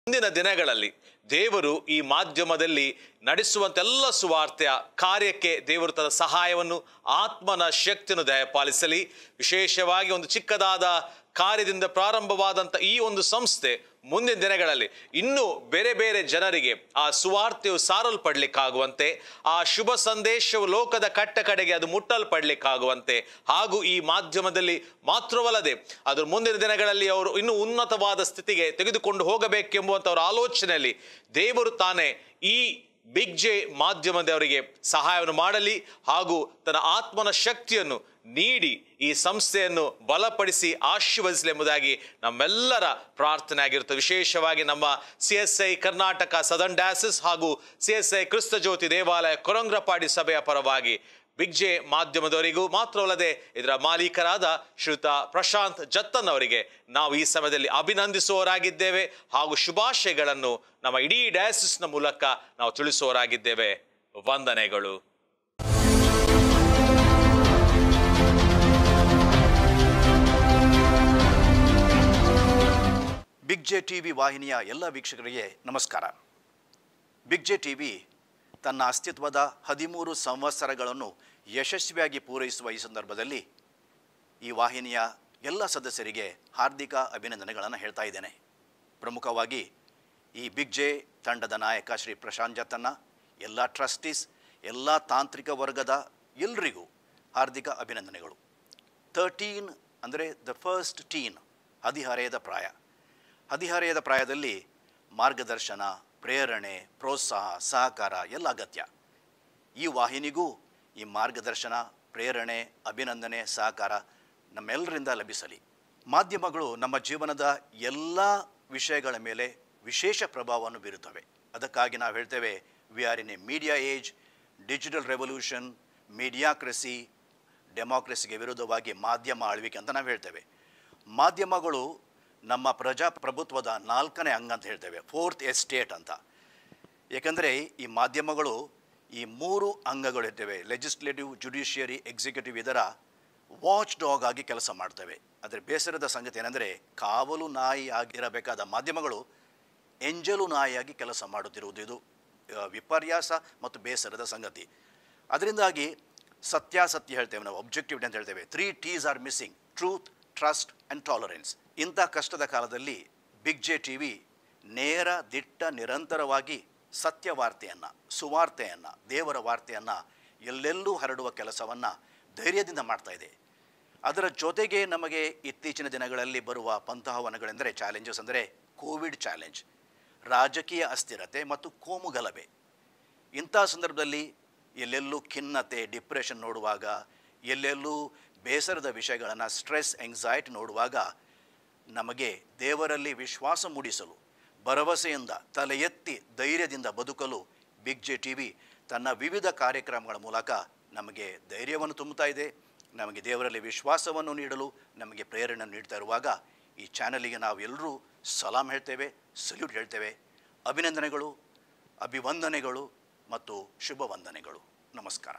ಮುಂದಿನ ದಿನಗಳಲ್ಲಿ ದೇವರು ಈ ಮಾಧ್ಯಮದಲ್ಲಿ ನಡೆಸುವಂತೆಲ್ಲ ಸುವಾರ್ತೆಯ ಕಾರ್ಯಕ್ಕೆ ದೇವರು ತನ್ನ ಸಹಾಯವನ್ನು ಆತ್ಮನ ಶಕ್ತಿಯನ್ನು ದಯಪಾಲಿಸಲಿ ವಿಶೇಷವಾಗಿ ಒಂದು ಚಿಕ್ಕದಾದ ಕಾರ್ಯದಿಂದ ಪ್ರಾರಂಭವಾದಂಥ ಈ ಒಂದು ಸಂಸ್ಥೆ ಮುಂದಿನ ದಿನಗಳಲ್ಲಿ ಇನ್ನೂ ಬೇರೆ ಬೇರೆ ಜನರಿಗೆ ಆ ಸುವಾರ್ತೆಯು ಸಾರಲ್ಪಡ್ಲಿಕ್ಕಾಗುವಂತೆ ಆ ಶುಭ ಸಂದೇಶವು ಲೋಕದ ಕಟ್ಟ ಕಡೆಗೆ ಅದು ಮುಟ್ಟಲ್ಪಡ್ಲಿಕ್ಕಾಗುವಂತೆ ಹಾಗೂ ಈ ಮಾಧ್ಯಮದಲ್ಲಿ ಮಾತ್ರವಲ್ಲದೆ ಅದರ ಮುಂದಿನ ದಿನಗಳಲ್ಲಿ ಅವರು ಇನ್ನೂ ಉನ್ನತವಾದ ಸ್ಥಿತಿಗೆ ತೆಗೆದುಕೊಂಡು ಹೋಗಬೇಕೆಂಬುವಂಥ ಅವರ ಆಲೋಚನೆಯಲ್ಲಿ ದೇವರು ತಾನೇ ಈ ಬಿಗ್ ಜೆ ಮಾಧ್ಯಮದವರಿಗೆ ಸಹಾಯವನ್ನು ಮಾಡಲಿ ಹಾಗೂ ತನ್ನ ಆತ್ಮನ ಶಕ್ತಿಯನ್ನು ನೀಡಿ ಈ ಸಂಸ್ಥೆಯನ್ನು ಬಲಪಡಿಸಿ ಆಶೀರ್ವದಿಸಲಿ ಎಂಬುದಾಗಿ ನಮ್ಮೆಲ್ಲರ ಪ್ರಾರ್ಥನೆ ಆಗಿರುತ್ತೆ ವಿಶೇಷವಾಗಿ ನಮ್ಮ C S I Karnataka southern diocese ಹಾಗೂ ಸಿ ಎಸ್ ಐ ಕ್ರಿಸ್ತ ಜ್ಯೋತಿ ದೇವಾಲಯ ಕೊರಂಗ್ರಪಾಡಿ ಸಭೆಯ ಪರವಾಗಿ ಬಿಗ್ ಜೆ ಮಾಧ್ಯಮದವರಿಗೂ ಮಾತ್ರವಲ್ಲದೆ ಇದರ ಮಾಲೀಕರಾದ ಶ್ರೀಯುತ ಪ್ರಶಾಂತ್ ಜತ್ತನ್ ಅವರಿಗೆ ನಾವು ಈ ಸಮಯದಲ್ಲಿ ಅಭಿನಂದಿಸುವವರಾಗಿದ್ದೇವೆ ಹಾಗೂ ಶುಭಾಶಯಗಳನ್ನು ನಮ್ಮ ಇಡೀ ಡಯಾಸಿಸ್ನ ಮೂಲಕ ನಾವು ತಿಳಿಸುವವರಾಗಿದ್ದೇವೆ ವಂದನೆಗಳು ಬಿಗ್ ಜೆ ಟಿ ವಿ ವಾಹಿನಿಯ ಎಲ್ಲ ವೀಕ್ಷಕರಿಗೆ ನಮಸ್ಕಾರ ಬಿಗ್ ಜೆ ಟಿ ವಿ ತನ್ನ ಅಸ್ತಿತ್ವದ ಹದಿಮೂರು ಸಂವತ್ಸರಗಳನ್ನು ಯಶಸ್ವಿಯಾಗಿ ಪೂರೈಸುವ ಈ ಸಂದರ್ಭದಲ್ಲಿ ಈ ವಾಹಿನಿಯ ಎಲ್ಲ ಸದಸ್ಯರಿಗೆ ಹಾರ್ದಿಕ ಅಭಿನಂದನೆಗಳನ್ನು ಹೇಳ್ತಾ ಇದ್ದೇನೆ ಪ್ರಮುಖವಾಗಿ ಈ ಬಿಗ್ ಜೆ ತಂಡದ ನಾಯಕ ಶ್ರೀ ಪ್ರಶಾಂತ್ ಜತ್ತನ್ನ ಎಲ್ಲ ಟ್ರಸ್ಟೀಸ್ ಎಲ್ಲ ತಾಂತ್ರಿಕ ವರ್ಗದ ಎಲ್ರಿಗೂ ಹಾರ್ದಿಕ ಅಭಿನಂದನೆಗಳು ತರ್ಟೀನ್ ಅಂದರೆ ದ ಫಸ್ಟ್ ಟೀನ್ ಹದಿಹರೆಯದ ಪ್ರಾಯ ಹದಿಹರೆಯದ ಪ್ರಾಯದಲ್ಲಿ ಮಾರ್ಗದರ್ಶನ ಪ್ರೇರಣೆ ಪ್ರೋತ್ಸಾಹ ಸಹಕಾರ ಎಲ್ಲ ಅಗತ್ಯ ಈ ವಾಹಿನಿಗೂ ಈ ಮಾರ್ಗದರ್ಶನ ಪ್ರೇರಣೆ ಅಭಿನಂದನೆ ಸಹಕಾರ ನಮ್ಮೆಲ್ಲರಿಂದ ಲಭಿಸಲಿ ಮಾಧ್ಯಮಗಳು ನಮ್ಮ ಜೀವನದ ಎಲ್ಲ ವಿಷಯಗಳ ಮೇಲೆ ವಿಶೇಷ ಪ್ರಭಾವವನ್ನು ಬೀರುತ್ತವೆ ಅದಕ್ಕಾಗಿ ನಾವು ಹೇಳ್ತೇವೆ we are in a media age digital revolution mediocracy ಡೆಮಾಕ್ರಸಿಗೆ ವಿರುದ್ಧವಾಗಿ ಮಾಧ್ಯಮ ಆಳ್ವಿಕೆ ಅಂತ ನಾವು ಹೇಳ್ತೇವೆ ಮಾಧ್ಯಮಗಳು ನಮ್ಮ ಪ್ರಜಾಪ್ರಭುತ್ವದ ನಾಲ್ಕನೇ ಅಂಗ ಅಂತ ಹೇಳ್ತೇವೆ ಫೋರ್ತ್ ಎಸ್ಟೇಟ್ ಅಂತ ಏಕೆಂದರೆ ಈ ಮಾಧ್ಯಮಗಳು ಈ ಮೂರು ಅಂಗಗಳು ಇರ್ತವೆ ಲೆಜಿಸ್ಲೇಟಿವ್ ಜುಡಿಷಿಯರಿ ಎಕ್ಸಿಕ್ಯೂಟಿವ್ ಇದರ ವಾಚ್ ಡಾಗ್ ಆಗಿ ಕೆಲಸ ಮಾಡ್ತವೆ ಅದರ ಬೇಸರದ ಸಂಗತಿ ಏನೆಂದರೆ ಕಾವಲು ನಾಯಿ ಆಗಿರಬೇಕಾದ ಮಾಧ್ಯಮಗಳು ಎಂಜಲು ನಾಯಿಯಾಗಿ ಕೆಲಸ ಮಾಡುತ್ತಿರುವುದು ಇದು ಆ, ವಿಪರ್ಯಾಸ ಮತ್ತು ಬೇಸರದ ಸಂಗತಿ ಅದರಿಂದಾಗಿ ಸತ್ಯಾಸತ್ಯ ಹೇಳ್ತೇವೆ ನಾವು ಒಬ್ಜೆಕ್ಟಿವ್ ಅಂತ ಹೇಳ್ತೇವೆ three T's are missing truth trust and tolerance ಇಂಥ ಕಷ್ಟದ ಕಾಲದಲ್ಲಿ ಬಿಗ್ ಜೆ ಟಿ ವಿ ನೇರ ದಿಟ್ಟ ನಿರಂತರವಾಗಿ ಸತ್ಯ ವಾರ್ತೆಯನ್ನು ಸುವಾರ್ತೆಯನ್ನು ದೇವರ ವಾರ್ತೆಯನ್ನು ಎಲ್ಲೆಲ್ಲೂ ಹರಡುವ ಕೆಲಸವನ್ನು ಧೈರ್ಯದಿಂದ ಮಾಡ್ತಾ ಇದೆ ಅದರ ಜೊತೆಗೆ ನಮಗೆ ಇತ್ತೀಚಿನ ದಿನಗಳಲ್ಲಿ ಬರುವ ಪಂಥಾಹವನಗಳೆಂದರೆ ಚಾಲೆಂಜಸ್ ಅಂದರೆ ಕೋವಿಡ್ ಚಾಲೆಂಜ್ ರಾಜಕೀಯ ಅಸ್ಥಿರತೆ ಮತ್ತು ಕೋಮು ಗಲಭೆ ಇಂಥ ಸಂದರ್ಭದಲ್ಲಿ ಎಲ್ಲೆಲ್ಲೂ ಖಿನ್ನತೆ ಡಿಪ್ರೆಷನ್ ನೋಡುವಾಗ ಎಲ್ಲೆಲ್ಲೂ ಬೇಸರದ ವಿಷಯಗಳನ್ನು ಸ್ಟ್ರೆಸ್ ಎಂಗ್ಸೈಟಿ ನೋಡುವಾಗ ನಮಗೆ ದೇವರಲ್ಲಿ ವಿಶ್ವಾಸ ಮೂಡಿಸಲು ಭರವಸೆಯಿಂದ ತಲೆ ಎತ್ತಿ ಧೈರ್ಯದಿಂದ ಬದುಕಲು ಬಿಗ್ ಜೆ ಟಿ ವಿ ತನ್ನ ವಿವಿಧ ಕಾರ್ಯಕ್ರಮಗಳ ಮೂಲಕ ನಮಗೆ ಧೈರ್ಯವನ್ನು ತುಂಬುತ್ತಾ ಇದೆ ನಮಗೆ ದೇವರಲ್ಲಿ ವಿಶ್ವಾಸವನ್ನು ನೀಡಲು ನಮಗೆ ಪ್ರೇರಣೆ ನೀಡ್ತಾ ಇರುವಾಗ ಈ ಚಾನಲಿಗೆ ನಾವು ಎಲ್ಲರೂ ಸಲಾಂ ಹೇಳ್ತೇವೆ ಸಲ್ಯೂಟ್ ಹೇಳ್ತೇವೆ ಅಭಿನಂದನೆಗಳು ಅಭಿವಂದನೆಗಳು ಮತ್ತು ಶುಭ ವಂದನೆಗಳು ನಮಸ್ಕಾರ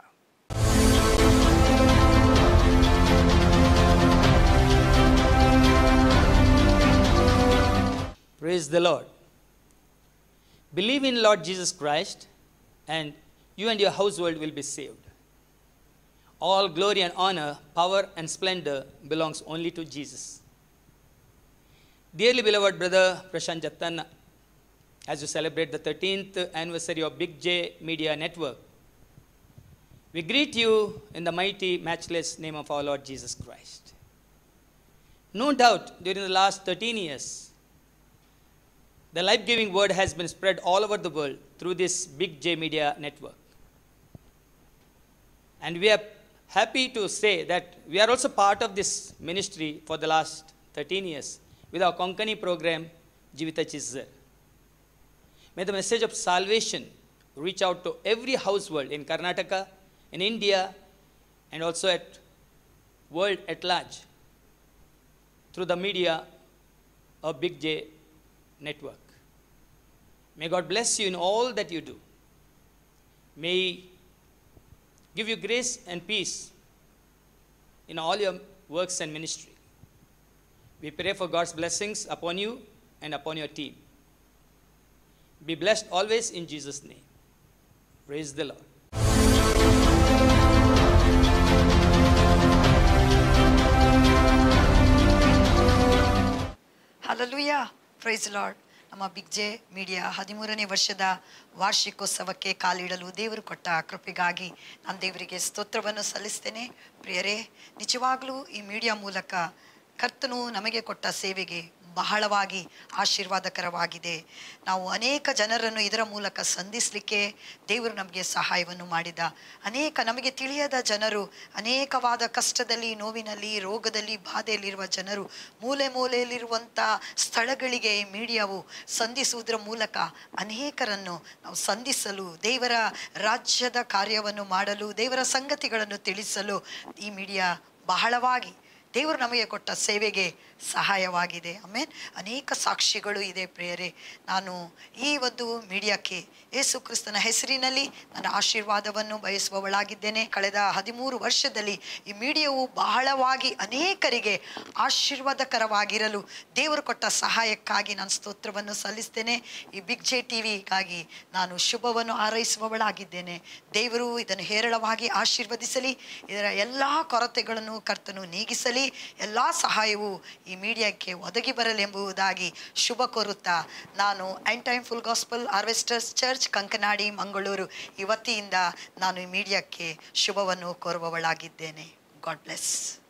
Praise the Lord. Believe in Lord Jesus Christ, and you and your household will be saved. All glory and honor, power and splendor belongs only to Jesus. Dearly beloved brother Prashant Jattan, as you celebrate the 13th anniversary of Big J Media Network, we greet you in the mighty, matchless name of our Lord Jesus Christ. No doubt, during the last 13 years, the life giving word has been spread all over the world through this Big J Media network. And we are happy to say that we are also part of this ministry for the last 13 years with our Konkani program, Jivita Chizzar. May the message of salvation reach out to every household in Karnataka, in India, and also at world at large through the media of Big J network. May God bless you in all that you do. May He give you grace and peace in all your works and ministry. We pray for God's blessings upon you and upon your team. Be blessed always in Jesus' name. Praise the Lord. Hallelujah praise Lord ನಮ್ಮ Big J media ಹದಿಮೂರನೇ ವರ್ಷದ ವಾರ್ಷಿಕೋತ್ಸವಕ್ಕೆ ಕಾಲಿಡಲು ದೇವರು ಕೊಟ್ಟ ಕೃಪೆಗಾಗಿ ನಾನು ದೇವರಿಗೆ ಸ್ತೋತ್ರವನ್ನು ಸಲ್ಲಿಸ್ತೇನೆ ಪ್ರಿಯರೇ ನಿಜವಾಗಲೂ ಈ ಮೀಡಿಯಾ ಮೂಲಕ ಕರ್ತನು ನಮಗೆ ಕೊಟ್ಟ ಸೇವೆಗೆ ಬಹಳವಾಗಿ ಆಶೀರ್ವಾದಕರವಾಗಿದೆ ನಾವು ಅನೇಕ ಜನರನ್ನು ಇದರ ಮೂಲಕ ಸಂಧಿಸಲಿಕ್ಕೆ ದೇವರು ನಮಗೆ ಸಹಾಯವನ್ನು ಮಾಡಿದ ಅನೇಕ ನಮಗೆ ತಿಳಿಯದ ಜನರು ಅನೇಕವಾದ ಕಷ್ಟದಲ್ಲಿ ನೋವಿನಲ್ಲಿ ರೋಗದಲ್ಲಿ ಬಾಧೆಯಲ್ಲಿರುವ ಜನರು ಮೂಲೆ ಮೂಲೆಯಲ್ಲಿರುವಂಥ ಸ್ಥಳಗಳಿಗೆ ಮೀಡಿಯಾವು ಸಂಧಿಸುವುದರ ಮೂಲಕ ಅನೇಕರನ್ನು ನಾವು ಸಂಧಿಸಲು ದೇವರ ರಾಜ್ಯದ ಕಾರ್ಯವನ್ನು ಮಾಡಲು ದೇವರ ಸಂಗತಿಗಳನ್ನು ತಿಳಿಸಲು ಈ ಮೀಡಿಯಾ ಬಹಳವಾಗಿ ದೇವರು ನಮಗೆ ಕೊಟ್ಟ ಸೇವೆಗೆ ಸಹಾಯವಾಗಿದೆ ಆಮೇಲೆ ಅನೇಕ ಸಾಕ್ಷಿಗಳು ಇದೆ ಪ್ರಿಯರೇ ನಾನು ಈ ಒಂದು ಮೀಡಿಯಾಕ್ಕೆ ಯೇಸು ಕ್ರಿಸ್ತನ ಹೆಸರಿನಲ್ಲಿ ನನ್ನ ಆಶೀರ್ವಾದವನ್ನು ಬಯಸುವವಳಾಗಿದ್ದೇನೆ ಕಳೆದ ಹದಿಮೂರು ವರ್ಷದಲ್ಲಿ ಈ ಮೀಡಿಯಾವು ಬಹಳವಾಗಿ ಅನೇಕರಿಗೆ ಆಶೀರ್ವಾದಕರವಾಗಿರಲು ದೇವರು ಕೊಟ್ಟ ಸಹಾಯಕ್ಕಾಗಿ ನಾನು ಸ್ತೋತ್ರವನ್ನು ಸಲ್ಲಿಸ್ತೇನೆ ಈ ಬಿಗ್ ಜೆ ಟಿ ವಿಗಾಗಿ ನಾನು ಶುಭವನ್ನು ಹಾರೈಸುವವಳಾಗಿದ್ದೇನೆ ದೇವರು ಇದನ್ನು ಹೇರಳವಾಗಿ ಆಶೀರ್ವದಿಸಲಿ ಇದರ ಎಲ್ಲ ಕೊರತೆಗಳನ್ನು ಕರ್ತನು ನೀಗಿಸಲಿ ಎಲ್ಲ ಸಹಾಯವು ಈ ಮೀಡಿಯಾಕ್ಕೆ ಒದಗಿ ಬರಲೆಂಬುದಾಗಿ ಶುಭ ಕೋರುತ್ತಾ ನಾನು end time full gospel harvesters church Kankanadi Mangaluru ಈ ವತಿಯಿಂದ ನಾನು ಈ ಮೀಡಿಯಾಕ್ಕೆ ಶುಭವನ್ನು ಕೋರುವವಳಾಗಿದ್ದೇನೆ ಗಾಡ್ ಬ್ಲೆಸ್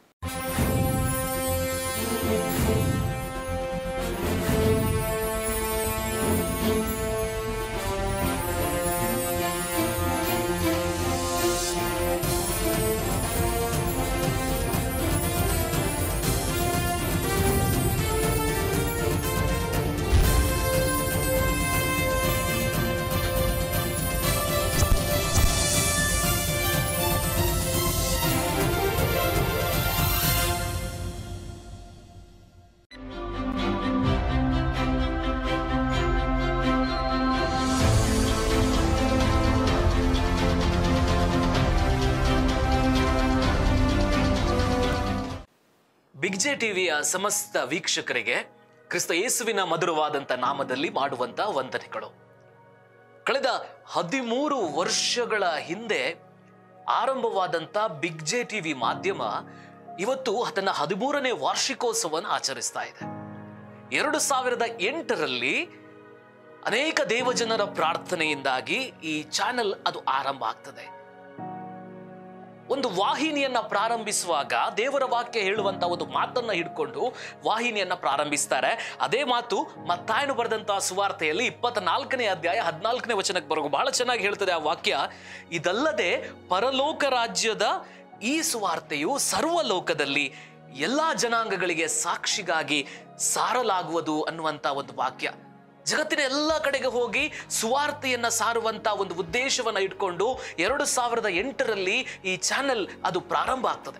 ಬಿಗ್ ಜೆ ಟಿವಿಯ ಸಮಸ್ತ ವೀಕ್ಷಕರಿಗೆ ಕ್ರಿಸ್ತ ಯೇಸುವಿನ ಮಧುರವಾದಂಥ ನಾಮದಲ್ಲಿ ಮಾಡುವಂತ ವಂದನೆಗಳು ಕಳೆದ ಹದಿಮೂರು ವರ್ಷಗಳ ಹಿಂದೆ ಆರಂಭವಾದಂಥ ಬಿಗ್ ಜೆ ಟಿವಿ ಮಾಧ್ಯಮ ಇವತ್ತು ತನ್ನ ಹದಿಮೂರನೇ ವಾರ್ಷಿಕೋತ್ಸವವನ್ನು ಆಚರಿಸ್ತಾ ಇದೆ ಎರಡು ಸಾವಿರದ ಎಂಟರಲ್ಲಿ ಅನೇಕ ದೇವಜನರ ಪ್ರಾರ್ಥನೆಯಿಂದಾಗಿ ಈ ಚಾನೆಲ್ ಅದು ಆರಂಭ ಆಗ್ತದೆ ಒಂದು ವಾಹಿನಿಯನ್ನ ಪ್ರಾರಂಭಿಸುವಾಗ ದೇವರ ವಾಕ್ಯ ಹೇಳುವಂತ ಒಂದು ಮಾತನ್ನ ಹಿಡ್ಕೊಂಡು ವಾಹಿನಿಯನ್ನ ಪ್ರಾರಂಭಿಸ್ತಾರೆ ಅದೇ ಮಾತು ಮತ್ತಾಯನು ಬರೆದಂತಹ ಸುವಾರ್ತೆಯಲ್ಲಿ ಇಪ್ಪತ್ನಾಲ್ಕನೇ ಅಧ್ಯಾಯ ಹದಿನಾಲ್ಕನೇ ವಚನಕ್ಕೆ ಬರೋ ಬಹಳ ಚೆನ್ನಾಗಿ ಹೇಳ್ತದೆ ಆ ವಾಕ್ಯ ಇದಲ್ಲದೆ ಪರಲೋಕ ರಾಜ್ಯದ ಈ ಸುವಾರ್ತೆಯು ಸರ್ವಲೋಕದಲ್ಲಿ ಎಲ್ಲಾ ಜನಾಂಗಗಳಿಗೆ ಸಾಕ್ಷಿಗಾಗಿ ಸಾರಲಾಗುವುದು ಅನ್ನುವಂತ ಒಂದು ವಾಕ್ಯ ಜಗತ್ತಿನ ಎಲ್ಲ ಕಡೆಗೆ ಹೋಗಿ ಸುವಾರ್ತೆಯನ್ನ ಸಾರುವಂತ ಒಂದು ಉದ್ದೇಶವನ್ನ ಇಟ್ಕೊಂಡು ಎರಡು ಸಾವಿರದ ಎಂಟರಲ್ಲಿ ಈ ಚಾನೆಲ್ ಅದು ಪ್ರಾರಂಭ ಆಗ್ತದೆ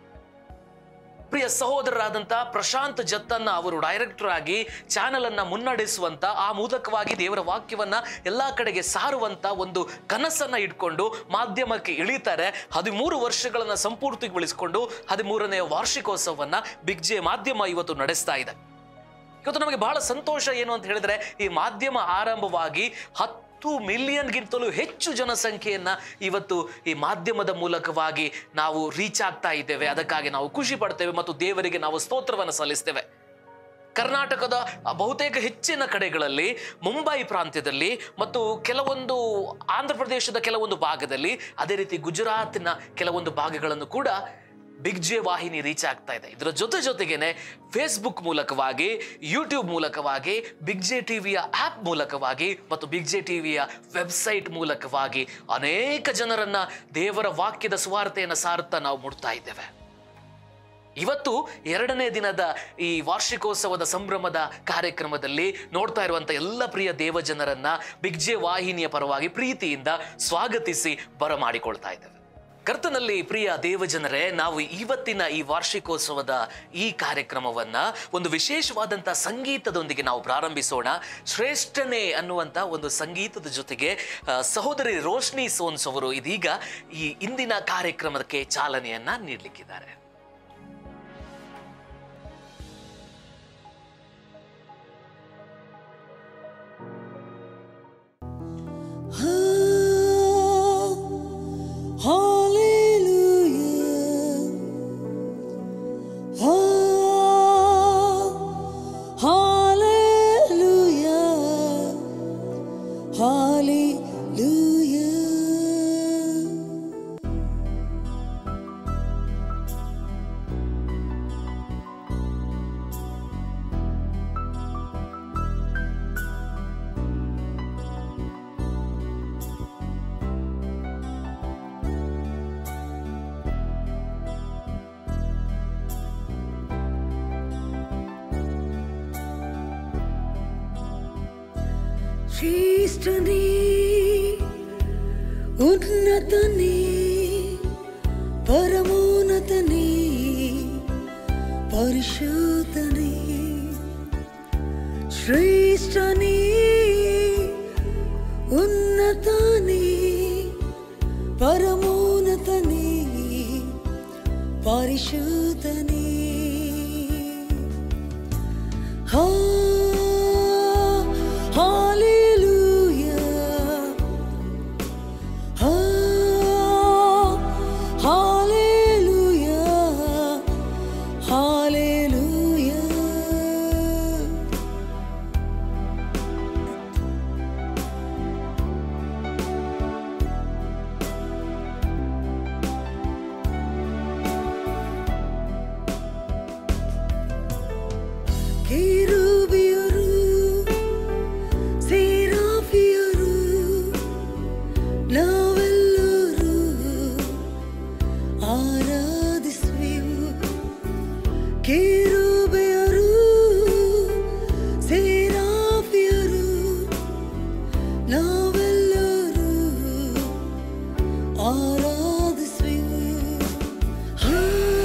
ಪ್ರಿಯ ಸಹೋದರರಾದಂಥ ಪ್ರಶಾಂತ್ ಜತ್ತನ್ನ ಅವರು ಡೈರೆಕ್ಟರ್ ಆಗಿ ಚಾನೆಲ್ ಅನ್ನ ಮುನ್ನಡೆಸುವಂತ ಆ ಮೂಲಕವಾಗಿ ದೇವರ ವಾಕ್ಯವನ್ನ ಎಲ್ಲಾ ಕಡೆಗೆ ಸಾರುವಂತ ಒಂದು ಕನಸನ್ನ ಇಟ್ಕೊಂಡು ಮಾಧ್ಯಮಕ್ಕೆ ಇಳಿತಾರೆ ಹದಿಮೂರು ವರ್ಷಗಳನ್ನ ಸಂಪೂರ್ತಿಗೊಳಿಸಿಕೊಂಡು ಹದಿಮೂರನೇ ವಾರ್ಷಿಕೋತ್ಸವವನ್ನ ಬಿಗ್ ಜೆ ಮಾಧ್ಯಮ ಇವತ್ತು ನಡೆಸ್ತಾ ಇದೆ ಇವತ್ತು ನಮಗೆ ಬಹಳ ಸಂತೋಷ ಏನು ಅಂತ ಹೇಳಿದ್ರೆ ಈ ಮಾಧ್ಯಮ ಆರಂಭವಾಗಿ ಹತ್ತು ಮಿಲಿಯನ್ಗಿಂತಲೂ ಹೆಚ್ಚು ಜನಸಂಖ್ಯೆಯನ್ನ ಇವತ್ತು ಈ ಮಾಧ್ಯಮದ ಮೂಲಕವಾಗಿ ನಾವು ರೀಚ್ ಆಗ್ತಾ ಇದ್ದೇವೆ ಅದಕ್ಕಾಗಿ ನಾವು ಖುಷಿ ಪಡ್ತೇವೆ ಮತ್ತು ದೇವರಿಗೆ ನಾವು ಸ್ತೋತ್ರವನ್ನು ಸಲ್ಲಿಸ್ತೇವೆ ಕರ್ನಾಟಕದ ಬಹುತೇಕ ಹೆಚ್ಚಿನ ಕಡೆಗಳಲ್ಲಿ ಮುಂಬೈ ಪ್ರಾಂತ್ಯದಲ್ಲಿ ಮತ್ತು ಕೆಲವೊಂದು ಆಂಧ್ರ ಪ್ರದೇಶದ ಕೆಲವೊಂದು ಭಾಗದಲ್ಲಿ ಅದೇ ರೀತಿ ಗುಜರಾತಿನ ಕೆಲವೊಂದು ಭಾಗಗಳನ್ನು ಕೂಡ ಬಿಗ್ ಜೆ ವಾಹಿನಿ ರೀಚ್ ಆಗ್ತಾ ಇದೆ ಇದರ ಜೊತೆ ಜೊತೆಗೇನೆ ಫೇಸ್ಬುಕ್ ಮೂಲಕವಾಗಿ ಯೂಟ್ಯೂಬ್ ಮೂಲಕವಾಗಿ ಬಿಗ್ ಜೆ ಟಿವಿಯ ಆಪ್ ಮೂಲಕವಾಗಿ ಮತ್ತು ಬಿಗ್ ಜೆ ಟಿವಿಯ ವೆಬ್ಸೈಟ್ ಮೂಲಕವಾಗಿ ಅನೇಕ ಜನರನ್ನ ದೇವರ ವಾಕ್ಯದ ಸುವಾರ್ತೆಯನ್ನು ಸಾರುತ್ತಾ ನಾವು ಮುಡ್ತಾ ಇದ್ದೇವೆ ಇವತ್ತು ಎರಡನೇ ದಿನದ ಈ ವಾರ್ಷಿಕೋತ್ಸವದ ಸಂಭ್ರಮದ ಕಾರ್ಯಕ್ರಮದಲ್ಲಿ ನೋಡ್ತಾ ಇರುವಂತ ಎಲ್ಲ ಪ್ರಿಯ ದೇವಜನರನ್ನ ಬಿಗ್ ಜೆ ವಾಹಿನಿಯ ಪರವಾಗಿ ಪ್ರೀತಿಯಿಂದ ಸ್ವಾಗತಿಸಿ ಬರಮಾಡಿಕೊಳ್ತಾ ಇದ್ದೇವೆ ಕರ್ತನಲ್ಲಿ ಪ್ರಿಯ ದೇವಜನರೇ ನಾವು ಇವತ್ತಿನ ಈ ವಾರ್ಷಿಕೋತ್ಸವದ ಈ ಕಾರ್ಯಕ್ರಮವನ್ನ ಒಂದು ವಿಶೇಷವಾದಂಥ ಸಂಗೀತದೊಂದಿಗೆ ನಾವು ಪ್ರಾರಂಭಿಸೋಣ ಶ್ರೇಷ್ಠನೇ ಅನ್ನುವಂಥ ಒಂದು ಸಂಗೀತದ ಜೊತೆಗೆ ಆ, ಸಹೋದರಿ ರೋಶ್ನಿ ಸೋನ್ಸ್ ಅವರು ಇದೀಗ ಈ ಇಂದಿನ ಕಾರ್ಯಕ್ರಮಕ್ಕೆ ಚಾಲನೆಯನ್ನ ನೀಡಲಿಕ್ಕಿದ್ದಾರೆ Hallelujah. ಶ್ರೇಷ್ಠನೇ ಉನ್ನತನೇ ಪರಮೋನ್ನತನೇ ಪರಿಶುದ್ಧನೇ ಶ್ರೇಷ್ಠನೇ ಉನ್ನತನೇ ಪರಮೋನ್ನತನೇ ಪರಿಶುದ್ಧನೇ Ha- Hallelujah. Ha- Hallelujah. Hallelujah. ಕೆರೂಬಿಯರು ಸೇರಾಫಿಯರು ನಾವೆಲ್ಲರೂ ಆರಾಧಿಸುವೆವು ಕೆರೂಬಿಯರು ಸೇರಾಫಿಯರು ನಾವೆಲ್ಲರೂ ಆರಾಧಿಸುವೆವು ಹಾ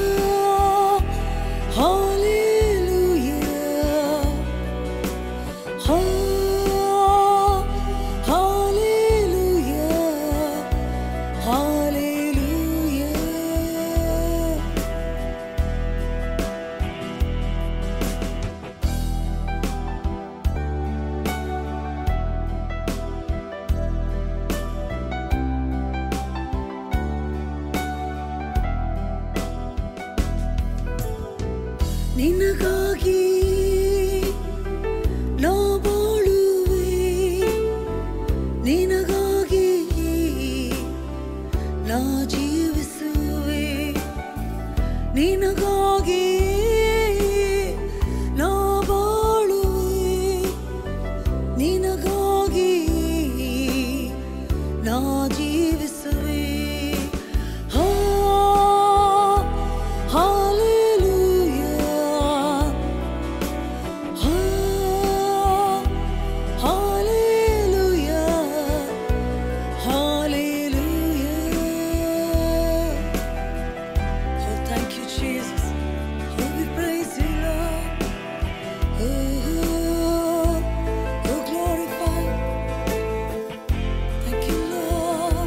Hallelujah. Ha- Hallelujah. Hallelujah. ನಿನಗಾಗಿ ನಾ ಬಾಳುವೆ ನಿನಗಾಗಿ ನಾ ಜೀವಿಸುವೆ ನಿನಗಾಗಿ ನಾ ಬಾಳುವೆ ನಿನಗಾಗಿ ನಾ ಜೀವಿಸುವೆ ಹಾ Hallelujah. Ha- Hallelujah. Hallelujah. Oh, thank you, Jesus. Oh, we praise you, Lord. Oh, oh, glorify. Thank you, Lord.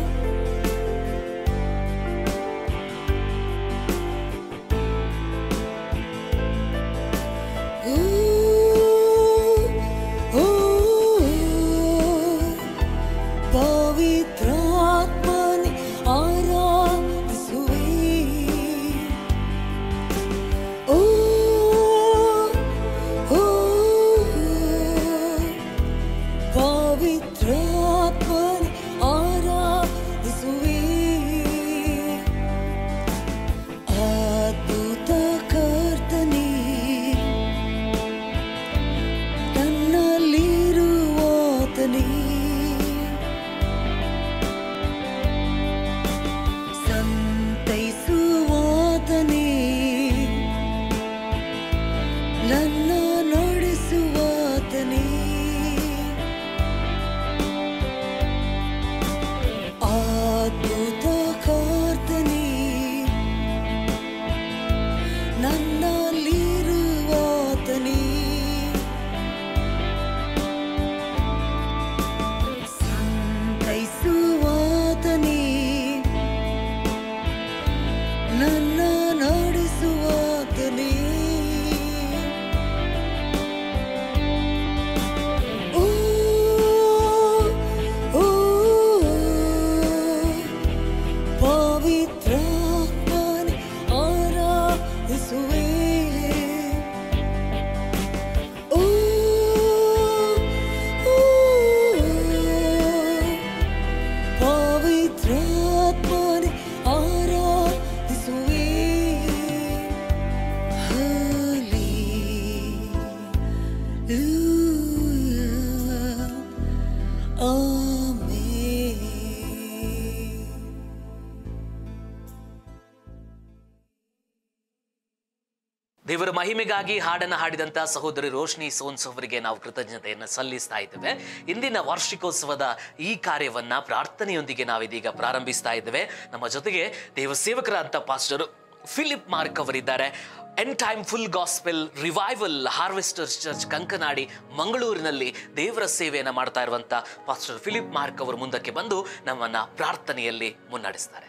ಪವಿತ್ರಾತ್ಮನೆ ಆರಾಧಿಸುವೆ ಓ ಓ ಪವಿತ್ರಾತ್ಮನೆ ಆರಾಧಿಸುವೆ ಅದ್ಭುತ ಕರ್ತನೇ ನನ್ನಲ್ಲಿರುವಾತನೇ ಸಂತೈಸುವಾತನೇ ನನ್ನ ನಡೆಸುವಾತನೇ ಅದ್ಭುತ ಕರ್ತನೇ ನನ್ನಲ್ಲಿರುವಾತನೇ ದೇವರ ಮಹಿಮೆಗಾಗಿ ಹಾಡನ್ನು ಹಾಡಿದಂಥ ಸಹೋದರಿ ರೋಶ್ನಿ ಸೋನ್ಸ್ ಅವರಿಗೆ ನಾವು ಕೃತಜ್ಞತೆಯನ್ನು ಸಲ್ಲಿಸ್ತಾ ಇದ್ದೇವೆ ಇಂದಿನ ವಾರ್ಷಿಕೋತ್ಸವದ ಈ ಕಾರ್ಯವನ್ನ ಪ್ರಾರ್ಥನೆಯೊಂದಿಗೆ ನಾವಿದೀಗ ಪ್ರಾರಂಭಿಸ್ತಾ ಇದ್ದೇವೆ ನಮ್ಮ ಜೊತೆಗೆ ದೇವ ಸೇವಕರಾದಂಥ ಪಾಸ್ಟರ್ ಫಿಲಿಪ್ ಮಾರ್ಕ್ ಅವರಿದ್ದಾರೆ end time full gospel revival harvesters church Kankanadi ಮಂಗಳೂರಿನಲ್ಲಿ ದೇವರ ಸೇವೆಯನ್ನು ಮಾಡ್ತಾ ಇರುವಂಥ ಪಾಸ್ಟರ್ ಫಿಲಿಪ್ ಮಾರ್ಕ್ ಅವರು ಮುಂದಕ್ಕೆ ಬಂದು ನಮ್ಮನ್ನ ಪ್ರಾರ್ಥನೆಯಲ್ಲಿ ಮುನ್ನಡೆಸ್ತಾರೆ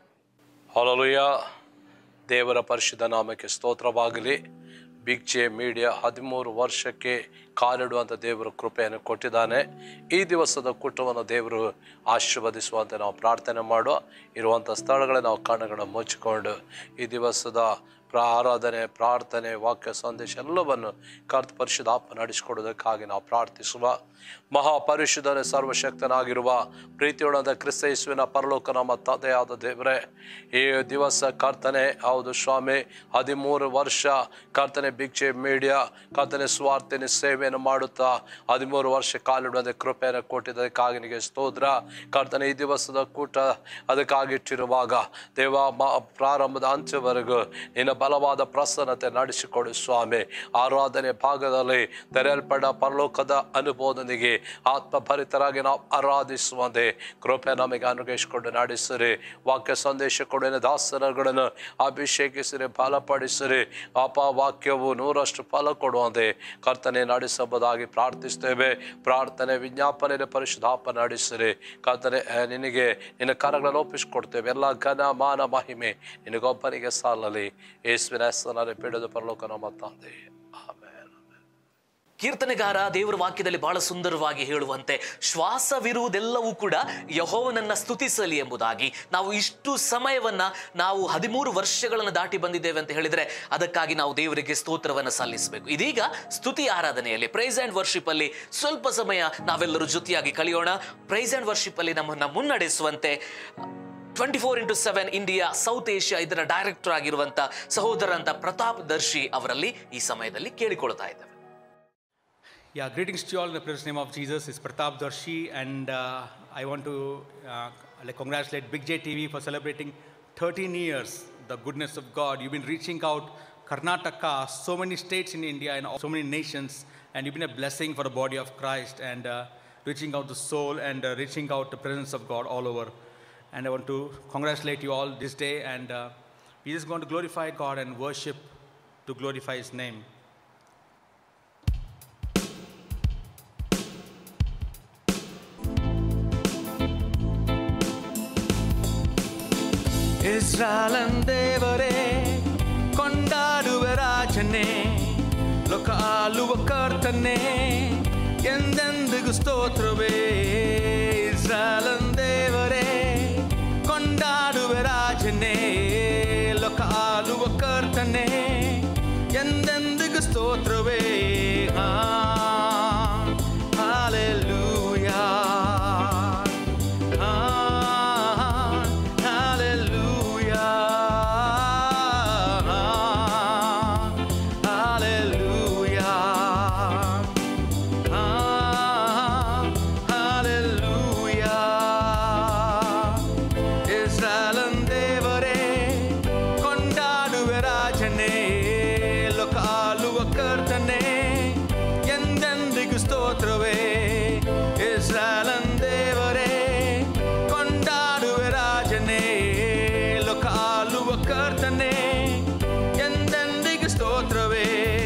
ಹಾಲಲುಯ್ಯ ದೇವರ ಪರಿಶುದ್ಧ ನಾಮಕ್ಕೆ ಸ್ತೋತ್ರವಾಗಲಿ ಬಿಗ್ ಜೆ ಮೀಡಿಯಾ ಹದಿಮೂರು ವರ್ಷಕ್ಕೆ ಕಾಲಿಡುವಂಥ ದೇವರು ಕೃಪೆಯನ್ನು ಕೊಟ್ಟಿದ್ದಾನೆ ಈ ದಿವಸದ ಕುಟುಂಬವನ್ನು ದೇವರು ಆಶೀರ್ವದಿಸುವಂತೆ ನಾವು ಪ್ರಾರ್ಥನೆ ಮಾಡುವ ಇರುವಂಥ ಸ್ಥಳಗಳೇ ನಾವು ಕಣ್ಣುಗಳನ್ನು ಮುಚ್ಚಿಕೊಂಡು ಈ ದಿವಸದ ಪ್ರ ಆರಾಧನೆ ಪ್ರಾರ್ಥನೆ ವಾಕ್ಯ ಸಂದೇಶ ಎಲ್ಲವನ್ನು ಕರ್ತ ಪರಿಶುದ್ಧಾತ್ಮ ನಡೆಸಿಕೊಡೋದಕ್ಕಾಗಿ ನಾವು ಪ್ರಾರ್ಥಿಸುವ ಮಹಾಪರಿಶುದ್ಧನೇ ಸರ್ವಶಕ್ತನಾಗಿರುವ ಪ್ರೀತಿಯುಳ್ಳಂಥ ಕ್ರಿಸ್ತ ಯೇಸುವಿನ ಪರಲೋಕ ನಮ್ಮ ತಂದೆಯಾದ ದೇವರೇ ಈ ದಿವಸ ಕರ್ತನೆ ಹೌದು ಸ್ವಾಮಿ ಹದಿಮೂರು ವರ್ಷ ಕರ್ತನೆ ಭಿಕ್ಷೆ ಮೀಡಿಯಾ ಕರ್ತನೆ ಸ್ವಾರ್ಥನೆ ಸೇವೆಯನ್ನು ಮಾಡುತ್ತಾ ಹದಿಮೂರು ವರ್ಷ ಕಾಲಿಡುವಂತೆ ಕೃಪೆಯನ್ನು ಕೊಟ್ಟಿದ್ದಕ್ಕಾಗಿ ನಿನಗೆ ಸ್ತೋತ್ರ ಕರ್ತನೆ ಈ ದಿವಸದ ಕೂಟ ಅದಕ್ಕಾಗಿಟ್ಟಿರುವಾಗ ದೇವ ಮ ಪ್ರಾರಂಭದ ಅಂತ್ಯವರೆಗೂ ನಿನ್ನ ಬಲವಾದ ಪ್ರಸನ್ನತೆ ನಡೆಸಿಕೊಡು ಸ್ವಾಮಿ ಆರಾಧನೆ ಭಾಗದಲ್ಲಿ ತೆರೆಯಲ್ಪಡ ಪರಲೋಕದ ಅನುಭವದೊಂದಿಗೆ ಆತ್ಮಭರಿತರಾಗಿ ನಾವು ಆರಾಧಿಸುವಂತೆ ಕೃಪೆ ನಮಗೆ ಅನುಗ್ರಹಿಸಿಕೊಂಡು ನಡೆಸಿರಿ ವಾಕ್ಯ ಸಂದೇಶ ಕೊಡಿನ ದಾಸರಗಳನ್ನು ಅಭಿಷೇಕಿಸಿರಿ ಬಲಪಡಿಸಿರಿ ಅಪ ವಾಕ್ಯವು ನೂರಷ್ಟು ಫಲ ಕೊಡುವಂತೆ ಕರ್ತನೆ ನಡೆಸಬಹುದಾಗಿ ಪ್ರಾರ್ಥಿಸ್ತೇವೆ ಪ್ರಾರ್ಥನೆ ವಿಜ್ಞಾಪನೆ ಪರಿಶುದ್ಧಾಪ ನಡೆಸಿರಿ ಕರ್ತನೆ ಆ, ನಿನಗೆ ನಿನ್ನ ಕರಗಳನ್ನು ಒಪ್ಪಿಸಿಕೊಡ್ತೇವೆ ಎಲ್ಲ ಘನ ಮಾನ ಮಹಿಮೆ ನಿನಗೊಬ್ಬನಿಗೆ ಸಾಲಲಿ ಯೇಸುವಿನ ಹೆಸರಲ್ಲಿ ಬಿಡದು ಪರಲೋಕ ನಮ್ಮ ತಂದೆ ಆಮೇಲೆ ಕೀರ್ತನೆಗಾರ ದೇವರ ವಾಕ್ಯದಲ್ಲಿ ಬಹಳ ಸುಂದರವಾಗಿ ಹೇಳುವಂತೆ ಶ್ವಾಸವಿರುವುದೆಲ್ಲವೂ ಕೂಡ ಯಹೋವನನ್ನ ಸ್ತುತಿಸಲಿ ಎಂಬುದಾಗಿ ನಾವು ಇಷ್ಟು ಸಮಯವನ್ನ ನಾವು ಹದಿಮೂರು ವರ್ಷಗಳನ್ನು ದಾಟಿ ಬಂದಿದ್ದೇವೆ ಅಂತ ಹೇಳಿದ್ರೆ ಅದಕ್ಕಾಗಿ ನಾವು ದೇವರಿಗೆ ಸ್ತೋತ್ರವನ್ನು ಸಲ್ಲಿಸಬೇಕು ಇದೀಗ ಸ್ತುತಿ ಆರಾಧನೆಯಲ್ಲಿ ಪ್ರೈಸ್ ಅಂಡ್ ವರ್ಷಿಪ್ ಅಲ್ಲಿ ಸ್ವಲ್ಪ ಸಮಯ ನಾವೆಲ್ಲರೂ ಜೊತೆಯಾಗಿ ಕಳೆಯೋಣ ಪ್ರೈಸ್ ಅಂಡ್ ವರ್ಷಿಪ್ ಅಲ್ಲಿ ನಮ್ಮನ್ನ ಮುನ್ನಡೆಸುವಂತೆ twenty four into seven India South Asia ಇದರ ಡೈರೆಕ್ಟರ್ ಆಗಿರುವಂತ ಸಹೋದರಂತ ಪ್ರತಾಪ್ ದರ್ಶಿ ಅವರಲ್ಲಿ ಈ ಸಮಯದಲ್ಲಿ ಕೇಳಿಕೊಳ್ತಾ ಇದ್ದೇವೆ Yeah, greetings to you all in the precious name of Jesus. It's Pratap Darshi, and uh, I want to uh, like congratulate Big J TV for celebrating 13 years the goodness of God. You've been reaching out Karnataka, so many states in India, and so many nations, and you've been a blessing for the body of Christ, and uh, reaching out the soul and uh, reaching out the presence of God all over. And I want to congratulate you all this day, and uh, we're just going to glorify God and worship to glorify His name. ಇಸ್ರಾಲನ್ ದೇವರೇ ಕೊಂಡಾಡುವ ರಾಜನೇ ಲೋಕ ಆಳುವ ಕರ್ತನೇ ಎಂದೆಂದಿಗೂ ಸ್ತೋತ್ರವೇ ಇಸ್ರಾಲನ್ ದೇವರೇ ಕೊಂಡಾಡುವ ರಾಜನೇ ಲೋಕ ಆಳುವ ಕರ್ತನೇ ಎಂದೆಂದಿಗೂ ಸ್ತೋತ್ರವೇ ಹಾ Hallelujah. Ah, hallelujah. Hallelujah. Ah, hallelujah. ಇಸ್ರಾಲನ್ ದೇವರೇ ಕೊಂಡಾಡುವ ರಾಜನೇ ಲೋಕ ಆಳುವ ಕರ್ತನೇ ಎಂದೆಂದಿಗೂ ಸ್ತೋತ್ರವೇ ಇಸ್ರಾಲನ್ ದೇವರೇ ಕೊಂಡಾಡುವ ರಾಜನೇ ಲೋಕ ಆಳುವ ಕರ್ತನೇ ಎಂದೆಂದಿಗೂ ಸ್ತೋತ್ರವೇ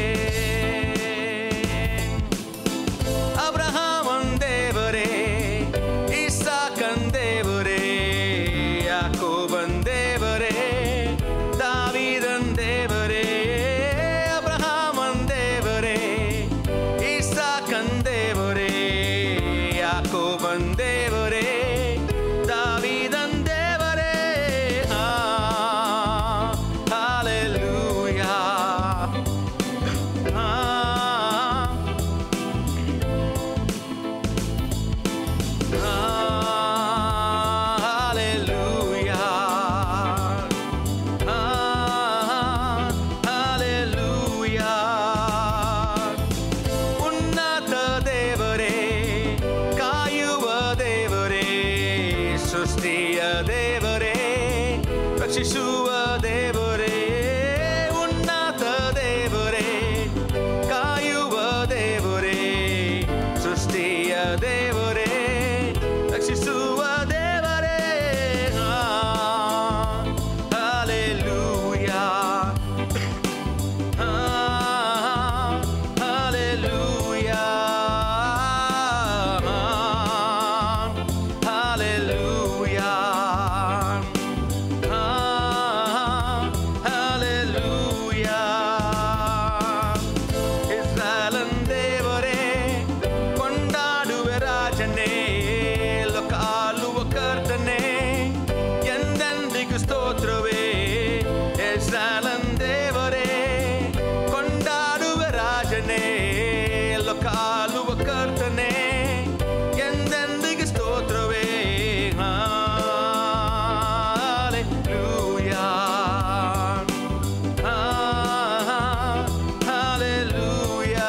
ಅಬ್ರಹಾಮನ್ ದೇವರೇ ಇಸಾಕನ್ ದೇವರೇ ಯಾಕೋಬನ್ ದೇವರೇ ದಾವೀದನ್ ದೇವರೇ ಅಬ್ರಹಾಮನ್ ದೇವರೇ ಇಸಾಕನ್ ದೇವರೇ ಯಾಕೋಬನ್ ದೇವರೇ ದಾವೀದನ್ ದೇವರೇ ಹಾ ಹಾಲೆಲೂಯಾ ಹಾ Hallelujah. Hallelujah. ಉನ್ನತ ದೇವರೇ ಕಾಯುವ ದೇವ ರಕ್ಷಿಸುವ ದೇವರೇ ಹಾಲೆಲೂಯಾ ಹಾಲೆಲೂಯಾ ಹಾಲೆಲೂಯಾ ಹಾಲೆಲೂಯಾ ಇಸ್ರಾಯೇಲನ್ ದೇವರೇ ಕೊಂಡಾಡುವೆ ರಾಜನೇ ಲೋಕಾಲುವ ಕರ್ತನೆ ಎಂದೆಂದಿಗೂ ಸ್ತೋತ್ರವೇ ಇಸ್ರಾಯೇಲನ್ ದೇವರೇ ಕೊಂಡಾಡುವೆ ರಾಜನೇ ಲೋಕಾಲುವ ಕರ್ತನೆ ಎಂದೆಂದಿಗೂ ಸ್ತೋತ್ರವೇ ಹಾಲೆಲೂಯಾ Hallelujah.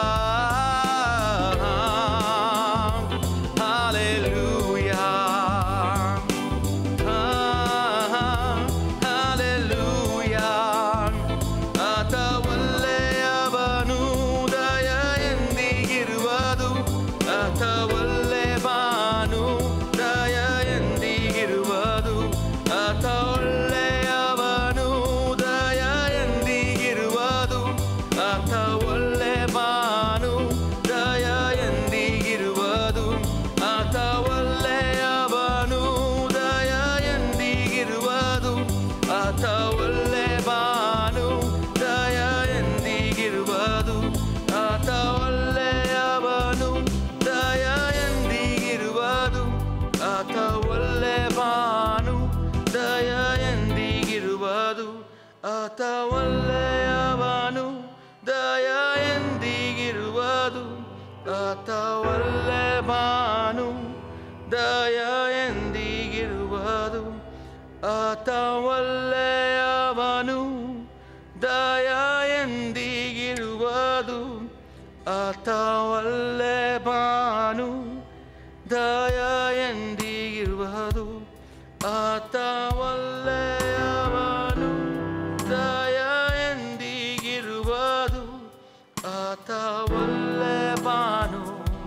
Hallelujah. Hallelujah. ಆತ ಒಳ್ಳೆಯವನು ದಯ ಎಂದಿಗಿರುವುದು ಆತ ಒಳ್ಳೆ ಬಾನು ದಯ ಎಂದಿಗಿರುವುದು ಆತ ಒಳ್ಳೆಯವನು ದಯ ಎಂದಿಗಿರುವುದು ಆತ ಒಳ್ಳೆ ಬಾನು ದಯ ಎಂದಿಗಿರುವುದು ಆತ ಒಳ್ಳೆಯವನು ದಯ ಎಂದಿಗಿರುವುದು ಆತ ಒಳ್ಳೆ ಬಾನು ದಯ ಎಂದಿಗಿರುವುದು ಆತ ಒಳ್ಳೆಯವನು ದಯ ಎಂದಿಗಿರುವುದು ಆತ ಒಳ್ಳೆ ಬಾನು ದಯ ಎಂದಿಗಿರುವುದು ಆತ ಒಳ್ಳೆಯವನು ದಯ ಎಂದಿಗಿರುವುದು ಆತ ಒಳ್ಳೆ ಬಾನು ದಯ ಎಂದಿಗಿರುವುದು ಆತ ಒಳ್ಳೆಯವನು ದಯ ಎಂದಿಗಿರುವುದು ಆತ ಒಳ್ಳೆ ಬಾನು ದಯ ಎಂದಿಗಿರುವುದು ಆತ ಒಳ್ಳೆಯವನು ದಯ ಎಂದಿಗಿರುವುದು ಆತ ಒಳ್ಳೆ ಬಾನು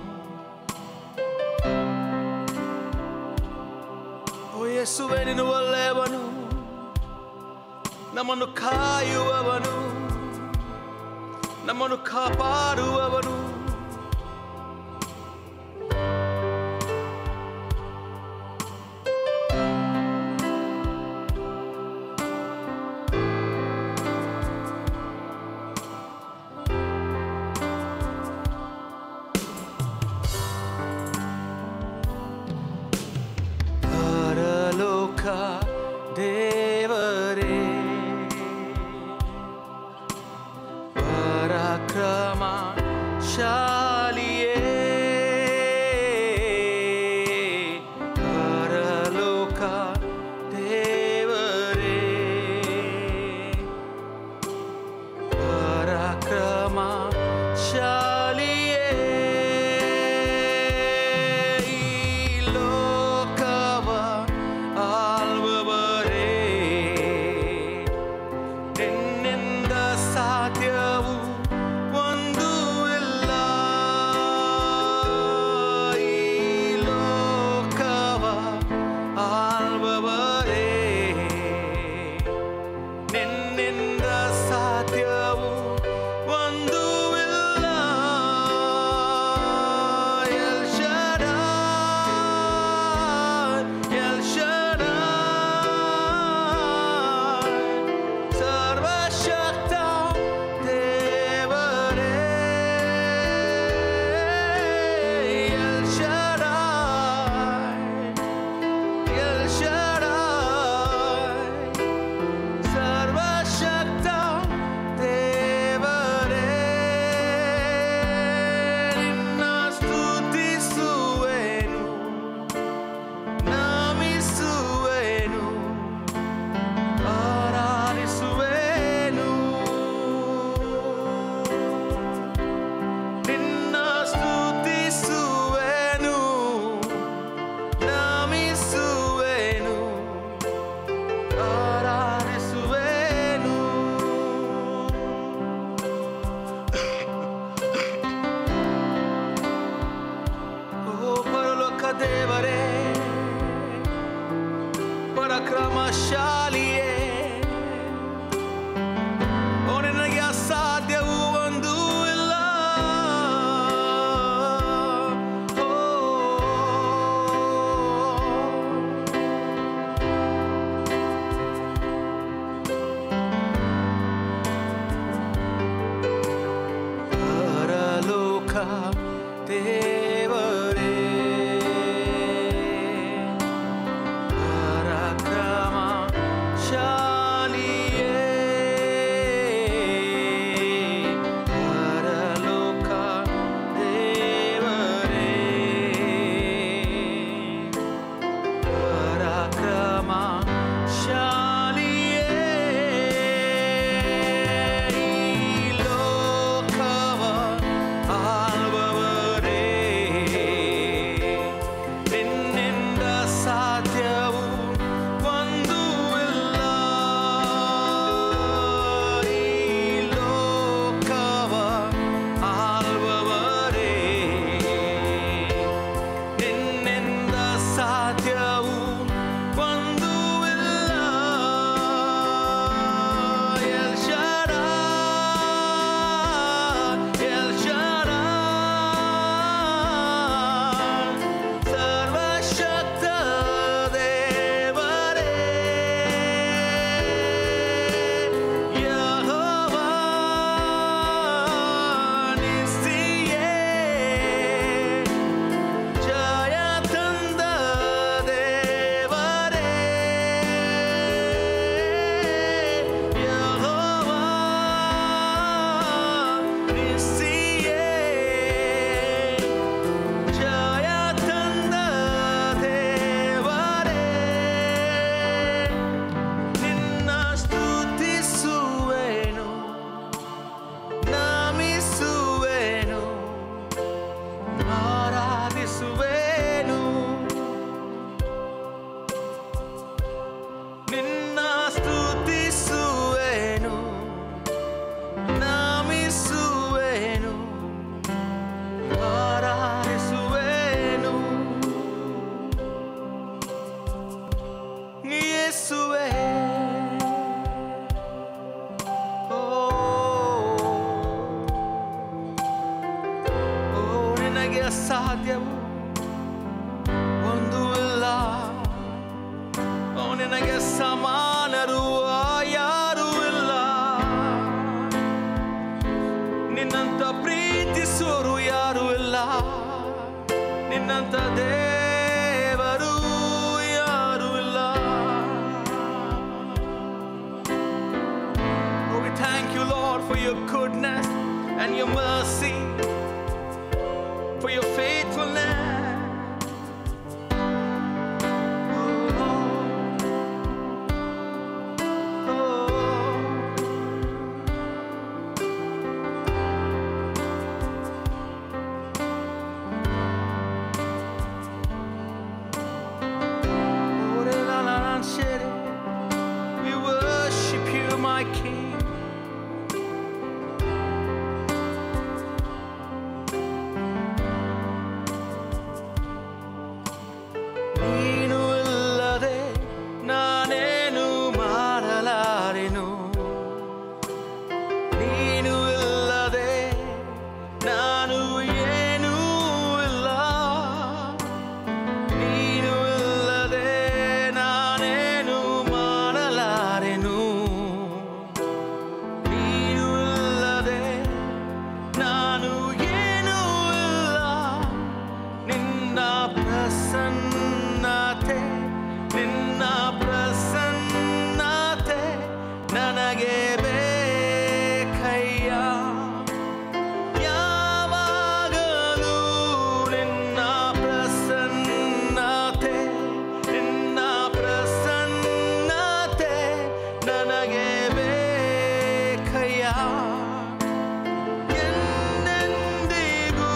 ಓ ಯೇಸುವೆ ನೀನು ಒಳ್ಳೆಯವನು ನಮ್ಮನ್ನು ಕಾಯುವವನು ನಮ್ಮನ್ನು ಕಾಪಾಡುವವನು ಪರಲೋಕ ದೇವರೇ ಪರಾಕ್ರಮ ಶಾಲಿಯೇ ಪರಲೋಕ ದೇವರೇ ಪರಾಕ್ರಮ ಶಾಲಿಯೇ ಈ ಲೋಕವ ಆಳ್ವವರೇ ನಿನ್ನಿಂದ ಸಾಧ್ಯವು ಒಂದು ಇಲ್ಲ ಈ ಲೋಕವ ಆಳ್ವವರೇ ನಿನ್ನಿಂದ ಸಾಧ್ಯವು ಒಂದು ಇಲ್ಲ ಎಲ್ ಶಡಾಯ್, ಎಲ್ ಶಡಾಯ್, ಸರ್ವಶಕ್ತ ದೇವರೇ ಎಲ್ ಶಡಾಯ್, ಎಲ್ ಶಡಾಯ್, ಸರ್ವಶಕ್ತ ದೇವರೇ ನಿನ್ನ ಸ್ತುತಿಸುವೆನು ನಮಿಸುವೆನು ಆರಾಧಿಸುವೆನು ನಿನ್ನ ಸ್ತುತಿಸುವೆನು ನಮಿಸುವೆನು ಆರಾಧಿಸುವೆನು ಓ ಪರಲೋಕ ದೇವರೇ ಸರ್ವಶಾಲಿಯೇ ಓ ನಿನಗೆ ಅಸಾಧ್ಯವೂ ಒಂದು ಇಲ್ಲ ಓ ಪರಲೋಕ ದೇವರೇ ಪರಾಕ್ರಮ ಶಾಲಿಯೇ ಪರಲೋಕ ದೇವರೇ ಪರಾಕ್ರಮ ಶಾಲಿಯೇ ಈ ಲೋಕವ ಆಳ್ಬವರೇ ನಿನ್ನಿಂದ ಸಾಧ್ಯವು ಒಂದು ಇಲ್ಲ ಈ ಲೋಕವ ಆಳ್ಬವರೇ ನಿನ್ನಿಂದ ಸಾಧ್ಯವು ಒಂದು ಇಲ್ಲ ಎಲ್ ಶರಾ ಎಲ್ ಶರಾ ಸರ್ವಶಕ್ತ ದೇವರೇ ಯೆಹೋವಾ ನಿಸ್ಸಿಯೇ ಜಯ ತಂದ ದೇವರೇ ಯೆಹೋವಾ ನಿಸ್ಸಿಯೇ ಜಯ ತಂದ ದೇವರೇ ನಿನ್ನ ಸ್ತುತಿಸುವೆನು ನಮಿಸುವೆನು ಆರಾಧಿಸುವೆನು ನಿನ್ನ ಸ್ತುತಿಸುವೆನು ನಮಿಸುವೆನು ಆರಾಧಿಸುವೆನು ಯೇಸುವೆ ಓ ಓ ನಿನಗೆ ಅಸಾಧ್ಯವು ಒಂದು ಇಲ್ಲ ಓ ನಿನಗೆ ಸಮಾನರು ಯಾರೂ ಇಲ್ಲ ನಿನ್ನಂತ ಪ್ರೀತಿಸೋರು ಯಾರು ಇಲ್ಲ ನಿನ್ನಂತ ದೇವರು ಯಾರು ಇಲ್ಲ Oh, we thank you, Lord, for your goodness and your mercy, for your faithfulness. Oh, Lord. Oh. We worship you, my King. ನೀನು ಇಲ್ಲದೆ ನಾನೇನು ಮಾಡಲಾರೆನು ನೀನು ಇಲ್ಲದೆ ನಾನು ಏನೂ ಇಲ್ಲ ನೀನು ಇಲ್ಲದೆ ನಾನೇನು ಮಾಡಲಾರೆನು ನೀನು ಇಲ್ಲದೆ ನಾನು ಏನೂ ಇಲ್ಲ ನಿನ್ನ ಪ್ರಸನ್ನತೆ ನಿನ್ನ ಪ್ರಸನ್ನತೆ ನನಗೆ ಬೇಕಯ್ಯ ಯಾವಾಗಲೂ ನಿನ್ನ ಪ್ರಸನ್ನತೆ ನಿನ್ನ ಪ್ರಸನ್ನತೆ ನನಗೆ ಬೇಕಯ್ಯ ಎಂದೆಂದಿಗೂ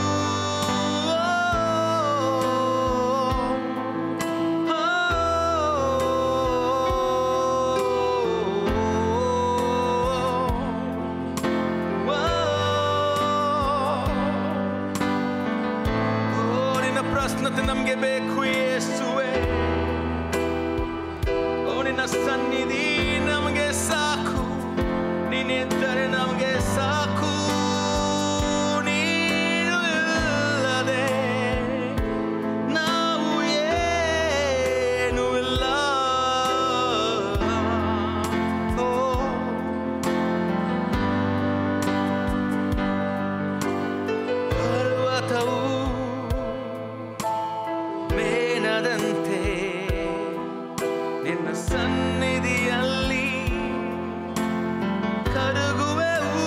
ಓ ನಿನ್ನ ಪ್ರಶ್ನತೆ ನಮಗೆ ಬೇಕು ಯೇಸುವೆ ಓ ನಿನ್ನ ಸನ್ನಿಧಿ ನಮಗೆ ಸಾಕು ನೀನಿದ್ದರೆ ನಮಗೆ ಸಾಕು ನೀನು ಇಲ್ಲದೆ ನಾವು ಏನು ಇಲ್ಲ ಓ ಪರ್ವತವು ಮೇನದಂತೆ ನಿನ್ನ ಸನ್ನಿಧಿಯಲ್ಲಿ ಕರಗುವೆವು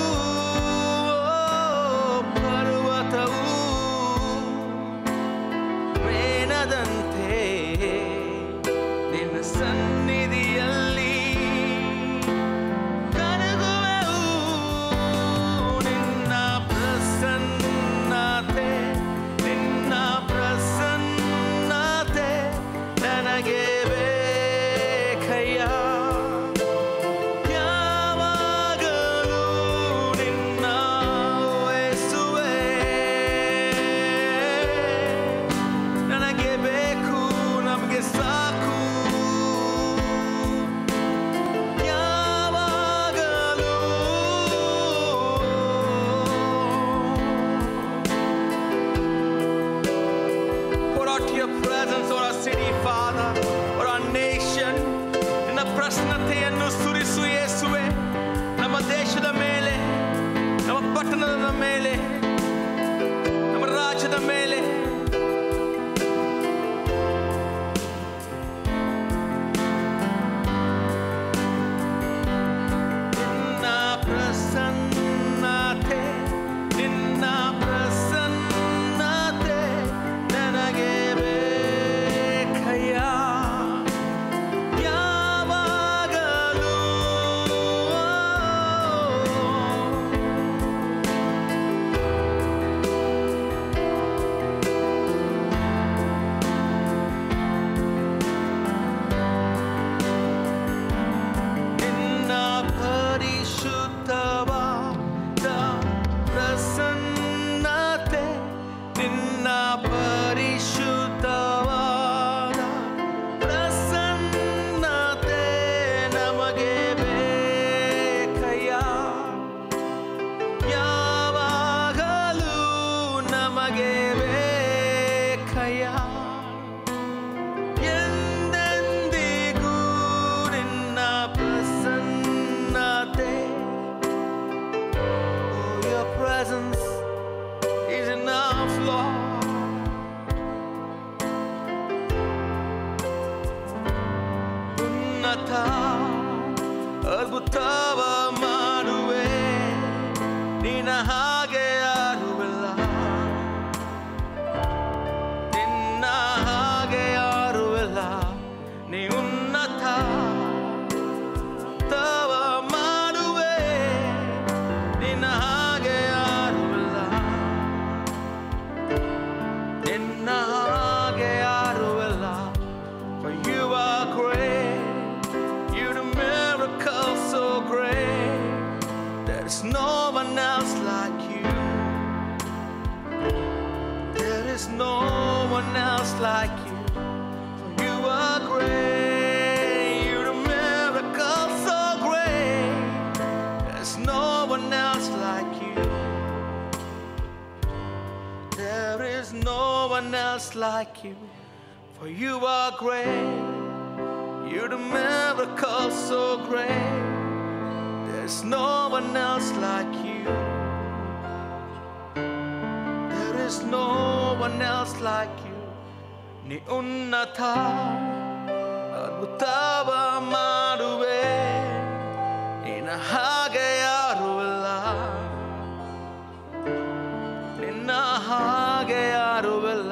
ಪರ್ವತವು ಮೇನದಂತೆ ನಿನ್ನ ಸನ್ನಿಧಿಯಲ್ಲಿ ಕರಗುವೆವು ನಿನ್ನ ಪ್ರಸನ್ನತೆ ನಿನ್ನ ಪ್ರಸನ್ನತೆ ನನಗೆ ಬೇಕಯ್ಯ ಯಾವಾಗಲೂ ನಿನ್ನ ವಯಸ್ಸುವೆ ನನಗೆ ಬೇಕು ನಮಗೆ ಸಾಕು ಯಾವಾಗಲೂ Pour out your presence on our city, Father, or our nation. ನಿನ್ನ ಪ್ರಶ್ನತೆಯನ್ನು ಸುರಿಸು ಯೇಸುವೆ ನಮ್ಮ ದೇಶದ ಮೇಲೆ ನಮ್ಮ ಪಟ್ಟಣದ ಮೇಲೆ ನಮ್ಮ ರಾಜ್ಯದ ಮೇಲೆ ನಿನ್ನ ಪ್ರಸನ್ನತೆ ನಿನ್ನ ಪ್ರಸನ್ನತೆ ನನಗೆ ಬೇಕಯ್ಯ ಯಾವಾಗಲೂ ನಿನ್ನ ಪರಿಶುದ್ಧವಾದ ಪ್ರಸನ್ನತೆ ನಿನ್ನ ಪರಿಶುದ್ಧವಾದ ಪ್ರಸನ್ನತೆ ನಮಗೆ ಬೇಕಯ್ಯ ಯಾವಾಗಲೂ ನಮಗೆ ಬೇಕಯ್ಯ ಎಂದೆಂದಿಗೂ ನಿನ್ನ ಪ್ರಸನ್ನತೆ Oh, your presence is enough, Lord. ಉನ್ನತ ಅದ್ಭುತವ ಮಾಡುವೆ ನಿನ್ನ ಹಾಗೆ ಯಾರುವಿಲ್ಲ ನಿನ್ನ ಹಾಗೆ ಯಾರುವಿಲ್ಲ ನೀ ಉನ್ನತ ತವ ಮಾಡುವೆ ನಿನ್ನ ಹಾಗೆ ಯಾರುವಿಲ್ಲ ನಿನ್ನ ಹಾಗೆ ಯಾರುವಿಲ್ಲ For you are great, you do miracles so great. There's no one else like you. There is no one else like you. For you are great, you do miracles so great. There's no one else like you. There is no one else like you. For you are great, you do miracles so great. There's no one else like you. There is no one else like you. Ni unnata ಅದ್ಭುತವ ಮಾಡುವೆ ನಿನ್ನ ಹಾಗೆ ಯಾರು ಇಲ್ಲ ನಿನ್ನ ಹಾಗೆ ಯಾರು ಇಲ್ಲ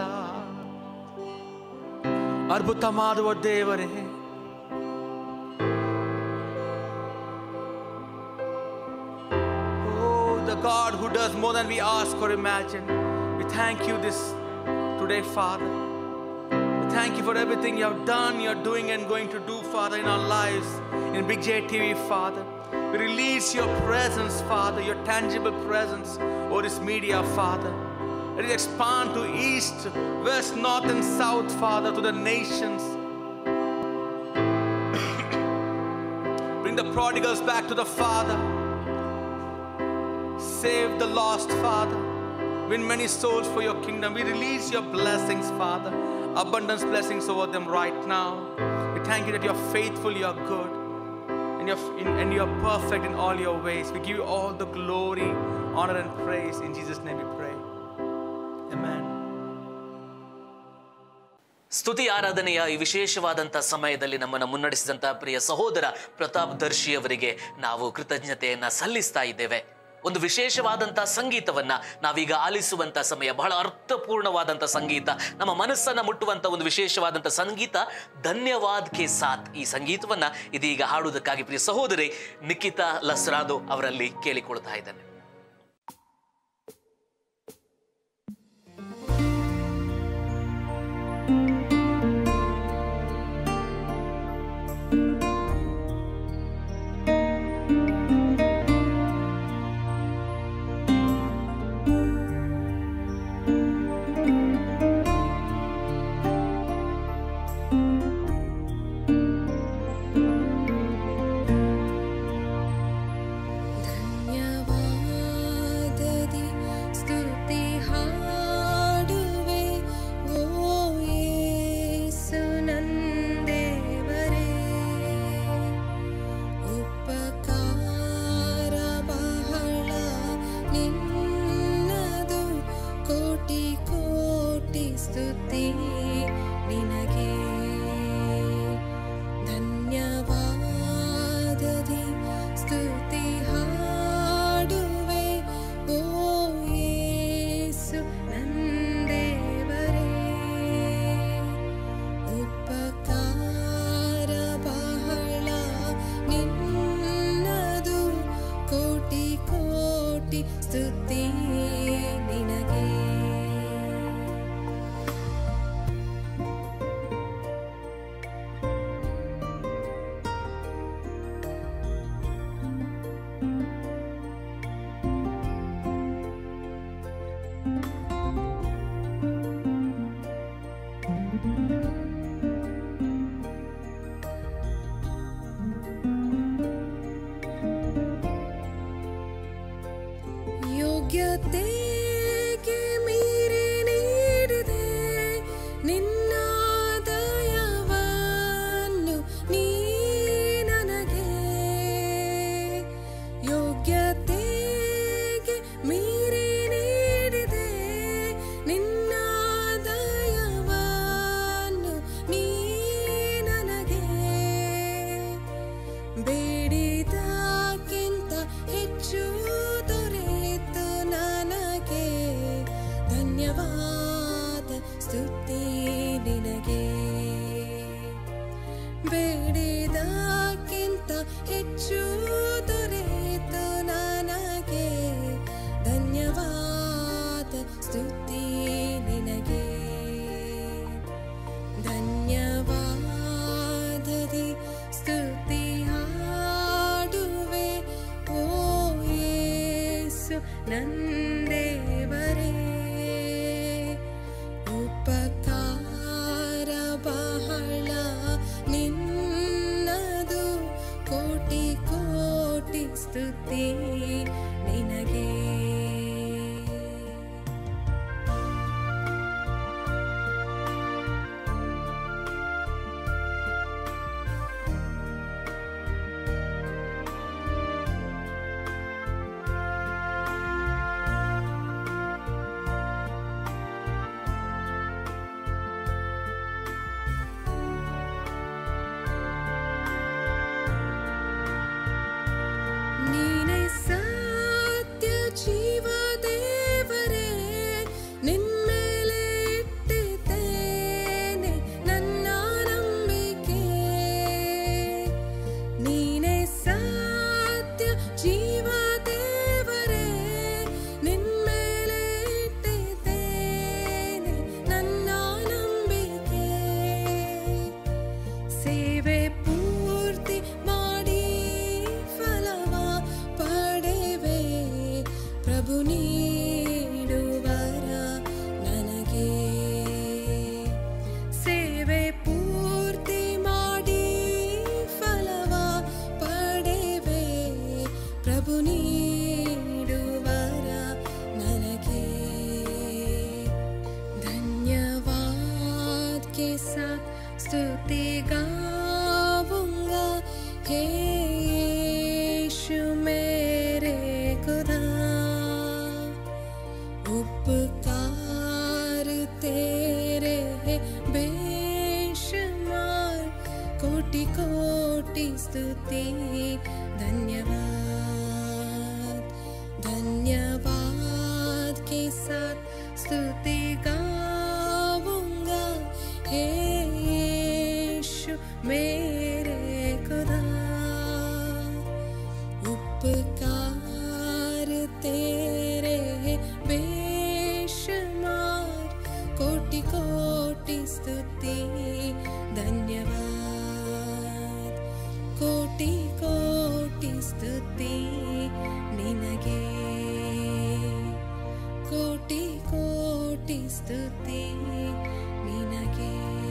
ಅದ್ಭುತ ಮಾಡುವ ದೇವರೇ Oh, the God who does more than we ask or imagine. We thank you this today, Father. We thank you for everything you have done, you're doing, and going to do, Father, in our lives in Big J TV, Father. We release your presence, Father, your tangible presence over this media, Father. Let it expand to east, west, north, and south, Father, to the nations. the prodigals back to the Father. Save the lost, Father. Win many souls for your kingdom. We release your blessings, Father. Abundance blessings over them right now. We thank you that you're faithful, you're good, and you're, in, and you're perfect in all your ways. We give you all the glory, honor, and praise. In Jesus' name we pray. Amen. ಸ್ತುತಿ ಆರಾಧನೆಯ ಈ ವಿಶೇಷವಾದಂಥ ಸಮಯದಲ್ಲಿ ನಮ್ಮನ್ನು ಮುನ್ನಡೆಸಿದಂಥ ಪ್ರಿಯ ಸಹೋದರ ಪ್ರತಾಪ್ ದರ್ಶಿ ಅವರಿಗೆ ನಾವು ಕೃತಜ್ಞತೆಯನ್ನ ಸಲ್ಲಿಸ್ತಾ ಇದ್ದೇವೆ ಒಂದು ವಿಶೇಷವಾದಂಥ ಸಂಗೀತವನ್ನ ನಾವೀಗ ಆಲಿಸುವಂಥ ಸಮಯ ಬಹಳ ಅರ್ಥಪೂರ್ಣವಾದಂಥ ಸಂಗೀತ ನಮ್ಮ ಮನಸ್ಸನ್ನ ಮುಟ್ಟುವಂಥ ಒಂದು ವಿಶೇಷವಾದಂಥ ಸಂಗೀತ ಧನ್ಯವಾದ್ ಕೆ ಸಾಥ್ ಈ ಸಂಗೀತವನ್ನ ಇದೀಗ ಹಾಡುವುದಕ್ಕಾಗಿ ಪ್ರಿಯ ಸಹೋದರಿ ನಿಖಿತಾ ಲಸ್ರಾದು ಅವರಲ್ಲಿ ಕೇಳಿಕೊಳ್ತಾ ಇದ್ದೇನೆ ಧನ್ಯವಾದದಿ ಸ್ತುತಿ ಹಾಡುವೆ ಓ ಯೇಸು ನಂದೇವರೇ ಉಪಕಾರ ಬಹಳ ನಿನ್ನದು ಕೋಟಿ ಕೋಟಿ ಸ್ತುತಿ ನಿನಗೆ ಧನ್ಯವಾದದಿ ಸ್ತುತಿ ಹಾಡುವೆ ಓ ಯೇಸು ನಂದೇವರೇ ಉಪಕಾರ ಬಹಳ ನಿನ್ನದು ಕೋಟಿ ಕೋಟಿ ಸ್ತುತಿ ನಿನಗೆ ಯೋಗ್ಯತೆಗೆ ಮೀರಿ ನೀಡಿದೆ ನಿನ್ನ ದಯವನ್ನು ನೀ ನನಗೆ ಯೋಗ್ಯತೆಗೆ ಮೀರಿ ನೀಡಿದೆ ನಿನ್ನ ದಯವನ್ನು साथ स्तुति गाऊंगा हे यीशु मेरे खुदा उपकार तेरे हैं बेशुमार कोटि कोटि स्तुति धन्यवाद धन्यवाद के साथ स्तुति गाऊंगा हे यीशु मेरे खुदा उपकार तेरे हैं बेशुमार कोटि कोटि स्तुति धन्यवाद कोटि कोटि स्तुति निनगे ಕೋಟಿ ಕೋಟಿ ಸ್ತುತಿ ನಿನಗೆ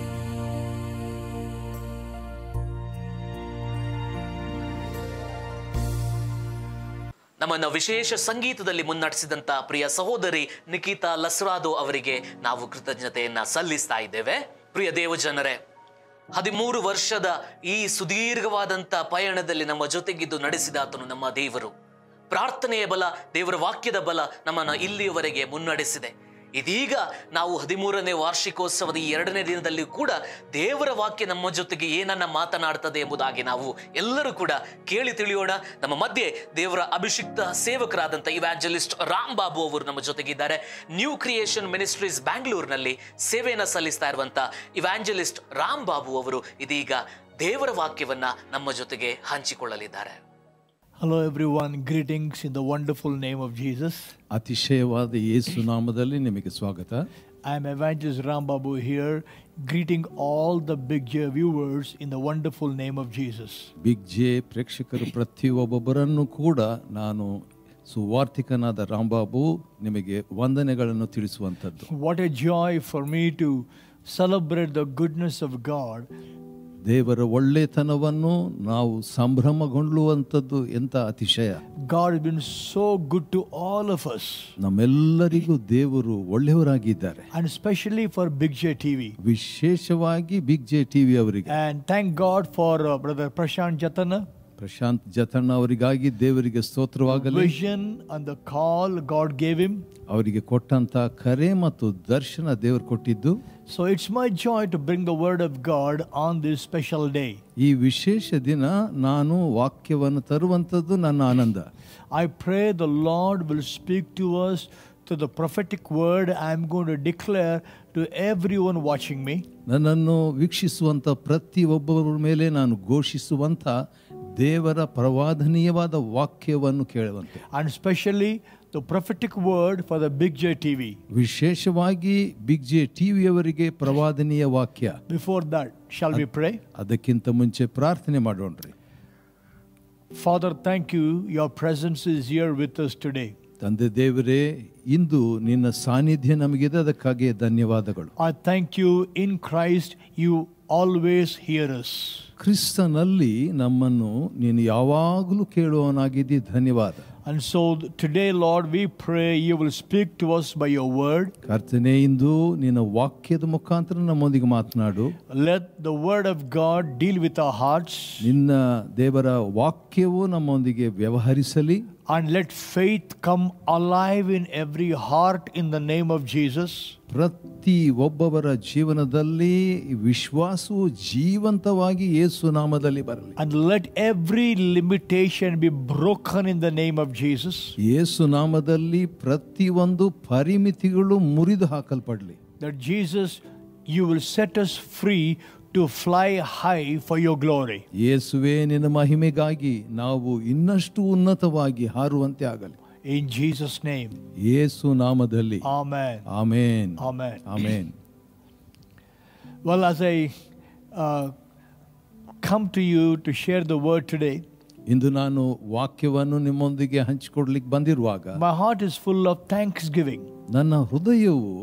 ನಮ್ಮನ್ನು ವಿಶೇಷ ಸಂಗೀತದಲ್ಲಿ ಮುನ್ನಡೆಸಿದಂತ ಪ್ರಿಯ ಸಹೋದರಿ ನಿಖಿತಾ ಲಸ್ರಾದೋ ಅವರಿಗೆ ನಾವು ಕೃತಜ್ಞತೆಯನ್ನ ಸಲ್ಲಿಸ್ತಾ ಇದ್ದೇವೆ ಪ್ರಿಯ ದೇವಜನರೇ ಹದಿಮೂರು ವರ್ಷದ ಈ ಸುದೀರ್ಘವಾದಂತ ಪಯಣದಲ್ಲಿ ನಮ್ಮ ಜೊತೆಗಿದ್ದು ನಡೆಸಿದಾತನು ನಮ್ಮ ದೇವರು ಪ್ರಾರ್ಥನೆಯ ಬಲ ದೇವರ ವಾಕ್ಯದ ಬಲ ನಮ್ಮನ್ನು ಇಲ್ಲಿಯವರೆಗೆ ಮುನ್ನಡೆಸಿದೆ ಇದೀಗ ನಾವು ಹದಿಮೂರನೇ ವಾರ್ಷಿಕೋತ್ಸವದ ಈ ಎರಡನೇ ದಿನದಲ್ಲಿ ಕೂಡ ದೇವರ ವಾಕ್ಯ ನಮ್ಮ ಜೊತೆಗೆ ಏನನ್ನ ಮಾತನಾಡ್ತದೆ ಎಂಬುದಾಗಿ ನಾವು ಎಲ್ಲರೂ ಕೂಡ ಕೇಳಿ ತಿಳಿಯೋಣ ನಮ್ಮ ಮಧ್ಯೆ ದೇವರ ಅಭಿಷಿಕ್ತ ಸೇವಕರಾದಂಥ ಇವ್ಯಾಂಜಲಿಸ್ಟ್ ರಾಮ್ ಬಾಬು ಅವರು ನಮ್ಮ ಜೊತೆಗಿದ್ದಾರೆ ನ್ಯೂ ಕ್ರಿಯೇಷನ್ ಮಿನಿಸ್ಟ್ರೀಸ್ ಬ್ಯಾಂಗ್ಳೂರ್ನಲ್ಲಿ ಸೇವೆಯನ್ನು ಸಲ್ಲಿಸ್ತಾ ಇರುವಂತ ಇವ್ಯಾಂಜಲಿಸ್ಟ್ ರಾಮ್ ಬಾಬು ಅವರು ಇದೀಗ ದೇವರ ವಾಕ್ಯವನ್ನ ನಮ್ಮ ಜೊತೆಗೆ ಹಂಚಿಕೊಳ್ಳಲಿದ್ದಾರೆ Hello, everyone. Greetings in the wonderful name of Jesus. ಅತಿಶಯವಾದ ಯೇಸು ನಾಮದಲ್ಲಿ ನಿಮಗೆ ಸ್ವಾಗತ I am Evangelist Ram Babu here, greeting all the Big J viewers in the wonderful name of Jesus. Big J ಪ್ರೇಕ್ಷಕರು ಪ್ರತಿಯೊಬ್ಬೊಬ್ಬರನ್ನು ಕೂಡ ನಾನು ಸುವಾರ್ಥಿಕನಾದ ರಾಂಬಾಬು ನಿಮಗೆ ವಂದನೆಗಳನ್ನು ತಿಳಿಸುವಂಥದ್ದು What a joy for me to celebrate the goodness of God ದೇವರ ಒಳ್ಳೆತನವನ್ನು ನಾವು ಸಂಭ್ರಮಗೊಳ್ಳುವಂಥದ್ದು ಎಂಥ ಅತಿಶಯ God has been so good to all of us, ನಮ್ಮೆಲ್ಲರಿಗೂ ದೇವರು ಒಳ್ಳೆಯವರಾಗಿದ್ದಾರೆ and especially for Big J TV. ವಿಶೇಷವಾಗಿ ಬಿಗ್ ಜೆ ಟಿವಿ ಅವರಿಗೆ And thank God for uh, Brother Prashant Jatana, Prashant Jatana ಅವರಿಗಾಗಿ ದೇವರಿಗೆ ಸ್ತೋತ್ರವಾಗಲಿ vision and the call God gave him. ಅವರಿಗೆ ಕೊಟ್ಟಂತ ಕರೆ ಮತ್ತು ದರ್ಶನ ದೇವರು ಕೊಟ್ಟಿದ್ದು So it's my joy to bring the word of God on this special day. ಈ ವಿಶೇಷ ದಿನ ನಾನು ವಾಕ್ಯವನ್ನು ತರುವಂಥದ್ದು ನನ್ನ ಆನಂದ I pray the Lord will speak to us to the prophetic word I'm going to declare to everyone watching me. ನನ್ನನ್ನು ವೀಕ್ಷಿಸುವಂಥ ಪ್ರತಿಯೊಬ್ಬರ ಮೇಲೆ ನಾನು ಘೋಷಿಸುವಂಥ ದೇವರ ಪ್ರವಾದನೀಯವಾದ ವಾಕ್ಯವನ್ನು ಕೇಳುವಂತೆ And especially the prophetic word for the Big J TV. ವಿಶೇಷವಾಗಿ ಬಿಗ್ ಜೆ ಟಿವಿಯವರಿಗೆ ಪ್ರವಾದನೀಯ ವಾಕ್ಯ Before that, shall we pray? ಅದಕ್ಕಿಂತ ಮುಂಚೆ ಪ್ರಾರ್ಥನೆ ಮಾಡೋಣ್ರಿ Father, thank you. Your presence is here with us today. ತಂದೆ ದೇವರೇ ಇಂದು ನಿನ್ನ ಸಾನ್ನಿಧ್ಯ ನಮಗಿದೆ ಅದಕ್ಕಾಗಿ ಧನ್ಯವಾದಗಳು I thank you in Christ, you always hear us. ಕ್ರಿಸ್ತನಲ್ಲಿ ನಮ್ಮನ್ನು ನೀನು ಯಾವಾಗಲೂ ಕೇಳುವವನಾಗಿದ್ದಿ ಧನ್ಯವಾದ And so today, Lord, we pray you will speak to us by your word. ಕರ್ತನೆ ಇಂದು ನಿನ್ನ ವಾಕ್ಯದ ಮುಖಾಂತರ ನಮ್ಮೊಂದಿಗೆ ಮಾತನಾಡು Let the word of God deal with our hearts ನಿನ್ನ ದೇವರ ವಾಕ್ಯವು ನಮ್ಮೊಂದಿಗೆ ವ್ಯವಹರಿಸಲಿ and let faith come alive in every heart in the name of Jesus. ಪ್ರತಿ ಒಬ್ಬೊಬ್ಬರ ಜೀವನದಲ್ಲಿ ವಿಶ್ವಾಸವು ಜೀವಂತವಾಗಿ ಯೇಸು ನಾಮದಲ್ಲಿ ಬರಲಿ And let every limitation be broken in the name of Jesus. Yesu ನಾಮದಲ್ಲಿ ಪ್ರತಿಯೊಂದು ಪರಿಮಿತಿಗಳು ಮುರಿದು ಹಾಕಲ್ಪಡಲಿ That Jesus, you will set us free to fly high for your glory. ಯೇಸುವೆ ನಿನ್ನ ಮಹಿಮೆಗಾಗಿ ನಾವು ಇನ್ನಷ್ಟು ಉನ್ನತವಾಗಿ ಹಾರುವಂತೆ ಆಗಲಿ In Jesus' name. ಯೇಸು ನಾಮದಲ್ಲಿ Amen. Amen Amen. Amen Well, as I uh, come to you to share the word today, ಇಂದು ನಾನು ವಾಕ್ಯವನ್ನು ನಿಮ್ಮೊಂದಿಗೆ ಹಂಚಿಕೊಡ್ಲಿಕ್ಕೆ ಬಂದಿರುವಾಗ my heart is full of thanksgiving. ನನ್ನ ಹೃದಯವು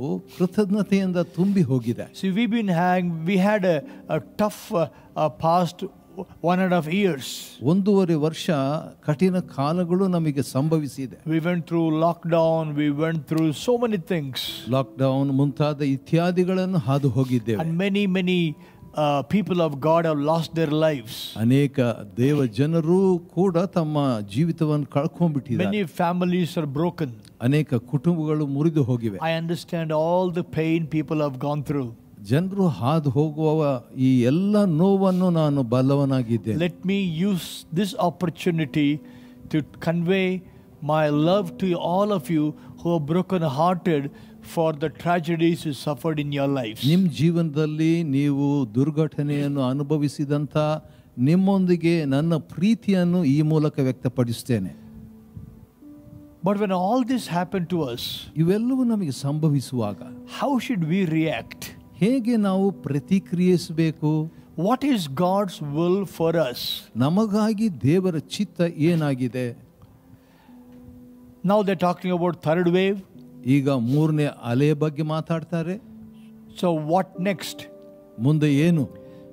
ಕೃತಜ್ಞತೆಯಿಂದ ತುಂಬಿ ಹೋಗಿದೆ See, we've been having, we had a, a tough uh, uh, past one and a half years. ಒಂದೂವರೆ ವರ್ಷ ಕಠಿಣ ಕಾಲಗಳು ನಮಗೆ ಸಂಭವಿಸಿದೆ We went through lockdown, we went through so many things. Lockdown ಮುಂತಾದ ಇತ್ಯಾದಿಗಳನ್ನು ಹಾದು ಹೋಗಿದ್ದೇವೆ And many, many uh, people of God have lost their lives. ಅನೇಕ ದೇವ ಜನರು ಕೂಡ ತಮ್ಮ ಜೀವಿತವನ್ನು ಕಳ್ಕೊಂಡ್ಬಿಟ್ಟಿದ್ದಾರೆ Many families are broken. ಅನೇಕ ಕುಟುಂಬಗಳು ಮುರಿದು ಹೋಗಿವೆ I understand all the pain people have gone through. ಜನರು ಹಾದು ಹೋಗುವ ಈ ಎಲ್ಲ ನೋವನ್ನು ನಾನು ಬಲ್ಲವನಾಗಿದ್ದೇನೆ Let me use this opportunity to convey my love to all of you who are broken hearted for the tragedies you suffered in your lives. ನಿಮ್ಮ ಜೀವನದಲ್ಲಿ ನೀವು ದುರ್ಘಟನೆಯನ್ನು ಅನುಭವಿಸಿದಂಥ ನಿಮ್ಮೊಂದಿಗೆ ನನ್ನ ಪ್ರೀತಿಯನ್ನು ಈ ಮೂಲಕ ವ್ಯಕ್ತಪಡಿಸ್ತೇನೆ But when all this happened to us, ಇವೆಲ್ಲವೂ ನಮಗೆ ಸಂಭವಿಸುವಾಗ how should we react? ಹೇಗೆ ನಾವು ಪ್ರತಿಕ್ರಿಯಿಸಬೇಕು What is God's will for us? ನಮಗಾಗಿ ದೇವರ ಚಿತ್ತ ಏನಾಗಿದೆ Now they're talking about third wave. ಈಗ ಮೂರನೇ ಅಲೆಯ ಬಗ್ಗೆ ಮಾತಾಡ್ತಾರೆ So, what next? ಮುಂದೆ ಏನು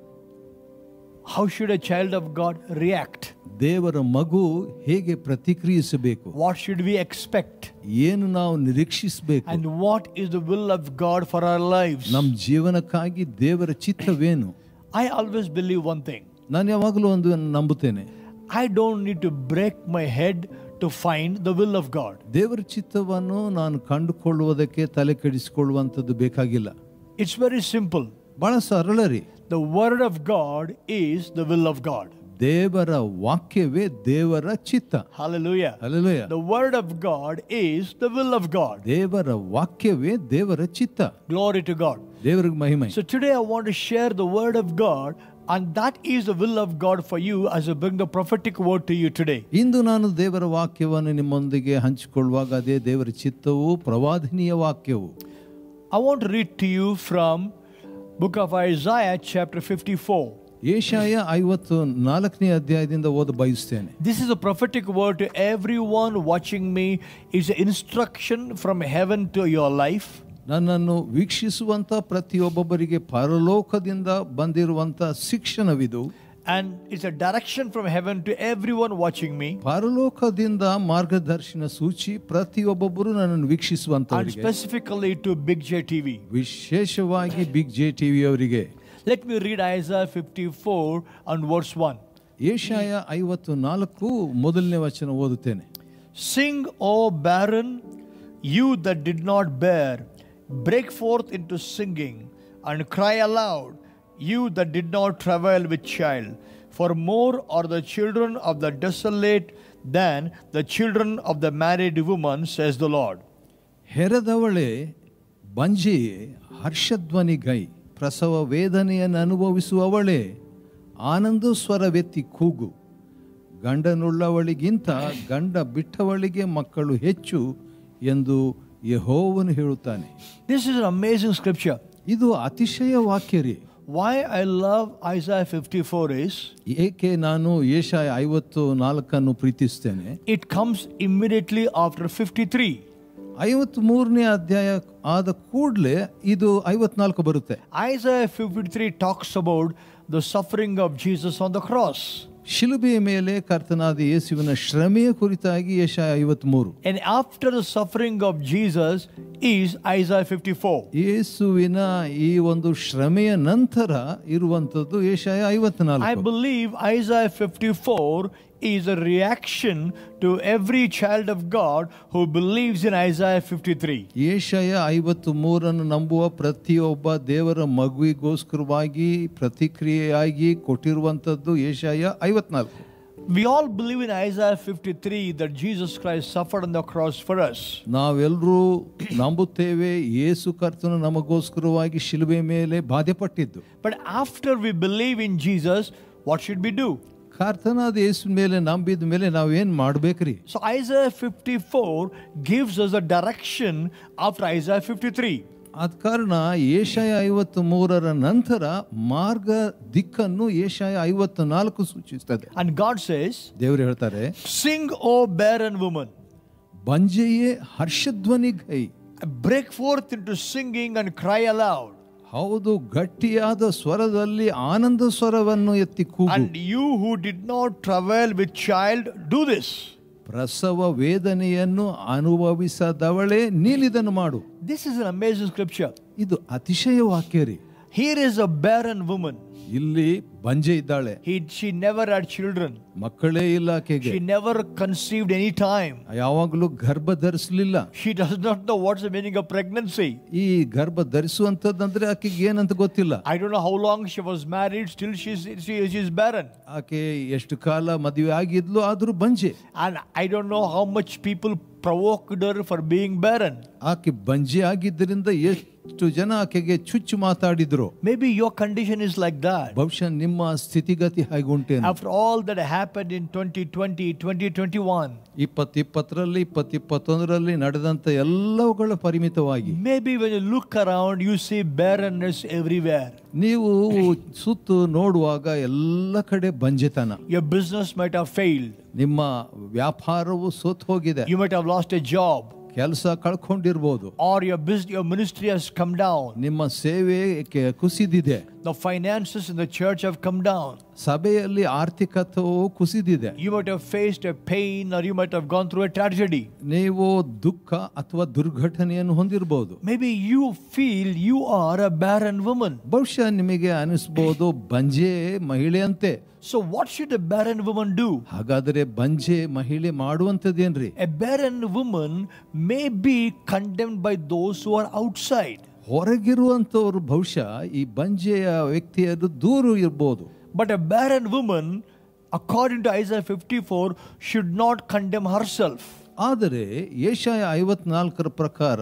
How should a child of God react? ದೇವರ ಮಗು ಹೇಗೆ ಪ್ರತಿಕ್ರಿಯಿಸಬೇಕು What should we expect? ಏನು ನಾವು ನಿರೀಕ್ಷಿಸಬೇಕು And what is the will of God for our lives? ನಮ್ಮ ಜೀವನಕ್ಕಾಗಿ ದೇವರ ಚಿತ್ತವೇನು I always believe one thing ನಾನು ಯಾವಾಗಲೂ ಒಂದು ನಂಬುತ್ತೇನೆ I don't need to break my head to find the will of God. ದೇವರ ಚಿತ್ತವನ್ನು ನಾನು ಕಂಡುಕೊಳ್ಳುವುದಕ್ಕೆ ತಲೆ ಕೆಡಿಸಿಕೊಳ್ಳುವಂಥದ್ದು ಬೇಕಾಗಿಲ್ಲ It's very simple. ಬಹಳ ಸರಳ ರೀ The Word of God is the will of God. ದೇವರ ವಾಕ್ಯವೇ ದೇವರ ಚಿತ್ತ Hallelujah. Hallelujah. The Word of God is the will of God. ದೇವರ ವಾಕ್ಯವೇ ದೇವರ ಚಿತ್ತ Glory to God. ದೇವರಿಗೆ ಮಹಿಮೆ So today I want to share the Word of God, and that is the will of God for you as I bring the prophetic word to you today. ಇಂದು ನಾನು ದೇವರ ವಾಕ್ಯವನ್ನು ನಿಮ್ಮೊಂದಿಗೆ ಹಂಚಿಕೊಳ್ಳುವಾಗ ಅದೇ ದೇವರ ಚಿತ್ತವು ಪ್ರವಾದನೀಯ ವಾಕ್ಯವು I want to read to you from book of Isaiah chapter 54. ಏಷಾಯ ಐವತ್ತು ನಾಲ್ಕನೇ ಅಧ್ಯಾಯದಿಂದ ಓದ ಬಯಸ್ತೇನೆ This is a prophetic word to everyone watching me. It's an instruction from heaven to your life. ನನ್ನನ್ನು ವೀಕ್ಷಿಸುವಂತ ಪ್ರತಿಯೊಬ್ಬೊಬ್ಬರಿಗೆ ಪರಲೋಕದಿಂದ ಬಂದಿರುವಂತ ಶಿಕ್ಷಣವಿದು And it's a direction from heaven to everyone watching me. ಪರಲೋಕದಿಂದ ಮಾರ್ಗದರ್ಶನ ಸೂಚಿ ಪ್ರತಿಯೊಬ್ಬೊಬ್ಬರು ನನ್ನನ್ನು And ವೀಕ್ಷಿಸುವಂತವರಿಗೆ specifically to Big J TV. ವಿಶೇಷವಾಗಿ ಬಿಗ್ ಜೆ ಟಿವಿ ಅವರಿಗೆ Let me read Isaiah 54 and verse 1. ಏಷಾಯ ಐವತ್ತು ನಾಲ್ಕು ಮೊದಲನೇ ವಚನ ಓದುತ್ತೇನೆ Sing, O barren, you that did not bear, break forth into singing, and cry aloud, you that did not travail with child. For more are the children of the desolate than the children of the married woman, says the Lord. ಹೆರದವಳೆ ಬಂಜೆಯೇ ಹರ್ಷಧ್ವನಿಗೈ ಪ್ರಸವ ವೇದನೆಯನ್ನು ಅನುಭವಿಸುವವಳೇ ಆನಂದ ಸ್ವರವೆತ್ತಿ ಕೂಗು ಗಂಡನುಳ್ಳವಳಿಗಿಂತ ಗಂಡ ಬಿಟ್ಟವಳಿಗೆ ಮಕ್ಕಳು ಹೆಚ್ಚು ಎಂದು ಯಹೋವನು ಹೇಳುತ್ತಾನೆ This is an amazing scripture. ಇದು ಅತಿಶಯ ವಾಕ್ಯ ರೀ Why I love Isaiah 54 is ಏಕೆ ನಾನು ಏಷಾಯ ಐವತ್ತು ನಾಲ್ಕನ್ನು ಪ್ರೀತಿಸ್ತೇನೆ it comes immediately after 53. ಐವತ್ತ್ ಮೂರನೇ ಅಧ್ಯಾಯ ಆದ ಕೂಡಲೇ ಇದು ಐವತ್ನಾಲ್ಕು ಬರುತ್ತೆ Isaiah 53 talks about the suffering of Jesus on the cross. ಶಿಲುಬೆಯ ಮೇಲೆ ಕರ್ತನಾದ ಯೇಸುವಿನ ಶ್ರಮೆಯ ಕುರಿತಾಗಿ ಯಶಾಯ ಐವತ್ಮೂರು And after the suffering of Jesus is Isaiah 54. ಯೇಸುವಿನ ಈ ಒಂದು ಶ್ರಮೆಯ ನಂತರ ಇರುವಂತದ್ದು ಯಶಾಯ I ಐವತ್ನಾಲ್ಕು believe Isaiah 54 is a reaction to every child of God who believes in Isaiah 53. ಏಷಯ ಐವತ್ತು ಮೂರನ್ನು ನಂಬುವ ಪ್ರತಿಯೊಬ್ಬ ದೇವರ ಮಗುವಿಗೋಸ್ಕರವಾಗಿ ಪ್ರತಿಕ್ರಿಯೆಯಾಗಿ ಕೊಟ್ಟಿರುವಂತದ್ದು ಏಷಯ ಐವತ್ನಾಲ್ಕು We all believe in Isaiah 53 that Jesus Christ suffered on the cross for us. ನಾವೆಲ್ಲರೂ ನಂಬುತ್ತೇವೆ ಯೇಸು ಕರ್ತನು ನಮಗೋಸ್ಕರವಾಗಿ ಶಿಲುಬೆ ಮೇಲೆ ಬಾಧೆಪಟ್ಟಿದ್ದು But after we believe in Jesus, what should we do? ಕರ್ತನಾದ ಯೇಸು ಮೇಲೆ ನಂಬಿದ ಮೇಲೆ ನಾವೇನ್ ಮಾಡ್ಬೇಕ್ರಿ So Isaiah 54 gives us a direction after Isaiah 53. ಆದ ಕಾರಣ ಏಷಯ ಐವತ್ತು ಮೂರರ ನಂತರ ಮಾರ್ಗ ದಿಕ್ಕನ್ನು ಏಷಯ ಐವತ್ತು ನಾಲ್ಕು ಸೂಚಿಸ್ತದೆ And God says, ದೇವರು ಹೇಳ್ತಾರೆ Sing, O barren woman, ಬಂಜೆಯೇ ಹರ್ಷಧ್ವನಿಗೈ break forth into singing and cry aloud. ಹೌದು ಗಟ್ಟಿಯಾದ ಸ್ವರದಲ್ಲಿ ಆನಂದ ಸ್ವರವನ್ನು ಎತ್ತಿ ಕೂಗು And you who did not travail with child, do this. ಪ್ರಸವ ವೇದನೆಯನ್ನು ಅನುಭವಿಸದವಳೇ ನೀನಿದನ್ನು ಮಾಡು This is an amazing scripture. ಇದು ಅತಿಶಯ ವಾಕ್ಯ ರೀ Here is a barren woman. ಇಲ್ಲಿ ಬಂಜೆ ಇದ್ದಾಳೆ He, she never had children. ಮಕ್ಕಳೇ ಇಲ್ಲ ಆಕೆಗೆ She never conceived any time. ಯಾವಾಗಲೂ ಗರ್ಭ ಧರಿಸಲಿಲ್ಲ She does not know what's the meaning of pregnancy. ಈ ಗರ್ಭ ಧರಿಸುವಂತದ್ದಂದ್ರೆ ಆಕೆಗೆ ಏನಂತ ಗೊತ್ತಿಲ್ಲ I don't know how long she was married, still she's, she, she's barren. ಆಕೆ ಎಷ್ಟು ಕಾಲ ಮದುವೆ ಆಗಿದ್ಲು ಆದ್ರೂ ಬಂಜೆ And I don't know how much people provoked her for being barren. ಆಕೆ ಬಂಜೆ ಆಗಿದ್ದರಿಂದ ಎಷ್ಟು ಜನ ಆಕೆಗೆ ಚುಚ್ಚು ಮಾತಾಡಿದ್ರು Maybe your condition is like that. ಬಹುಶಃ ನಿಮ್ಮ ಸ್ಥಿತಿಗತಿ ಹಾಗುಂಟೇನು After all that happened in 2020, 2021, ಇಪ್ಪತ್ ಇಪ್ಪತ್ತರಲ್ಲಿ ಇಪ್ಪತ್ ಇಪ್ಪತ್ತೊಂದರಲ್ಲಿ ನಡೆದಂತ ಎಲ್ಲವುಗಳ ಪರಿಮಿತವಾಗಿ maybe when you look around, you see barrenness everywhere. ನೀವು ಸುತ್ತು ನೋಡುವಾಗ ಎಲ್ಲ ಕಡೆ ಬಂಜೆತನ Your business might have failed. ನಿಮ್ಮ ವ್ಯಾಪಾರವು ಸೋತ್ ಹೋಗಿದೆ You might have lost a job. ಕೆಲಸ ಕಳ್ಕೊಂಡಿರ್ಬೋದು Or your business, your ministry has come down. ನಿಮ್ಮ ಸೇವೆ ಕೆ- ಕುಸಿದಿದೆ The finances in the church have come down. ಸಭೆಯಲ್ಲಿ ಆರ್ಥಿಕತೆಯು ಕುಸಿದಿದೆ You might have faced a pain or you might have gone through a tragedy. ನೀವು ದುಃಖ ಅಥವಾ ದುರ್ಘಟನೆಯನ್ನು ಹೊಂದಿರಬಹುದು Maybe you feel you are a barren woman. ಬಹುಶಃ ನಿಮಗೆ ಅನಿಸ್ಬೋದು ಬಂಜೆ ಮಹಿಳೆಯಂತೆ So, what should a barren woman do? ಹಾಗಾದರೆ ಬಂಜೆ ಮಹಿಳೆ ಮಾಡುವಂಥದ್ದೇನ್ರಿ A barren woman may be condemned by those who are outside. ಹೊರಗಿರುವಂಥವ್ರು ಬಹುಶಃ ಈ ಬಂಜೆಯ ವ್ಯಕ್ತಿಯದು ದೂರ ಇರ್ಬೋದು But a barren woman, according to Isaiah 54, should not condemn herself. ಆದರೆ ಏಷಾಯ ಐವತ್ನಾಲ್ಕರ ಪ್ರಕಾರ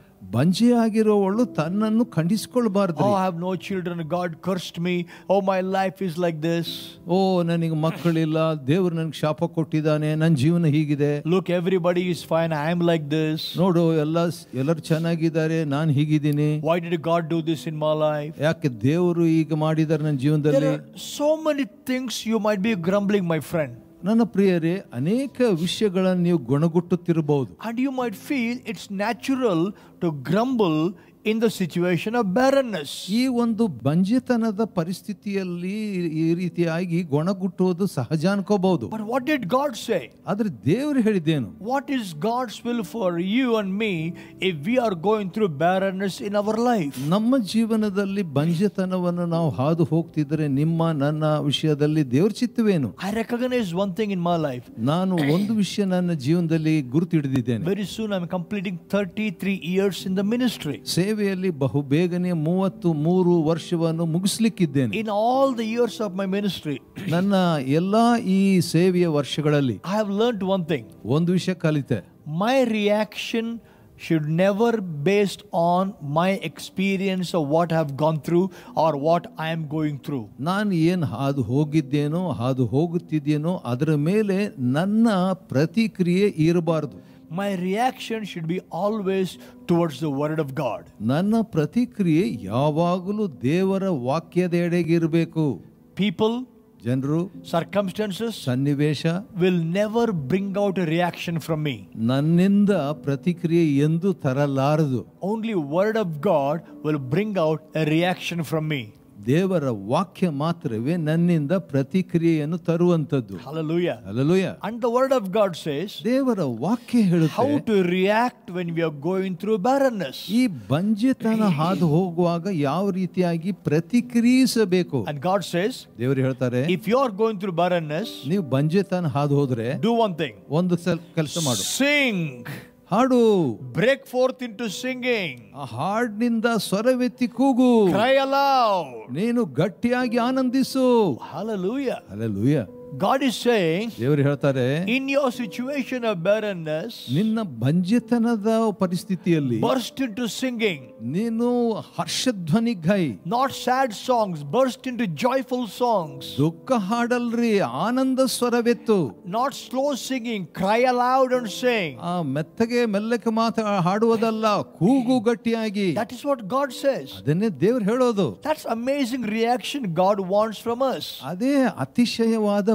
ಬಂಜೆಯಾಗಿರೋವಳು ತನ್ನನ್ನು ಖಂಡಿಸಿಕೊಳ್ಬಾರ್ದು Oh, I have no children. God cursed me. Oh, my life is like this. ಓ ನನಗೆ ಮಕ್ಕಳಿಲ್ಲ ದೇವ್ರು ನನಗೆ ಶಾಪ ಕೊಟ್ಟಿದ್ದಾನೆ ನನ್ನ ಜೀವನ ಹೀಗಿದೆ Look, everybody is fine. I am like this. ನೋಡು ಎಲ್ಲ ಎಲ್ಲರೂ ಚೆನ್ನಾಗಿದ್ದಾರೆ ನಾನು ಹೀಗಿದ್ದೀನಿ Why did God do this in my life? ಯಾಕೆ ದೇವರು ಈಗ ಮಾಡಿದ್ದಾರೆ ನನ್ನ There ಜೀವನದಲ್ಲಿ are so many things you might be grumbling, my friend. ನನ್ನ ಪ್ರಿಯರೇ ಅನೇಕ ವಿಷಯಗಳನ್ನು ನೀವು ಗುಣಗುಟ್ಟುತ್ತಿರಬಹುದು And you might feel it's natural to grumble in the situation of barrenness. ಈ ಒಂದು ಬಂಜೆತನದ ಪರಿಸ್ಥಿತಿಯಲ್ಲಿ ಈ ರೀತಿಯಾಗಿ ಗೊಣಗುಟ್ಟುವುದು ಸಹಜ ಅನ್ಕೋಬಹುದು But what did God say? ಆದ್ರೆ ದೇವರು ಹೇಳಿದ್ದೇನು What is God's will for you and me if we are going through barrenness in our life? ನಮ್ಮ ಜೀವನದಲ್ಲಿ ಬಂಜೆತನವನ್ನು ನಾವು ಹಾದು ಹೋಗ್ತಿದ್ರೆ ನಿಮ್ಮ ನನ್ನ ವಿಷಯದಲ್ಲಿ ದೇವ್ರ ಚಿತ್ತವೇನು I recognize one thing in my life. ನಾನು ಒಂದು ವಿಷಯ ನನ್ನ ಜೀವನದಲ್ಲಿ ಗುರುತಿಡಿದಿದ್ದೇನೆ Very soon I'm completing 33 years in the ministry. ಸೇವೆಯಲ್ಲಿ ಬಹು ಬೇಗನೆ ಮೂವತ್ತು ಮೂರು ವರ್ಷವನ್ನು ಮುಗಿಸ್ಲಿಕ್ಕಿದ್ದೇನೆ In all the years of my ministry, ನನ್ನ ಎಲ್ಲಾ ಈ ಸೇವೆಯ ವರ್ಷಗಳಲ್ಲಿ I have learned one thing. ಒಂದು ವಿಷಯ ಕಲಿತೆ My reaction should never based on my experience of what I have gone through or what I am going through. ನಾನು ಏನು ಹಾದು ಹೋಗಿದ್ದೇನೋ ಹಾದು ಹೋಗುತ್ತಿದ್ದೇನೋ ಅದರ ಮೇಲೆ ನನ್ನ ಪ್ರತಿಕ್ರಿಯೆ ಇರಬಾರದು My reaction should be always towards the word of God. ನನ್ನ ಪ್ರತಿಕ್ರಿಯೆ ಯಾವಾಗಲೂ ದೇವರ ವಾಕ್ಯದೆಡೆಗಿರಬೇಕು People, ಜನರು circumstances ಸನ್ನಿವೇಶ will never bring out a reaction from me. ನನ್ನಿಂದ ಪ್ರತಿಕ್ರಿಯೆ ಎಂದು ತರಲಾರದು Only word of God will bring out a reaction from me. ದೇವರ ವಾಕ್ಯ ಮಾತ್ರವೇ ನನ್ನಿಂದ ಪ್ರತಿಕ್ರಿಯೆಯನ್ನು ತರುವಂತದ್ದು Hallelujah. Hallelujah And the word of God says ದೇವರ ವಾಕ್ಯ how ಹೇಳುತ್ತೆ to react when we are going through barrenness. ಈ ಬಂಜೆತನ ಹಾದು ಹೋಗುವಾಗ ಯಾವ ರೀತಿಯಾಗಿ ಪ್ರತಿಕ್ರಿಯಿಸಬೇಕು And God says, ದೇವರು ಹೇಳ್ತಾರೆ if you are going through barrenness, ನೀವು ಬಂಜೆತನ ಹಾದು ಹೋದ್ರೆ do one thing ಒಂದು ಕೆಲಸ ಮಾಡು sing, ಹಾಡು break forth into singing, ಆ ಹಾಡಿನಿಂದ ಸ್ವರವೆತ್ತಿ ಕೂಗು cry aloud. ನೀನು ಗಟ್ಟಿಯಾಗಿ ಆನಂದಿಸು Hallelujah. Alleluia God is saying, ದೇವರು ಹೇಳ್ತಾರೆ in your situation of barrenness, ನಿನ್ನ ಬಂಜೆತನದ ಪರಿಸ್ಥಿತಿಯಲ್ಲಿ burst into singing. ನೀನು ಹರ್ಷಧ್ವನಿ ಗೈ Not sad songs, burst into joyful songs. ದುಃಖ ಹಾಡಲ್ರಿ ಆನಂದ ಸ್ವರವೆತ್ತು Not slow singing, cry aloud and sing. ಆ ಮೆತ್ತಗೆ ಮೆಲ್ಲಕ್ಕೆ ಮಾತ ಹಾಡುವುದಲ್ಲ ಕೂಗು ಗಟ್ಟಿಯಾಗಿ That is what God says. ಅದನ್ನೇ ದೇವ್ರು ಹೇಳೋದು That's amazing reaction God wants from us. ಅದೇ ಅತಿಶಯವಾದ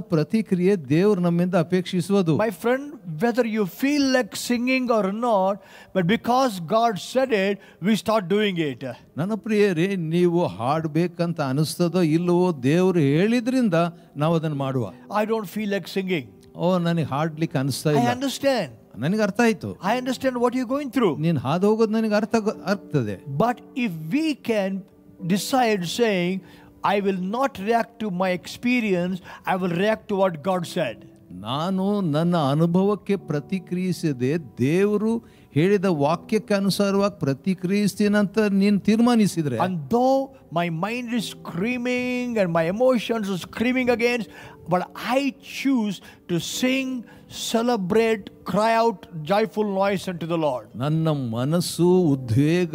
ಪ್ರತಿಕ್ರಿಯೆ ದೇವರು ನಮ್ಮಿಂದ ಅಪೇಕ್ಷಿಸುವುದು My friend, whether you feel like singing or not, but because God said it, we start doing it. ನನ್ನ ಪ್ರಿಯರೇ ನೀವು ಹಾಡ್ಬೇಕಂತ ಅನಿಸ್ತದೋ ಇಲ್ಲವೋ ದೇವರು ಹೇಳಿದ್ರಿಂದ ನಾವು ಅದನ್ನು ಮಾಡುವ I don't feel like singing. ಓ ನನಗೆ ಹಾಡ್ಲಿಕ್ಕೆ ಅನಿಸ್ತಾ I ಇಲ್ಲ understand. ನನಗೆ ಅರ್ಥ ಆಯ್ತು I understand what you're going through. ನೀನು ಹಾದು ಹೋಗೋದು ನನಗೆ ಅರ್ಥ ಆಗ್ತದೆ But if we can decide saying, I will not react to my experience, I will react to what God said. ನಾನು ನನ್ನ ಅನುಭವಕ್ಕೆ ಪ್ರತಿಕ್ರಿಯಿಸದೆ ದೇವರು ಹೇಳಿದ ವಾಕ್ಯಕ್ಕೆ ಅನುಸಾರವಾಗಿ ಪ್ರತಿಕ್ರಿಯಿಸ್ತೀನಂತ ನೀನು ತೀರ್ಮಾನಿಸಿದ್ರೆ And though my mind is screaming and my emotions are screaming against, but I choose to sing, celebrate, cry out joyful noise unto the Lord. ನನ್ನ ಮನಸ್ಸು ಉದ್ವೇಗ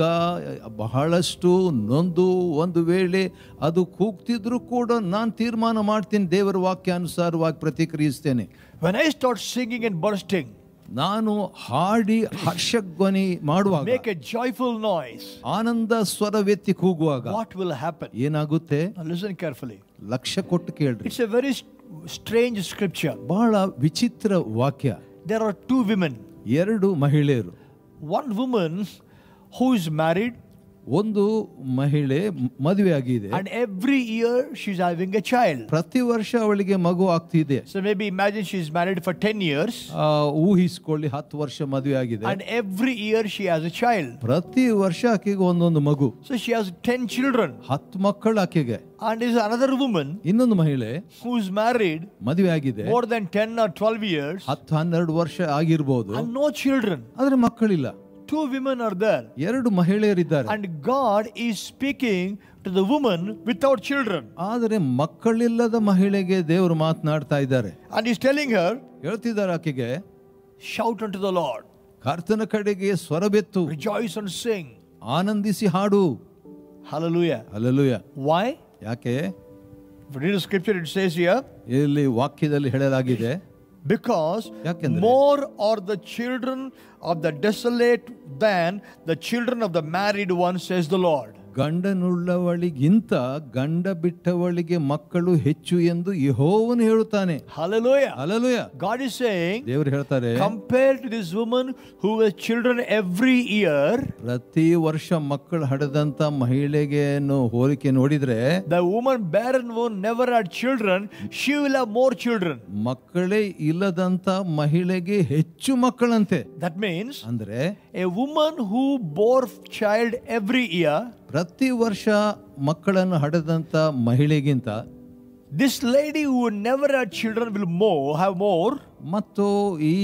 ಬಹಳಷ್ಟು ನೊಂದು ಒಂದು ವೇಳೆ ಅದು ಕೂಗ್ತಿದ್ರು ಕೂಡ ನಾನು ತೀರ್ಮಾನ ಮಾಡ್ತೀನಿ ದೇವರ ವಾಕ್ಯಾನುಸಾರವಾಗಿ ಪ್ರತಿಕ್ರಿಯಿಸ್ತೇನೆ When I start singing and bursting, ನಾನು ಹಾಡಿ ಹರ್ಷಧ್ವನಿ ಮಾಡುವಾಗ make a joyful noise, Ananda ಸ್ವರವೆತ್ತಿ ಕೂಗುವಾಗ what will happen? ಏನಾಗುತ್ತೆ Now listen carefully. ಲಕ್ಷ್ಯ ಕೊಟ್ಟು ಕೇಳ್ರಿ It's a very st- strange scripture. ಬಹಳ ವಿಚಿತ್ರ ವಾಕ್ಯ There are two women. ಎರಡು ಮಹಿಳೆಯರು One woman who is married, ಒಂದು ಮಹಿಳೆ ಮದುವೆ ಆಗಿದೆ and every year she's having a child. ಪ್ರತಿ ವರ್ಷ ಅವಳಿಗೆ ಮಗು ಆಗ್ತಿದೆ So maybe imagine she's married for 10 years, ಆ, ಊಹಿಸ್ಕೊಳ್ಳಿ ಹತ್ತು ವರ್ಷ ಮದುವೆ ಆಗಿದೆ and every year she has a child. ಪ್ರತಿ ವರ್ಷ ಆಕೆಗೆ ಒಂದೊಂದು ಮಗು So she has 10 children. ಹತ್ತು ಮಕ್ಕಳು ಆಕೆಗೆ And is another woman ಇನ್ನೊಂದು ಮಹಿಳೆ who's married ಮದುವೆ ಆಗಿದೆ more than 10 or 12 years ಹತ್ತು ಹನ್ನೆರಡು ವರ್ಷ ಆಗಿರ್ಬೋದು and no children. ಆದ್ರೆ ಮಕ್ಕಳಿಲ್ಲ Two women are there. ಎರಡು ಮಹಿಳೆಯರಿದ್ದಾರೆ And God is speaking to the woman without children. ಆದರೆ ಮಕ್ಕಳಿಲ್ಲದ ಮಹಿಳೆಗೆ ದೇವರು ಮಾತನಾಡ್ತಾ ಇದ್ದಾರೆ And He's telling her, ಹೇಳ್ತಿದ್ದಾರೆ ಆಕೆಗೆ Shout unto the Lord, ಕರ್ತನ ಕಡೆಗೆ ಸ್ವರಬೆತ್ತು rejoice and sing. ಆನಂದಿಸಿ ಹಾಡು Hallelujah. Hallelujah Why? ಯಾಕೆ If you read the scripture, it says here, ಇಲ್ಲಿ ವಾಕ್ಯದಲ್ಲಿ ಹೇಳಲಾಗಿದೆ Because ಯಾಕೆಂದ್ರೆ? more are the children of the desolate than the children of the married one, says the Lord. ಗಂಡನುಳ್ಳವಳಿಗಿಂತ ಗಂಡ ಬಿಟ್ಟವಳಿಗೆ ಮಕ್ಕಳು ಹೆಚ್ಚು ಎಂದು ಯೆಹೋವನು ಹೇಳುತ್ತಾನೆ Hallelujah. Hallelujah God is saying, ದೇವರು ಹೇಳ್ತಾರೆ compared to this woman who has children every year, ಪ್ರತಿ ವರ್ಷ ಮಕ್ಕಳು ಹಡೆದಂತ ಮಹಿಳೆಗೆ ಹೋಲಿಕೆ ನೋಡಿದ್ರೆ the woman barren one never had children, she will have more children. ಮಕ್ಕಳೇ ಇಲ್ಲದಂತ ಮಹಿಳೆಗೆ ಹೆಚ್ಚು ಮಕ್ಕಳಂತೆ That means ಅಂದ್ರೆ a woman who bore child every year, ಪ್ರತಿ ವರ್ಷ ಮಕ್ಕಳನ್ನು ಹಡೆದಂತ ಮಹಿಳೆಗಿಂತ this lady who never had children will more have more. ಮತ್ತು ಈ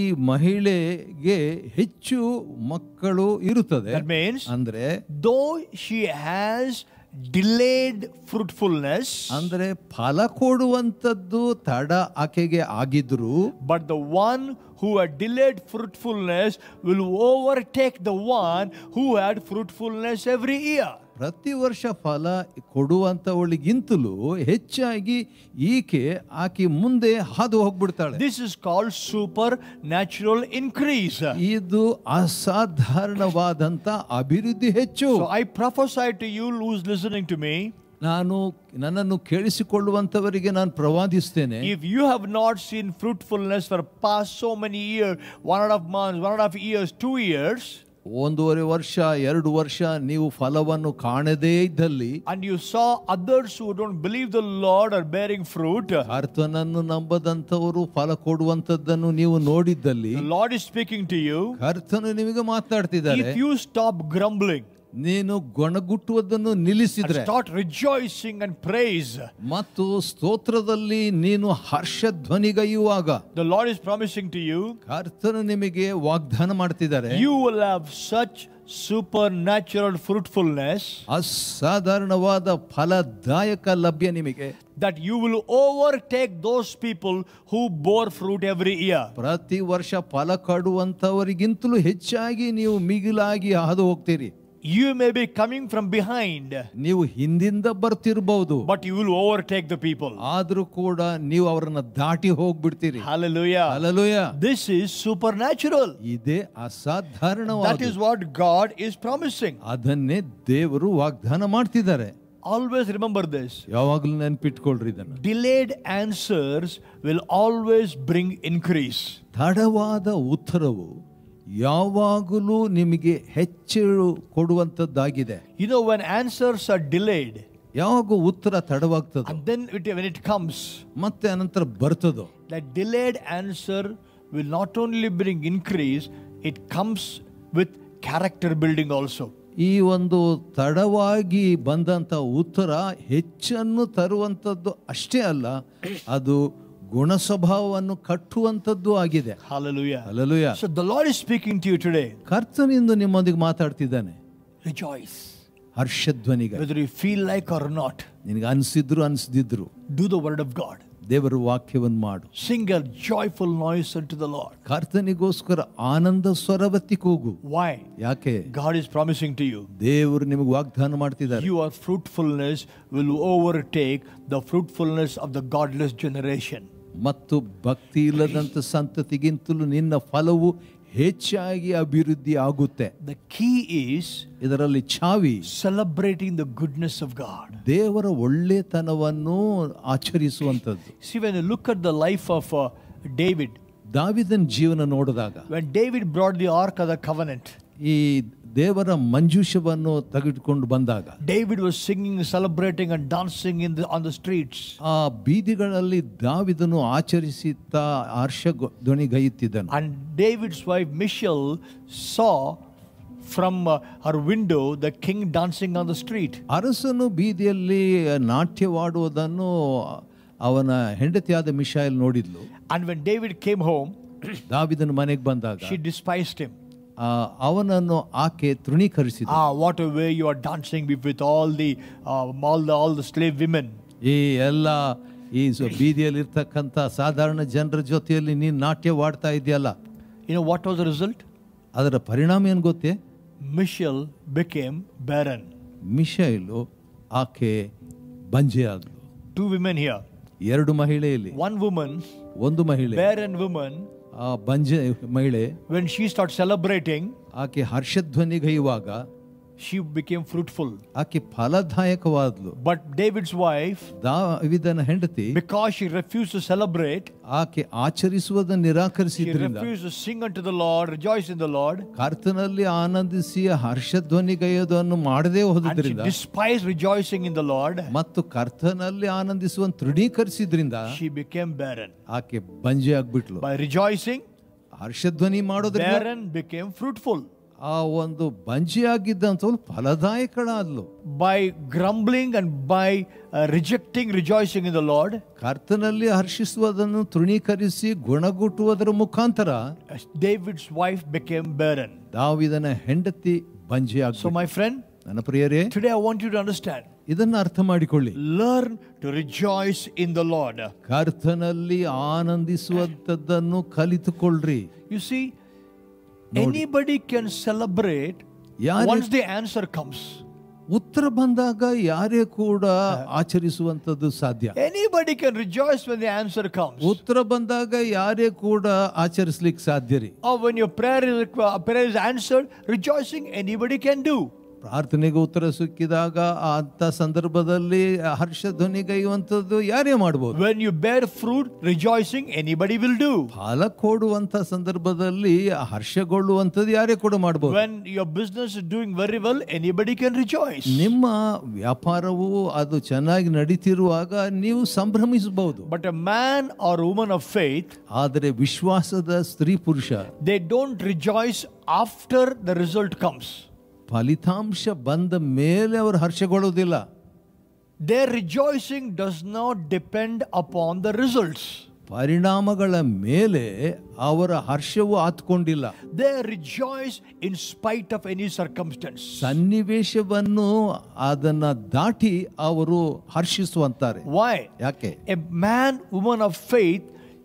ಮಹಿಳೆಗೆ ಹೆಚ್ಚು ಮಕ್ಕಳು ಇರುತ್ತದೆ That means ಅಂದ್ರೆ though she has delayed fruitfulness, ಅಂದ್ರೆ ಫಲ ಕೊಡುವಂತದ್ದು ತಡ ಆಕೆಗೆ ಆಗಿದ್ರು but the one who had delayed fruitfulness will overtake the one who had fruitfulness every year. ಪ್ರತಿ ವರ್ಷ ಫಲ ಕೊಡುವಂತವಳಿಗಿಂತಲೂ ಹೆಚ್ಚಾಗಿ ಈಕೆ ಆಕೆ ಮುಂದೆ ಹಾದು ಹೋಗ್ಬಿಡ್ತಾಳೆ This is called supernatural increase. ಇದು ಅಸಾಧಾರಣವಾದಂತ ಅಭಿವೃದ್ಧಿ ಹೆಚ್ಚು So I prophesy to you who's listening to me. ನಾನು ನನ್ನನ್ನು ಕೇಳಿಸಿಕೊಳ್ಳುವಂತವರಿಗೆ ನಾನು ಪ್ರವಾದಿಸ್ತೇನೆ If you have not seen fruitfulness for past so many years, one and a half months, one and a half years, two years, ಒಂದೂವರೆ ವರ್ಷ ಎರಡು ವರ್ಷ ನೀವು ಫಲವನ್ನು ಕಾಣದೇ ಇದ್ದಲ್ಲಿ and you saw others who don't believe the Lord are bearing fruit, ಕರ್ತನನ್ನು ನಂಬದಂತವರು ಫಲ ಕೊಡುವಂತದ್ದನ್ನು ನೀವು ನೋಡಿದ್ದಲ್ಲಿ the Lord is speaking to you. ಕರ್ತನು ನಿಮಗೆ ಮಾತನಾಡ್ತಿದ್ದಾರೆ If you stop grumbling ನೀನು ಗೊಣಗುಟ್ಟುವುದನ್ನು and ನಿಲ್ಲಿಸಿದ್ರೆ start rejoicing and praise, ಮತ್ತು ಸ್ತೋತ್ರದಲ್ಲಿ ನೀನು ಹರ್ಷಧ್ವನಿಗೈಯುವಾಗ the Lord is promising to you, ಕರ್ತನು ನಿಮಗೆ ವಾಗ್ದಾನ ಮಾಡ್ತಿದ್ದಾರೆ you will have such supernatural fruitfulness ಅಸಾಧಾರಣವಾದ ಫಲದಾಯಕ ಲಭ್ಯ ನಿಮಗೆ that you will overtake those people who bore fruit every year. ಪ್ರತಿ ವರ್ಷ ಫಲ ಕೊಡುವಂತವರಿಗಿಂತಲೂ ಹೆಚ್ಚಾಗಿ ನೀವು ಮಿಗಿಲಾಗಿ ಹಾದು ಹೋಗ್ತೀರಿ You may be coming from behind, ನೀವು ಹಿಂದಿಂದ ಬರ್ತಿರ್ಬಹುದು but you will overtake the people. ಆದ್ರೂ ಕೂಡ ನೀವು ಅವರನ್ನ ದಾಟಿ ಹೋಗ್ಬಿಡ್ತೀರಿ Hallelujah. Hallelujah This is supernatural. ಇದೇ That ಅಸಾಧಾರಣವಾದ is what God is promising. ಅದನ್ನೇ ದೇವರು ವಾಗ್ದಾನ ಮಾಡ್ತಿದ್ದಾರೆ Always remember this. ಯಾವಾಗಲೂ ನೆನ್ಪಿಟ್ಕೊಳ್ರಿ ಇದನ್ನ Delayed answers will always bring increase. ತಡವಾದ ಉತ್ತರವು ಯಾವಾಗಲೂ ನಿಮಗೆ ಹೆಚ್ಚು ಕೊಡುವಂಥದ್ದಾಗಿದೆ You know, when answers are delayed, ಯಾವಾಗ ಉತ್ತರ ತಡವಾಗ್ತದೆ and then it, when it comes, ಮತ್ತೆ ಅನಂತರ ಬರ್ತದೋ that delayed answer will not only bring increase, it comes with character building also. ಈ ಒಂದು ತಡವಾಗಿ ಬಂದಂಥ ಉತ್ತರ ಹೆಚ್ಚನ್ನು ತರುವಂಥದ್ದು ಅಷ್ಟೇ ಅಲ್ಲ ಅದು ಗುಣ ಸ್ವಭಾವವನ್ನು ಕಟ್ಟುವಂಥದ್ದು ಆಗಿದೆ Hallelujah. Hallelujah So the Lord is speaking to you today. ಕರ್ತನಿಂದ ನಿಮ್ಮೊಂದಿಗೆ ಮಾತಾಡ್ತಿದ್ದಾನೆ Rejoice. ಹರ್ಷಧ್ವನಿಗೆ Whether you feel like or not, ನಿನಗೆ ಅನಿಸಿದ್ರು ಅನಿಸ್ದಿದ್ರು do the word of God. ದೇವರ ವಾಕ್ಯವನ್ನು ಮಾಡು Sing a joyful noise unto the Lord. ಕರ್ತನಿಗೋಸ್ಕರ ಆನಂದ ಸ್ವರವತ್ತಿ ಕೂಗು Why? ಯಾಕೆ God is promising to you. ದೇವರು ನಿಮಗೆ ವಾಗ್ದಾನ ಮಾಡ್ತಿದ್ದಾರೆ Your fruitfulness will overtake the fruitfulness of the godless generation. ಮತ್ತು ಭಕ್ತಿ ಇಲ್ಲದಂತ ಸಂತತಿಗಿಂತಲೂ ನಿನ್ನ ಫಲವು ಹೆಚ್ಚಾಗಿ ಅಭಿವೃದ್ಧಿ ಆಗುತ್ತೆ The key is ಇದರಲ್ಲಿ ಛಾವಿ celebrating the goodness of God. ದೇವರ ಒಳ್ಳೆತನವನ್ನು ಆಚರಿಸುವಂಥದ್ದು See, when you look at the life of uh, David, ದಾವಿದನ್ ಜೀವನ ನೋಡಿದಾಗ when David brought the Ark of the Covenant, ಈ ದೇವರ ಮಂಜೂಷವನ್ನು ತೆಗೆದುಕೊಂಡು ಬಂದಾಗ David was singing, celebrating, and dancing in the, on the streets. ಆ ಬೀದಿಗಳಲ್ಲಿ ದಾವಿದನು ಆಚರಿಸುತ್ತಾ ಹರ್ಷ ಗೊ- ಧ್ವನಿಗೈಯುತ್ತಿದ್ದನು And David's wife Michal saw from uh, her window the king dancing on the street. ಅರಸನು ಬೀದಿಯಲ್ಲಿ ನಾಟ್ಯವಾಡುವುದನ್ನು ಅವನ ಹೆಂಡತಿಯಾದ ಮಿಶಾಯಲ್ ನೋಡಿದ್ಲು And when David came home, ದಾವಿದನ ಮನೆಗೆ ಬಂದಾಗ she despised him. ಆ, ಅವನನ್ನು ಆಕೆ ತೃಣೀಕರಿಸಿದ Ah, what a way you are dancing with, with all the uh, all the all the slave women. ಈ ಎಲ್ಲ ಈ ಸ- ಬೀದಿಯಲ್ಲಿ ಇರ್ತಕ್ಕಂಥ ಸಾಧಾರಣ ಜನರ ಜೊತೆಯಲ್ಲಿ ನೀನು ನಾಟ್ಯವಾಡ್ತಾ ಇದೆಯಲ್ಲ You know what was the result? ಅದರ ಪರಿಣಾಮ ಏನು ಗೊತ್ತೇ Michal became barren. ಮಿಶೈಲು ಆಕೆ ಬಂಜೆ ಆದ್ಲು Two women here. ಎರಡು ಮಹಿಳೆಯಲ್ಲಿ One woman, ಒಂದು ಮಹಿಳೆ barren woman, ಆ ಬಂಜೆ ಮಹಿಳೆ when she started celebrating, ಆಕೆ ಹರ್ಷಧ್ವನಿಗೈಯುವಾಗ she became fruitful. ಆಕೆ ಫಲದಾಯಕವಾದ್ಲು But David's wife, ದಾವಿದನ ಹೆಂಡತಿ because she refused to celebrate, ಆಕೆ ಆಚರಿಸುವುದನ್ನು she ನಿರಾಕರಿಸಿದ್ರಿಂದ refused to sing unto the Lord, rejoice in the Lord, ಕರ್ತನಲ್ಲಿ ಆನಂದಿಸಿ ಹರ್ಷಧ್ವನಿಗೈಯೋದನ್ನು ಮಾಡದೇ and she ಹೋದ್ರಿಂದ despised rejoicing in the Lord, ಮತ್ತು ಕರ್ತನಲ್ಲಿ ಆನಂದಿಸುವಂತ ತೃಢೀಕರಿಸಿದ್ರಿಂದ she became barren. ಆಕೆ ಬಂಜೆ ಆಗ್ಬಿಟ್ಲು By rejoicing, ಹರ್ಷಧ್ವನಿ ಮಾಡೋದ್ರಿಂದ barren became fruitful. ಆ ಒಂದು ಬಂಜೆಯಾಗಿದ್ದಂಥವ್ಳು ಫಲದಾಯಕಳಾದ್ಲು By grumbling and by uh, rejecting rejoicing in the Lord, ಕರ್ತನಲ್ಲಿ ಹರ್ಷಿಸುವುದನ್ನು ತೃಣೀಕರಿಸಿ ಗುಣಗುಟ್ಟುವುದರ ಮುಖಾಂತರ uh, David's wife became barren. ದಾವಿದನ ಹೆಂಡತಿ ಬಂಜೆ So, my friend, ನನ್ನ ಪ್ರಿಯರೇ today I want you to understand ಇದನ್ನ ಅರ್ಥ ಮಾಡಿಕೊಳ್ಳಿ learn to rejoice in the Lord. ಕರ್ತನಲ್ಲಿ ಆನಂದಿಸುವಂಥದ್ದನ್ನು ಕಲಿತುಕೊಳ್ಳ್ರಿ You see, anybody can celebrate ಯಾರೇ- once the answer comes. ಉತ್ತರ ಬಂದಾಗ ಯಾರೇ ಕೂಡ ಆಚರಿಸುವಂಥದ್ದು ಸಾಧ್ಯ Anybody can rejoice when the answer comes. ಉತ್ತರ ಬಂದಾಗ ಯಾರೇ ಕೂಡ ಆಚರಿಸ್ಲಿಕ್ಕೆ ಸಾಧ್ಯ ರೀ Or when your prayer is, uh, prayer is answered, rejoicing anybody can do. ಪ್ರಾರ್ಥನೆಗೆ ಉತ್ತರ ಸಿಕ್ಕಿದಾಗ ಅಂತ ಸಂದರ್ಭದಲ್ಲಿ ಹರ್ಷಧ್ವನಿಗೈಯುವಂಥದ್ದು ಯಾರೇ ಮಾಡ್ಬೋದು When you bear fruit, rejoicing anybody will do. ಫಲ ಕೊಡುವಂತ ಸಂದರ್ಭದಲ್ಲಿ ಹರ್ಷಗೊಳ್ಳುವಂಥದ್ದು ಯಾರೇ ಕೂಡ ಮಾಡ್ಬೋದು When your business is doing very well, anybody can rejoice. ನಿಮ್ಮ ವ್ಯಾಪಾರವು ಅದು ಚೆನ್ನಾಗಿ ನಡೀತಿರುವಾಗ ನೀವು ಸಂಭ್ರಮಿಸಬಹುದು But a man or woman of faith, ಆದರೆ ವಿಶ್ವಾಸದ ಸ್ತ್ರೀ ಪುರುಷ they don't rejoice after the result comes. ಫಲಿತಾಂಶ ಬಂದ ಮೇಲೆ ಅವರು ಹರ್ಷಗೊಳ್ಳುವುದಿಲ್ಲ Their rejoicing does not depend upon the results. ಪರಿಣಾಮಗಳ ಮೇಲೆ ಅವರ ಹರ್ಷವು ಆತ್ಕೊಂಡಿಲ್ಲ They rejoice in spite of any circumstance. ಸನ್ನಿವೇಶವನ್ನು ಅದನ್ನ ದಾಟಿ ಅವರು ಹರ್ಷಿಸುವಂತಾರೆ Why? ಯಾಕೆ A man, woman of faith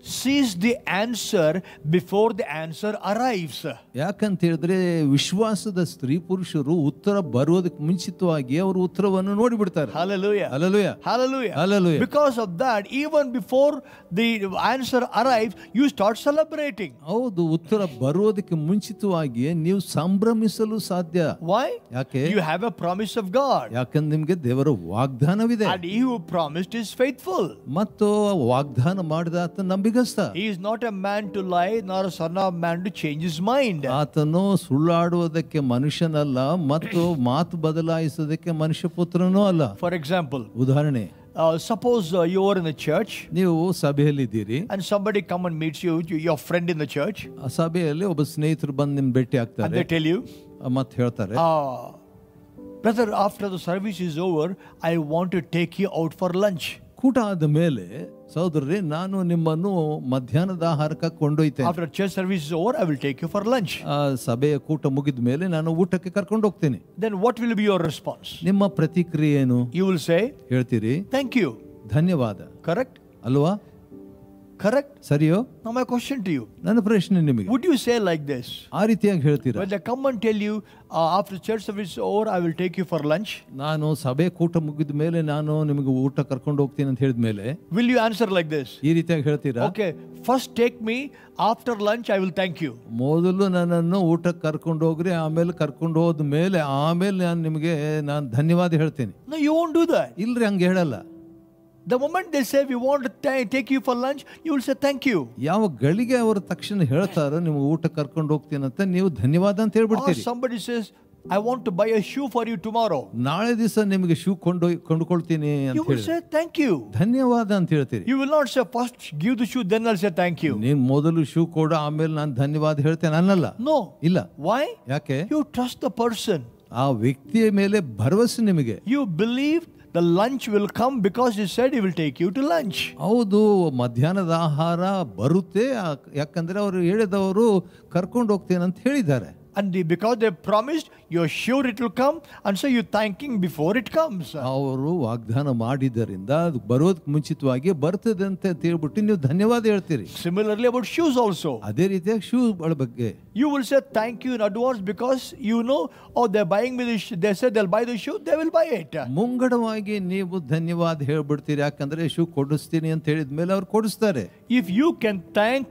sees the answer before the answer arrives. ಯಾಕಂತ ಹೇಳಿದ್ರೆ ವಿಶ್ವಾಸದ ಸ್ತ್ರೀ ಪುರುಷರು ಉತ್ತರ ಬರೋದಕ್ಕೆ ಮುಂಚಿತವಾಗಿ ಅವರು ಉತ್ತರವನ್ನು ನೋಡಿಬಿಡ್ತಾರೆ Hallelujah. Hallelujah Hallelujah. Hallelujah. Because of that, even before the answer arrives, you start celebrating. ಹೌದು ಉತ್ತರ ಬರೋದಕ್ಕೆ ಮುಂಚಿತವಾಗಿ ನೀವು ಸಂಭ್ರಮಿಸಲು ಸಾಧ್ಯ Why? ಯಾಕೆ You have a promise of God. ಯಾಕಂದ್ರೆ ನಿಮ್ಗೆ ದೇವರ ವಾಗ್ದಾನವಿದೆ And he who promised is faithful. ಮತ್ತು ವಾಗ್ದಾನ ಮಾಡಿದ ಆತ ನಂಬಿಗಸ್ತ He is not a man to lie, nor a son of man to change his mind. ಆತನು ಸುಳ್ಳಾಡುವುದಕ್ಕೆ ಮನುಷ್ಯನಲ್ಲ ಮತ್ತು ಮಾತು ಬದಲಾಯಿಸೋದಕ್ಕೆ ಮನುಷ್ಯ ಪುತ್ರನೂ ಅಲ್ಲ For example, ಉದಾಹರಣೆ uh, suppose uh, you are in a church ನೀವು ಸಭೆಯಲ್ಲಿದ್ದೀರಿ and somebody come and meets you, you- your friend in the church, ಆ ಸಭೆಯಲ್ಲಿ ಒಬ್ಬ ಸ್ನೇಹಿತರು ಬಂದು ನಿಮ್ ಭೇಟಿ and ಆಗ್ತಾರೆ they tell you, ಮತ್ತೆ ಹೇಳ್ತಾರೆ uh, brother, after the service is over, I want to take you out for lunch. ಕೂಟ ಆದ ಮೇಲೆ ಸಹೋದರರೇ ನಾನು ನಿಮ್ಮನ್ನು ಮಧ್ಯಾಹ್ನದ ಆಹಾರಕ್ಕೆ ಕೊಂಡೊಯ್ತೇನೆ After church service is over, I will take you for lunch. ಆ ಸಭೆಯ ಕೂಟ ಮುಗಿದ ಮೇಲೆ ನಾನು ಊಟಕ್ಕೆ ಕರ್ಕೊಂಡು ಹೋಗ್ತೇನೆ Then what will be your response? ನಿಮ್ಮ ಪ್ರತಿಕ್ರಿಯೆ ಏನು You will say, ಹೇಳ್ತೀರಿ Thank you. ಧನ್ಯವಾದ Correct? ಅಲ್ವಾ Correct? ಸರಿಯೋ Now, my question to you ನನ್ನ ಪ್ರಶ್ನೆ ನಿಮಗೆ Would you say like this? ಆ ರೀತಿಯಾಗಿ ಹೇಳ್ತೀರಾ When they come and tell you, uh, after church service is over, I will take you for lunch, ನಾನು ಸಭೆ ಕೂಟ ಮುಗಿದ ಮೇಲೆ ನಾನು ನಿಮಗೆ ಊಟ ಕರ್ಕೊಂಡು ಹೋಗ್ತೀನಿ ಅಂತ ಹೇಳಿದ ಮೇಲೆ will you answer like this? ಈ ರೀತಿಯಾಗಿ ಹೇಳ್ತೀರಾ Okay, first take me, after lunch, I will thank you. ಮೊದಲು ನನ್ನನ್ನು ಊಟಕ್ಕೆ ಕರ್ಕೊಂಡು ಹೋಗ್ರಿ ಆಮೇಲೆ ಕರ್ಕೊಂಡು ಹೋದ ಮೇಲೆ ಆಮೇಲೆ ನಾನು ನಿಮಗೆ ನಾನು ಧನ್ಯವಾದ ಹೇಳ್ತೀನಿ No, you won't do that. ಇಲ್ರಿ ಹಂಗೆ ಹೇಳಲ್ಲ The moment they say, We want to ta- take you for lunch, you will say thank you. ಯಾವ ಗಳಿಗೆ ಅವರು ತಕ್ಷಣ ಹೇಳ್ತಾರೋ ನೀವು ಊಟ ಕರ್ಕೊಂಡು ಹೋಗ್ತೀನಿ ಅಂತ ನೀವು ಧನ್ಯವಾದ ಅಂತ Or ಹೇಳ್ಬಿಡ್ತೀರಿ somebody says, I want to buy a shoe for you tomorrow. ನಾಳೆ ದಿವಸ ನಿಮಗೆ ಶೂ ಕೊಂಡು ಕೊಂಡ್ಕೊಳ್ತೀನಿ You ಅಂತ will ಹೇಳಿ say thank you. ಧನ್ಯವಾದ ಅಂತ ಹೇಳ್ತೀರಿ You will not say, First give the shoe, then I'll say thank you. ನೀನ್ ಮೊದಲು ಶೂ ಕೊಡು ಆಮೇಲೆ ನಾನು ಧನ್ಯವಾದ ಹೇಳ್ತೇನೆ ಅನ್ನಲ್ಲ No. ಇಲ್ಲ Why? ಯಾಕೆ You trust the person. ಆ ವ್ಯಕ್ತಿಯ ಮೇಲೆ ಭರವಸೆ ನಿಮಗೆ You believe the lunch will come because he said he will take you to lunch. ಹೌದು ಮಧ್ಯಾಹ್ನದ ಆಹಾರ ಬರುತ್ತೆ ಆ- ಯಾಕಂದ್ರೆ ಅವರು ಹೇಳಿದವರು ಕರ್ಕೊಂಡು ಹೋಗ್ತೇನೆ ಅಂತ ಹೇಳಿದ್ದಾರೆ And the, because they promised, you're sure it will come, and so you're thanking before it comes. ಅವರು ವಾಗ್ದಾನ ಮಾಡಿದ್ದರಿಂದ ಅದು ಬರೋದಕ್ಕೆ ಮುಂಚಿತವಾಗಿ ಬರ್ತದೆ ಅಂತ ಹೇಳ್ಬಿಟ್ಟು ನೀವು ಧನ್ಯವಾದ ಹೇಳ್ತೀರಿ Similarly, about shoes also. ಅದೇ ರೀತಿಯಾಗಿ ಶೂ ಬಗ್ಗೆ You will say thank you in advance because you know, oh, they're buying me the shoe. They said they'll buy the shoe, they will buy it. ಮುಂಗಡವಾಗಿ ನೀವು ಧನ್ಯವಾದ ಹೇಳ್ಬಿಡ್ತೀರಿ ಯಾಕಂದ್ರೆ shoe ಕೊಡಿಸ್ತೀನಿ ಅಂತ ಹೇಳಿದ ಮೇಲೆ ಅವ್ರು ಕೊಡಿಸ್ತಾರೆ If you can thank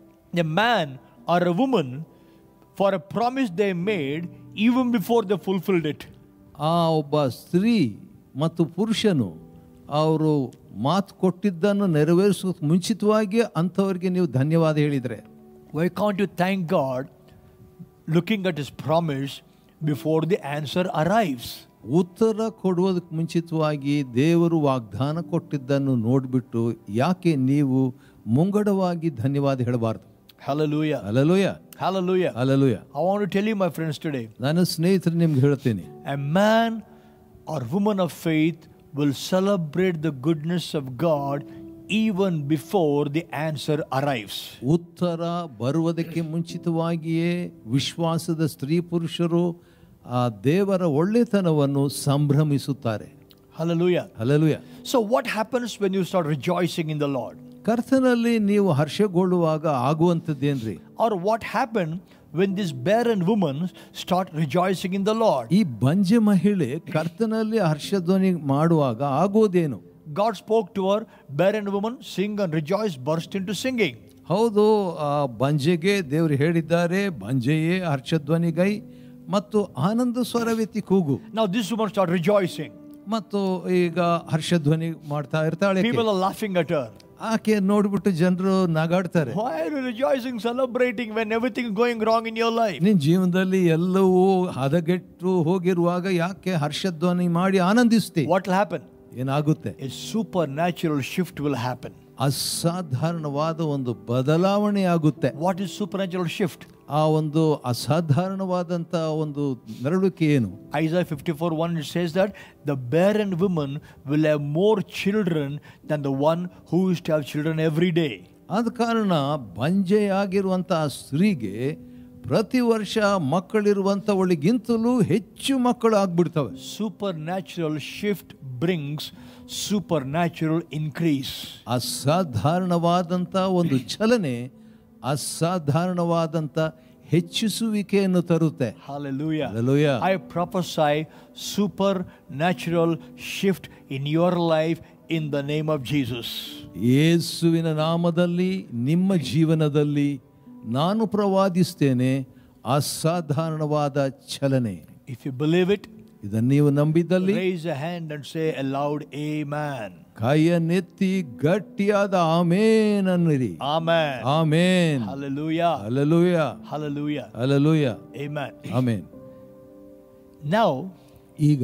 a man or a woman for a promise they made even before they fulfilled it, ಆ ಒಬ್ಬ ಸ್ತ್ರೀ ಮತ್ತು ಪುರುಷನು ಅವರು ಮಾತು ಕೊಟ್ಟಿದ್ದನ್ನು ನೆರವೇರಿಸೋಕೆ ಮುಂಚಿತವಾಗಿ ಅಂಥವ್ರಿಗೆ ನೀವು ಧನ್ಯವಾದ ಹೇಳಿದರೆ why can't you thank God looking at his promise before the answer arrives? ಉತ್ತರ ಕೊಡುವುದಕ್ಕೆ ಮುಂಚಿತವಾಗಿ ದೇವರು ವಾಗ್ದಾನ ಕೊಟ್ಟಿದ್ದನ್ನು ನೋಡಿಬಿಟ್ಟು ಯಾಕೆ ನೀವು ಮುಂಗಡವಾಗಿ ಧನ್ಯವಾದ ಹೇಳಬಾರ್ದು Hallelujah. Hallelujah Hallelujah. Hallelujah I want to tell you, my friends, today ನನ್ನ ಸ್ನೇಹಿತರು ನಿಮ್ಗೆ ಹೇಳ್ತೀನಿ a man or woman of faith will celebrate the goodness of God even before the answer arrives. ಉತ್ತರ ಬರುವುದಕ್ಕೆ ಮುಂಚಿತವಾಗಿಯೇ ವಿಶ್ವಾಸದ ಸ್ತ್ರೀ ಪುರುಷರು ಆ ದೇವರ ಒಳ್ಳೆತನವನ್ನು ಸಂಭ್ರಮಿಸುತ್ತಾರೆ Hallelujah. Hallelujah So, what happens when you start rejoicing in the Lord? ಕರ್ತನಲ್ಲಿ ನೀವು ಹರ್ಷಗೊಳ್ಳುವಾಗ ಆಗುವಂಥದ್ದೇನ್ರಿ Or what happened when this barren woman start rejoicing in the Lord? ಈ ಬಂಜೆ ಮಹಿಳೆ ಕರ್ತನಲ್ಲಿ ಹರ್ಷಧ್ವನಿ ಮಾಡುವಾಗ ಆಗೋದೇನು God spoke to her, barren woman, sing and rejoice, burst into singing. ಹೌದು ಆ ಬಂಜೆಗೆ ದೇವರು ಹೇಳಿದ್ದಾರೆ ಬಂಜೆಯೇ ಹರ್ಷಧ್ವನಿಗೈ ಮತ್ತು ಆನಂದ ಸ್ವರವೆತ್ತಿ ಕೂಗು Now, this woman start rejoicing. ಮತ್ತು ಈಗ ಹರ್ಷಧ್ವನಿ ಮಾಡ್ತಾ ಇರ್ತಾಳೆ ಆಕೆ. People are laughing at her. ಆಕೆ ನೋಡ್ಬಿಟ್ಟು ಜನರು ನಗಾಡ್ತಾರೆ Why are you rejoicing, celebrating when everything is going wrong in your life? ನಿನ್ ಜೀವನದಲ್ಲಿ ಎಲ್ಲವೂ ಹದಗೆಟ್ಟು ಹೋಗಿರುವಾಗ ಯಾಕೆ ಹರ್ಷಧ್ವನಿ ಮಾಡಿ ಆನಂದಿಸ್ತಿ What will happen? ಏನಾಗುತ್ತೆ A supernatural shift will happen. ಅಸಾಧಾರಣವಾದ ಒಂದು ಬದಲಾವಣೆ ಆಗುತ್ತೆ What is supernatural shift? ಆ ಒಂದು ಅಸಾಧಾರಣವಾದಂತ ಒಂದು ನರಳುವಿಕೆ ಏನು Isaiah 54 1 it says that the barren woman will have more children than the one who used to have children every day. ಆದ ಕಾರಣ ಬಂಜೆಯಾಗಿರುವಂತಹ ಸ್ತ್ರೀಗೆ ಪ್ರತಿ ವರ್ಷ ಮಕ್ಕಳಿರುವಂಥವಳಿಗಿಂತಲೂ ಹೆಚ್ಚು ಮಕ್ಕಳು ಆಗ್ಬಿಡ್ತವೆ Supernatural shift brings supernatural increase. ಅಸಾಧಾರಣವಾದಂಥ ಒಂದು ಚಲನೆ ಅಸಾಧಾರಣವಾದಂಥ ಹೆಚ್ಚಿಸುವಿಕೆಯನ್ನು ತರುತ್ತೆ Hallelujah. Hallelujah. I prophesy supernatural shift in your life in the name of Jesus. ಯೇಸುವಿನ ನಾಮದಲ್ಲಿ ನಿಮ್ಮ ಜೀವನದಲ್ಲಿ ನಾನು ಪ್ರವಾದಿಸ್ತೇನೆ ಅಸಾಧಾರಣವಾದ ಚಲನೆ If you believe it, ಇದನ್ನು ನೀವು ನಂಬಿದ್ದಲ್ಲಿ raise a hand and say aloud, Amen. ಕೈಯನ್ನೆತ್ತಿ ಗಟ್ಟಿಯಾದ ಆಮೇನ್ ಅನ್ನಿರಿ Amen. ಆಮೇನ್ Hallelujah. Hallelujah Hallelujah. Hallelujah Amen. ಆಮೇನ್ Now, ಈಗ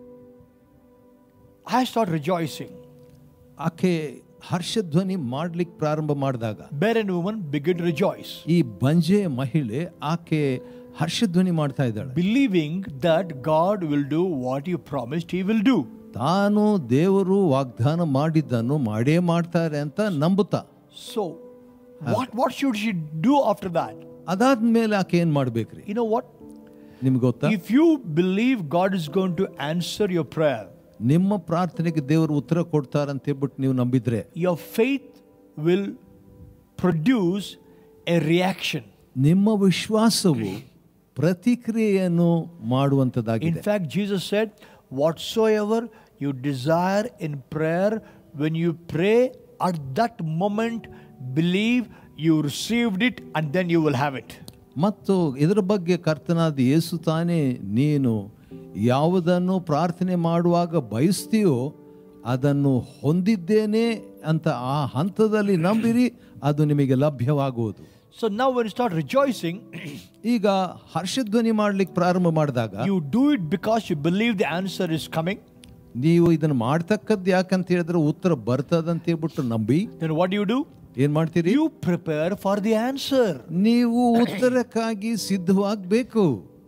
I start rejoicing. ಆಕೆ ಹರ್ಷಧ್ವನಿ ಮಾಡ್ಲಿಕ್ಕೆ ಪ್ರಾರಂಭ ಮಾಡಿದಾಗ Barren woman begin to rejoice, ಈ ಬಂಜೆ ಮಹಿಳೆ ಆಕೆ ಹರ್ಷಧ್ವನಿ ಮಾಡ್ತಾ ಇದ್ದಾಳೆ believing that God will do what He promised He will do. ತಾನು ದೇವರು ವಾಗ್ದಾನ ಮಾಡಿದ್ದನ್ನು ಮಾಡೇ ಮಾಡ್ತಾರೆ ಅಂತ ನಂಬುತ್ತಾ So, what, what should she do after that? ಅದಾದ್ಮೇಲೆ ಆಕೆ ಏನ್ ಮಾಡ್ಬೇಕ್ರಿ You know what? ನಿಮ್ಗೆ ಗೊತ್ತಾ If you believe God is going to answer your prayer, ನಿಮ್ಮ ಪ್ರಾರ್ಥನೆಗೆ ದೇವರು ಉತ್ತರ ಕೊಡ್ತಾರಂತ ಹೇಳ್ಬಿಟ್ಟು ನೀವು ನಂಬಿದ್ರೆ your faith will produce a reaction. ನಿಮ್ಮ ವಿಶ್ವಾಸವು ಪ್ರತಿಕ್ರಿಯೆಯನ್ನು In ಮಾಡುವಂಥದ್ದಾಗಿದೆ fact, Jesus said, Whatsoever you desire in prayer, when you pray, at that moment, believe you received it and then you will have it. ಮತ್ತು ಇದರ ಬಗ್ಗೆ ಕರ್ತನಾದ ಯೇಸು ತಾನೇ ನೀನು ಯಾವುದನ್ನು ಪ್ರಾರ್ಥನೆ ಮಾಡುವಾಗ ಬಯಸ್ತೀಯೋ ಅದನ್ನು ಹೊಂದಿದ್ದೇನೆ ಅಂತ ಆ ಹಂತದಲ್ಲಿ ನಂಬಿರಿ ಅದು ನಿಮಗೆ ಲಭ್ಯವಾಗುವುದು So now, when you start rejoicing, ಈಗ ಹರ್ಷಧ್ವನಿ ಮಾಡ್ಲಿಕ್ಕೆ ಪ್ರಾರಂಭ ಮಾಡಿದಾಗ you do it because you believe the answer is coming. ನೀವು ಇದನ್ನು ಮಾಡ್ತಕ್ಕದ್ದು ಯಾಕಂತ ಹೇಳಿದ್ರೆ ಉತ್ತರ ಬರ್ತದಂತ ಹೇಳ್ಬಿಟ್ಟು ನಂಬಿ Then what do you do? ಏನ್ ಮಾಡ್ತೀರಿ You prepare for the answer. ನೀವು ಉತ್ತರಕ್ಕಾಗಿ ಸಿದ್ಧವಾಗಬೇಕು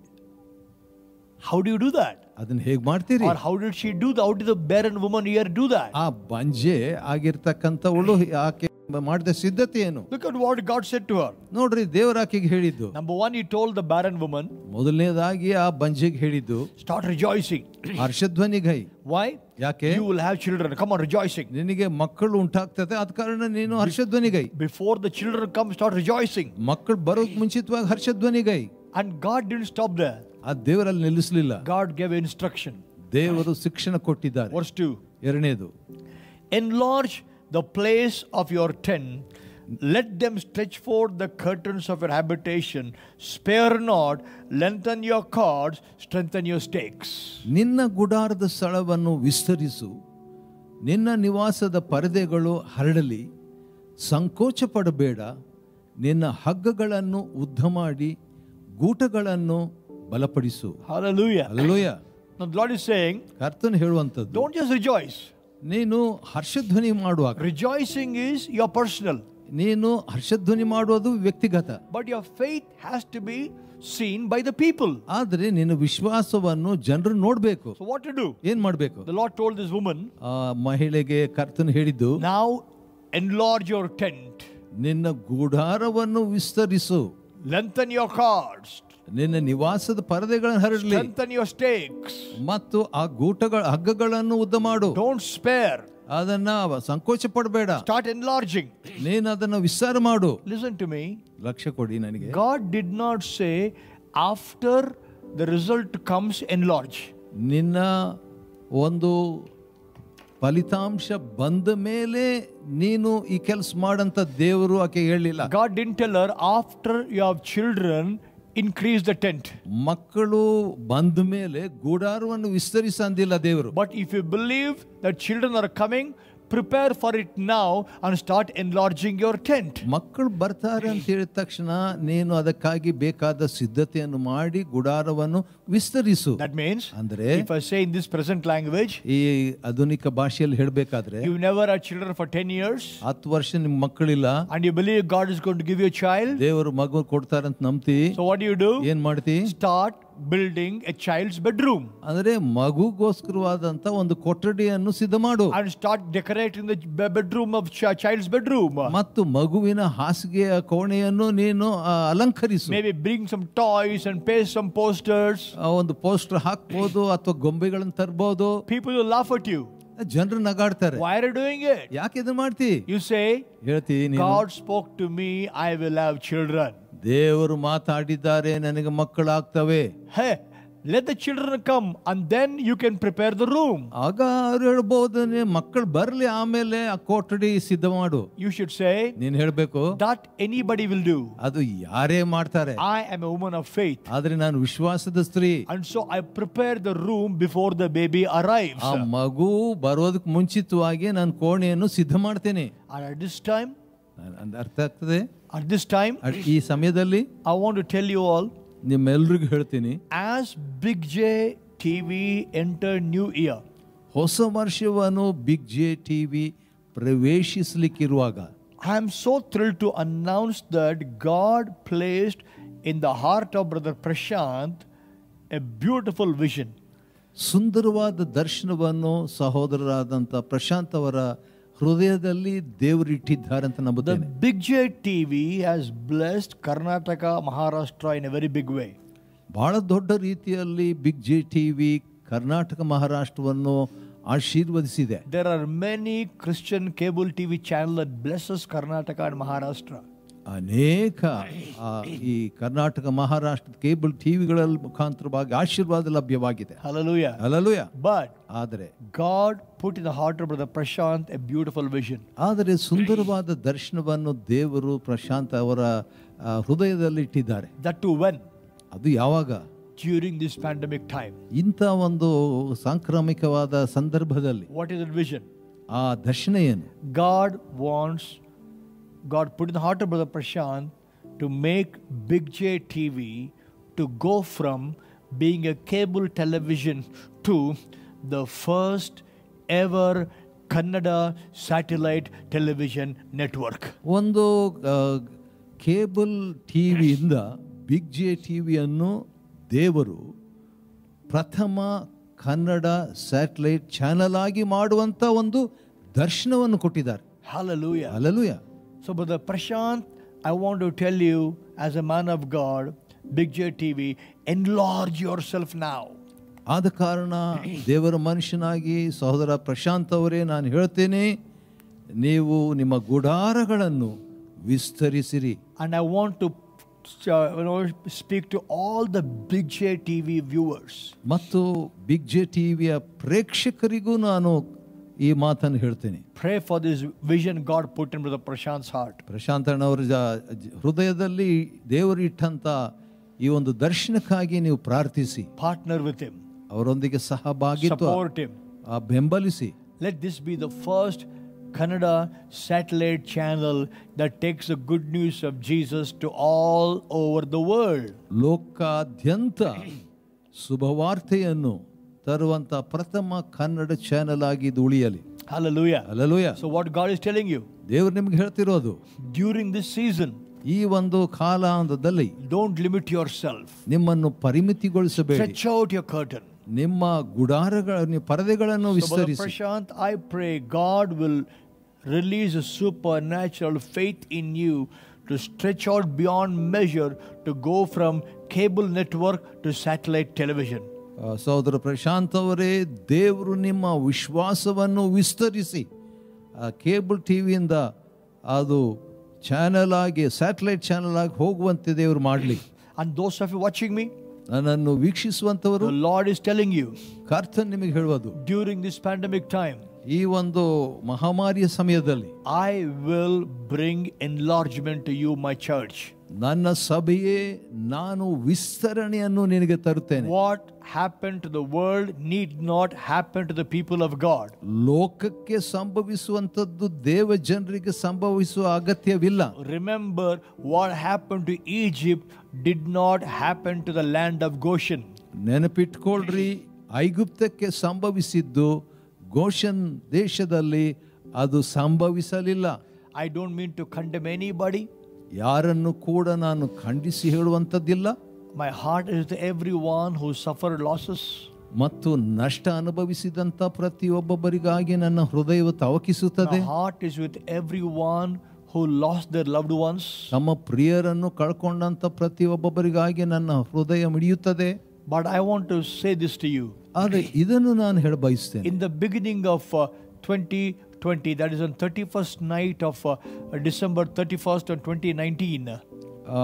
How do you do that? ಅದನ್ನ ಹೇಗ್ ಮಾಡ್ತೀರಿ Or how did she do that? How did the barren woman here do that? ಆ ಬಂಜೆ ಆಗಿರ್ತಕ್ಕಂಥವಳು ಆಕೆ ಮಾಡಿದ ಸಿದ್ಧತೆ ಏನು Look at what God said to her. ನೋಡ್ರಿ ದೇವರ ಆಕೆಗೆ ಹೇಳಿದ್ದು Number one, He told the barren woman, ಮೊದಲನೇದಾಗಿ ಆ ಬಂಜೆಗೆ ಹೇಳಿದ್ದು start rejoicing. ಹರ್ಷಧ್ವನಿಗೈ Why? ಯಾಕೆ You will have children. Come on, rejoicing. ನಿನಗೆ ಮಕ್ಕಳು ಉಂಟಾಗ್ತದೆ ಅದ ಕಾರಣ ನೀನು ಹರ್ಷಧ್ವನಿಗೈ Before the children come, start rejoicing. ಮಕ್ಕಳು ಬರೋಕ್ ಮುಂಚಿತವಾಗಿ ಹರ್ಷಧ್ವನಿಗೈ And God didn't stop there. ಆ ದೇವರಲ್ಲಿ ನಿಲ್ಲಿಸಲಿಲ್ಲ God gave instruction. ದೇವರು ಶಿಕ್ಷಣ ಕೊಟ್ಟಿದ್ದಾರೆ Verse 2 ಎರಡನೇದು Enlarge the place of your tent. Let them stretch forth the curtains of your habitation. Spare not, lengthen your cords, strengthen your stakes. ನಿನ್ನ ಗುಡಾರದ ಸ್ಥಳವನ್ನು ವಿಸ್ತರಿಸು ನಿನ್ನ ನಿವಾಸದ ಪರದೆಗಳು ಹರಡಲಿ ಸಂಕೋಚ ಪಡಬೇಡ ನಿನ್ನ ಹಗ್ಗಗಳನ್ನು ಉದ್ದ ಮಾಡಿ ಗೂಟಗಳನ್ನು ಬಲಪಡಿಸು Hallelujah. ಅಲ್ಲೋಯ Now the Lord is saying, ಕರ್ತನ್ ಹೇಳುವಂಥದ್ದು don't just rejoice. ನೀನು ಹರ್ಷಧ್ವನಿ ಮಾಡುವಾಗ Rejoicing is your personal, ನೀನು ಹರ್ಷಧ್ವನಿ ಮಾಡುವುದು ವ್ಯಕ್ತಿಗತ but your faith has to be seen by the people. ಆದ್ರೆ ನಿನ್ನ ವಿಶ್ವಾಸವನ್ನು ಜನರು ನೋಡ್ಬೇಕು So what to do? ಏನ್ ಮಾಡ್ಬೇಕು The Lord told this woman, ಆ ಮಹಿಳೆಗೆ ಕರ್ತನ್ ಹೇಳಿದ್ದು now enlarge your tent, ನಿನ್ನ ಗುಡಾರವನ್ನು ವಿಸ್ತರಿಸು lengthen your cords, ನಿನ್ನ ನಿವಾಸದ ಪರದೆಗಳನ್ನು ಹರಡಲಿ strengthen your stakes. ಮತ್ತು ಆ ಗೂಟಗಳ ಹಗ್ಗಗಳನ್ನು ಉದ್ದ ಮಾಡು Don't spare. ಅದನ್ನ ಸಂಕೋಚ ಪಡಬೇಡ Start enlarging. ನೀನು ಅದನ್ನ ವಿಸ್ತಾರ ಮಾಡು Listen to me. ಲಕ್ಷ್ಯ ಕೊಡಿ ನನಗೆ God did not say, after the result comes, enlarge. ನಿನ್ನ ಒಂದು ಫಲಿತಾಂಶ ಬಂದ ಮೇಲೆ ನೀನು ಈ ಕೆಲಸ ಮಾಡಂತ ದೇವರು ಆಕೆ ಹೇಳಲಿಲ್ಲ God didn't tell her, after you have children, increase the tent. ಮಕ್ಕಳು ಬಂದ ಮೇಲೆ ಗೂಡಾರವನ್ನು ವಿಸ್ತರಿಸಂದಿಲ್ಲ ದೇವರು But if you believe that children are coming, prepare for it now and start enlarging your tent. ಮಕ್ಕಳು ಬರ್ತಾರೆ ಅಂತ ಹೇಳಿದ ತಕ್ಷಣ ನೀನು ಅದಕ್ಕಾಗಿ ಬೇಕಾದ ಸಿದ್ಧತೆಯನ್ನು ಮಾಡಿ ಗುಡಾರವನ್ನು ವಿಸ್ತರಿಸು That means, ಅಂದ್ರೆ if I say in this present language, ಈ ಆಧುನಿಕ ಭಾಷೆಯಲ್ಲಿ ಹೇಳಬೇಕಾದ್ರೆ you never had children for 10 years ಹತ್ತು ವರ್ಷ ನಿಮ್ ಮಕ್ಕಳಿಲ್ಲ and you believe God is going to give you a child, ದೇವರು ಮಗು ಕೊಡ್ತಾರಂತ ನಂಬ್ತಿ so what do you do? ಏನ್ ಮಾಡ್ತಿ Start building a child's bedroom ಅಂದ್ರೆ ಮಗುಗೋಸ್ಕರವಾದಂತ ಒಂದು ಕೊಠಡಿಯನ್ನು ಸಿದ್ಧ ಮಾಡು and start decorating the be- bedroom of ch- child's bedroom. ಮತ್ತು ಮಗುವಿನ ಹಾಸಿಗೆಯ ಕೋಣೆಯನ್ನು ನೀನು ಆ, ಅಲಂಕರಿಸು Maybe bring some toys and paste some posters. ಆ, ಒಂದು ಪೋಸ್ಟರ್ ಹಾಕ್ಬೋದು ಅಥವಾ ಗೊಂಬೆಗಳನ್ನು ತರ್ಬೋದು People will laugh at you. ಜನರು ನಗಾಡ್ತಾರೆ Why are you doing it? ಯಾಕೆ ಇದನ್ನ ಮಾಡ್ತಿ You say, ಹೇಳ್ತೀವಿ ನೀನು God spoke to me, I will have children. ದೇವರು ಮಾತಾಡಿದ್ದಾರೆ ನನಗೆ ಮಕ್ಕಳಾಗ್ತವೆ Hey, let the children come and then you can prepare the room. ಆಗ ಅವ್ರು ಹೇಳ್ಬೋದು "ನೀ ಮಕ್ಕಳು ಬರ್ಲಿ ಆಮೇಲೆ ಆ ಕೊಠಡಿ ಸಿದ್ಧ ಮಾಡು You should say, ನೀನ್ ಹೇಳ್ಬೇಕು that anybody will do. ಅದು ಯಾರೇ ಮಾಡ್ತಾರೆ I am a woman of faith. ಆದ್ರೆ ನಾನು ವಿಶ್ವಾಸದ ಸ್ತ್ರೀ And so I prepare the room before the baby arrives. ಆ ಮಗು ಬರೋದಕ್ಕೆ ಮುಂಚಿತವಾಗಿ ನಾನು ಕೋಣೆಯನ್ನು ಸಿದ್ಧ ಮಾಡ್ತೇನೆ And at this time, ಅಂದ್ ಅರ್ಥ ಆಗ್ತದೆ at this time, ಅದ್- ಈ ಸಮಯದಲ್ಲಿ I want to tell you all, ನಿಮ್ಮೆಲ್ರಿಗೂ ಹೇಳ್ತೀನಿ as Big J TV entered New Year, ಹೊಸ ವರ್ಷವನ್ನು ಬಿಗ್ ಜೆ ಟಿವಿ ಪ್ರವೇಶಿಸ್ಲಿಕ್ಕಿರುವಾಗ I am so thrilled to announce that God placed in the heart of Brother Prashant a beautiful vision. ಸುಂದರವಾದ ದರ್ಶನವನ್ನು ಸಹೋದರರಾದಂಥ ಪ್ರಶಾಂತ್ ಅವರ ಹೃದಯದಲ್ಲಿ ದೇವರಿಟ್ಟಿದ್ದಾರೆ ಅಂತ The ನಂಬುತ್ತೇನೆ Big J TV has blessed Karnataka, Maharashtra in a very big way. ಬಹಳ ದೊಡ್ಡ ರೀತಿಯಲ್ಲಿ Big J TV Karnataka ಮಹಾರಾಷ್ಟ್ರವನ್ನು ಆಶೀರ್ವದಿಸಿದೆ There are many Christian cable TV channel that blesses Karnataka and Maharashtra. ಅನೇಕ ಆ, ಈ ಕರ್ನಾಟಕ ಮಹಾರಾಷ್ಟ್ರದ ಕೇಬಲ್ ಟಿವಿಗಳ ಮುಖಾಂತರವಾಗಿ ಆಶೀರ್ವಾದ ಲಭ್ಯವಾಗಿದೆ Hallelujah. ಅಲ್ಲಲುಯ But ಆದರೆ God put in the heart of Brother Prashant a beautiful vision. ಆದರೆ ಸುಂದರವಾದ ದರ್ಶನವನ್ನು ದೇವರು ಪ್ರಶಾಂತ್ ಅವರ ಆ, ಹೃದಯದಲ್ಲಿ ಇಟ್ಟಿದ್ದಾರೆ That too when? ಅದು ಯಾವಾಗ During this pandemic time. ಇಂಥ ಒಂದು ಸಾಂಕ್ರಾಮಿಕವಾದ ಸಂದರ್ಭದಲ್ಲಿ What is that vision? ಆ ದರ್ಶನ ಏನು God wants, God put in the heart of Brother Prashant to make Big J TV to go from being a cable television to the first ever Kannada satellite television network. ಒಂದು ಆ, cable ಟಿವಿಯಿಂದ Big J ಟಿವಿಯನ್ನು ದೇವರು ಪ್ರಥಮ Kannada satellite channel ಆಗಿ ಮಾಡುವಂತ ಒಂದು ದರ್ಶನವನ್ನು ಕೊಟ್ಟಿದ್ದಾರೆ Hallelujah. Hallelujah So, Brother Prashant, I want to tell you, as a man of God, Big J TV, enlarge yourself now. ಆದ ಕಾರಣ ದೇವರ ಮನುಷ್ಯನಾಗಿ ಸಹೋದರ ಪ್ರಶಾಂತ್ ಅವರೇ ನಾನು ಹೇಳ್ತೇನೆ ನೀವು ನಿಮ್ಮ ಗುಡಾರಗಳನ್ನು ವಿಸ್ತರಿಸಿರಿ And I want to uh, you know, speak to all the Big J TV viewers. ಮತ್ತು ಬಿಗ್ ಜೆ ಟಿವಿಯ ಪ್ರೇಕ್ಷಕರಿಗೂ ನಾನು ಈ ಮಾತನ್ನು ಹೇಳ್ತೇನೆ Pray for this vision God put in Brother Prashant's heart. ಪ್ರಶಾಂತಣ್ಣವರ ಜ- ಜ- ಹೃದಯದಲ್ಲಿ ದೇವರು ಇಟ್ಟಂತ ಈ ಒಂದು ದರ್ಶನಕ್ಕಾಗಿ ನೀವು ಪ್ರಾರ್ಥಿಸಿ Partner with Him. ಅವರೊಂದಿಗೆ ಸಹಭಾಗಿತ್ವ Support Him. ಆ, ಬೆಂಬಲಿಸಿ Let this be the first Kannada satellite channel that takes the good news of Jesus to all over the world. ಲೋಕಾದ್ಯಂತ ಶುಭವಾರ್ತೆಯನ್ನು ತರುವಂತ ಪ್ರಥಮ ಕನ್ನಡ ಚಾನೆಲ್ ಆಗಿ ಇದು ಉಳಿಯಲಿ Hallelujah. Hallelujah So, what God is telling you ದೇವರು ನಿಮ್ಗೆ ಹೇಳ್ತಿರೋದು during this season, ಈ ಒಂದು ಕಾಲಾಂಧದಲ್ಲಿ don't limit yourself. ನಿಮ್ಮನ್ನು ಪರಿಮಿತಿಗೊಳಿಸಬೇಡಿ Stretch out your curtain. ನಿಮ್ಮ ಗುಡಾರಗಳ ನೀವು ಪರದೆಗಳನ್ನು So, Brother ವಿಸ್ತರಿಸಿ Prashant, I pray God will release a supernatural faith in you to stretch out beyond measure to go from cable network to satellite television. ಆ, ಸಹೋದರ ಪ್ರಶಾಂತ್ ಅವರೇ ದೇವರು ನಿಮ್ಮ ವಿಶ್ವಾಸವನ್ನು ವಿಸ್ತರಿಸಿ ಆ ಕೇಬಲ್ ಟಿವಿಯಿಂದ ಅದು ಚಾನೆಲ್ ಆಗಿ ಸ್ಯಾಟಲೈಟ್ ಚಾನೆಲ್ ಆಗಿ ಹೋಗುವಂತೆ ದೇವರು ಮಾಡಲಿ And those of you watching me, ನನ್ನನ್ನು ವೀಕ್ಷಿಸುವಂತವರು the Lord is telling you ಕರ್ತನ್ ನಿಮಗೆ ಹೇಳುವುದು during this pandemic time, ಈ ಒಂದು ಮಹಾಮಾರಿಯ ಸಮಯದಲ್ಲಿ I will bring enlargement to you, my church. ನನ್ನ ಸಭೆಯೇ ನಾನು ವಿಸ್ತರಣೆಯನ್ನು ನಿನಗೆ ತರುತ್ತೇನೆ What happened to the world need not happen to the people of God. ಲೋಕಕ್ಕೆ ಸಂಭವಿಸುವಂಥದ್ದು ದೇವ ಜನರಿಗೆ ಸಂಭವಿಸುವ ಅಗತ್ಯವಿಲ್ಲ Remember what happened to Egypt did not happen to the land of Goshen. ನೆನಪಿಟ್ಕೊಳ್ರಿ ಐಗುಪ್ತಕ್ಕೆ ಸಂಭವಿಸಿದ್ದು ಗೋಷನ್ ದೇಶದಲ್ಲಿ ಅದು ಸಂಭವಿಸಲಿಲ್ಲ I don't mean to condemn anybody ಯಾರನ್ನು ಕೂಡ ನಾನು ಖಂಡಿಸಿ ಹೇಳುವಂಥದ್ದಿಲ್ಲ My heart is with everyone who suffered losses. ಮತ್ತು ನಷ್ಟ ಅನುಭವಿಸಿದಂಥ ಪ್ರತಿಯೊಬ್ಬೊಬ್ಬರಿಗಾಗಿ ನನ್ನ ಹೃದಯವು ತವಕಿಸುತ್ತದೆ My heart is with everyone who lost their loved ones. ತಮ್ಮ ಪ್ರಿಯರನ್ನು ಕಳ್ಕೊಂಡಂಥ ಪ್ರತಿಯೊಬ್ಬೊಬ್ಬರಿಗಾಗಿ ನನ್ನ ಹೃದಯ ಮಿಡಿಯುತ್ತದೆ But I want to say this to you. ಆದರೆ ಇದನ್ನು ನಾನು ಹೇಳ ಬಯಸ್ತೇನೆ In the beginning of uh, 2020, that is on 31st night of uh, December 31st of 2019, ಆ,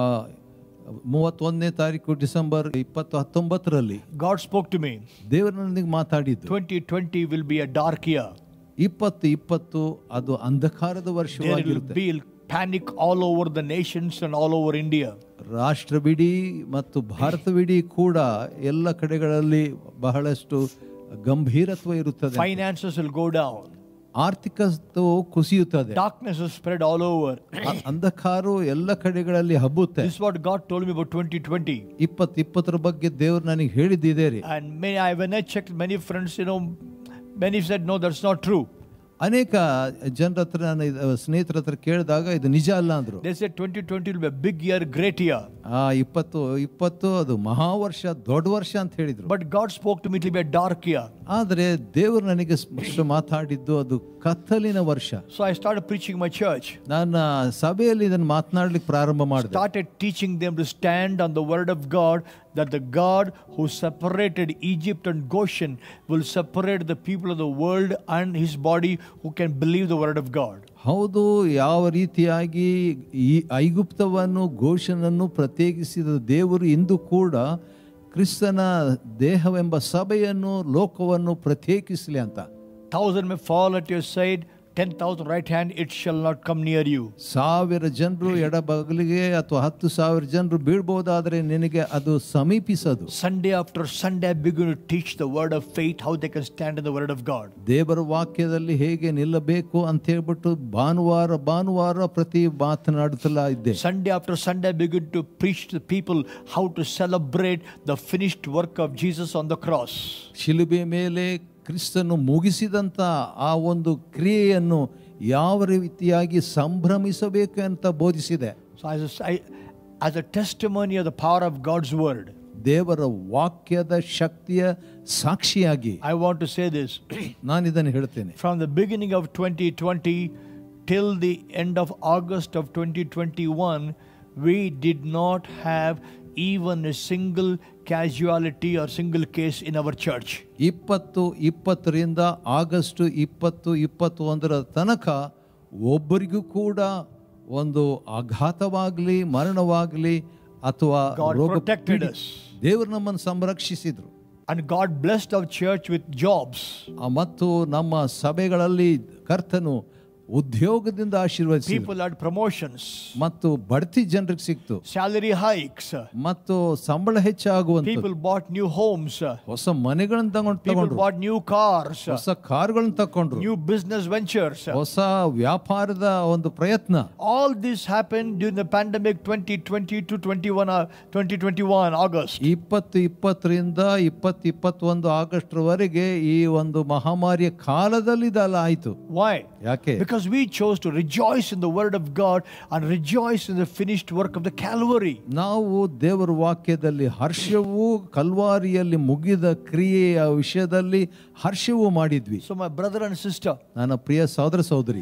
ಮೂವತ್ತೊಂದನೇ ತಾರೀಕು ಡಿಸೆಂಬರ್ ಇಪ್ಪತ್ತು ಹತ್ತೊಂಬತ್ತರಲ್ಲಿ God spoke to me. ದೇವರು ನನಗೆ ಮಾತಾಡಿದ್ದು 2020 will be a dark year. ಇಪ್ಪತ್ತು ಇಪ್ಪತ್ತು ಅದು ಅಂಧಕಾರದ There will ವರ್ಷವಾಗಿರುತ್ತೆ be panic all over the nations and all over India. ರಾಷ್ಟ್ರವಿಡೀ ಮತ್ತು ಭಾರತವಿಡೀ ಕೂಡ ಎಲ್ಲ ಕಡೆಗಳಲ್ಲಿ ಬಹಳಷ್ಟು ಗಂಭೀರತ್ವ ಇರುತ್ತದೆ Finances will go down. ಆರ್ಥಿಕತ್ವವು ಕುಸಿಯುತ್ತದೆ Darkness is spread all over. ಅ- ಅಂಧಕಾರವು ಎಲ್ಲ ಕಡೆಗಳಲ್ಲಿ ಹಬ್ಬುತ್ತೆ This is what God told me about 2020. ಇಪ್ಪತ್ತು ಇಪ್ಪತ್ತರ ಬಗ್ಗೆ ದೇವ್ರು ನನಗೆ ಹೇಳಿದ್ದಿದೆ ರೀ And many, I, when I checked many friends, you know, many said, no, that's not true. ಅನೇಕ ಜನರ ಹತ್ರ ನಾನು ಇದು- ಸ್ನೇಹಿತರ ಹತ್ರ ಕೇಳಿದಾಗ ಇದು ನಿಜ ಅಲ್ಲ ಅಂದ್ರು They said 2020 will be a big year, great year. ಆ ಇಪ್ಪತ್ತು ಇಪ್ಪತ್ತು ಅದು ಮಹಾವರ್ಷ ದೊಡ್ಡ ವರ್ಷ ಅಂತ ಹೇಳಿದ್ರು But God spoke to me, it will be a dark year. ಆದರೆ ದೇವರು ನನಗೆ ಸ್ಪಷ್ಟ ಮಾತಾಡಿದ್ದು ಅದು ಕತ್ತಲಿನ ವರ್ಷ So I started preaching my church. ನನ್ನ ಸಭೆಯಲ್ಲಿ ಇದನ್ನು ಮಾತನಾಡ್ಲಿಕ್ಕೆ ಪ್ರಾರಂಭ ಮಾಡಿದೆ Started teaching them to stand on the word of God, that the God who separated Egypt and Goshen will separate the people of the world and his body who can believe the word of God. ಹೌದು ಯಾವ ರೀತಿಯಾಗಿ ಈ ಐಗುಪ್ತವನ್ನು ಗೋಷನನ್ನು ಪ್ರತ್ಯೇಕಿಸಿದ ದೇವರು ಇಂದು ಕೂಡ ಕ್ರಿಸ್ತನ ದೇಹವೆಂಬ ಸಭೆಯನ್ನು ಲೋಕವನ್ನು ಪ್ರತ್ಯೇಕಿಸಲಿ ಅಂತ Thousand may fall at your side, ten thousand right hand, it shall not come near you. ಸಾವಿರ ಜನರು ಎಡಬಗಲಿಗೆ ಅಥವಾ ಹತ್ತು ಸಾವಿರ ಜನರು ಬೀಳ್ಬೋದಾದರೆ ನಿನಗೆ ಅದು ಸಮೀಪಿಸದು Sunday after Sunday, I begin to teach the word of faith, how they can stand in the word of God. ದೇವರ ವಾಕ್ಯದಲ್ಲಿ ಹೇಗೆ ನಿಲ್ಲಬೇಕು ಅಂತ ಹೇಳ್ಬಿಟ್ಟು ಭಾನುವಾರ ಭಾನುವಾರ ಪ್ರತಿ ಮಾತನಾಡುತ್ತಲಾ ಇದ್ದೆ Sunday after Sunday, I begin to preach to people how to celebrate the finished work of Jesus on the cross. ಶಿಲುಬೆ ಮೇಲೆ ಕ್ರಿಸ್ತನು ಮುಗಿಸಿದಂಥ ಆ ಒಂದು ಕ್ರಿಯೆಯನ್ನು ಯಾವ ರೀತಿಯಾಗಿ ಸಂಭ್ರಮಿಸಬೇಕು ಅಂತ ಬೋಧಿಸಿದೆ So, as a, I, as a testimony of the power of God's word, ದೇವರ ವಾಕ್ಯದ ಶಕ್ತಿಯ ಸಾಕ್ಷಿಯಾಗಿ I want to say this. ನಾನು ಇದನ್ನು ಹೇಳ್ತೇನೆ From the beginning of 2020 till the end of August of 2021, we did not have even a single casualty or single case in our church. ಇಪ್ಪತ್ತು ಇಪ್ಪತ್ತರಿಂದ August ಇಪ್ಪತ್ತು ಇಪ್ಪತ್ತು ಒಂದರ ತನಕ ಒಬ್ಬರಿಗೂ ಕೂಡ ಒಂದು ಆಘಾತವಾಗಲಿ ಮರಣವಾಗಲಿ ಅಥವಾ God ರೋಗ protected ಪೀಡಿ- us. ದೇವರು ನಮ್ಮನ್ನು ಸಂರಕ್ಷಿಸಿದ್ರು And God blessed our church with jobs. ಆ ಮತ್ತು ನಮ್ಮ ಸಭೆಗಳಲ್ಲಿ ಕರ್ತನು ಉದ್ಯೋಗದಿಂದ ಆಶೀರ್ವದಿಸಿದ್ರು People had promotions, ಮತ್ತು ಬಡ್ತಿ ಜನರಿಗೆ ಸಿಕ್ತು salary hikes. ಮತ್ತು ಸಂಬಳ ಹೆಚ್ಚಾಗುವಂತ People bought new homes. ಹೊಸ ಮನೆಗಳನ್ನು ತಗೊಂಡು People ತಗೊಂಡ್ರು bought new cars, ಹೊಸ ಕಾರುಗಳನ್ನು ತಕೊಂಡ್ರು new business ventures. ಹೊಸ ವ್ಯಾಪಾರದ ಒಂದು ಪ್ರಯತ್ನ All this happened during the pandemic 2020 to 21, uh, 2021 August. ಇಪ್ಪತ್ತು ಇಪ್ಪತ್ತರಿಂದ ಇಪ್ಪತ್ತು ಇಪ್ಪತ್ತೊಂದು ಆಗಸ್ಟ್ ವರೆಗೆ ಈ ಒಂದು ಮಹಾಮಾರಿಯ ಕಾಲದಲ್ಲಿ ಇದೆಲ್ಲ ಆಯ್ತು Why? ಯಾಕೆ Because we chose to rejoice in the word of God and rejoice in the finished work of the Calvary. ನಾವು ದೇವರ ವಾಕ್ಯದಲ್ಲಿ ಹರ್ಷವೂ ಕಲ್ವಾರಿಯಲ್ಲಿ ಮುಗಿದ ಕ್ರಿಯೆಯ ವಿಷಯದಲ್ಲಿ ಹರ್ಷವೂ ಮಾಡಿದ್ವಿ So, my brother and sister, ನನ್ನ ಪ್ರಿಯ ಸಹೋದರ ಸಹೋದರಿ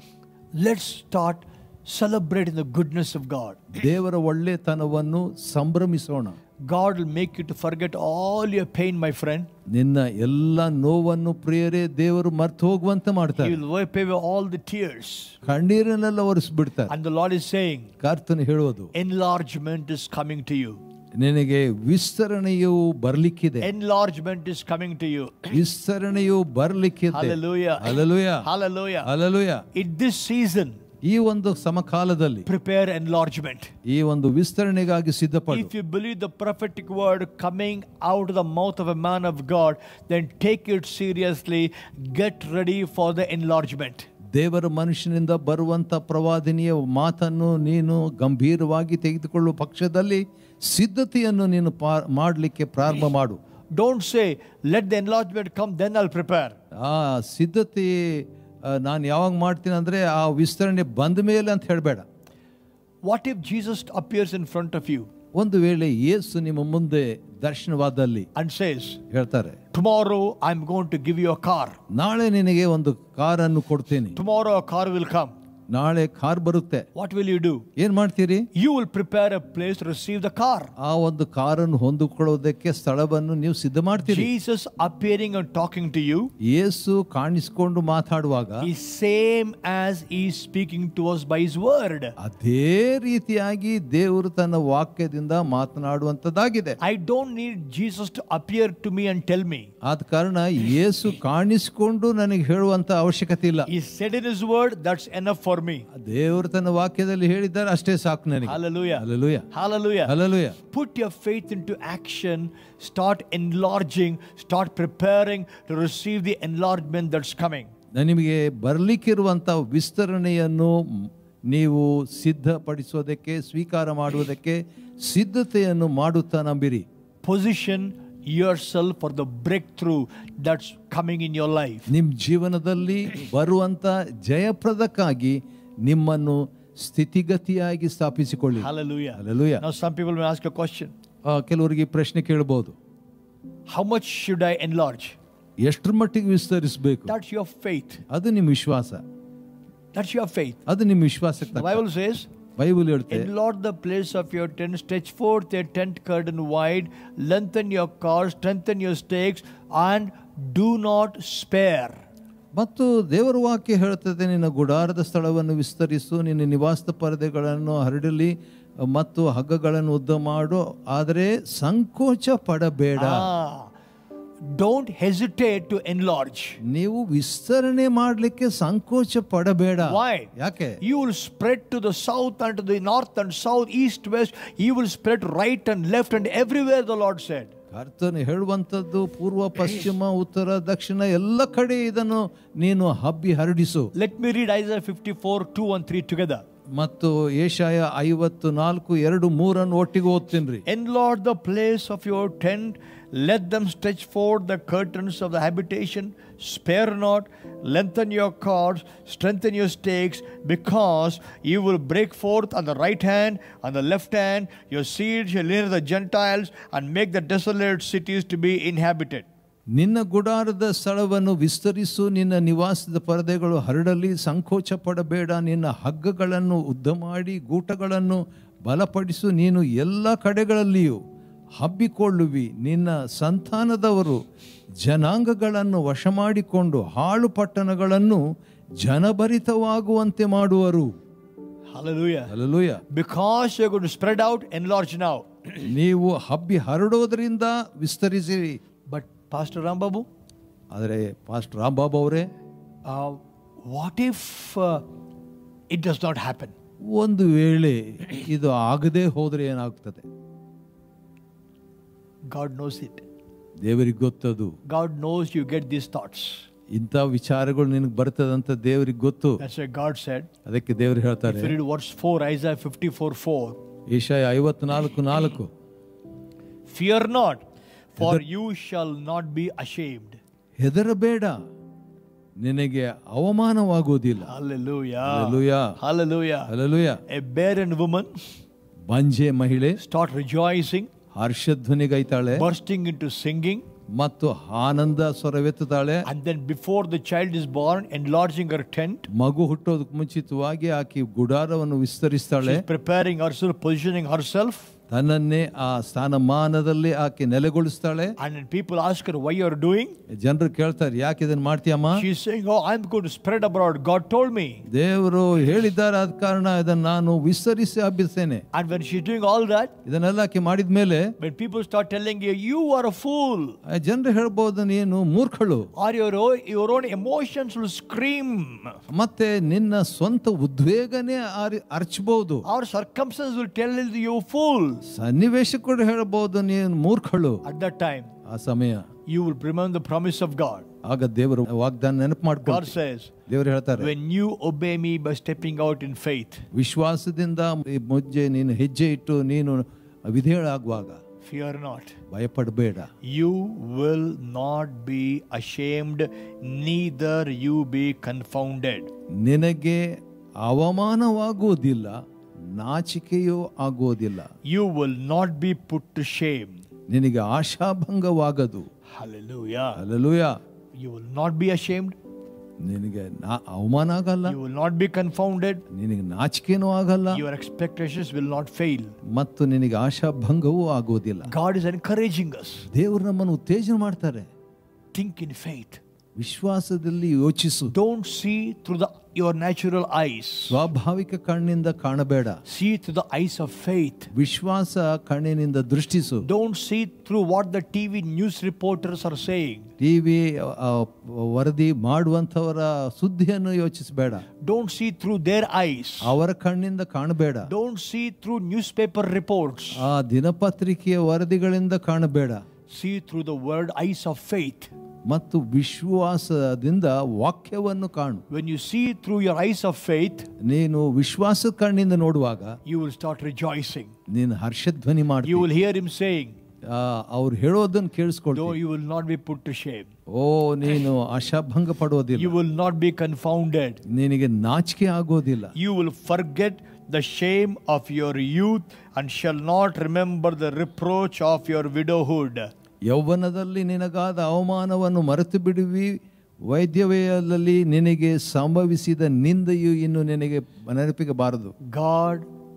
let's start celebrating the goodness of God. ದೇವರ ಒಳ್ಳೆತನವನ್ನು ಸಂಭ್ರಮಿಸೋಣ God will make you to forget all your pain, my friend. ನಿನ್ನ ಎಲ್ಲ ನೋವನ್ನು ಪ್ರಿಯರೇ ದೇವರು ಮರ್ತು ಹೋಗುವಂತೆ He ಮಾಡ್ತಾರೆ will wipe away all the tears. ಕಣ್ಣೀರನ್ನೆಲ್ಲ ಒರೆಸ್ಬಿಡ್ತಾರೆ And the Lord is saying, ಕರ್ತನು ಹೇಳುವುದು enlargement is coming to you. ನಿನಗೆ ವಿಸ್ತರಣೆಯು ಬರ್ಲಿಕ್ಕಿದೆ Enlargement is coming to you. ವಿಸ್ತರಣೆಯು ಬರ್ಲಿಕ್ಕಿದೆ Hallelujah. Hallelujah. Hallelujah. Hallelujah. In this season, ಈ ಒಂದು ಸಮಕಾಲದಲ್ಲಿ prepare enlargement. ಈ ಒಂದು ವಿಸ್ತರಣೆಗಾಗಿ ಸಿದ್ಧಪಡು If you believe the prophetic word coming out of the mouth of a man of God, then take it seriously. Get ready for the enlargement. ದೇವರ ಮನುಷ್ಯನಿಂದ ಬರುವಂತ ಪ್ರವಾದಿನಿಯ ಮಾತನ್ನು ನೀನು ಗಂಭೀರವಾಗಿ ತೆಗೆದುಕೊಳ್ಳುವ ಪಕ್ಷದಲ್ಲಿ ಸಿದ್ಧತೆಯನ್ನು ನೀನು ಪಾ- ಮಾಡಲಿಕ್ಕೆ ಪ್ರಾರಂಭ ಮಾಡು Don't say, let the enlargement come, then I'll prepare. ಆ ಸಿದ್ಧತೆ ನಾನು ಯಾವಾಗ ಮಾಡ್ತೀನಿ ಅಂದ್ರೆ ಆ ವಿಸ್ತರಣೆ ಬಂದ ಮೇಲೆ ಅಂತ ಹೇಳಬೇಡ What if Jesus appears in front of you? ಒಂದು ವೇಳೆ ಯೇಸು ನಿಮ್ಮ ಮುಂದೆ ದರ್ಶನವಾದಲ್ಲಿ and says, ಹೇಳ್ತಾರೆ Tomorrow I'm going to give you a car. ನಾಳೆ ನಿನಗೆ ಒಂದು ಕಾರನ್ನು ಕೊಡ್ತೇನೆ Tomorrow a car will come. ನಾಳೆ ಕಾರ್ ಬರುತ್ತೆ What will you do? ಏನ್ ಮಾಡ್ತೀರಿ You will prepare a place to receive the car. ಆ ಒಂದು ಕಾರನ್ನು ಹೊಂದಿಕೊಳ್ಳೋದಕ್ಕೆ ಸ್ಥಳವನ್ನು ನೀವು ಸಿದ್ಧ ಮಾಡ್ತೀರಿ Jesus appearing and talking to you ಯೇಸು ಕಾಣಿಸಿಕೊಂಡು ಮಾತಾಡುವಾಗ is same as he is speaking to us by his word. ಅದೇ ರೀತಿಯಾಗಿ ದೇವರು ತನ್ನ ವಾಕ್ಯದಿಂದ ಮಾತನಾಡುವಂತದ್ದಾಗಿದೆ I don't need Jesus to appear to me and tell me. ಆದ ಕಾರಣ ಯೇಸು ಕಾಣಿಸಿಕೊಂಡು ನನಗೆ ಹೇಳುವಂತ ಅವಶ್ಯಕತೆ ಇಲ್ಲ He said in his word, that's enough for me. ದೇವರು ತನ್ನ ವಾಕ್ಯದಲ್ಲಿ ಹೇಳಿದ್ದಾರೆ ಅಷ್ಟೇ ಸಾಕು ನನಗೆ Hallelujah. Hallelujah. Hallelujah. Hallelujah. Put your faith into action. Start enlarging. Start preparing to receive the enlargement that's coming. ನಾನು ನಿಮಗೆ ಬರಲಿಕ್ಕಿರುವಂಥ ವಿಸ್ತರಣೆಯನ್ನು ನೀವು ಸಿದ್ಧಪಡಿಸೋದಕ್ಕೆ ಸ್ವೀಕಾರ ಮಾಡುವುದಕ್ಕೆ ಸಿದ್ಧತೆಯನ್ನು ಮಾಡುತ್ತಾ ನಂಬಿರಿ Position yourself for the breakthrough that's coming in your life. ನಿಮ್ಮ ಜೀವನದಲ್ಲಿ ಬರುವಂತ ಜಯಪ್ರದಕ್ಕಾಗಿ ನಿಮ್ಮನ್ನು ಸ್ಥಿತಿಗತಿಯಾಗಿ ಸ್ಥಾಪಿಸಿಕೊಳ್ಳಿ Hallelujah. Hallelujah. Now, some people may ask a question ಆ, ಕೆಲವರಿಗೆ ಈ ಪ್ರಶ್ನೆ ಕೇಳಬಹುದು How much should I enlarge? ಎಷ್ಟರ ಮಟ್ಟಿಗೆ ವಿಸ್ತರಿಸಬೇಕು That's your faith. ಅದು ನಿಮ್ಮ ವಿಶ್ವಾಸ That's your faith. ಅದು ನಿಮ್ಮ ವಿಶ್ವಾಸಕ್ಕೆ The ತಕ್ಕ. Bible says, ಬೈಬಲ್ ಹೇಳುತ್ತೆ Enlarge the place of your tent, stretch forth your tent curtain wide, lengthen your cords, strengthen your stakes, and do not spare. ಮತ್ತು ದೇವರ ವಾಕ್ಯ ಹೇಳ್ತದೆ ನಿನ್ನ ಗುಡಾರದ ಸ್ಥಳವನ್ನು ವಿಸ್ತರಿಸು ನಿನ್ನ ನಿವಾಸದ ಪರದೆಗಳನ್ನು ಹರಡಲಿ ಮತ್ತು ಹಗ್ಗಗಳನ್ನು ಉದ್ದ ಮಾಡು ಆದರೆ ಸಂಕೋಚ ಪಡಬೇಡ Ah, don't hesitate to enlarge. ನೀವು ವಿಸ್ತರಣೆ ಮಾಡಲಿಕ್ಕೆ ಸಂಕೋಚ ಪಡಬೇಡ Why? ಯಾಕೆ You will spread to the south and to the north and south, east, west. You will spread right and left and everywhere, the Lord said. ಕರ್ತನು ಹೇಳುವಂಥದ್ದು ಪೂರ್ವ ಪಶ್ಚಿಮ ಉತ್ತರ ದಕ್ಷಿಣ ಎಲ್ಲ ಕಡೆ ಇದನ್ನು ನೀನು ಹಬ್ಬಿ ಹರಡಿಸು Let me read Isaiah 54 2 and 3 together. ಮತ್ತು ಏಷಾಯ ಐವತ್ತು ನಾಲ್ಕು ಎರಡು ಮೂರನ್ನು ಒಟ್ಟಿಗೆ ಓದ್ತೀನಿ Enlarge the place of your tent, let them stretch forth the curtains of the habitation, spare not, lengthen your cords, strengthen your stakes, because you will break forth on the right hand, on the left hand, your seed shall enter the Gentiles, and make the desolate cities to be inhabited. ನಿನ್ನ ಗುಡಾರದ ಸ್ಥಳವನ್ನು ವಿಸ್ತರಿಸು ನಿನ್ನ ನಿವಾಸದ ಪರದೆಗಳು ಹರಡಲಿ ಸಂಕೋಚ ಪಡಬೇಡ ನಿನ್ನ ಹಗ್ಗಗಳನ್ನು ಉದ್ದ ಮಾಡಿ ಗೂಟಗಳನ್ನು ಬಲಪಡಿಸು ನೀನು ಎಲ್ಲ ಕಡೆಗಳಲ್ಲಿಯೂ ಹಬ್ಬಿಕೊಳ್ಳುವಿ ನಿನ್ನ ಸಂತಾನದವರು ಜನಾಂಗಗಳನ್ನು ವಶ ಮಾಡಿಕೊಂಡು ಹಾಳು ಪಟ್ಟಣಗಳನ್ನು ಜನಭರಿತವಾಗುವಂತೆ ಮಾಡುವರು Hallelujah. Alleluia Because you're going to spread out, enlarge now. ನೀವು ಹಬ್ಬಿ ಹರಡೋದ್ರಿಂದ ವಿಸ್ತರಿಸಿರಿ But Pastor Rambabu, ಆದರೆ ಪಾಸ್ಟ್ ರಾಂಬಾಬು ಅವರೇ uh, what if uh, it does not happen? ಒಂದು ವೇಳೆ ಇದು ಆಗದೆ ಹೋದ್ರೆ ಏನಾಗ್ತದೆ God knows it. ದೇವರಿಗೆ ಗೊತ್ತದು God knows you get these thoughts. ಇಂಥ ವಿಚಾರಗಳು ನಿನಗೆ ಬರ್ತದಂತ ದೇವರಿಗೆ ಗೊತ್ತು That's why God said, ಅದಕ್ಕೆ ದೇವರು if ಹೇಳ್ತಾರೆ you read verse 4, Isaiah 54 4, ಏಷಾಯ ಐವತ್ನಾಲ್ಕು ನಾಲ್ಕು fear not, for you shall not be ashamed. ಹೆದರಬೇಡ ನಿನಗೆ ಅವಮಾನವಾಗುವುದಿಲ್ಲ Hallelujah. Hallelujah. Hallelujah. Hallelujah A barren woman ಬಂಜೆ ಮಹಿಳೆ start rejoicing, ಹರ್ಷಧ್ವನಿಗೈತಾಳೆ bursting into singing, ಮತ್ತು ಆನಂದ ಸ್ವರವೆತ್ತುತ್ತಾಳೆ and then before the child is born, enlarging her tent. ಮಗು ಹುಟ್ಟೋದಕ್ಕೆ ಮುಂಚಿತವಾಗಿ ಆಕೆ ಗುಡಾರವನ್ನು ವಿಸ್ತರಿಸ್ತಾಳೆ She's preparing herself, positioning herself. ತನ್ನನ್ನೇ ಆ ಸ್ಥಾನಮಾನದಲ್ಲಿ ಆಕೆ ನೆಲೆಗೊಳಿಸ್ತಾಳೆ And when people ask her why you're doing, ಜನರು ಕೇಳ್ತಾರೆ ಯಾಕೆ ಇದನ್ನ ಮಾಡ್ತೀಯಮ್ಮ she's saying, Oh, I'm going to spread abroad. God told me. ದೇವರು ಹೇಳಿದ್ದಾರೆ ಆದ ಕಾರಣ ಇದನ್ನು ನಾನು ವಿಸ್ತರಿಸಿ ಹಬ್ಬಿಸ್ತೇನೆ And when she's doing all that, ಇದನ್ನೆಲ್ಲ ಆಕೆ ಮಾಡಿದ ಮೇಲೆ when people start telling you, you are a fool, ಜನರು ಹೇಳ್ಬೋದು ನೀನು ಮೂರ್ಖಳು or your own, your own emotions will scream, ಮತ್ತೆ ನಿನ್ನ ಸ್ವಂತ ಉದ್ವೇಗನೇ ಅರ್- ಅರ್ಚಬಹುದು or circumstances will tell you, fool. ಸನ್ನಿವೇಶ ಕೂಡ ಹೇಳ್ಬೋದು ನೀನು ಮೂರ್ಖಳು At that time, ಆ ಸಮಯ you will remember the promise of God. ಆಗ ದೇವರು ವಾಗ್ದಾನ ನೆನಪು God ಮಾಡ್ಕೊಂಡು says, ದೇವರು ಹೇಳ್ತಾರೆ when you obey me by stepping out in faith, ವಿಶ್ವಾಸದಿಂದ ಈ ಮುಜ್ಜೆ ನೀನು ಹೆಜ್ಜೆ ಇಟ್ಟು ನೀನು ವಿಧೇಯಳಾಗುವಾಗ fear not. ಭಯಪಡಬೇಡ You will not be ashamed, neither you be confounded. ನಿನಗೆ ಅವಮಾನವಾಗುವುದಿಲ್ಲ ನಾಚಿಕೆಯೂ ಆಗೋದಿಲ್ಲ You will not be put to shame. ನಿನಗೆ ಆಶಾಭಂಗವಾಗದು Hallelujah. Hallelujah You will not be ashamed. ನಿನಗೆ ನಾ ಅವಮಾನ ಆಗಲ್ಲ You will not be confounded. ನಿನಗೆ ನಾಚಿಕೆನೂ ಆಗಲ್ಲ Your expectations will not fail. ಮತ್ತು ನಿನಗೆ ಆಶಾಭಂಗವೂ ಆಗೋದಿಲ್ಲ God is encouraging us. ದೇವರು ನಮ್ಮನ್ನು ಉತ್ತೇಜನ ಮಾಡ್ತಾರೆ Think in faith. ವಿಶ್ವಾಸದಲ್ಲಿ ಯೋಚಿಸು Don't see through the, your natural eyes. ಸ್ವಾಭಾವಿಕ ಕಣ್ಣಿಂದ ಕಾಣಬೇಡ See through the eyes of faith. ವಿಶ್ವಾಸ ಕಣ್ಣಿನಿಂದ ದೃಷ್ಟಿಸು Don't see through what the TV news reporters are saying. TV ವರದಿ ಮಾಡುವಂಥವರ ಸುದ್ದಿಯನ್ನು ಯೋಚಿಸಬೇಡ Don't see through their eyes. ಅವರ ಕಣ್ಣಿಂದ ಕಾಣಬೇಡ Don't see through newspaper reports. ಆ ದಿನಪತ್ರಿಕೆಯ ವರದಿಗಳಿಂದ ಕಾಣಬೇಡ See through the word eyes of faith. ಮತ್ತು ವಿಶ್ವಾಸದಿಂದ ವಾಕ್ಯವನ್ನು ಕಾಣು When you see through your eyes of faith, ನೀನು ವಿಶ್ವಾಸ ಕಣ್ಣಿಂದ ನೋಡುವಾಗ you will start rejoicing. ನೀನು ಹರ್ಷಧ್ವನಿ You ಮಾಡಿ will hear him saying, ಅವ್ರು ಹೇಳೋದನ್ನು No, ಕೇಳಿಸ್ಕೊಳ್ತೀವಿ you will not be put to shame. ಓ ನೀನು ಆಶಾಭಂಗ You ಪಡುವುದಿಲ್ಲ will not be confounded. ನಿನಗೆ ನಾಚಿಕೆ ಆಗೋದಿಲ್ಲ You will forget the shame of your youth and shall not remember the reproach of your widowhood. ಯೌವನದಲ್ಲಿ ನಿನಗಾದ ಅವಮಾನವನ್ನು ಮರೆತು ಬಿಡುವಿ ವೈದ್ಯವಯದಲ್ಲಿ ನಿನಗೆ ಸಂಭವಿಸಿದ ನಿಂದೆಯು ಇನ್ನು ನಿನಗೆ ನೆನಪಿಗೆ ಬಾರದು God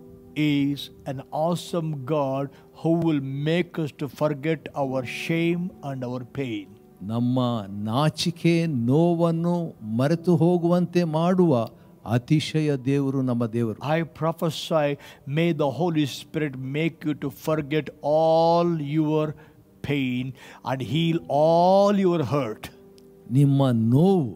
is an awesome God who will make us to forget our shame and our pain. ನಮ್ಮ ನಾಚಿಕೆ ನೋವನ್ನು ಮರೆತು ಹೋಗುವಂತೆ ಮಾಡುವ ಅತಿಶಯ ದೇವರು ನಮ್ಮ ದೇವರು I prophesy, may the Holy Spirit make you to forget all your pain and heal all your hurt. ನಿಮ್ಮ ನೋವು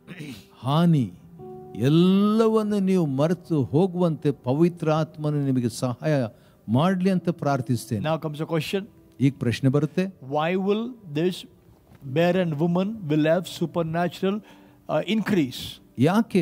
ಹಾನಿ ಎಲ್ಲವನ್ನು ನೀವು ಮರೆತು ಹೋಗುವಂತೆ ಪವಿತ್ರ ಆತ್ಮನು ನಿಮಗೆ ಸಹಾಯ ಮಾಡಲಿ ಅಂತ ಪ್ರಾರ್ಥಿಸ್ತೇನೆ Now comes a question. ಈಗ ಪ್ರಶ್ನೆ ಬರುತ್ತೆ Why will this barren woman will have supernatural uh, increase? ಯಾಕೆ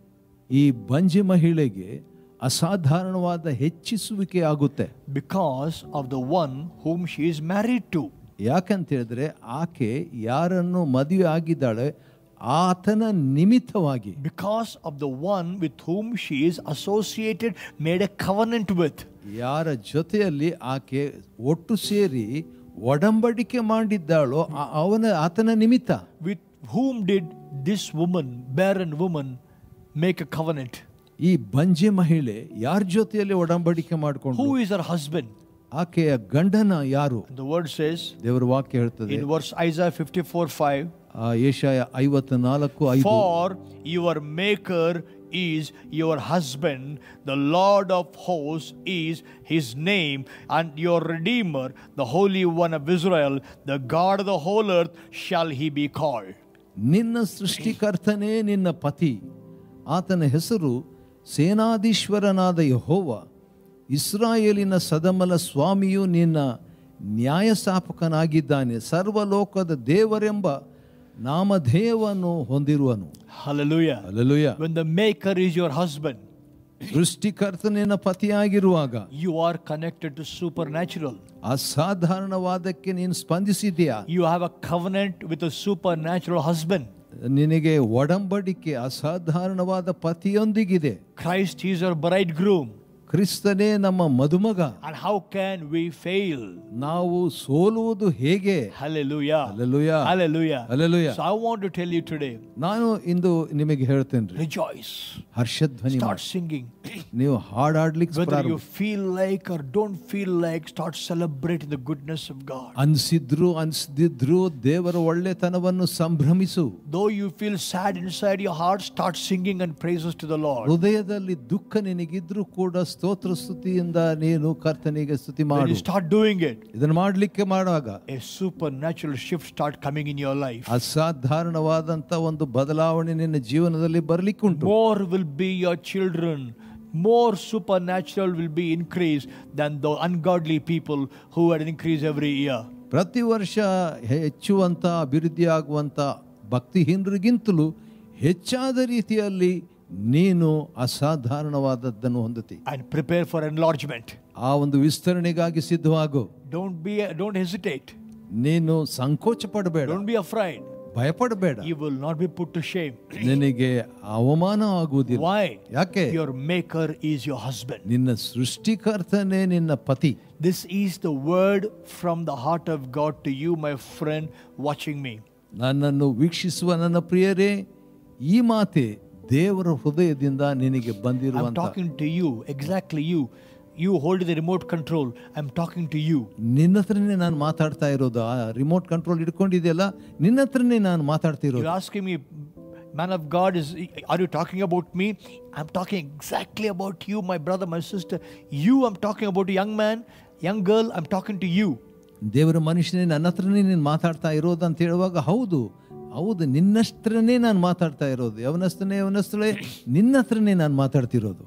ಈ ಬಂಜೆ ಮಹಿಳೆಗೆ ಅಸಾಧಾರಣವಾದ ಹೆಚ್ಚಿಸುವಿಕೆ ಆಗುತ್ತೆ Because of the one whom she is married to. ಯಾಕಂತ ಹೇಳಿದ್ರೆ ಆಕೆ ಯಾರನ್ನು ಮದುವೆ ಆಗಿದ್ದಾಳೆ ಆತನ ನಿಮಿತ್ತವಾಗಿ Because of the one with whom she is associated, made a covenant with. ಯಾರ ಜೊತೆಯಲ್ಲಿ ಆಕೆ ಒಟ್ಟು ಸೇರಿ ಒಡಂಬಡಿಕೆ ಮಾಡಿದ್ದಾಳೋ ಆ- ಅವನ ಆತನ ನಿಮಿತ್ತ With whom did this woman, barren woman, make a covenant? ಈ ಬಂಜೆ ಮಹಿಳೆ ಯಾರ ಜೊತೆಯಲ್ಲಿ ಒಡಂಬಡಿಕೆ ಮಾಡಿಕೊಂಡು Who is her husband? ಆಕೆಯ ಗಂಡನ ಯಾರು The word says ದೇವರ ವಾಕ್ಯ ಹೇಳ್ತದೆ in verse Isaiah 54 5 ಆ ಏಷಾಯ ಐವತ್ತ ನಾಲ್ಕು ಐದು For your maker is your husband, the Lord of hosts is his name, and your Redeemer, the Holy One of Israel, the God of the whole earth, shall he be called. ನಿನ್ನ ಸೃಷ್ಟಿಕರ್ತನೇ ನಿನ್ನ ಪತಿ ಆತನ ಹೆಸರು ಸೇನಾಧೀಶ್ವರನಾದ ಯಹೋವ ಇಸ್ರಾಯೇಲಿನ ಸದಮಲ ಸ್ವಾಮಿಯು ನಿನ್ನ ನ್ಯಾಯಸ್ಥಾಪಕನಾಗಿದ್ದಾನೆ ಸರ್ವಲೋಕದ ದೇವರೆಂಬ ನಾಮಧೇಯವನ್ನು ಹೊಂದಿರುವನು Hallelujah. Hallelujah When the maker is your husband, ಸೃಷ್ಟಿಕರ್ತ ನಿನ್ನ ಪತಿಯಾಗಿರುವಾಗ you are connected to supernatural. ಅಸಾಧಾರಣವಾದಕ್ಕೆ ನೀನು ಸ್ಪಂದಿಸಿದೆಯಾ You have a covenant with a supernatural husband. ನಿನಗೆ ಒಡಂಬಡಿಕೆ ಅಸಾಧಾರಣವಾದ ಪತಿಯೊಂದಿಗಿದೆ Christ is your bridegroom. ಕ್ರಿಸ್ತನೇ ನಮ್ಮ ಮದುಮಗ And how can we fail? ನಾವು ಸೋಲುವುದು ಹೇಗೆ Hallelujah. Hallelujah. Hallelujah. Hallelujah. So I want to tell you today ನಾನು ಇಂದು ನಿಮಗೆ ಹೇಳ್ತೇನೆ rejoice. ಹರ್ಷಧ್ವನಿ Start ಮಾಡಿ singing. ನೀವು ಹಾಡಾಡ್ಲಿಕ್ಕೆ Whether you ಪ್ರಾರಂಭ feel like or don't feel like, start celebrating the goodness of God. ಅನ್ಸಿದ್ರು ಅನ್ಸದಿದ್ರು ದೇವರ ಒಳ್ಳೆತನವನ್ನು ಸಂಭ್ರಮಿಸು Though you feel sad inside your heart, start singing and praises to the Lord. ಹೃದಯದಲ್ಲಿ ದುಃಖ ನಿನಗಿದ್ರು ಕೂಡ ಸ್ತೋತ್ರ ಸ್ತುತಿಯಿಂದ ನೀನು ಕರ್ತನಿಗೆ ಸ್ತುತಿ When ಮಾಡು you start doing it, ಇದನ್ನು ಮಾಡ್ಲಿಕ್ಕೆ ಮಾಡುವಾಗ a supernatural shift start coming in your life. ಅಸಾಧಾರಣವಾದಂತ ಒಂದು ಬದಲಾವಣೆ ನಿನ್ನ ಜೀವನದಲ್ಲಿ ಬರ್ಲಿಕ್ಕುಂಟು More will be your children. More supernatural will be increased than the ungodly people who had increased every year. ಪ್ರತಿ ವರ್ಷ ಹೆಚ್ಚುವಂತ ಅಭಿವೃದ್ಧಿಯಾಗುವಂತ ಭಕ್ತಿಹೀನರಿಗಿಂತಲೂ ಹೆಚ್ಚಾದ ರೀತಿಯಲ್ಲಿ ನೀನು ಅಸಾಧಾರಣವಾದದ್ದನ್ನು ಹೊಂದುತ್ತಿ And prepare for enlargement. ಆ ಒಂದು ವಿಸ್ತರಣೆಗಾಗಿ ಸಿದ್ಧವಾಗು Don't be don't hesitate. ನೀನು ಸಂಕೋಚ ಪಡಬೇಡ Don't be afraid. ಭಯಪಡಬೇಡ You will not be put to shame. ನಿನಗೆ ಅವಮಾನ ಆಗುವುದಿಲ್ಲ Why? ಯಾಕೆ Your maker is your husband. ನಿನ್ನ ಸೃಷ್ಟಿಕರ್ತನೇ ನಿನ್ನ ಪತಿ This is the word from the heart of God to you, my friend, watching me. ನನ್ನನ್ನು ವೀಕ್ಷಿಸುವ ನನ್ನ ಪ್ರಿಯರೇ ಈ ಮಾತೆ ದೇವರ ಹೃದಯದಿಂದ ನಿನಗೆ I'm ಬಂದಿರುವಂತ talking to you, exactly you. You holding the remote control. I'm talking to you. ನಿನ್ನ ಹತ್ರನೇ ನಾನು ಮಾತಾಡ್ತಾ ಇರೋದು ಆ ರಿಮೋಟ್ ಕಂಟ್ರೋಲ್ ಇಟ್ಕೊಂಡಿದೆಯಲ್ಲ ನಿನ್ನ ಹತ್ರನೇ ನಾನು ಮಾತಾಡ್ತಾ You're ಇರೋದು asking me, man of God, is are you talking about me? I'm talking exactly about you, my brother, my sister. You, I'm talking about a young man, young girl, I'm talking to you. ದೇವರ ಮನುಷ್ಯನೇ ನನ್ನ ಹತ್ರನೇ ನೀನು ಮಾತಾಡ್ತಾ ಇರೋದು ಅಂತ ಹೇಳುವಾಗ ಹೌದು ಹೌದು ನಿನ್ನಷ್ಟರನೇ ನಾನು ಮಾತಾಡ್ತಾ ಇರೋದು ಯವನಸ್ಥನೇ ಯವನಸ್ಥಳೇ ನಿನ್ನ ಹತ್ರನೇ ನಾನು ಮಾತಾಡ್ತಿರೋದು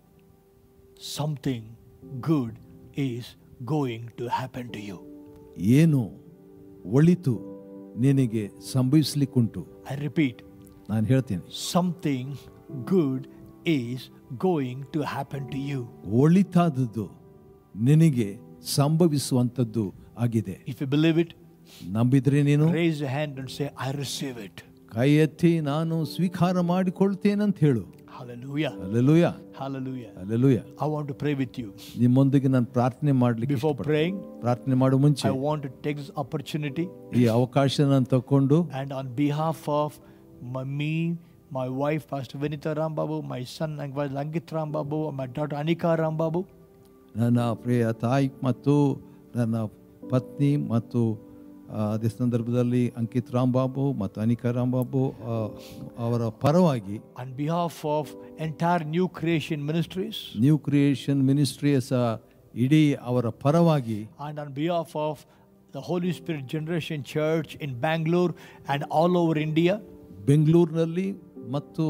Something good is going to happen to you. ಏನು ಒಳಿತು ನಿನಗೆ ಸಂಭವಿಸ್ಲಿಕ್ಕುಂಟು I repeat, ನಾನು ಹೇಳ್ತೀನಿ something good is going to happen to you. ಒಳಿತಾದದ್ದು ನಿನಗೆ ಸಂಭವಿಸುವಂಥದ್ದು ಆಗಿದೆ If you believe it, ನಂಬಿದ್ರೆ ನೀನು raise your hand and say, I receive it. ಕೈ ಎತ್ತಿ ನಾನು ಸ್ವೀಕಾರ ಮಾಡಿಕೊಳ್ತೇನಂತ ಹೇಳು Hallelujah. Alleluia Hallelujah. Alleluia I want to pray with you. ನಿಮ್ಮೊಂದಿಗೆ ನಾನು ಪ್ರಾರ್ಥನೆ ಮಾಡ್ಲಿಕ್ಕೆ Before ಇಷ್ಟಪಡ್ತೀನಿ. praying, ಪ್ರಾರ್ಥನೆ ಮಾಡೋ ಮುಂಚೆ I want to take this opportunity ಈ ಅವಕಾಶ ನಾನು ತಕೊಂಡು and on behalf of my, me, my wife, Pastor Vinita Rambabu, my son, Langit Rambabu, my daughter Anika Rambabu, ನನ್ನ ಪ್ರಿಯ ತಾಯಿ ಮತ್ತು ನನ್ನ ಪತ್ನಿ ಮತ್ತು ಆ, ಅದೇ ಸಂದರ್ಭದಲ್ಲಿ ಅಂಕಿತ್ ರಾಂಬಾಬು ಮತ್ತು ಅನಿಕಾ ರಾಂಬಾಬು ಆ, ಅವರ ಪರವಾಗಿ on behalf of entire New Creation Ministries, New Creation Ministries ಇಡೀ ಅವರ ಪರವಾಗಿ and on behalf of the Holy Spirit Generation Church in Bangalore and all over India, ಬೆಂಗಳೂರಿನಲ್ಲಿ ಮತ್ತು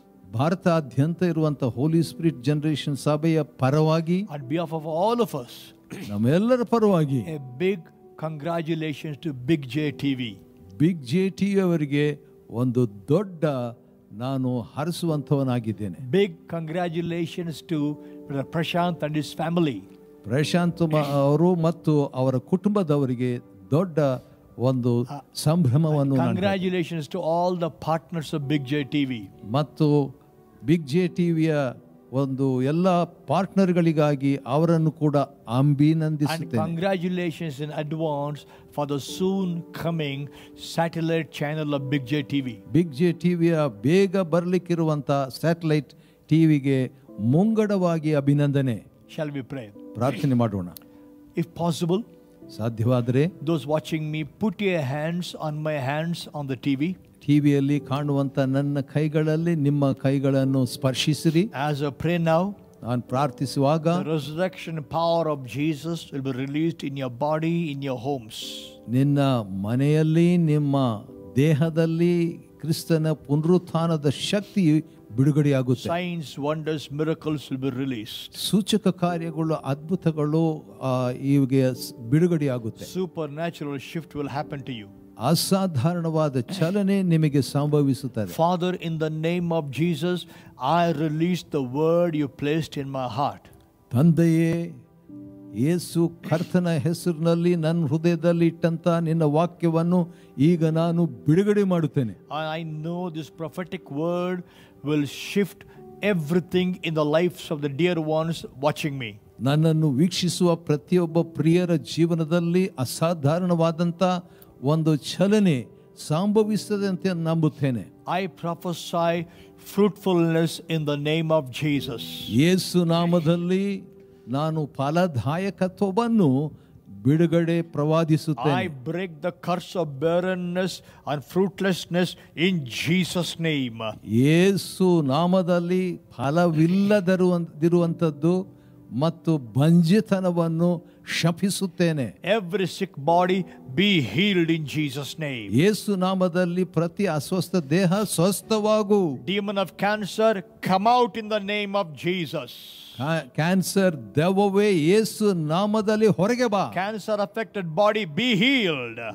ಭಾರತಾದ್ಯಂತ ಇರುವಂಥ ಹೋಲಿ ಸ್ಪಿರಿಟ್ ಜನರೇಷನ್ ಸಭೆಯ ಪರವಾಗಿ on behalf of all of us, ನಮ್ಮೆಲ್ಲರ ಪರವಾಗಿ a big congratulations to Big J TV. Big J TV ಅವರಿಗೆ ಒಂದು ದೊಡ್ಡ ನಾನು ಹರಿಸುವಂಥವನಾಗಿದ್ದೇನೆ Big congratulations to Brother Prashant and his family. Prashant ಮ- ಅವರು ಮತ್ತು ಅವರ ಕುಟುಂಬದವರಿಗೆ ದೊಡ್ಡ ಒಂದು ಸಂಭ್ರಮವನ್ನು ನಾನು Congratulations to all the partners of Big J TV. ಮತ್ತು ಬಿಗ್ ಜೆ ಟಿವಿಯ ಒಂದು ಎಲ್ಲ ಪಾರ್ಟ್ನರ್ಗಳಿಗಾಗಿ ಅವರನ್ನು ಕೂಡ And ಅಭಿನಂದಿಸುತ್ತೇನೆ congratulations in advance for the soon coming satellite channel of Big J TV. Big J ಟಿವಿಯ ಬೇಗ ಬರಲಿಕ್ಕಿರುವಂಥ ಸ್ಯಾಟಲೈಟ್ ಟಿವಿಗೆ ಮುಂಗಡವಾಗಿ ಅಭಿನಂದನೆ Shall we pray? ಪ್ರಾರ್ಥನೆ ಮಾಡೋಣ If possible, ಸಾಧ್ಯವಾದರೆ those watching me, put your hands on my hands on the TV. ಟಿವಿಯಲ್ಲಿ ಕಾಣುವಂಥ ನನ್ನ ಕೈಗಳಲ್ಲಿ ನಿಮ್ಮ ಕೈಗಳನ್ನು ಸ್ಪರ್ಶಿಸಿರಿ As I pray now, ನಾನು ಪ್ರಾರ್ಥಿಸುವಾಗ the resurrection power of Jesus will be released in your body, in your homes. ನಿನ್ನ ಮನೆಯಲ್ಲಿ ನಿಮ್ಮ ದೇಹದಲ್ಲಿ ಕ್ರಿಸ್ತನ ಪುನರುತ್ಥಾನದ ಶಕ್ತಿ ಬಿಡುಗಡೆಯಾಗುತ್ತೆ Signs, wonders, miracles will be released. ಸೂಚಕ ಕಾರ್ಯಗಳು ಅದ್ಭುತಗಳು ಆ, ಇವಿಗೆ ಸ್- ಬಿಡುಗಡೆಯಾಗುತ್ತೆ Supernatural shift will happen to you. ಅಸಾಧಾರಣವಾದ ಚಲನೆ ನಿಮಗೆ ಸಂಭವಿಸುತ್ತದೆ Father, in the name of Jesus, I release the word you placed in my heart. ತಂದೆಯೇ ಯೇಸು ಕರ್ತನ ಹೆಸರಿನಲ್ಲಿ ನನ್ನ ಹೃದಯದಲ್ಲಿ ಇಟ್ಟಂತ ನಿನ್ನ ವಾಕ್ಯವನ್ನು ಈಗ ನಾನು ಬಿಡುಗಡೆ ಮಾಡುತ್ತೇನೆ And I know this prophetic word will shift everything in the lives of the dear ones watching me. ನನ್ನನ್ನು ವೀಕ್ಷಿಸುವ ಪ್ರತಿಯೊಬ್ಬ ಪ್ರಿಯರ ಜೀವನದಲ್ಲಿ ಅಸಾಧಾರಣವಾದಂಥ ಒಂದು ಚಲನೆ ಸಂಭವಿಸ್ತದೆ ಅಂತ ನಂಬುತ್ತೇನೆ I prophesy fruitfulness in the name of Jesus. Yesu ನಾಮದಲ್ಲಿ ನಾನು ಫಲದಾಯಕತ್ವವನ್ನು ಬಿಡುಗಡೆ I ಪ್ರವಾದಿಸುತ್ತೇನೆ break the curse of barrenness and fruitlessness in Jesus' name. ಯೇಸು ನಾಮದಲ್ಲಿ ಫಲವಿಲ್ಲದಿರುವಂಥದ್ದು ಮತ್ತು ಬಂಜೆತನವನ್ನು ಶಪಿಸುತ್ತೇನೆ Every sick body be healed in Jesus' name. ಯೇಸು ನಾಮದಲ್ಲಿ ಪ್ರತಿ ಅಸ್ವಸ್ಥ ದೇಹ ಸ್ವಸ್ಥವಾಗು Demon of cancer, come out in the name of Jesus. ಕ್ಯಾ- ಕ್ಯಾನ್ಸರ್ ದೆವ್ವವೇ ಯೇಸು ನಾಮದಲ್ಲಿ ಹೊರಗೆ ಬಾ Cancer affected body, be healed.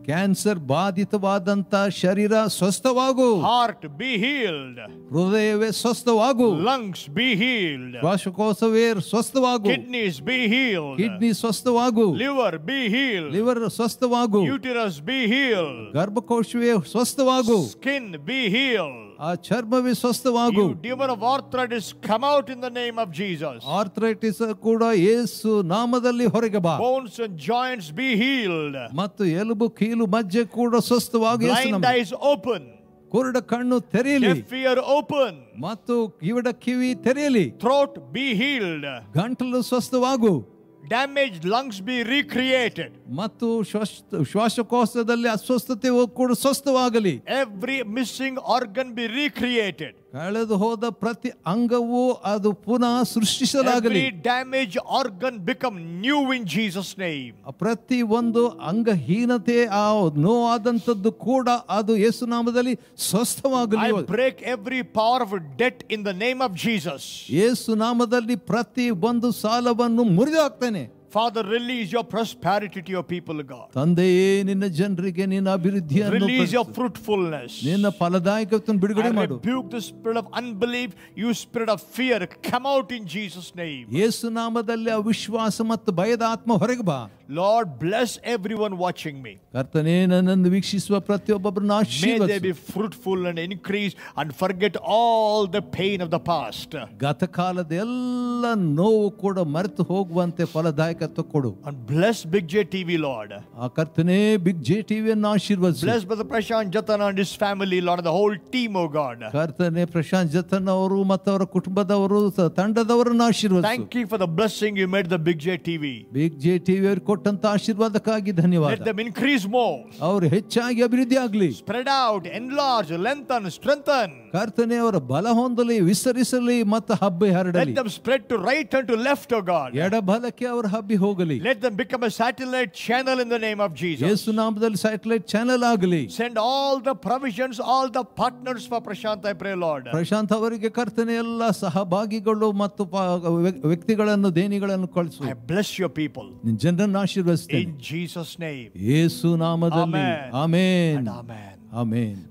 Cancer ಬಾಧಿತವಾದಂತ ಶರೀರ ಸ್ವಸ್ಥವಾಗು Heart be healed. ಹೃದಯವೇ ಸ್ವಸ್ಥವಾಗು Lungs be healed. ಶ್ವಾಸಕೋಶವೇ ಸ್ವಸ್ಥವಾಗು Kidneys be healed. ಕಿಡ್ನಿ ಸ್ವಸ್ಥವಾಗು Liver be healed. ಲಿವರ್ ಸ್ವಸ್ಥವಾಗು Uterus be healed. ಗರ್ಭಕೋಶವೇ ಸ್ವಸ್ಥವಾಗು Skin be healed. ಆ ಚರ್ಮವೇ ಸ್ವಸ್ಥವಾಗು You demon of arthritis, come out in the name of Jesus. Arthritis ಕೂಡ ಏಸು ನಾಮದಲ್ಲಿ ಹೊರಗೆ ಬಾ Bones and joints be healed. ಮತ್ತು ಎಲುಬು ಕೀಲು ಮಜ್ಜೆ ಕೂಡ ಸ್ವಸ್ಥವಾಗಿ ಯೇಸು Blind ನಾಮ- eyes open. ಕುರುಡ ಕಣ್ಣು ತೆರೆಯಲಿ Deaf ear open. ಮತ್ತು ಕಿವಿಡ ಕಿವಿ ತೆರೆಯಲಿ Throat be healed. ಗಂಟಲು ಸ್ವಸ್ಥವಾಗು Damaged lungs be recreated. ಮತ್ತು ಶ್ವಾಸ ಶ್ವಾಸಕೋಶದಲ್ಲಿ ಅಸ್ವಸ್ಥತೆ ಕೂಡ ಸ್ವಸ್ಥವಾಗಲಿ Every missing organ be recreated. ಕಳೆದು ಹೋದ ಪ್ರತಿ ಅಂಗವೂ ಅದು ಪುನಃ ಸೃಷ್ಟಿಸಲಾಗಲಿ Every damaged organ become new in Jesus' name. ಪ್ರತಿ ಒಂದು ಅಂಗಹೀನತೆ ಆ ನೋವಾದಂಥದ್ದು ಕೂಡ ಅದು ಯೇಸುನಾಮದಲ್ಲಿ ಸ್ವಸ್ಥವಾಗಲಿ I break every power of debt in the name of Jesus. Yesu ನಾಮದಲ್ಲಿ ಪ್ರತಿ ಒಂದು ಸಾಲವನ್ನು ಮುರಿದು ಹಾಕ್ತೇನೆ Father, release your prosperity to your people, God. ತಂದೆಯೇ ನಿನ್ನ ಜನರಿಗೆ ನಿನ್ನ ಅಭಿವೃದ್ಧಿಯನ್ನು Release your ಕಲಿಸು. fruitfulness. ನಿನ್ನ ಫಲದಾಯಕತೆಯನ್ನು ಬಿಡುಗಡೆ I ಮಾಡು rebuke the spirit of unbelief, you spirit of fear. Come out in Jesus' name. ಯೇಸು ನಾಮದಲ್ಲಿ ಅವಿಶ್ವಾಸ ಮತ್ತು ಭಯದ ಆತ್ಮ ಹೊರಗೆ ಬಾ Lord, bless everyone watching me. ಕರ್ತನೇ ನನ್ನನ್ನು ವೀಕ್ಷಿಸುವ ಪ್ರತಿಯೊಬ್ಬೊಬ್ಬರನ್ನ May they ಆಶೀರ್ವದಿಸು be fruitful and increase and forget all the pain of the past. ಗತಕಾಲದ ಎಲ್ಲ ನೋವು ಕೂಡ ಮರೆತು ಹೋಗುವಂತೆ ಫಲದಾಯಕತ್ವ ಕೊಡು And bless Big J TV, Lord. ಆ ಕರ್ತನೇ ಬಿಗ್ ಜೆ ಟಿವಿಯನ್ನು ಆಶೀರ್ವದಿಸು Bless Brother Prashant Jatana and his family, Lord, and the whole team, oh God. ಕರ್ತನೆ ಪ್ರಶಾಂತ್ ಜತನ್ ಅವರು ಮತ್ತು ಅವರ ಕುಟುಂಬದವರು ಸ- ತಂಡದವರನ್ನು ಆಶೀರ್ವದಿಸು Thank you for the blessing you made the Big J TV. Big J TV ಅವ್ರಿಗೆ ಕೊಟ್ಟಂತ ಆಶೀರ್ವಾದಕ್ಕಾಗಿ ಧನ್ಯವಾದ Let them increase more. ಅವರು ಹೆಚ್ಚಾಗಿ ಅಭಿವೃದ್ಧಿ ಆಗ್ಲಿ Spread out, enlarge, lengthen, strengthen. ಕರ್ತನೆ ಅವರ ಬಲ ಹೊಂದಲಿ ವಿಸ್ತರಿಸಲಿ ಮತ್ತು ಹಬ್ಬಿ Let ಹರಡಲಿ them spread to right and to left, oh God. ಎಡಬಲಕ್ಕೆ ಅವರು ಹಬ್ಬಿ ಹೋಗಲಿ Let them become a satellite channel in the name of Jesus. Yesu ನಾಮದಲ್ಲಿ ಸ್ಯಾಟಲೈಟ್ ಚಾನೆಲ್ ಆಗಲಿ Send all the provisions, all the partners for Prashant, I pray, Lord. Prashant ಅವರಿಗೆ ಕರ್ತನೆ ಎಲ್ಲ ಸಹಭಾಗಿಗಳು ಮತ್ತು ಪ- ವ್ಯ- ವ್ಯಕ್ತಿಗಳನ್ನು ದೇಣಿಗಳನ್ನು ಕಳಿಸು I bless your people. ನಿನ್ ಜನರನ್ನು ಆಶೀರ್ವದಿಸ್ತೇನೆ In Jesus' name. ಯೇಸು ನಾಮದಲ್ಲಿ Amen. Amen And amen. Amen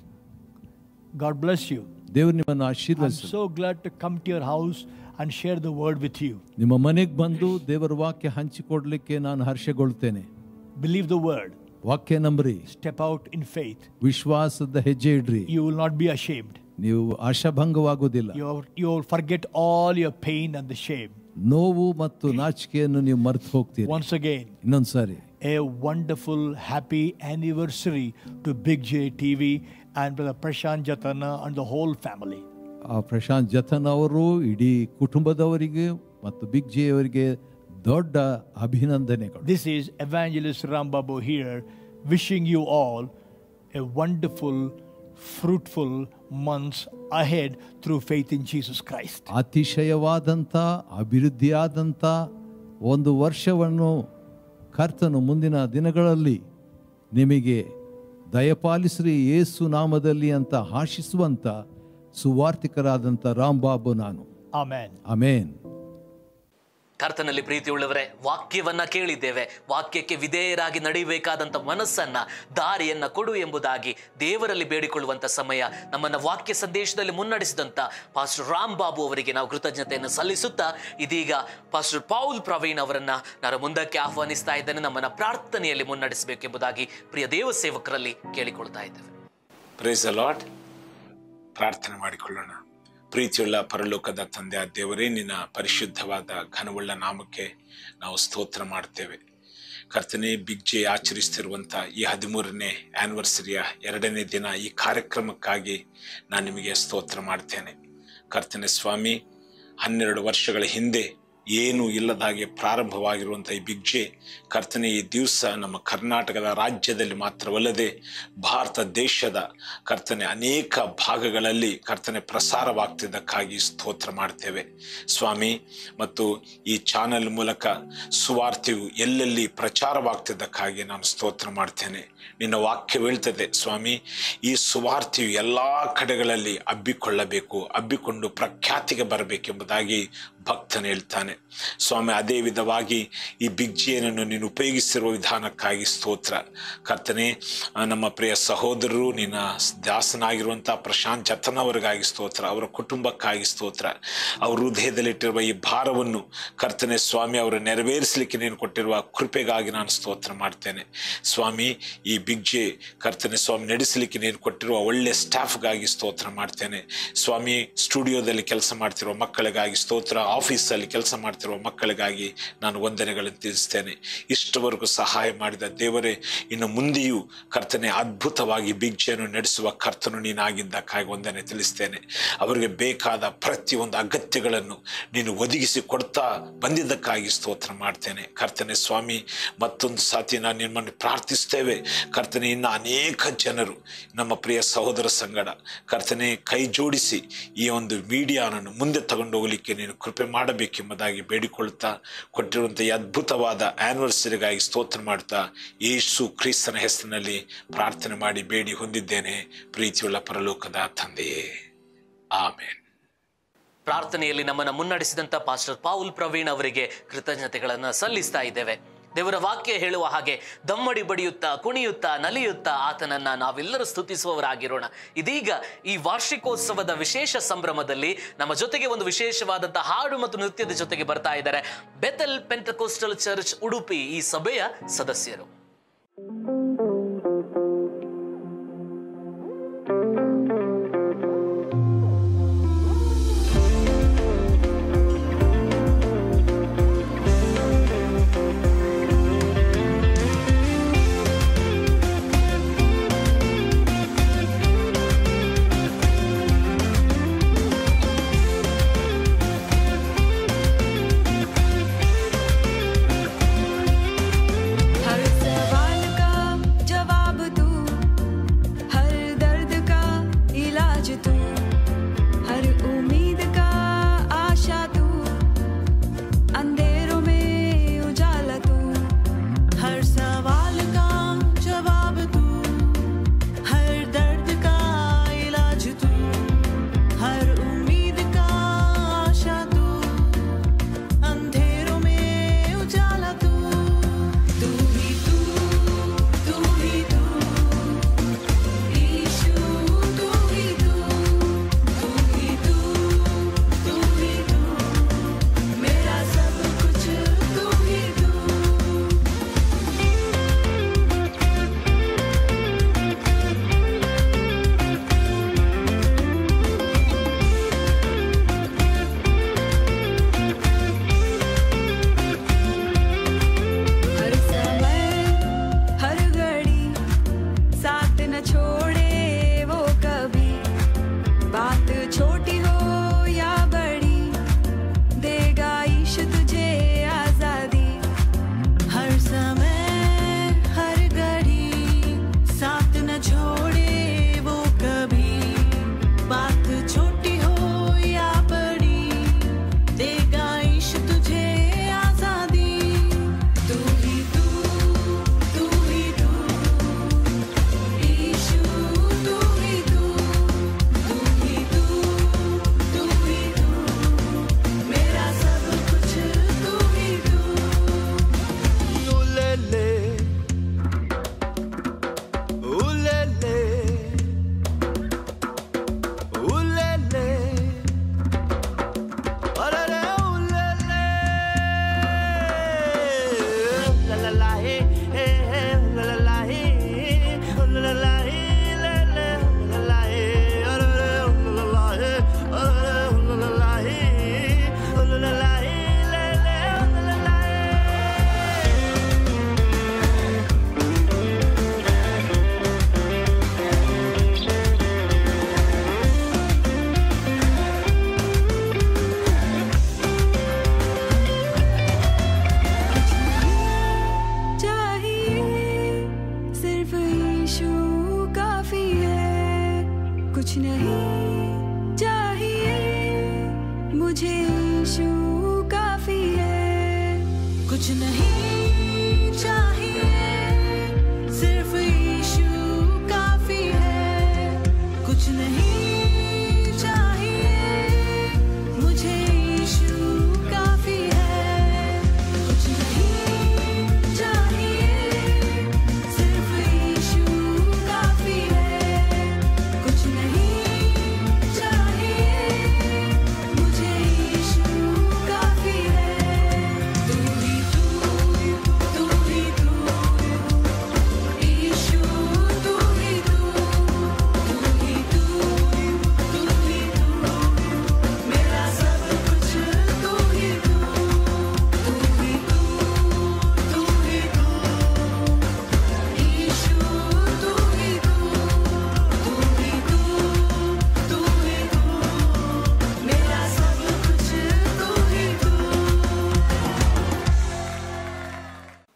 God bless you. ದೇವ್ರು ನಿಮ್ಮನ್ನು I'm ಆಶೀರ್ವದಿಸು so glad to come to your house and share the word with you. ನಿಮ್ಮ ಮನೆಗೆ ಬಂದು ದೇವರ ವಾಕ್ಯ ಹಂಚಿಕೊಡ್ಲಿಕ್ಕೆ ನಾನು ಹರ್ಷಗೊಳ್ತೇನೆ Believe the word. ವಾಕ್ಯ ನಂಬ್ರಿ Step out in faith. ವಿಶ್ವಾಸದ ಹೆಜ್ಜೆ ಇಡ್ರಿ You will not be ashamed. ನೀವು ಆಶಾಭಂಗವಾಗುವುದಿಲ್ಲ You you will forget all your pain and the shame. ನೋವು ಮತ್ತು ನಾಚಿಕೆಯನ್ನು ನೀವು ಮರೆತು ಹೋಗ್ತೀರಿ Once again, ಇನ್ನೊಂದು ಸಾರಿ a wonderful, happy anniversary to Big J TV and Brother Prashant Jatana and the whole family. ಆ ಪ್ರಶಾಂತ್ ಜತನ್ ಅವರು ಇಡೀ ಕುಟುಂಬದವರಿಗೆ ಮತ್ತು ಬಿಗ್ ಜಿ ಅವರಿಗೆ ದೊಡ್ಡ ಅಭಿನಂದನೆಗಳು This is Evangelist Rambabu here, wishing you all a wonderful, fruitful months ahead through faith in Jesus Christ. ಅತಿಶಯವಾದಂಥ ಅಭಿವೃದ್ಧಿಯಾದಂಥ ಒಂದು ವರ್ಷವನ್ನು ಕರ್ತನು ಮುಂದಿನ ದಿನಗಳಲ್ಲಿ ನಿಮಗೆ ದಯಪಾಲಿಸ್ರಿ ಯೇಸು ನಾಮದಲ್ಲಿ ಅಂತ ಆಶಿಸುವಂಥ ಸುವಾರ್ತಿಕರಾದಂಥ ರಾಂಬಾಬು ನಾನು Amen. ಅಮೇನ್ ಕರ್ತನಲ್ಲಿ ಪ್ರೀತಿಯುಳ್ಳವರೇ ವಾಕ್ಯವನ್ನ ಕೇಳಿದ್ದೇವೆ ವಾಕ್ಯಕ್ಕೆ ವಿಧೇಯರಾಗಿ ನಡೆಯಬೇಕಾದಂತ ಮನಸ್ಸನ್ನ ದಾರಿಯನ್ನ ಕೊಡು ಎಂಬುದಾಗಿ ದೇವರಲ್ಲಿ ಬೇಡಿಕೊಳ್ಳುವಂತ ಸಮಯ ನಮ್ಮನ್ನ ವಾಕ್ಯ ಸಂದೇಶದಲ್ಲಿ ಮುನ್ನಡೆಸಿದಂತ ಪಾಸ್ಟರ್ ರಾಮ್ ಬಾಬು ಅವರಿಗೆ ನಾವು ಕೃತಜ್ಞತೆಯನ್ನು ಸಲ್ಲಿಸುತ್ತಾ ಇದೀಗ ಪಾಸ್ಟರ್ ಪೌಲ್ ಪ್ರವೀಣ್ ಅವರನ್ನ ನಾನು ಮುಂದಕ್ಕೆ ಆಹ್ವಾನಿಸ್ತಾ ಇದ್ದೇನೆ ನಮ್ಮನ್ನ ಪ್ರಾರ್ಥನೆಯಲ್ಲಿ ಮುನ್ನಡೆಸಬೇಕೆಂಬುದಾಗಿ ಪ್ರಿಯ ದೇವ ಸೇವಕರಲ್ಲಿ ಕೇಳಿಕೊಳ್ತಾ ಇದ್ದೇವೆ ಪ್ರೈಸ್ ಲಾರ್ಡ್ ಪ್ರಾರ್ಥನೆ ಮಾಡಿಕೊಳ್ಳೋಣ ಪ್ರೀತಿಯುಳ್ಳ ಪರಲೋಕದ ತಂದೆ ಆ ದೇವರೇ ನಿನ್ನ ಪರಿಶುದ್ಧವಾದ ಘನವುಳ್ಳ ನಾಮಕ್ಕೆ ನಾವು ಸ್ತೋತ್ರ ಮಾಡ್ತೇವೆ ಕರ್ತನೆ ಬಿಗ್ ಜೆ ಆಚರಿಸ್ತಿರುವಂಥ ಈ ಹದಿಮೂರನೇ ಆ್ಯನಿವರ್ಸರಿಯ ಎರಡನೇ ದಿನ ಈ ಕಾರ್ಯಕ್ರಮಕ್ಕಾಗಿ ನಾನು ನಿಮಗೆ ಸ್ತೋತ್ರ ಮಾಡ್ತೇನೆ ಕರ್ತನೆ ಸ್ವಾಮಿ ಹನ್ನೆರಡು ವರ್ಷಗಳ ಹಿಂದೆ ಏನು ಇಲ್ಲದ ಹಾಗೆ ಪ್ರಾರಂಭವಾಗಿರುವಂಥ ಈ ಬಿಗ್ ಜೆ ಕರ್ತನೆ ಈ ದಿವಸ ನಮ್ಮ ಕರ್ನಾಟಕದ ರಾಜ್ಯದಲ್ಲಿ ಮಾತ್ರವಲ್ಲದೆ ಭಾರತ ದೇಶದ ಕರ್ತನೆ ಅನೇಕ ಭಾಗಗಳಲ್ಲಿ ಕರ್ತನೆ ಪ್ರಸಾರವಾಗ್ತಿದ್ದಕ್ಕಾಗಿ ಸ್ತೋತ್ರ ಮಾಡ್ತೇವೆ ಸ್ವಾಮಿ ಮತ್ತು ಈ ಚಾನೆಲ್ ಮೂಲಕ ಸುವಾರ್ತೆಯು ಎಲ್ಲೆಲ್ಲಿ ಪ್ರಚಾರವಾಗ್ತಿದ್ದಕ್ಕಾಗಿ ನಾನು ಸ್ತೋತ್ರ ಮಾಡ್ತೇನೆ ನಿನ್ನ ವಾಕ್ಯ ಹೇಳ್ತದೆ ಸ್ವಾಮಿ ಈ ಸುವಾರ್ತೆಯು ಎಲ್ಲ ಕಡೆಗಳಲ್ಲಿ ಹಬ್ಬಿಕೊಳ್ಳಬೇಕು ಹಬ್ಬಿಕೊಂಡು ಪ್ರಖ್ಯಾತಿಗೆ ಬರಬೇಕೆಂಬುದಾಗಿ ಭಕ್ತನು ಹೇಳ್ತಾನೆ ಸ್ವಾಮಿ ಅದೇ ವಿಧವಾಗಿ ಈ ಬಿಗ್ ಜಿಯನ್ನು ನೀನು ಉಪಯೋಗಿಸಿರುವ ವಿಧಾನಕ್ಕಾಗಿ ಸ್ತೋತ್ರ ಕರ್ತನೆ ಆ, ನಮ್ಮ ಪ್ರಿಯ ಸಹೋದರರು ನಿನ್ನ ದಾಸನಾಗಿರುವಂಥ ಪ್ರಶಾಂತ್ ಜತನವರಿಗಾಗಿ ಸ್ತೋತ್ರ ಅವರ ಕುಟುಂಬಕ್ಕಾಗಿ ಸ್ತೋತ್ರ ಅವ್ರ ಹೃದಯದಲ್ಲಿಟ್ಟಿರುವ ಈ ಭಾರವನ್ನು ಕರ್ತನೆ ಸ್ವಾಮಿ ಅವರು ನೆರವೇರಿಸಲಿಕ್ಕೆ ನೀನು ಕೊಟ್ಟಿರುವ ಕೃಪೆಗಾಗಿ ನಾನು ಸ್ತೋತ್ರ ಮಾಡ್ತೇನೆ ಸ್ವಾಮಿ ಈ ಬಿಗ್ ಜೆ ಕರ್ತನೆ ಸ್ವಾಮಿ ನಡೆಸಲಿಕ್ಕೆ ನೀನು ಕೊಟ್ಟಿರುವ ಒಳ್ಳೆ ಸ್ಟಾಫ್ಗಾಗಿ ಸ್ತೋತ್ರ ಮಾಡ್ತೇನೆ ಸ್ವಾಮಿ ಸ್ಟುಡಿಯೋದಲ್ಲಿ ಕೆಲಸ ಮಾಡ್ತಿರುವ ಮಕ್ಕಳಿಗಾಗಿ ಸ್ತೋತ್ರ ಆಫೀಸಲ್ಲಿ ಕೆಲಸ ಮಾಡ್ತಿರುವ ಮಕ್ಕಳಿಗಾಗಿ ನಾನು ವಂದನೆಗಳನ್ನು ತಿಳಿಸ್ತೇನೆ ಇಷ್ಟವರೆಗೂ ಸಹಾಯ ಮಾಡಿದ ದೇವರೇ ಇನ್ನು ಮುಂದೆಯೂ ಕರ್ತನೆ ಅದ್ಭುತವಾಗಿ ಬಿಗ್ ಜೆಯನ್ನು ನಡೆಸುವ ಕರ್ತನು ನೀನಾಗಿದ್ದಕ್ಕಾಗಿ ವಂದನೆ ತಿಳಿಸ್ತೇನೆ ಅವರಿಗೆ ಬೇಕಾದ ಪ್ರತಿಯೊಂದು ಅಗತ್ಯಗಳನ್ನು ನೀನು ಒದಗಿಸಿ ಕೊಡ್ತಾ ಬಂದಿದ್ದಕ್ಕಾಗಿ ಸ್ತೋತ್ರ ಮಾಡ್ತೇನೆ ಕರ್ತನೆ ಸ್ವಾಮಿ ಮತ್ತೊಂದು ಸಾತಿ ನಾನು ನಿಮ್ಮನ್ನು ಪ್ರಾರ್ಥಿಸ್ತೇವೆ ಕರ್ತನೆ ಇನ್ನು ಅನೇಕ ಜನರು ನಮ್ಮ ಪ್ರಿಯ ಸಹೋದರ ಸಂಗಡ ಕರ್ತನೆ ಕೈ ಜೋಡಿಸಿ ಈ ಒಂದು ಮೀಡಿಯಾನನ್ನು ಮುಂದೆ ತಗೊಂಡು ಹೋಗಲಿಕ್ಕೆ ನೀನು ಕೃಪೆ ಮಾಡಬೇಕೆಂಬುದಾಗಿ ಬೇಡಿಕೊಳ್ಳುತ್ತಾ ಕೊಟ್ಟಿರುವಂಥ ಈ ಅದ್ಭುತವಾದ ಆನಿವರ್ಸರಿಗಾಗಿ ಸ್ತೋತ್ರ ಮಾಡ್ತಾ ಯೇಸು ಕ್ರಿಸ್ತನ ಹೆಸರಿನಲ್ಲಿ ಪ್ರಾರ್ಥನೆ ಮಾಡಿ ಬೇಡಿ ಹೊಂದಿದ್ದೇನೆ ಪ್ರೀತಿಯುಳ್ಳ ಪರಲೋಕದ ತಂದೆಯೇ ಆಮೇನ್ ಪ್ರಾರ್ಥನೆಯಲ್ಲಿ ನಮ್ಮನ್ನ ಮುನ್ನಡೆಸಿದಂತ ಪಾಸ್ಟರ್ ಪಾವುಲ್ ಪ್ರವೀಣ್ ಅವರಿಗೆ ಕೃತಜ್ಞತೆಗಳನ್ನು ಸಲ್ಲಿಸ್ತಾ ಇದ್ದೇವೆ ದೇವರ ವಾಕ್ಯ ಹೇಳುವ ಹಾಗೆ ದಮ್ಮಡಿ ಬಡಿಯುತ್ತಾ ಕುಣಿಯುತ್ತಾ ನಲಿಯುತ್ತಾ ಆತನನ್ನ ನಾವೆಲ್ಲರೂ ಸ್ತುತಿಸುವವರಾಗಿರೋಣ ಇದೀಗ ಈ ವಾರ್ಷಿಕೋತ್ಸವದ ವಿಶೇಷ ಸಂಭ್ರಮದಲ್ಲಿ ನಮ್ಮ ಜೊತೆಗೆ ಒಂದು ವಿಶೇಷವಾದಂತಹ ಹಾಡು ಮತ್ತು ನೃತ್ಯದ ಜೊತೆಗೆ ಬರ್ತಾ ಇದ್ದಾರೆ ಬೆತಲ್ ಪೆಂಟಕೋಸ್ಟಲ್ ಚರ್ಚ್ ಉಡುಪಿ ಈ ಸಭೆಯ ಸದಸ್ಯರು हर सवाल का जवाब तू हर दर्द का इलाज तू हर उम्मीद का आशा तू अंधेरों में उजाला तू हर सवाल का जवाब तू हर दर्द का इलाज तू हर उम्मीद का आशा तू अंधेरों में उजाला तू तू ही तू तू ही तू ईशु तू ही तू तू ही तू तू ही तू मेरा सब कुछ तू ही तू हर समय हर घड़ी साथ न छोड़े वो कभी बात छोटी हो या बड़ी देगा ईश तुझे आजादी हर समय हर घड़ी साथ न छोड़े वो कभी बात छोटी हो या बड़ी देगा ईश तुझे आजादी तू ही तू तू ही तू ईशु तू ही तू तू ही तू तू ही तू मेरा सब कुछ तू ही तू Ulele, ulele, ulele, arare ulele. La la la hey, hey, hey, la la la hey, la la la hey, la la la la hey, arare la la la hey, arare la la la hey, la la la hey, la la la la चाहिए सिर्फ यीशु काफी है कुछ नहीं चाहिए मुझे यीशु काफी है कुछ नहीं चाहिए सिर्फ यीशु काफी है कुछ नहीं चाहिए मुझे यीशु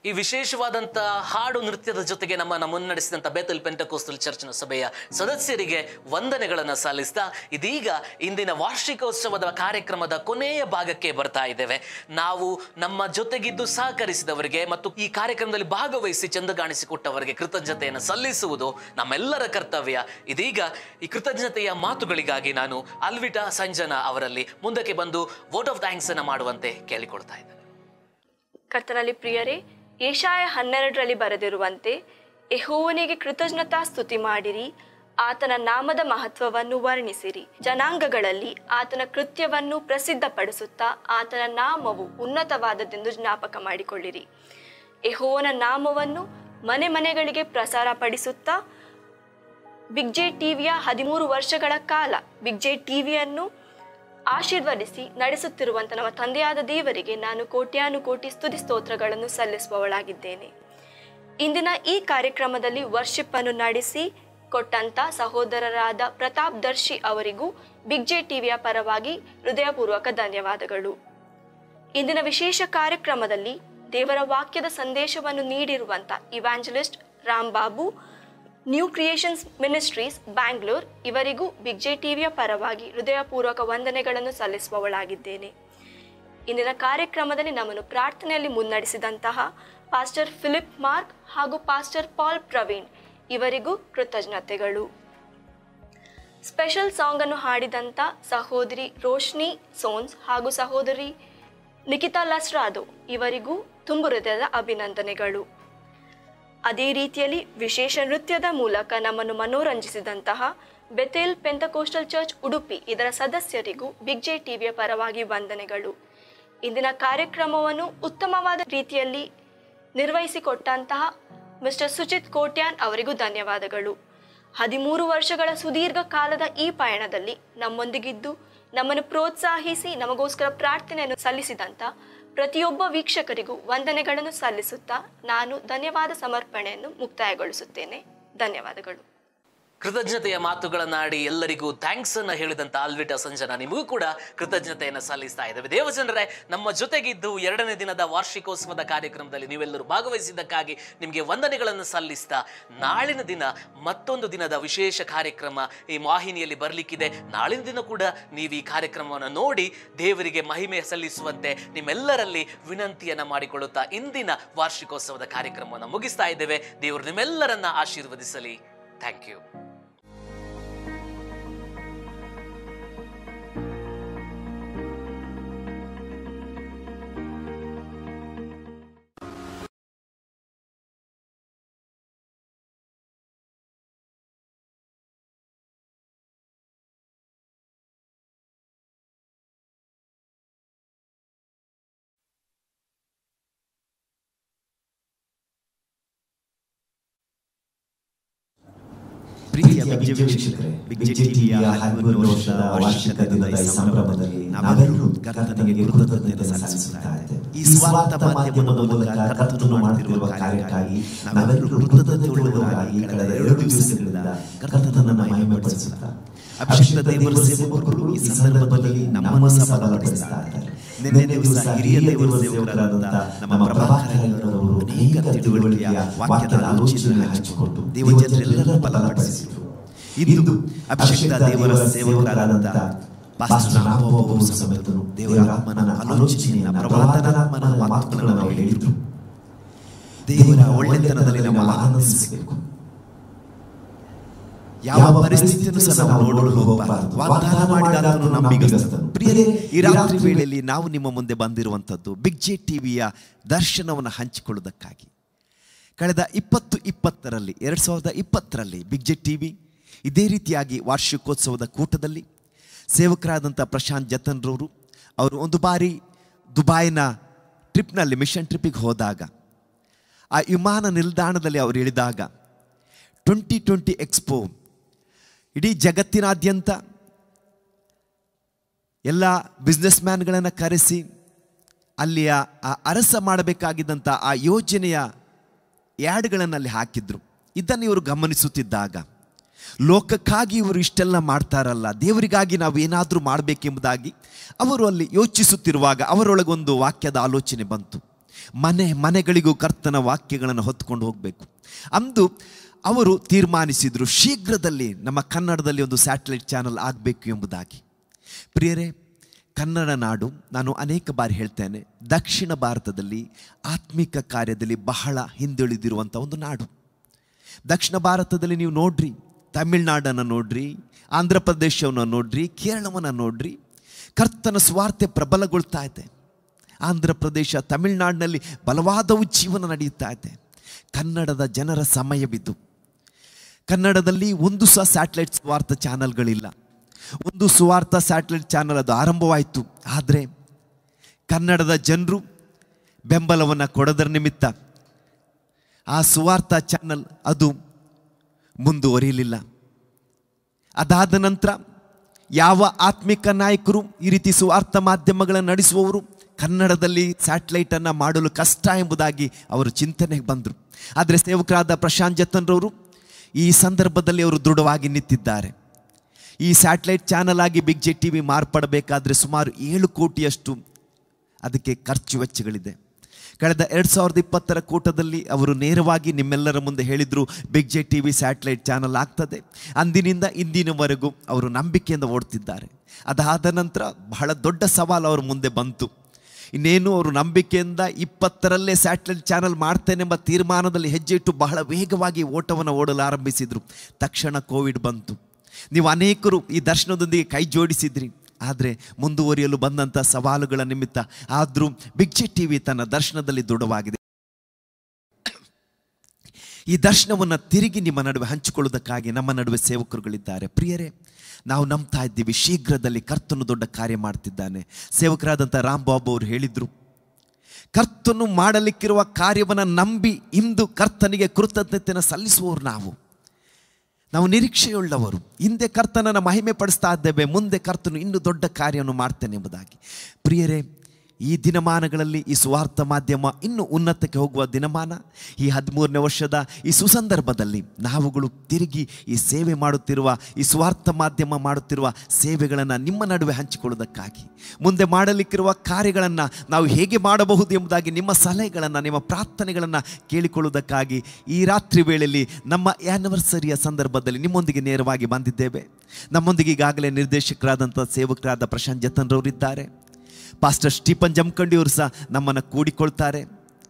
ಈ ವಿಶೇಷವಾದಂಥ ಹಾಡು ನೃತ್ಯದ ಜೊತೆಗೆ ನಮ್ಮನ್ನು ಮುನ್ನಡೆಸಿದಂಥ ಬೇತಲ್ ಪೆಂಟಕೋಸ್ತಲ್ ಚರ್ಚ್ನ ಸಭೆಯ ಸದಸ್ಯರಿಗೆ ವಂದನೆಗಳನ್ನು ಸಲ್ಲಿಸ್ತಾ ಇದೀಗ ಇಂದಿನ ವಾರ್ಷಿಕೋತ್ಸವದ ಕಾರ್ಯಕ್ರಮದ ಕೊನೆಯ ಭಾಗಕ್ಕೆ ಬರ್ತಾ ಇದ್ದೇವೆ ನಾವು ನಮ್ಮ ಜೊತೆಗಿದ್ದು ಸಹಕರಿಸಿದವರಿಗೆ ಮತ್ತು ಈ ಕಾರ್ಯಕ್ರಮದಲ್ಲಿ ಭಾಗವಹಿಸಿ ಚಂದ ಕಾಣಿಸಿಕೊಟ್ಟವರಿಗೆ ಕೃತಜ್ಞತೆಯನ್ನು ಸಲ್ಲಿಸುವುದು ನಮ್ಮೆಲ್ಲರ ಕರ್ತವ್ಯ ಇದೀಗ ಈ ಕೃತಜ್ಞತೆಯ ಮಾತುಗಳಿಗಾಗಿ ನಾನು ಅಲ್ವಿಟಾ ಸಂಜನಾ ಅವರಲ್ಲಿ ಮುಂದಕ್ಕೆ ಬಂದು ವೋಟ್ ಆಫ್ ಥ್ಯಾಂಕ್ಸ್ ಅನ್ನು ಮಾಡುವಂತೆ ಕೇಳಿಕೊಳ್ತಾ ಇದ್ದೇನೆ ಕರ್ತನಲ್ಲಿ ಪ್ರಿಯರೇ ಏಷಾಯ ಹನ್ನೆರಡರಲ್ಲಿ ಬರೆದಿರುವಂತೆ ಯೆಹೋವನಿಗೆ ಕೃತಜ್ಞತಾ ಸ್ತುತಿ ಮಾಡಿರಿ ಆತನ ನಾಮದ ಮಹತ್ವವನ್ನು ವರ್ಣಿಸಿರಿ ಜನಾಂಗಗಳಲ್ಲಿ ಆತನ ಕೃತ್ಯವನ್ನು ಪ್ರಸಿದ್ಧಪಡಿಸುತ್ತಾ ಆತನ ನಾಮವು ಉನ್ನತವಾದದ್ದೆಂದು ಜ್ಞಾಪಕ ಮಾಡಿಕೊಳ್ಳಿರಿ ಯೆಹೋವನ ನಾಮವನ್ನು ಮನೆ ಮನೆಗಳಿಗೆ ಪ್ರಸಾರ ಪಡಿಸುತ್ತಾ ಬಿಗ್ ಜೆ ಟಿವಿಯ ಹದಿಮೂರು ವರ್ಷಗಳ ಕಾಲ ಬಿಗ್ ಜೆ ಟಿವಿಯನ್ನು ಆಶೀರ್ವದಿಸಿ ನಡೆಸುತ್ತಿರುವಂಥ ನಮ್ಮ ತಂದೆಯಾದ ದೇವರಿಗೆ ನಾನು ಕೋಟ್ಯಾನುಕೋಟಿ ಸ್ತುತಿ ಸ್ತೋತ್ರಗಳನ್ನು ಸಲ್ಲಿಸುವವಳಾಗಿದ್ದೇನೆ ಇಂದಿನ ಈ ಕಾರ್ಯಕ್ರಮದಲ್ಲಿ ವರ್ಷಿಪ್ ಅನ್ನು ನಡೆಸಿ ಕೊಟ್ಟಂತ ಸಹೋದರರಾದ ಪ್ರತಾಪ್ ದರ್ಶಿ ಅವರಿಗೂ ಬಿಗ್ ಜೆ ಟಿವಿಯ ಪರವಾಗಿ ಹೃದಯಪೂರ್ವಕ ಧನ್ಯವಾದಗಳು ಇಂದಿನ ವಿಶೇಷ ಕಾರ್ಯಕ್ರಮದಲ್ಲಿ ದೇವರ ವಾಕ್ಯದ ಸಂದೇಶವನ್ನು ನೀಡಿರುವಂಥ evangelist Rambabu New Creations Ministries Bangalore ಇವರಿಗೂ ಬಿಗ್ ಜೆ ಟಿವಿಯ ಪರವಾಗಿ ಹೃದಯಪೂರ್ವಕ ವಂದನೆಗಳನ್ನು ಸಲ್ಲಿಸುವವಳಾಗಿದ್ದೇನೆ ಇಂದಿನ ಕಾರ್ಯಕ್ರಮದಲ್ಲಿ ನಮ್ಮನ್ನು ಪ್ರಾರ್ಥನೆಯಲ್ಲಿ ಮುನ್ನಡೆಸಿದಂತಹ ಪಾಸ್ಟರ್ ಫಿಲಿಪ್ ಮಾರ್ಕ್ ಹಾಗೂ ಪಾಸ್ಟರ್ ಪಾಲ್ ಪ್ರವೀಣ್ ಇವರಿಗೂ ಕೃತಜ್ಞತೆಗಳು ಸ್ಪೆಷಲ್ ಸಾಂಗ್ ಅನ್ನು ಹಾಡಿದಂಥ ಸಹೋದರಿ ರೋಶ್ನಿ ಸೋನ್ಸ್ ಹಾಗೂ ಸಹೋದರಿ ನಿಖಿತಾ ಲಸ್ರಾದೋ ಇವರಿಗೂ ತುಂಬು ಹೃದಯದ ಅಭಿನಂದನೆಗಳು ಅದೇ ರೀತಿಯಲ್ಲಿ ವಿಶೇಷ ನೃತ್ಯದ ಮೂಲಕ ನಮ್ಮನ್ನು ಮನೋರಂಜಿಸಿದಂತಹ ಬೆತೇಲ್ ಪೆಂತಕೋಸ್ಟಲ್ ಚರ್ಚ್ ಉಡುಪಿ ಇದರ ಸದಸ್ಯರಿಗೂ ಬಿಗ್ ಜೆ ಟಿವಿಯ ಪರವಾಗಿ ವಂದನೆಗಳು ಇಂದಿನ ಕಾರ್ಯಕ್ರಮವನ್ನು ಉತ್ತಮವಾದ ರೀತಿಯಲ್ಲಿ ನಿರ್ವಹಿಸಿಕೊಟ್ಟಂತಹ ಮಿಸ್ಟರ್ ಸುಚಿತ್ ಕೋಟ್ಯಾನ್ ಅವರಿಗೂ ಧನ್ಯವಾದಗಳು ಹದಿಮೂರು ವರ್ಷಗಳ ಸುದೀರ್ಘ ಕಾಲದ ಈ ಪಯಣದಲ್ಲಿ ನಮ್ಮೊಂದಿಗಿದ್ದು ನಮ್ಮನ್ನು ಪ್ರೋತ್ಸಾಹಿಸಿ ನಮಗೋಸ್ಕರ ಪ್ರಾರ್ಥನೆಯನ್ನು ಸಲ್ಲಿಸಿದಂಥ ಪ್ರತಿಯೊಬ್ಬ ವೀಕ್ಷಕರಿಗೂ ವಂದನೆಗಳನ್ನು ಸಲ್ಲಿಸುತ್ತಾ ನಾನು ಧನ್ಯವಾದ ಸಮರ್ಪಣೆಯನ್ನು ಮುಕ್ತಾಯಗೊಳಿಸುತ್ತೇನೆ ಧನ್ಯವಾದಗಳು ಕೃತಜ್ಞತೆಯ ಮಾತುಗಳನ್ನಾಡಿ ಎಲ್ಲರಿಗೂ ಥ್ಯಾಂಕ್ಸ್ ಅನ್ನ ಹೇಳಿದಂತ ಆಲ್ವಿಟ ಸಂಜನಾ ನಿಮಗೂ ಕೂಡ ಕೃತಜ್ಞತೆಯನ್ನು ಸಲ್ಲಿಸ್ತಾ ಇದ್ದೇವೆ ದೇವಜನರೇ ನಮ್ಮ ಜೊತೆಗಿದ್ದು ಎರಡನೇ ದಿನದ ವಾರ್ಷಿಕೋತ್ಸವದ ಕಾರ್ಯಕ್ರಮದಲ್ಲಿ ನೀವೆಲ್ಲರೂ ಭಾಗವಹಿಸಿದ್ದಕ್ಕಾಗಿ ನಿಮಗೆ ವಂದನೆಗಳನ್ನು ಸಲ್ಲಿಸ್ತಾ ನಾಳಿನ ದಿನ ಮತ್ತೊಂದು ದಿನದ ವಿಶೇಷ ಕಾರ್ಯಕ್ರಮ ಈ ವಾಹಿನಿಯಲ್ಲಿ ಬರಲಿಕ್ಕಿದೆ ನಾಳಿನ ದಿನ ಕೂಡ ನೀವು ಈ ಕಾರ್ಯಕ್ರಮವನ್ನು ನೋಡಿ ದೇವರಿಗೆ ಮಹಿಮೆ ಸಲ್ಲಿಸುವಂತೆ ನಿಮ್ಮೆಲ್ಲರಲ್ಲಿ ವಿನಂತಿಯನ್ನ ಮಾಡಿಕೊಳ್ಳುತ್ತಾ ಇಂದಿನ ವಾರ್ಷಿಕೋತ್ಸವದ ಕಾರ್ಯಕ್ರಮವನ್ನು ಮುಗಿಸ್ತಾ ಇದ್ದೇವೆ ದೇವರು ನಿಮ್ಮೆಲ್ಲರನ್ನ ಆಶೀರ್ವದಿಸಲಿ ಥ್ಯಾಂಕ್ ಯು ಪ್ರೀತಿಯ ಬಿಗ್ಜೆ ವೀಕ್ಷಕರೇ ಬಿಗ್ಜೆ ಟಿವಿಯ ಹದಿಮೂರು ವರ್ಷದ ವಾರ್ಷಿಕ ದಿನದ ಈ ಸಂಭ್ರಮದಲ್ಲಿ ನಾವೆಲ್ಲರೂ ಕರ್ತನಿಗೆ ಕೃತಜ್ಞತೆ ಸಲ್ಲಿಸುತ್ತಾ ಇದ್ದೇವೆ ಈ ಸ್ವಾರ್ಥ ಮಾಧ್ಯಮದ ಮೂಲಕ ಕರ್ತನು ಮಾಡುತ್ತಿರುವ ಕಾರ್ಯಕ್ಕಾಗಿ ನಾವೆಲ್ಲರೂ ಕೃತಜ್ಞತೆಯುಳ್ಳವರಾಗಿ ಕಳೆದ ಎರಡು ದಿವಸಗಳಿಂದ ಕರ್ತನನ್ನು ಮಹಿಮೆಪಡಿಸುತ್ತಾ ಅಭಿಷೇಕ ದೇವರ ಸೇವಕರು ಈ ಸಂದರ್ಭದಲ್ಲಿ ನಮ್ಮನ್ನು ಸಹ ಬಲಪಡಿಸ್ತಾ ಇದ್ದಾರೆ ನಿನ್ನೆ ದಿವಸ ಹಿರಿಯ ದೇವರ ಸೇವಕರಾದಂಥ ನಮ್ಮ ಪ್ರಭಾಕರವರು ಅನೇಕ ತಿಳುವಳಿಕೆಯ ವಾಕ್ಯದ ಆಲೋಚನೆ ಹಂಚಿಕೊಂಡು ದೇವಜನರೆಲ್ಲರೂ ಬಲಪಡಿಸಿದರು ಇಂದು ಅಭಿಷೇಕ ದೇವರ ಸೇವಕರಾದಂಥ ಪಾಸ್ಟರ್ ರಾಮಬಾಬು ಸಮೇತನು ದೇವರ ಆತ್ಮನ ಆಲೋಚನೆಯ ಪ್ರವಾದನಾತ್ಮನ ಮಾತುಗಳನ್ನು ನಾವು ಹೇಳಿದ್ರು ದೇವರ ಒಳ್ಳೆತನದಲ್ಲಿ ನಾವು ಆನಂದಿಸಬೇಕು ಯಾವ ಪರಿಸ್ಥಿತಿಯನ್ನು ಸಹ ನಾವು ನೋಡಲು ಹೋಗಬಾರದು ವಾಗ್ದಾನ ಮಾಡಿದಾತನು ನಂಬಿಗಸ್ತನು ಪ್ರಿಯರೇ ಈ ರಾತ್ರಿ ವೇಳೆಯಲ್ಲಿ ನಾವು ನಿಮ್ಮ ಮುಂದೆ ಬಂದಿರುವಂಥದ್ದು ಬಿಗ್ ಜೆ ಟಿವಿಯ ದರ್ಶನವನ್ನು ಹಂಚಿಕೊಳ್ಳುವುದಕ್ಕಾಗಿ ಕಳೆದ ಇಪ್ಪತ್ತು ಇಪ್ಪತ್ತರಲ್ಲಿ ಎರಡು ಸಾವಿರದ ಇಪ್ಪತ್ತರಲ್ಲಿ ಬಿಗ್ ಜೆ ಟಿವಿ ಇದೇ ರೀತಿಯಾಗಿ ವಾರ್ಷಿಕೋತ್ಸವದ ಕೂಟದಲ್ಲಿ ಸೇವಕರಾದಂಥ ಪ್ರಶಾಂತ್ ಜತನ್ರವರು ಅವರು ಒಂದು ಬಾರಿ ದುಬಾಯಿನ ಟ್ರಿಪ್ನಲ್ಲಿ ಮಿಷನ್ ಟ್ರಿಪ್ಪಿಗೆ ಹೋದಾಗ ಆ ವಿಮಾನ ನಿಲ್ದಾಣದಲ್ಲಿ ಅವರು ಇಳಿದಾಗ ಟ್ವೆಂಟಿ ಟ್ವೆಂಟಿ ಎಕ್ಸ್ಪೋ ಇಡೀ ಜಗತ್ತಿನಾದ್ಯಂತ ಎಲ್ಲ ಬಿಸ್ನೆಸ್ ಮ್ಯಾನ್ಗಳನ್ನು ಕರೆಸಿ ಅಲ್ಲಿಯ ಆ ಅರಸ ಮಾಡಬೇಕಾಗಿದ್ದಂಥ ಆ ಯೋಜನೆಯ ಯಾಡ್ಗಳನ್ನು ಅಲ್ಲಿ ಹಾಕಿದ್ರು ಇದನ್ನು ಇವರು ಗಮನಿಸುತ್ತಿದ್ದಾಗ ಲೋಕಕ್ಕಾಗಿ ಇವರು ಇಷ್ಟೆಲ್ಲ ಮಾಡ್ತಾರಲ್ಲ ದೇವರಿಗಾಗಿ ನಾವು ಏನಾದರೂ ಮಾಡಬೇಕೆಂಬುದಾಗಿ ಅವರು ಅಲ್ಲಿ ಯೋಚಿಸುತ್ತಿರುವಾಗ ಅವರೊಳಗೊಂದು ವಾಕ್ಯದ ಆಲೋಚನೆ ಬಂತು ಮನೆ ಮನೆಗಳಿಗೂ ಕರ್ತನ ವಾಕ್ಯಗಳನ್ನು ಹೊತ್ಕೊಂಡು ಹೋಗಬೇಕು ಅಂದು ಅವರು ತೀರ್ಮಾನಿಸಿದರು ಶೀಘ್ರದಲ್ಲಿ ನಮ್ಮ ಕನ್ನಡದಲ್ಲಿ ಒಂದು ಸ್ಯಾಟಲೈಟ್ ಚಾನಲ್ ಆಗಬೇಕು ಎಂಬುದಾಗಿ ಪ್ರಿಯರೇ ಕನ್ನಡ ನಾಡು ನಾನು ಅನೇಕ ಬಾರಿ ಹೇಳ್ತೇನೆ ದಕ್ಷಿಣ ಭಾರತದಲ್ಲಿ ಆತ್ಮಿಕ ಕಾರ್ಯದಲ್ಲಿ ಬಹಳ ಹಿಂದುಳಿದಿರುವಂಥ ಒಂದು ನಾಡು ದಕ್ಷಿಣ ಭಾರತದಲ್ಲಿ ನೀವು ನೋಡ್ರಿ ತಮಿಳ್ನಾಡನ್ನು ನೋಡ್ರಿ ಆಂಧ್ರ ಪ್ರದೇಶವನ್ನು ನೋಡ್ರಿ ಕೇರಳವನ್ನು ನೋಡ್ರಿ ಕರ್ತನ ಸ್ವಾರ್ಥ ಪ್ರಬಲಗೊಳ್ತಾ ಇದೆ ಆಂಧ್ರ ಪ್ರದೇಶ ತಮಿಳುನಾಡಿನಲ್ಲಿ ಬಲವಾದ ಜೀವನ ನಡೆಯುತ್ತಾ ಇದೆ ಕನ್ನಡದ ಜನರ ಸಮಯವಿದ್ದು ಕನ್ನಡದಲ್ಲಿ ಒಂದು ಸಹ ಸ್ಯಾಟಲೈಟ್ ಸ್ವಾರ್ಥ ಚಾನಲ್ಗಳಿಲ್ಲ ಒಂದು ಸುವಾರ್ಥ ಸ್ಯಾಟಲೈಟ್ ಚಾನಲ್ ಅದು ಆರಂಭವಾಯಿತು ಆದರೆ ಕನ್ನಡದ ಜನರು ಬೆಂಬಲವನ್ನು ಕೊಡೋದರ ನಿಮಿತ್ತ ಆ ಸುವಾರ್ಥ ಚಾನಲ್ ಅದು ಮುಂದುವರಿಯಲಿಲ್ಲ ಅದಾದ ನಂತರ ಯಾವ ಆತ್ಮಿಕ ನಾಯಕರು ಈ ರೀತಿ ಸುವಾರ್ಥ ಮಾಧ್ಯಮಗಳನ್ನು ನಡೆಸುವವರು ಕನ್ನಡದಲ್ಲಿ ಸ್ಯಾಟಲೈಟನ್ನು ಮಾಡಲು ಕಷ್ಟ ಎಂಬುದಾಗಿ ಅವರು ಚಿಂತನೆಗೆ ಬಂದರು ಆದರೆ ಸೇವಕರಾದ ಪ್ರಶಾಂತ್ ಜತನ್ರವರು ಈ ಸಂದರ್ಭದಲ್ಲಿ ಅವರು ದೃಢವಾಗಿ ನಿಂತಿದ್ದಾರೆ ಈ ಸ್ಯಾಟಲೈಟ್ ಚಾನಲ್ ಆಗಿ ಬಿಗ್ ಜೆ ಟಿ ವಿ ಮಾರ್ಪಡಬೇಕಾದ್ರೆ ಸುಮಾರು ಏಳು ಕೋಟಿಯಷ್ಟು ಅದಕ್ಕೆ ಖರ್ಚು ವೆಚ್ಚಗಳಿದೆ ಕಳೆದ ಎರಡು ಸಾವಿರದ ಇಪ್ಪತ್ತರ ಕೂಟದಲ್ಲಿ ಅವರು ನೇರವಾಗಿ ನಿಮ್ಮೆಲ್ಲರ ಮುಂದೆ ಹೇಳಿದರು Big J TV satellite channel ಆಗ್ತದೆ ಅಂದಿನಿಂದ ಇಂದಿನವರೆಗೂ ಅವರು ನಂಬಿಕೆಯಿಂದ ಓಡ್ತಿದ್ದಾರೆ ಅದಾದ ನಂತರ ಬಹಳ ದೊಡ್ಡ ಸವಾಲು ಅವ್ರ ಮುಂದೆ ಬಂತು ಇನ್ನೇನು ಅವರು ನಂಬಿಕೆಯಿಂದ ಇಪ್ಪತ್ತರಲ್ಲೇ ಸ್ಯಾಟಲೈಟ್ ಚಾನಲ್ ಮಾಡ್ತೇನೆಂಬ ತೀರ್ಮಾನದಲ್ಲಿ ಹೆಜ್ಜೆ ಇಟ್ಟು ಬಹಳ ವೇಗವಾಗಿ ಓಟವನ್ನು ಓಡಲು ಆರಂಭಿಸಿದರು ತಕ್ಷಣ ಕೋವಿಡ್ ಬಂತು ನೀವು ಅನೇಕರು ಈ ದರ್ಶನದೊಂದಿಗೆ ಕೈ ಜೋಡಿಸಿದ್ರಿ ಆದರೆ ಮುಂದುವರಿಯಲು ಬಂದಂಥ ಸವಾಲುಗಳ ನಿಮಿತ್ತ ಆದರೂ ಬಿಗ್ ಜೆ ಟಿ ವಿ ತನ್ನ ದರ್ಶನದಲ್ಲಿ ದೃಢವಾಗಿದೆ ಈ ದರ್ಶನವನ್ನು ತಿರುಗಿ ನಿಮ್ಮ ನಡುವೆ ಹಂಚಿಕೊಳ್ಳುವುದಕ್ಕಾಗಿ ನಮ್ಮ ನಡುವೆ ಸೇವಕರುಗಳಿದ್ದಾರೆ ಪ್ರಿಯರೇ ನಾವು ನಂಬ್ತಾ ಇದ್ದೀವಿ ಶೀಘ್ರದಲ್ಲಿ ಕರ್ತನು ದೊಡ್ಡ ಕಾರ್ಯ ಮಾಡ್ತಿದ್ದಾನೆ ಸೇವಕರಾದಂಥ ರಾಮ್ ಬಾಬು ಅವರು ಹೇಳಿದರು ಕರ್ತನು ಮಾಡಲಿಕ್ಕಿರುವ ಕಾರ್ಯವನ್ನು ನಂಬಿ ಇಂದು ಕರ್ತನಿಗೆ ಕೃತಜ್ಞತೆಯನ್ನು ಸಲ್ಲಿಸುವವರು ನಾವು ನಾವು ನಿರೀಕ್ಷೆಯುಳ್ಳವರು ಹಿಂದೆ ಕರ್ತನನ್ನು ಮಹಿಮೆ ಪಡಿಸ್ತಾ ಇದ್ದೇವೆ ಮುಂದೆ ಕರ್ತನು ಇನ್ನೂ ದೊಡ್ಡ ಕಾರ್ಯವನ್ನು ಮಾಡ್ತೇನೆ ಎಂಬುದಾಗಿ ಪ್ರಿಯರೇ ಈ ದಿನಮಾನಗಳಲ್ಲಿ ಈ ಸುವಾರ್ಥ ಮಾಧ್ಯಮ ಇನ್ನೂ ಉನ್ನತಕ್ಕೆ ಹೋಗುವ ದಿನಮಾನ ಈ ಹದಿಮೂರನೇ ವರ್ಷದ ಈ ಸುಸಂದರ್ಭದಲ್ಲಿ ನಾವುಗಳು ತಿರುಗಿ ಈ ಸೇವೆ ಮಾಡುತ್ತಿರುವ ಈ ಸ್ವಾರ್ಥ ಮಾಧ್ಯಮ ಮಾಡುತ್ತಿರುವ ಸೇವೆಗಳನ್ನು ನಿಮ್ಮ ನಡುವೆ ಹಂಚಿಕೊಳ್ಳುವುದಕ್ಕಾಗಿ ಮುಂದೆ ಮಾಡಲಿಕ್ಕಿರುವ ಕಾರ್ಯಗಳನ್ನು ನಾವು ಹೇಗೆ ಮಾಡಬಹುದು ಎಂಬುದಾಗಿ ನಿಮ್ಮ ಸಲಹೆಗಳನ್ನು ನಿಮ್ಮ ಪ್ರಾರ್ಥನೆಗಳನ್ನು ಕೇಳಿಕೊಳ್ಳುವುದಕ್ಕಾಗಿ ಈ ರಾತ್ರಿ ವೇಳೆಯಲ್ಲಿ ನಮ್ಮ ಆ್ಯನಿವರ್ಸರಿಯ ಸಂದರ್ಭದಲ್ಲಿ ನಿಮ್ಮೊಂದಿಗೆ ನೇರವಾಗಿ ಬಂದಿದ್ದೇವೆ ನಮ್ಮೊಂದಿಗೆ ಈಗಾಗಲೇ ನಿರ್ದೇಶಕರಾದಂಥ ಸೇವಕರಾದ ಪ್ರಶಾಂತ್ ಜತನ್ರವರಿದ್ದಾರೆ ಪಾಸ್ಟರ್ ಸ್ಟೀಫನ್ ಜಮ್ಕಂಡಿಯವರು ಸಹ ನಮ್ಮನ್ನು ಕೂಡಿಕೊಳ್ತಾರೆ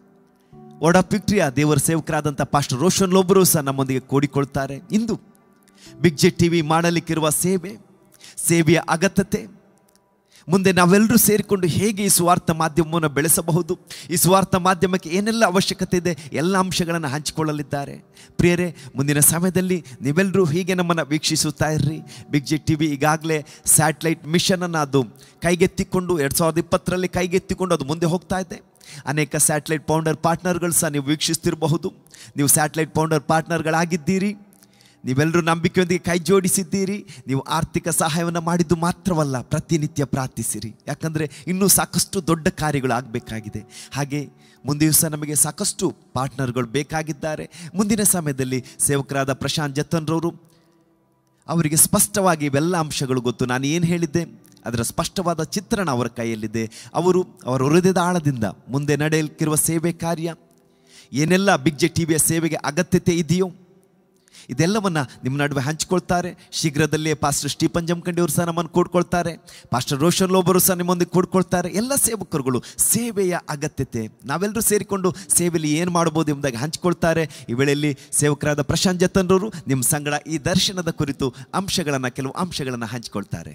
ಒಡ ಪಿಕ್ಟ್ರಿಯ ದೇವರ ಸೇವಕರಾದಂಥ ಪಾಸ್ಟರ್ ರೋಷನ್ ಲೋಬ್ರು ಸಹ ನಮ್ಮೊಂದಿಗೆ ಕೂಡಿಕೊಳ್ತಾರೆ ಇಂದು ಬಿಗ್ ಜೆ ಟಿ ವಿ ಮಾಡಲಿಕ್ಕಿರುವ ಸೇವೆ ಸೇವೆಯ ಅಗತ್ಯತೆ ಮುಂದೆ ನಾವೆಲ್ಲರೂ ಸೇರಿಕೊಂಡು ಹೇಗೆ ಈ ಸ್ವಾರ್ಥ ಮಾಧ್ಯಮವನ್ನು ಬೆಳೆಸಬಹುದು ಈ ಸ್ವಾರ್ಥ ಮಾಧ್ಯಮಕ್ಕೆ ಏನೆಲ್ಲ ಅವಶ್ಯಕತೆ ಇದೆ ಎಲ್ಲ ಅಂಶಗಳನ್ನು ಹಂಚಿಕೊಳ್ಳಲಿದ್ದಾರೆ ಪ್ರಿಯರೇ ಮುಂದಿನ ಸಮಯದಲ್ಲಿ ನೀವೆಲ್ಲರೂ ಹೀಗೆ ನಮ್ಮನ್ನು ವೀಕ್ಷಿಸುತ್ತಾ ಇರ್ರಿ ಬಿಗ್ ಜೆ ಟಿ ವಿ ಈಗಾಗಲೇ ಸ್ಯಾಟಲೈಟ್ ಮಿಷನನ್ನು ಅದು ಕೈಗೆತ್ತಿಕೊಂಡು ಎರಡು ಸಾವಿರದ ಇಪ್ಪತ್ತರಲ್ಲಿ ಕೈಗೆತ್ತಿಕೊಂಡು ಅದು ಮುಂದೆ ಹೋಗ್ತಾ ಇದೆ ಅನೇಕ ಸ್ಯಾಟಲೈಟ್ ಪೌಂಡರ್ ಪಾರ್ಟ್ನರ್ಗಳು ಸಹ ನೀವು ವೀಕ್ಷಿಸ್ತಿರಬಹುದು ನೀವು ಸ್ಯಾಟಲೈಟ್ ಪೌಂಡರ್ ಪಾರ್ಟ್ನರ್ಗಳಾಗಿದ್ದೀರಿ ನೀವೆಲ್ಲರೂ ನಂಬಿಕೆಯೊಂದಿಗೆ ಕೈ ಜೋಡಿಸಿದ್ದೀರಿ ನೀವು ಆರ್ಥಿಕ ಸಹಾಯವನ್ನು ಮಾಡಿದ್ದು ಮಾತ್ರವಲ್ಲ ಪ್ರತಿನಿತ್ಯ ಪ್ರಾರ್ಥಿಸಿರಿ ಯಾಕಂದರೆ ಇನ್ನೂ ಸಾಕಷ್ಟು ದೊಡ್ಡ ಕಾರ್ಯಗಳು ಆಗಬೇಕಾಗಿದೆ ಹಾಗೆ ಮುಂದೆಯೂ ಸಹ ನಮಗೆ ಸಾಕಷ್ಟು ಪಾರ್ಟ್ನರ್ಗಳು ಬೇಕಾಗಿದ್ದಾರೆ ಮುಂದಿನ ಸಮಯದಲ್ಲಿ ಸೇವಕರಾದ ಪ್ರಶಾಂತ್ ಜತನ್ರವರು ಅವರಿಗೆ ಸ್ಪಷ್ಟವಾಗಿ ಇವೆಲ್ಲ ಅಂಶಗಳು ಗೊತ್ತು ನಾನು ಏನು ಹೇಳಿದ್ದೆ ಅದರ ಸ್ಪಷ್ಟವಾದ ಚಿತ್ರಣ ಅವರ ಕೈಯಲ್ಲಿದೆ ಅವರು ಅವರ ಹೃದಯದ ಆಳದಿಂದ ಮುಂದೆ ನಡೆಯಲಿಕ್ಕಿರುವ ಸೇವೆ ಕಾರ್ಯ ಏನೆಲ್ಲ ಬಿಗ್ ಜೆ ಟಿ ವಿಯ ಸೇವೆಗೆ ಅಗತ್ಯತೆ ಇದೆಯೋ ಇದೆಲ್ಲವನ್ನ ನಿಮ್ಮ ನಡುವೆ ಹಂಚಿಕೊಳ್ತಾರೆ ಶೀಘ್ರದಲ್ಲೇ ಪಾಸ್ಟರ್ ಸ್ಟೀಫನ್ ಜಮಖಂಡಿ ಅವರು ಸಹ ನಮ್ಮನ್ನು ಕೂಡ್ಕೊಳ್ತಾರೆ ಪಾಸ್ಟರ್ ರೋಷನ್ ಲೋಬರು ಸಹ ನಿಮ್ಮೊಂದಿಗೆ ಕೂಡ್ಕೊಳ್ತಾರೆ ಎಲ್ಲ ಸೇವಕರುಗಳು ಸೇವೆಯ ಅಗತ್ಯತೆ ನಾವೆಲ್ಲರೂ ಸೇರಿಕೊಂಡು ಸೇವೆಯಲ್ಲಿ ಏನು ಮಾಡ್ಬೋದು ಎಂಬುದಾಗಿ ಹಂಚಿಕೊಳ್ತಾರೆ ಈ ವೇಳೆಯಲ್ಲಿ ಸೇವಕರಾದ ಪ್ರಶಾಂತ್ ಜತನ್ರವರು ನಿಮ್ಮ ಸಂಗಡ ಈ ದರ್ಶನದ ಕುರಿತು ಅಂಶಗಳನ್ನು ಕೆಲವು ಅಂಶಗಳನ್ನು ಹಂಚಿಕೊಳ್ತಾರೆ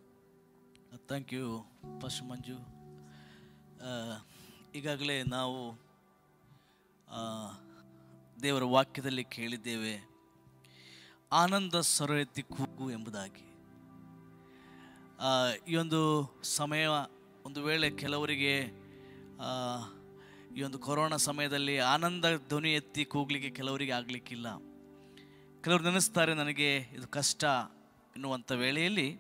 ಥ್ಯಾಂಕ್ ಯು ಫಸ್ಟ್ ಮಂಜು ಆ, ಈಗಾಗಲೇ ನಾವು ಆ, ದೇವರ ವಾಕ್ಯದಲ್ಲಿ ಕೇಳಿದ್ದೇವೆ ಆನಂದ ಸರಳತಿ ಕೂಗು ಎಂಬುದಾಗಿ ಆ, ಈ ಒಂದು ಸಮಯ ಒಂದು ವೇಳೆ ಕೆಲವರಿಗೆ ಆ, ಈ ಒಂದು ಕೊರೋನಾ ಸಮಯದಲ್ಲಿ ಆನಂದ ಧ್ವನಿ ಎತ್ತಿ ಕೂಗ್ಲಿಕ್ಕೆ ಕೆಲವರಿಗೆ ಆಗಲಿಕ್ಕಿಲ್ಲ ಕೆಲವರು ನೆನೆಸ್ತಾರೆ ನನಗೆ ಇದು ಕಷ್ಟ ಎನ್ನುವಂಥ ವೇಳೆಯಲ್ಲಿ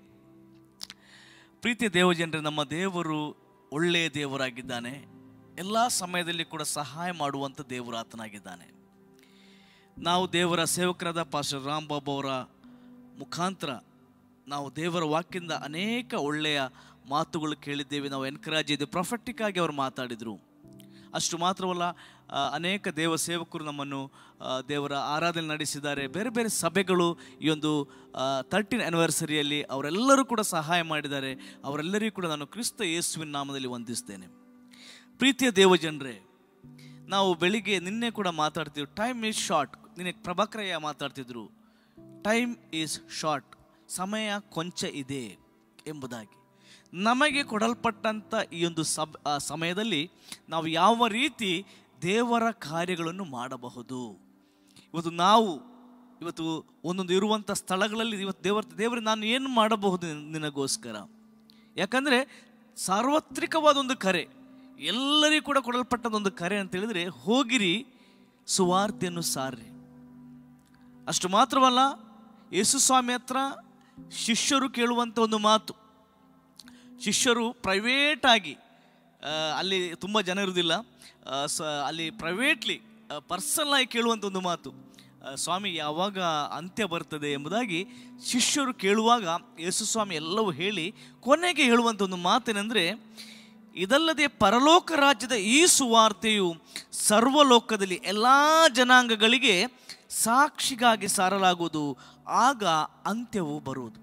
ಪ್ರೀತಿಯ ದೇವಜನರೇ ನಮ್ಮ ದೇವರು ಒಳ್ಳೆಯ ದೇವರಾಗಿದ್ದಾನೆ ಎಲ್ಲ ಸಮಯದಲ್ಲಿ ಕೂಡ ಸಹಾಯ ಮಾಡುವಂಥ ದೇವರು ಆತನಾಗಿದ್ದಾನೆ ನಾವು ದೇವರ ಸೇವಕರಾದ ಪಾಸ್ಟರ್ ರಾಮ್ ಬಾಬು ಅವರ ಮುಖಾಂತರ ನಾವು ದೇವರ ವಾಕ್ಯದಿಂದ ಅನೇಕ ಒಳ್ಳೆಯ ಮಾತುಗಳು ಕೇಳಿದ್ದೇವೆ ನಾವು ಎನ್ಕರೇಜ್ ಇದ್ದೇವೆ ಪ್ರೊಫೆಟಿಕ್ ಆಗಿ ಅವರು ಮಾತಾಡಿದರು ಅಷ್ಟು ಮಾತ್ರವಲ್ಲ ಆ, ಅನೇಕ ದೇವ ಸೇವಕರು ನಮ್ಮನ್ನು ಆ, ದೇವರ ಆರಾಧನೆ ನಡೆಸಿದ್ದಾರೆ ಬೇರೆ ಬೇರೆ ಸಭೆಗಳು ಈ ಒಂದು ತರ್ಟೀನ್ ಆ್ಯನಿವರ್ಸರಿಯಲ್ಲಿ ಅವರೆಲ್ಲರೂ ಕೂಡ ಸಹಾಯ ಮಾಡಿದ್ದಾರೆ ಅವರೆಲ್ಲರಿಗೂ ಕೂಡ ನಾನು ಕ್ರಿಸ್ತ ಯೇಸುವಿನ ನಾಮದಲ್ಲಿ ವಂದಿಸ್ತೇನೆ ಪ್ರೀತಿಯ ದೇವಜನರೇ ನಾವು ಬೆಳಿಗ್ಗೆ ನಿನ್ನೆ ಕೂಡ ಮಾತಾಡ್ತೀವಿ ಟೈಮ್ ಈಸ್ ಶಾರ್ಟ್ ನಿನ್ನೆ ಪ್ರಭಾಕರಯ್ಯ ಮಾತಾಡ್ತಿದ್ರು ಟೈಮ್ ಈಸ್ ಶಾರ್ಟ್ ಸಮಯ ಕೊಂಚ ಇದೆ ಎಂಬುದಾಗಿ ನಮಗೆ ಕೊಡಲ್ಪಟ್ಟಂಥ ಈ ಒಂದು ಸಬ್ ಆ ಸಮಯದಲ್ಲಿ ನಾವು ಯಾವ ರೀತಿ ದೇವರ ಕಾರ್ಯಗಳನ್ನು ಮಾಡಬಹುದು ಇವತ್ತು ನಾವು ಇವತ್ತು ಒಂದೊಂದು ಇರುವಂಥ ಸ್ಥಳಗಳಲ್ಲಿ ಇವತ್ತು ದೇವರ ದೇವರ ನಾನು ಏನು ಮಾಡಬಹುದು ನಿನ್- ನಿನಗೋಸ್ಕರ ಯಾಕಂದರೆ ಸಾರ್ವತ್ರಿಕವಾದ ಒಂದು ಕರೆ ಎಲ್ಲರಿಗೂ ಕೂಡ ಕೊಡಲ್ಪಟ್ಟದೊಂದು ಕರೆ ಅಂತ ಹೇಳಿದ್ರೆ ಹೋಗಿರಿ ಸುವಾರ್ತೆಯನ್ನು ಸಾರ್ರಿ ಅಷ್ಟು ಮಾತ್ರವಲ್ಲ ಯೇಸು ಸ್ವಾಮಿ ಹತ್ರ ಶಿಷ್ಯರು ಕೇಳುವಂಥ ಒಂದು ಮಾತು ಶಿಷ್ಯರು ಪ್ರೈವೇಟಾಗಿ ಆ, ಅಲ್ಲಿ ತುಂಬ ಜನ ಇರುವುದಿಲ್ಲ ಆ, ಸ ಅಲ್ಲಿ ಪ್ರೈವೇಟ್ಲಿ ಪರ್ಸನಲ್ ಆಗಿ ಕೇಳುವಂಥ ಒಂದು ಮಾತು ಆ, ಸ್ವಾಮಿ ಯಾವಾಗ ಅಂತ್ಯ ಬರ್ತದೆ ಎಂಬುದಾಗಿ ಶಿಷ್ಯರು ಕೇಳುವಾಗ ಯೇಸು ಸ್ವಾಮಿ ಎಲ್ಲವೂ ಹೇಳಿ ಕೊನೆಗೆ ಹೇಳುವಂಥ ಒಂದು ಮಾತೇನೆಂದರೆ ಇದಲ್ಲದೆ ಪರಲೋಕ ರಾಜ್ಯದ ಈ ಸುವಾರ್ತೆಯು ಸರ್ವಲೋಕದಲ್ಲಿ ಎಲ್ಲ ಜನಾಂಗಗಳಿಗೆ ಸಾಕ್ಷಿಗಾಗಿ ಸಾರಲಾಗುವುದು ಆಗ ಅಂತ್ಯವು ಬರುವುದು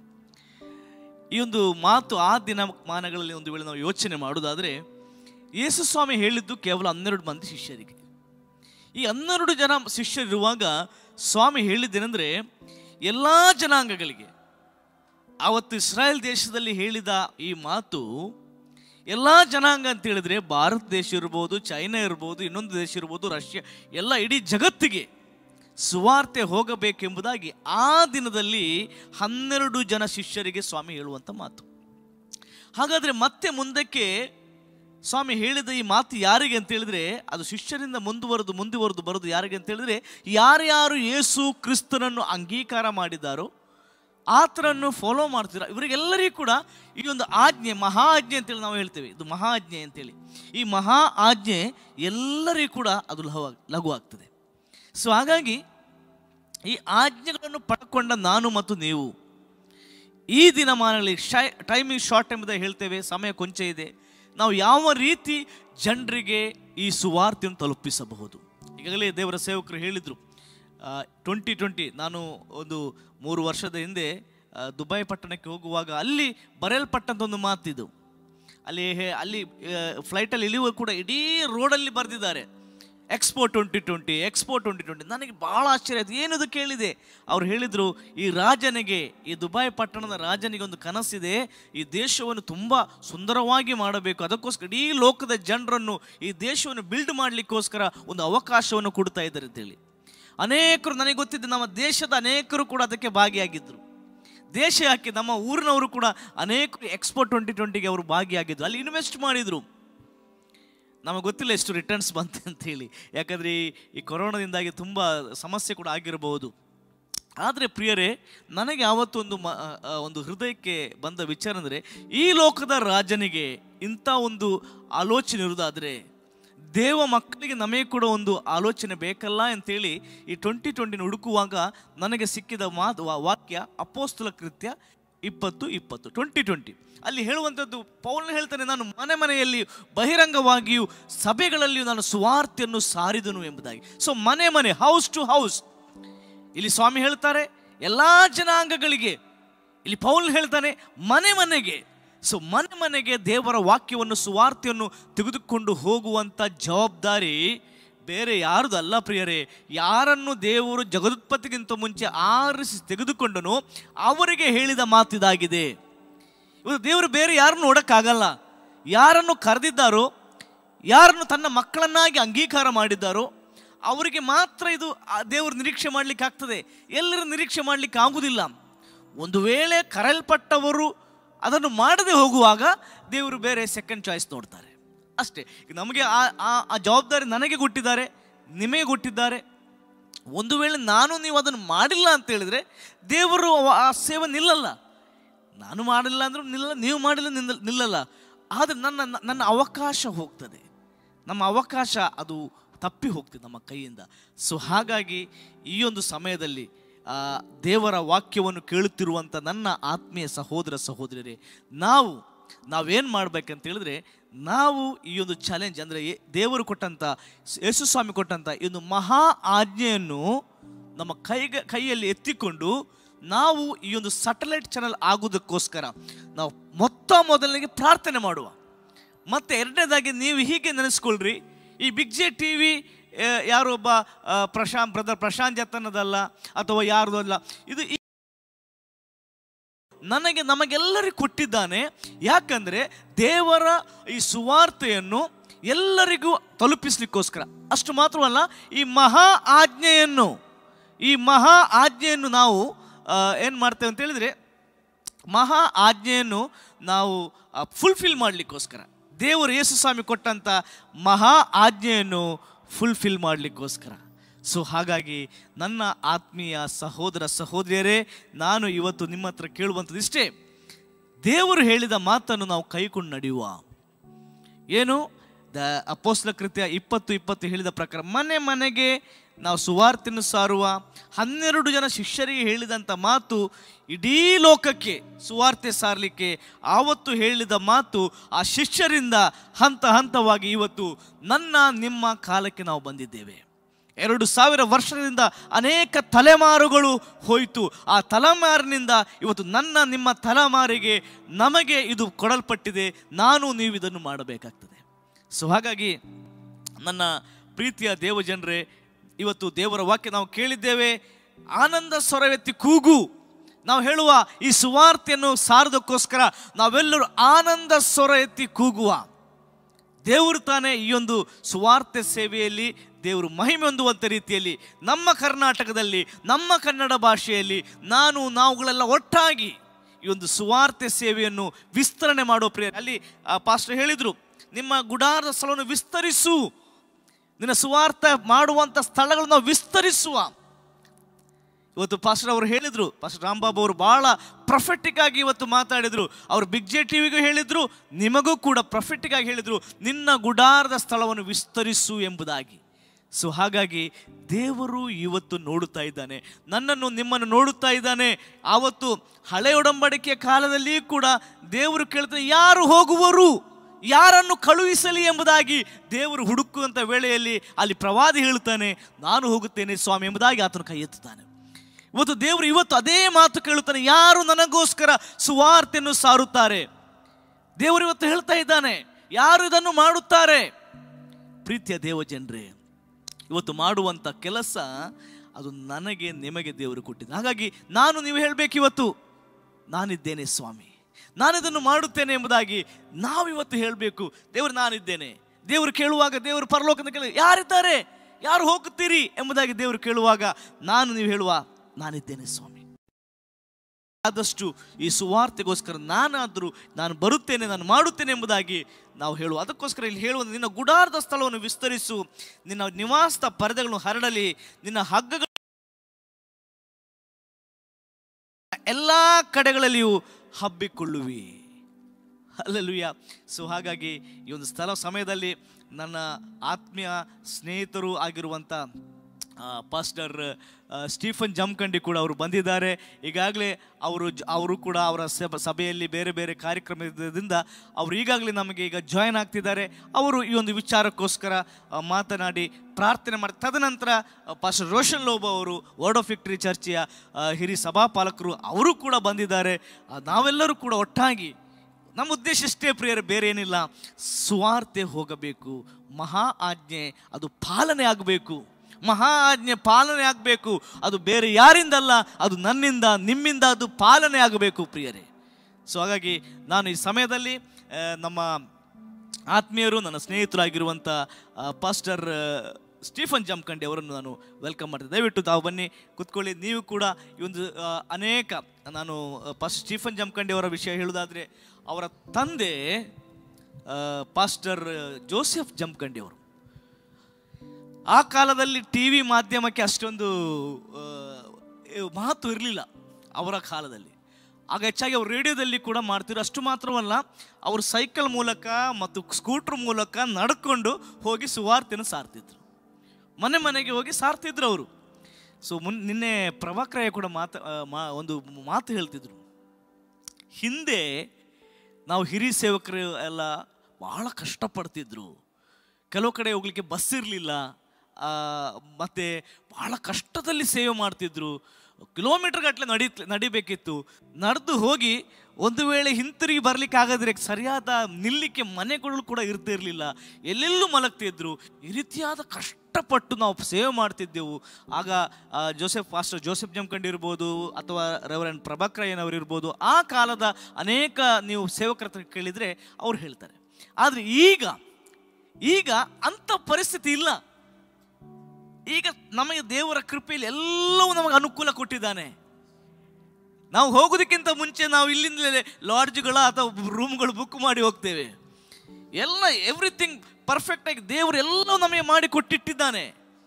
ಈ ಒಂದು ಮಾತು ಆ ದಿನಮಾನಗಳಲ್ಲಿ ಒಂದು ವೇಳೆ ನಾವು ಯೋಚನೆ ಮಾಡುವುದಾದರೆ ಯೇಸು ಸ್ವಾಮಿ ಹೇಳಿದ್ದು ಕೇವಲ ಹನ್ನೆರಡು ಮಂದಿ ಶಿಷ್ಯರಿಗೆ ಈ ಹನ್ನೆರಡು ಜನ ಶಿಷ್ಯರಿರುವಾಗ ಸ್ವಾಮಿ ಹೇಳಿದ್ದೇನೆಂದರೆ ಎಲ್ಲ ಜನಾಂಗಗಳಿಗೆ ಆವತ್ತು ಇಸ್ರಾಯೇಲ್ ದೇಶದಲ್ಲಿ ಹೇಳಿದ ಈ ಮಾತು ಎಲ್ಲ ಜನಾಂಗ ಅಂತ ಹೇಳಿದ್ರೆ ಭಾರತ ದೇಶ ಇರ್ಬೋದು ಚೈನಾ ಇರ್ಬೋದು ಇನ್ನೊಂದು ದೇಶ ಇರ್ಬೋದು ರಷ್ಯಾ ಎಲ್ಲ ಇಡೀ ಜಗತ್ತಿಗೆ ಸುವಾರ್ತೆ ಹೋಗಬೇಕೆಂಬುದಾಗಿ ಆ ದಿನದಲ್ಲಿ ಹನ್ನೆರಡು ಜನ ಶಿಷ್ಯರಿಗೆ ಸ್ವಾಮಿ ಹೇಳುವಂಥ ಮಾತು ಹಾಗಾದರೆ ಮತ್ತೆ ಮುಂದಕ್ಕೆ ಸ್ವಾಮಿ ಹೇಳಿದ ಈ ಮಾತು ಯಾರಿಗೆ ಅಂತ ಹೇಳಿದ್ರೆ ಅದು ಶಿಷ್ಯರಿಂದ ಮುಂದುವರೆದು ಮುಂದುವರೆದು ಬರೋದು ಯಾರಿಗೆ ಅಂತ ಹೇಳಿದ್ರೆ ಯಾರ್ಯಾರು ಯೇಸು ಕ್ರಿಸ್ತನನ್ನು ಅಂಗೀಕಾರ ಮಾಡಿದ್ದಾರೋ ಆತನನ್ನು ಫಾಲೋ ಮಾಡ್ತೀರಾ ಇವರಿಗೆಲ್ಲರಿಗೂ ಕೂಡ ಈ ಒಂದು ಆಜ್ಞೆ ಮಹಾ ಆಜ್ಞೆ ಅಂತೇಳಿ ನಾವು ಹೇಳ್ತೇವೆ ಇದು ಮಹಾ ಆಜ್ಞೆ ಅಂತೇಳಿ ಈ ಮಹಾ ಆಜ್ಞೆ ಎಲ್ಲರಿಗೂ ಕೂಡ ಅದು ಲಘು ಲಘು ಆಗ್ತದೆ ಸೊ ಹಾಗಾಗಿ ಈ ಆಜ್ಞೆಗಳನ್ನು ಪಡ್ಕೊಂಡ ನಾನು ಮತ್ತು ನೀವು ಈ ದಿನಮಾನಗಳಲ್ಲಿ ಶೈ ಟೈಮಿಂಗ್ ಶಾರ್ಟ್ ಎಂಬುದಾಗಿ ಹೇಳ್ತೇವೆ ಸಮಯ ಕೊಂಚ ಇದೆ ನಾವು ಯಾವ ರೀತಿ ಜನರಿಗೆ ಈ ಸುವಾರ್ತೆಯನ್ನು ತಲುಪಿಸಬಹುದು ಈಗಾಗಲೇ ದೇವರ ಸೇವಕರು ಹೇಳಿದರು ಟ್ವೆಂಟಿ ಟ್ವೆಂಟಿ ನಾನು ಒಂದು ಮೂರು ವರ್ಷದ ಹಿಂದೆ ಆ, ದುಬೈ ಪಟ್ಟಣಕ್ಕೆ ಹೋಗುವಾಗ ಅಲ್ಲಿ ಬರೆಯಲ್ಪಟ್ಟಂಥ ಒಂದು ಮಾತಿದು ಅಲ್ಲಿ ಹೇ- ಅಲ್ಲಿ ಫ್ಲೈಟಲ್ಲಿ ಇಳಿಯುವ ಕೂಡ ಇಡೀ ರೋಡಲ್ಲಿ ಬರೆದಿದ್ದಾರೆ expo twenty twenty expo twenty twenty ನನಗೆ ಭಾಳ ಆಶ್ಚರ್ಯ ಆಯಿತು ಏನದು ಕೇಳಿದೆ ಅವ್ರು ಹೇಳಿದರು ಈ ರಾಜನಿಗೆ ಈ ದುಬೈ ಪಟ್ಟಣದ ರಾಜನಿಗೆ ಒಂದು ಕನಸಿದೆ ಈ ದೇಶವನ್ನು ತುಂಬ ಸುಂದರವಾಗಿ ಮಾಡಬೇಕು ಅದಕ್ಕೋಸ್ಕರ ಇಡೀ ಲೋಕದ ಜನರನ್ನು ಈ ದೇಶವನ್ನು ಬಿಲ್ಡ್ ಮಾಡಲಿಕ್ಕೋಸ್ಕರ ಒಂದು ಅವಕಾಶವನ್ನು ಕೊಡ್ತಾ ಇದ್ದಾರೆ ಅಂತೇಳಿ ಅನೇಕರು ನನಗೆ ಗೊತ್ತಿದ್ದ ನಮ್ಮ ದೇಶದ ಅನೇಕರು ಕೂಡ ಅದಕ್ಕೆ ಭಾಗಿಯಾಗಿದ್ದರು ದೇಶ ಯಾಕೆ ನಮ್ಮ ಊರಿನವರು ಕೂಡ ಅನೇಕರು ಎಕ್ಸ್ಪೋ ಟ್ವೆಂಟಿ ಟ್ವೆಂಟಿಗೆ ಅವರು ಭಾಗಿಯಾಗಿದ್ದರು ಅಲ್ಲಿ ಇನ್ವೆಸ್ಟ್ ಮಾಡಿದರು ನಮಗೆ ಗೊತ್ತಿಲ್ಲ ಎಷ್ಟು ರಿಟರ್ನ್ಸ್ ಬಂತು ಅಂತೇಳಿ ಯಾಕಂದರೆ ಈ ಈ ಕೊರೋನಾದಿಂದಾಗಿ ತುಂಬ ಸಮಸ್ಯೆ ಕೂಡ ಆಗಿರಬಹುದು ಆದರೆ ಪ್ರಿಯರೇ ನನಗೆ ಯಾವತ್ತೂ ಒಂದು ಮ ಆ, ಆ, ಒಂದು ಹೃದಯಕ್ಕೆ ಬಂದ ವಿಚಾರ ಅಂದರೆ ಈ ಲೋಕದ ರಾಜನಿಗೆ ಇಂಥ ಒಂದು ಆಲೋಚನೆ ಇರುವುದಾದರೆ ದೇವ ಮಕ್ಕಳಿಗೆ ನಮಗೆ ಕೂಡ ಒಂದು ಆಲೋಚನೆ ಬೇಕಲ್ಲ ಅಂತೇಳಿ ಈ ಟ್ವೆಂಟಿ ಟ್ವೆಂಟಿನ ಹುಡುಕುವಾಗ ನನಗೆ ಸಿಕ್ಕಿದ ಮಾತು ವಾ- ವಾಕ್ಯ ಅಪೋಸ್ತಲ ಕೃತ್ಯ ಇಪ್ಪತ್ತು ಇಪ್ಪತ್ತು ಟ್ವೆಂಟಿ ಟ್ವೆಂಟಿ ಅಲ್ಲಿ ಹೇಳುವಂಥದ್ದು ಪೌಲ್ ಹೇಳ್ತಾನೆ ನಾನು ಮನೆ ಮನೆಯಲ್ಲಿ ಬಹಿರಂಗವಾಗಿಯೂ ಸಭೆಗಳಲ್ಲಿಯೂ ನಾನು ಸುವಾರ್ತೆಯನ್ನು ಸಾರಿದನು ಎಂಬುದಾಗಿ ಸೊ ಮನೆ ಮನೆ ಹೌಸ್ ಟು ಹೌಸ್ ಇಲ್ಲಿ ಸ್ವಾಮಿ ಹೇಳ್ತಾರೆ ಎಲ್ಲ ಜನಾಂಗಗಳಿಗೆ ಇಲ್ಲಿ ಪೌಲ್ ಹೇಳ್ತಾನೆ ಮನೆ ಮನೆಗೆ ಸೊ ಮನೆ ಮನೆಗೆ ದೇವರ ವಾಕ್ಯವನ್ನು ಸುವಾರ್ತೆಯನ್ನು ತೆಗೆದುಕೊಂಡು ಹೋಗುವಂಥ ಜವಾಬ್ದಾರಿ ಬೇರೆ ಯಾರ್ದು ಅಲ್ಲ ಪ್ರಿಯರೇ ಯಾರನ್ನು ದೇವರು ಜಗದುತ್ಪತ್ತಿಗಿಂತ ಮುಂಚೆ ಆರಿಸಿ ತೆಗೆದುಕೊಂಡನು ಅವರಿಗೆ ಹೇಳಿದ ಮಾತಿದಾಗಿದೆ ಇವತ್ತು ದೇವರು ಬೇರೆ ಯಾರನ್ನು ನೋಡೋಕ್ಕಾಗಲ್ಲ ಯಾರನ್ನು ಕರೆದಿದ್ದಾರೋ ಯಾರನ್ನು ತನ್ನ ಮಕ್ಕಳನ್ನಾಗಿ ಅಂಗೀಕಾರ ಮಾಡಿದ್ದಾರೋ ಅವರಿಗೆ ಮಾತ್ರ ಇದು ಆ ದೇವರು ನಿರೀಕ್ಷೆ ಮಾಡಲಿಕ್ಕೆ ಆಗ್ತದೆ ಎಲ್ಲರ ನಿರೀಕ್ಷೆ ಮಾಡಲಿಕ್ಕೆ ಆಗುವುದಿಲ್ಲ ಒಂದು ವೇಳೆ ಕರೆಯಲ್ಪಟ್ಟವರು ಅದನ್ನು ಮಾಡದೆ ಹೋಗುವಾಗ ದೇವರು ಬೇರೆ ಸೆಕೆಂಡ್ ಚಾಯ್ಸ್ ನೋಡ್ತಾರೆ ಅಷ್ಟೇ ಈಗ ನಮಗೆ ಆ ಆ- ಆ ಜವಾಬ್ದಾರಿ ನನಗೆ ಕೊಟ್ಟಿದ್ದಾರೆ ನಿಮಗೆ ಕೊಟ್ಟಿದ್ದಾರೆ ಒಂದು ವೇಳೆ ನಾನು ನೀವು ಅದನ್ನು ಮಾಡಿಲ್ಲ ಅಂತ ಹೇಳಿದ್ರೆ ದೇವರು ಅವ- ಆ ಸೇವೆ ನಿಲ್ಲಲ್ಲ ನಾನು ಮಾಡಿಲ್ಲ ಅಂದ್ರೂ ನಿಲ್ಲ ನೀವು ಮಾಡಿಲ್ಲ ನಿಲ್ಲ ನಿಲ್ಲಲ್ಲ ಆದರೆ ನನ್ನ ನನ್ನ ಅವಕಾಶ ಹೋಗ್ತದೆ ನಮ್ಮ ಅವಕಾಶ ಅದು ತಪ್ಪಿ ಹೋಗ್ತದೆ ನಮ್ಮ ಕೈಯಿಂದ ಸೊ ಹಾಗಾಗಿ ಈ ಒಂದು ಸಮಯದಲ್ಲಿ ಆ, ದೇವರ ವಾಕ್ಯವನ್ನು ಕೇಳುತ್ತಿರುವಂಥ ನನ್ನ ಆತ್ಮೀಯ ಸಹೋದರ ಸಹೋದರರೇ ನಾವು ನಾವೇನು ಮಾಡ್ಬೇಕಂತ ಹೇಳಿದ್ರೆ ನಾವು ಈ ಒಂದು ಚಾಲೆಂಜ್ ಅಂದರೆ ದೇವರು ಕೊಟ್ಟಂಥ ಯೇಸು ಸ್ವಾಮಿ ಕೊಟ್ಟಂಥ ಈ ಒಂದು ಮಹಾ ಆಜ್ಞೆಯನ್ನು ನಮ್ಮ ಕೈಗ ಕೈಯಲ್ಲಿ ಎತ್ತಿಕೊಂಡು ನಾವು ಈ ಒಂದು ಸಟಲೈಟ್ ಚಾನಲ್ ಆಗೋದಕ್ಕೋಸ್ಕರ ನಾವು ಮೊತ್ತ ಮೊದಲನಿಗೆ ಪ್ರಾರ್ಥನೆ ಮಾಡುವ ಮತ್ತು ಎರಡನೇದಾಗಿ ನೀವು ಹೀಗೆ ನೆನೆಸ್ಕೊಳ್ರಿ ಈ ಬಿಗ್ ಜೆ ಟಿ ವಿ ಯಾರು ಒಬ್ಬ ಆ, ಪ್ರಶಾಂತ್ ಬ್ರದರ್ ಪ್ರಶಾಂತ್ ಜತನದಲ್ಲ ಅಥವಾ ಯಾರ್ದು ಅಲ್ಲ ಇದು ಈ- ನನಗೆ ನಮಗೆಲ್ಲರಿಗೂ ಕೊಟ್ಟಿದ್ದಾನೆ ಯಾಕಂದರೆ ದೇವರ ಈ ಸುವಾರ್ತೆಯನ್ನು ಎಲ್ಲರಿಗೂ ತಲುಪಿಸ್ಲಿಕ್ಕೋಸ್ಕರ ಅಷ್ಟು ಮಾತ್ರವಲ್ಲ ಈ ಮಹಾ ಆಜ್ಞೆಯನ್ನು ಈ ಮಹಾ ಆಜ್ಞೆಯನ್ನು ನಾವು ಏನು ಮಾಡ್ತೇವೆ ಅಂತ ಹೇಳಿದರೆ ಮಹಾ ಆಜ್ಞೆಯನ್ನು ನಾವು ಫುಲ್ಫಿಲ್ ಮಾಡಲಿಕ್ಕೋಸ್ಕರ ದೇವರು ಯೇಸು ಸ್ವಾಮಿ ಕೊಟ್ಟಂಥ ಮಹಾ ಆಜ್ಞೆಯನ್ನು ಫುಲ್ಫಿಲ್ ಮಾಡಲಿಕ್ಕೋಸ್ಕರ ಸೊ ಹಾಗಾಗಿ ನನ್ನ ಆತ್ಮೀಯ ಸಹೋದರ ಸಹೋದರಿಯರೇ ನಾನು ಇವತ್ತು ನಿಮ್ಮ ಹತ್ರ ಕೇಳುವಂಥದ್ದು ಇಷ್ಟೇ ದೇವರು ಹೇಳಿದ ಮಾತನ್ನು ನಾವು ಕೈಕೊಂಡು ನಡೆಯುವ ಏನು ದ ಅಪೋಸ್ಲ ಕೃತ್ಯ ಇಪ್ಪತ್ತು ಇಪ್ಪತ್ತು ಹೇಳಿದ ಪ್ರಕಾರ ಮನೆ ಮನೆಗೆ ನಾವು ಸುವಾರ್ತೆಯನ್ನು ಸಾರುವ ಹನ್ನೆರಡು ಜನ ಶಿಷ್ಯರಿಗೆ ಹೇಳಿದಂಥ ಮಾತು ಇಡೀ ಲೋಕಕ್ಕೆ ಸುವಾರ್ತೆ ಸಾರಲಿಕ್ಕೆ ಆವತ್ತು ಹೇಳಿದ ಮಾತು ಆ ಶಿಷ್ಯರಿಂದ ಹಂತ ಹಂತವಾಗಿ ಇವತ್ತು ನನ್ನ ನಿಮ್ಮ ಕಾಲಕ್ಕೆ ನಾವು ಬಂದಿದ್ದೇವೆ ಎರಡು ಸಾವಿರ ವರ್ಷದಿಂದ ಅನೇಕ ತಲೆಮಾರುಗಳು ಹೋಯಿತು ಆ ತಲೆಮಾರಿನಿಂದ ಇವತ್ತು ನನ್ನ ನಿಮ್ಮ ತಲೆಮಾರಿಗೆ ನಮಗೆ ಇದು ಕೊಡಲ್ಪಟ್ಟಿದೆ ನಾನು ನೀವು ಇದನ್ನು ಮಾಡಬೇಕಾಗ್ತದೆ ಸೊ ಹಾಗಾಗಿ ನನ್ನ ಪ್ರೀತಿಯ ದೇವಜನರೇ ಇವತ್ತು ದೇವರ ವಾಕ್ಯ ನಾವು ಕೇಳಿದ್ದೇವೆ ಆನಂದ ಸ್ವರವೆತ್ತಿ ಕೂಗು ನಾವು ಹೇಳುವ ಈ ಸುವಾರ್ತೆಯನ್ನು ಸಾರದಕ್ಕೋಸ್ಕರ ನಾವೆಲ್ಲರೂ ಆನಂದ ಸ್ವರ ಎತ್ತಿ ಕೂಗುವ ದೇವರು ತಾನೇ ಈ ಒಂದು ಸುವಾರ್ತೆ ಸೇವೆಯಲ್ಲಿ ದೇವರು ಮಹಿಮೆ ಹೊಂದುವಂಥ ರೀತಿಯಲ್ಲಿ ನಮ್ಮ ಕರ್ನಾಟಕದಲ್ಲಿ ನಮ್ಮ ಕನ್ನಡ ಭಾಷೆಯಲ್ಲಿ ನಾನು ನಾವುಗಳೆಲ್ಲ ಒಟ್ಟಾಗಿ ಈ ಒಂದು ಸುವಾರ್ತೆ ಸೇವೆಯನ್ನು ವಿಸ್ತರಣೆ ಮಾಡೋ ಪ್ರಿಯ ಅಲ್ಲಿ ಪಾಸ್ಟರ್ ಹೇಳಿದರು ನಿಮ್ಮ ಗುಡಾರದ ಸ್ಥಳವನ್ನು ವಿಸ್ತರಿಸು ನಿನ್ನ ಸುವಾರ್ತೆ ಮಾಡುವಂಥ ಸ್ಥಳಗಳನ್ನು ನಾವು ವಿಸ್ತರಿಸುವ ಇವತ್ತು ಪಾಸ್ಟರ್ ಅವರು ಹೇಳಿದರು ಪಾಸ್ಟರ್ ರಾಂಬಾಬು ಅವರು ಭಾಳ ಪ್ರೊಫೆಟಿಕ್ ಆಗಿ ಇವತ್ತು ಮಾತಾಡಿದರು ಅವರು ಬಿಗ್ ಜೆ ಟಿವಿಗೂ ಹೇಳಿದರು ನಿಮಗೂ ಕೂಡ ಪ್ರೊಫೆಟಿಕ್ ಆಗಿ ಹೇಳಿದರು ನಿನ್ನ ಗುಡಾರದ ಸ್ಥಳವನ್ನು ವಿಸ್ತರಿಸು ಎಂಬುದಾಗಿ ಸೊ ಹಾಗಾಗಿ ದೇವರು ಇವತ್ತು ನೋಡುತ್ತಾ ಇದ್ದಾನೆ ನನ್ನನ್ನು ನಿಮ್ಮನ್ನು ನೋಡುತ್ತಾ ಇದ್ದಾನೆ ಆವತ್ತು ಹಳೆ ಒಡಂಬಡಿಕೆಯ ಕಾಲದಲ್ಲಿ ಕೂಡ ದೇವರು ಕೇಳ್ತಾನೆ ಯಾರು ಹೋಗುವರು ಯಾರನ್ನು ಕಳುಹಿಸಲಿ ಎಂಬುದಾಗಿ ದೇವರು ಹುಡುಕುವಂಥ ವೇಳೆಯಲ್ಲಿ ಅಲ್ಲಿ ಪ್ರವಾದಿ ಹೇಳುತ್ತಾನೆ ನಾನು ಹೋಗುತ್ತೇನೆ ಸ್ವಾಮಿ ಎಂಬುದಾಗಿ ಆತನು ಕೈ ಎತ್ತುತ್ತಾನೆ ಇವತ್ತು ದೇವರು ಇವತ್ತು ಅದೇ ಮಾತು ಕೇಳುತ್ತಾನೆ ಯಾರು ನನಗೋಸ್ಕರ ಸುವಾರ್ತೆಯನ್ನು ಸಾರುತ್ತಾರೆ ದೇವರು ಇವತ್ತು ಹೇಳ್ತಾ ಇದ್ದಾನೆ ಯಾರು ಇದನ್ನು ಮಾಡುತ್ತಾರೆ ಪ್ರೀತಿಯ ದೇವ ಜನರೇ ಇವತ್ತು ಮಾಡುವಂಥ ಕೆಲಸ ಅದು ನನಗೆ ನಿಮಗೆ ದೇವರು ಕೊಟ್ಟಿದ್ದು ಹಾಗಾಗಿ ನಾನು ನೀವು ಹೇಳಬೇಕು ಇವತ್ತು ನಾನಿದ್ದೇನೆ ಸ್ವಾಮಿ ನಾನಿದನ್ನು ಮಾಡುತ್ತೇನೆ ಎಂಬುದಾಗಿ ನಾವಿವತ್ತು ಹೇಳಬೇಕು ದೇವರು ನಾನಿದ್ದೇನೆ ದೇವರು ಕೇಳುವಾಗ ದೇವರು ಪರಲೋಕದ ಕೇಳಿ ಯಾರಿದ್ದಾರೆ ಯಾರು ಹೋಗುತ್ತೀರಿ ಎಂಬುದಾಗಿ ದೇವರು ಕೇಳುವಾಗ ನಾನು ನೀವು ಹೇಳುವ ನಾನಿದ್ದೇನೆ ಸ್ವಾಮಿ ಆದಷ್ಟು ಈ ಸುವಾರ್ತೆಗೋಸ್ಕರ ನಾನಾದರೂ ನಾನು ಬರುತ್ತೇನೆ ನಾನು ಮಾಡುತ್ತೇನೆ ಎಂಬುದಾಗಿ ನಾವು ಹೇಳುವ ಅದಕ್ಕೋಸ್ಕರ ಇಲ್ಲಿ ಹೇಳುವ ನಿನ್ನ ಗುಡಾರದ ಸ್ಥಳವನ್ನು ವಿಸ್ತರಿಸು ನಿನ್ನ ನಿವಾಸದ ಪರದೆಗಳನ್ನು ಹರಡಲಿ ನಿನ್ನ ಹಗ್ಗಗಳು ಎಲ್ಲ ಕಡೆಗಳಲ್ಲಿಯೂ ಹಬ್ಬಿಕೊಳ್ಳುವಿ ಅಲ್ಲಲ್ಲುಯ್ಯ ಸೊ ಹಾಗಾಗಿ ಈ ಒಂದು ಸ್ಥಳ ಸಮಯದಲ್ಲಿ ನನ್ನ ಆತ್ಮೀಯ ಸ್ನೇಹಿತರು ಆಗಿರುವಂಥ ಪಾಸ್ಟರ್ ಸ್ಟೀಫನ್ ಜಮ್ಕಂಡಿ ಕೂಡ ಅವರು ಬಂದಿದ್ದಾರೆ ಈಗಾಗಲೇ ಅವರು ಜ- ಅವರು ಕೂಡ ಅವರ ಸಭ ಸಭೆಯಲ್ಲಿ ಬೇರೆ ಬೇರೆ ಕಾರ್ಯಕ್ರಮದಿಂದ ಅವರು ಈಗಾಗಲೇ ನಮಗೆ ಈಗ ಜಾಯ್ನ್ ಆಗ್ತಿದ್ದಾರೆ ಅವರು ಈ ಒಂದು ವಿಚಾರಕ್ಕೋಸ್ಕರ ಆ, ಮಾತನಾಡಿ ಪ್ರಾರ್ಥನೆ ಮಾಡಿ ತದನಂತರ ಪಾಸ್ಟರ್ ರೋಷನ್ ಲೋಬ ಅವರು ವರ್ಡ್ ಆಫ್ ವಿಕ್ಟ್ರಿ ಚರ್ಚಿಯ ಆ, ಹಿರಿಯ ಸಭಾಪಾಲಕರು ಅವರು ಕೂಡ ಬಂದಿದ್ದಾರೆ ಆ, ನಾವೆಲ್ಲರೂ ಕೂಡ ಒಟ್ಟಾಗಿ ನಮ್ಮ ಉದ್ದೇಶ ಇಷ್ಟೇ ಪ್ರಿಯರು ಬೇರೆ ಏನಿಲ್ಲ ಸುವಾರ್ತೆ ಹೋಗಬೇಕು ಮಹಾ ಆಜ್ಞೆ ಅದು ಪಾಲನೆ ಆಗಬೇಕು ಮಹಾ ಆಜ್ಞೆ ಪಾಲನೆ ಆಗಬೇಕು ಅದು ಬೇರೆ ಯಾರಿಂದಲ್ಲ ಅದು ನನ್ನಿಂದ ನಿಮ್ಮಿಂದ ಅದು ಪಾಲನೆ ಆಗಬೇಕು ಪ್ರಿಯರೇ ಸೊ ಹಾಗಾಗಿ ನಾನು ಈ ಸಮಯದಲ್ಲಿ ಆ, ನಮ್ಮ ಆತ್ಮೀಯರು ನನ್ನ ಸ್ನೇಹಿತರಾಗಿರುವಂಥ ಆ, ಪಾಸ್ಟರ್ ಆ, ಸ್ಟೀಫನ್ ಜಮ್ಕಂಡಿ ಅವರನ್ನು ನಾನು ವೆಲ್ಕಮ್ ಮಾಡ್ತೀನಿ ದಯವಿಟ್ಟು ತಾವು ಬನ್ನಿ ಕುತ್ಕೊಳ್ಳಿ ನೀವು ಕೂಡ ಈ ಒಂದು ಆ, ಅನೇಕ ನಾನು ಆ, ಪಾಸ್ಟರ್ ಸ್ಟೀಫನ್ ಜಮ್ಕಂಡಿ ಅವರ ವಿಷಯ ಹೇಳುವುದಾದರೆ ಅವರ ತಂದೆ ಆ, ಪಾಸ್ಟರ್ ಜೋಸೆಫ್ ಜಮ್ಕಂಡಿ ಅವರು ಆ ಕಾಲದಲ್ಲಿ ಟಿ ವಿ ಮಾಧ್ಯಮಕ್ಕೆ ಅಷ್ಟೊಂದು ಆ, ಮಹತ್ವ ಇರಲಿಲ್ಲ ಅವರ ಕಾಲದಲ್ಲಿ ಆಗ ಹೆಚ್ಚಾಗಿ ಅವರು ರೇಡಿಯೋದಲ್ಲಿ ಕೂಡ ಮಾಡ್ತಿದ್ರು ಅಷ್ಟು ಮಾತ್ರವಲ್ಲ ಅವರು ಸೈಕಲ್ ಮೂಲಕ ಮತ್ತು ಸ್ಕೂಟ್ರ್ ಮೂಲಕ ನಡ್ಕೊಂಡು ಹೋಗಿ ಸುವಾರ್ತೆಯನ್ನು ಸಾರ್ತಿದ್ರು ಮನೆ ಮನೆಗೆ ಹೋಗಿ ಸಾರ್ತಿದ್ರು ಅವರು ಸೊ ಮುನ್ ನಿನ್ನೆ ಪ್ರಭಾಕರಯ್ಯ ಕೂಡ ಮಾತು ಆ, ಮಾ ಒಂದು ಮಾತು ಹೇಳ್ತಿದ್ರು ಹಿಂದೆ ನಾವು ಹಿರಿಯ ಸೇವಕರು ಎಲ್ಲ ಭಾಳ ಕಷ್ಟಪಡ್ತಿದ್ರು ಕೆಲವು ಕಡೆ ಹೋಗ್ಲಿಕ್ಕೆ ಬಸ್ ಇರಲಿಲ್ಲ ಮತ್ತು ಭಾಳ ಕಷ್ಟದಲ್ಲಿ ಸೇವೆ ಮಾಡ್ತಿದ್ರು ಕಿಲೋಮೀಟರ್ ಗಟ್ಟಲೆ ನಡಿ ನಡಿಬೇಕಿತ್ತು ನಡೆದು ಹೋಗಿ ಒಂದು ವೇಳೆ ಹಿಂತಿರುಗಿ ಬರ್ಲಿಕ್ಕೆ ಆಗದ್ರೆ ಸರಿಯಾದ ನಿಲ್ಲಿಕ್ಕೆ ಮನೆಗಳು ಕೂಡ ಇರ್ತಿರ್ಲಿಲ್ಲ ಎಲ್ಲೆಲ್ಲೂ ಮಲಗ್ತಿದ್ರು ಈ ರೀತಿಯಾದ ಕಷ್ಟಪಟ್ಟು ನಾವು ಸೇವೆ ಮಾಡ್ತಿದ್ದೆವು ಆಗ ಆ, ಜೋಸೆಫ್ ಫಾಸ್ಟರ್ ಜೋಸೆಫ್ ಜಮ್ಕಂಡ್ ಇರ್ಬೋದು ಅಥವಾ ರೆವರೆಂಡ್ ಪ್ರಭಾಕರಯ್ಯನವರು ಇರ್ಬೋದು ಆ ಕಾಲದ ಅನೇಕ ನೀವು ಸೇವಕರ ಹತ್ರ ಕೇಳಿದರೆ ಅವ್ರು ಹೇಳ್ತಾರೆ ಆದರೆ ಈಗ ಈಗ ಅಂಥ ಪರಿಸ್ಥಿತಿ ಇಲ್ಲ ಈಗ ನಮಗೆ ದೇವರ ಕೃಪೆಯಲ್ಲಿ ಎಲ್ಲವೂ ನಮಗೆ ಅನುಕೂಲ ಕೊಟ್ಟಿದ್ದಾನೆ ನಾವು ಹೋಗೋದಕ್ಕಿಂತ ಮುಂಚೆ ನಾವು ಇಲ್ಲಿಂದಲೇ ಲಾಡ್ಜ್ಗಳ ಅಥವಾ ರೂಮ್ಗಳು ಬುಕ್ ಮಾಡಿ ಹೋಗ್ತೇವೆ ಎಲ್ಲ ಎವ್ರಿಥಿಂಗ್ ಪರ್ಫೆಕ್ಟ್ ಆಗಿ ದೇವರು ಎಲ್ಲವೂ ನಮಗೆ ಮಾಡಿ ಕೊಟ್ಟಿಟ್ಟಿದ್ದಾನೆ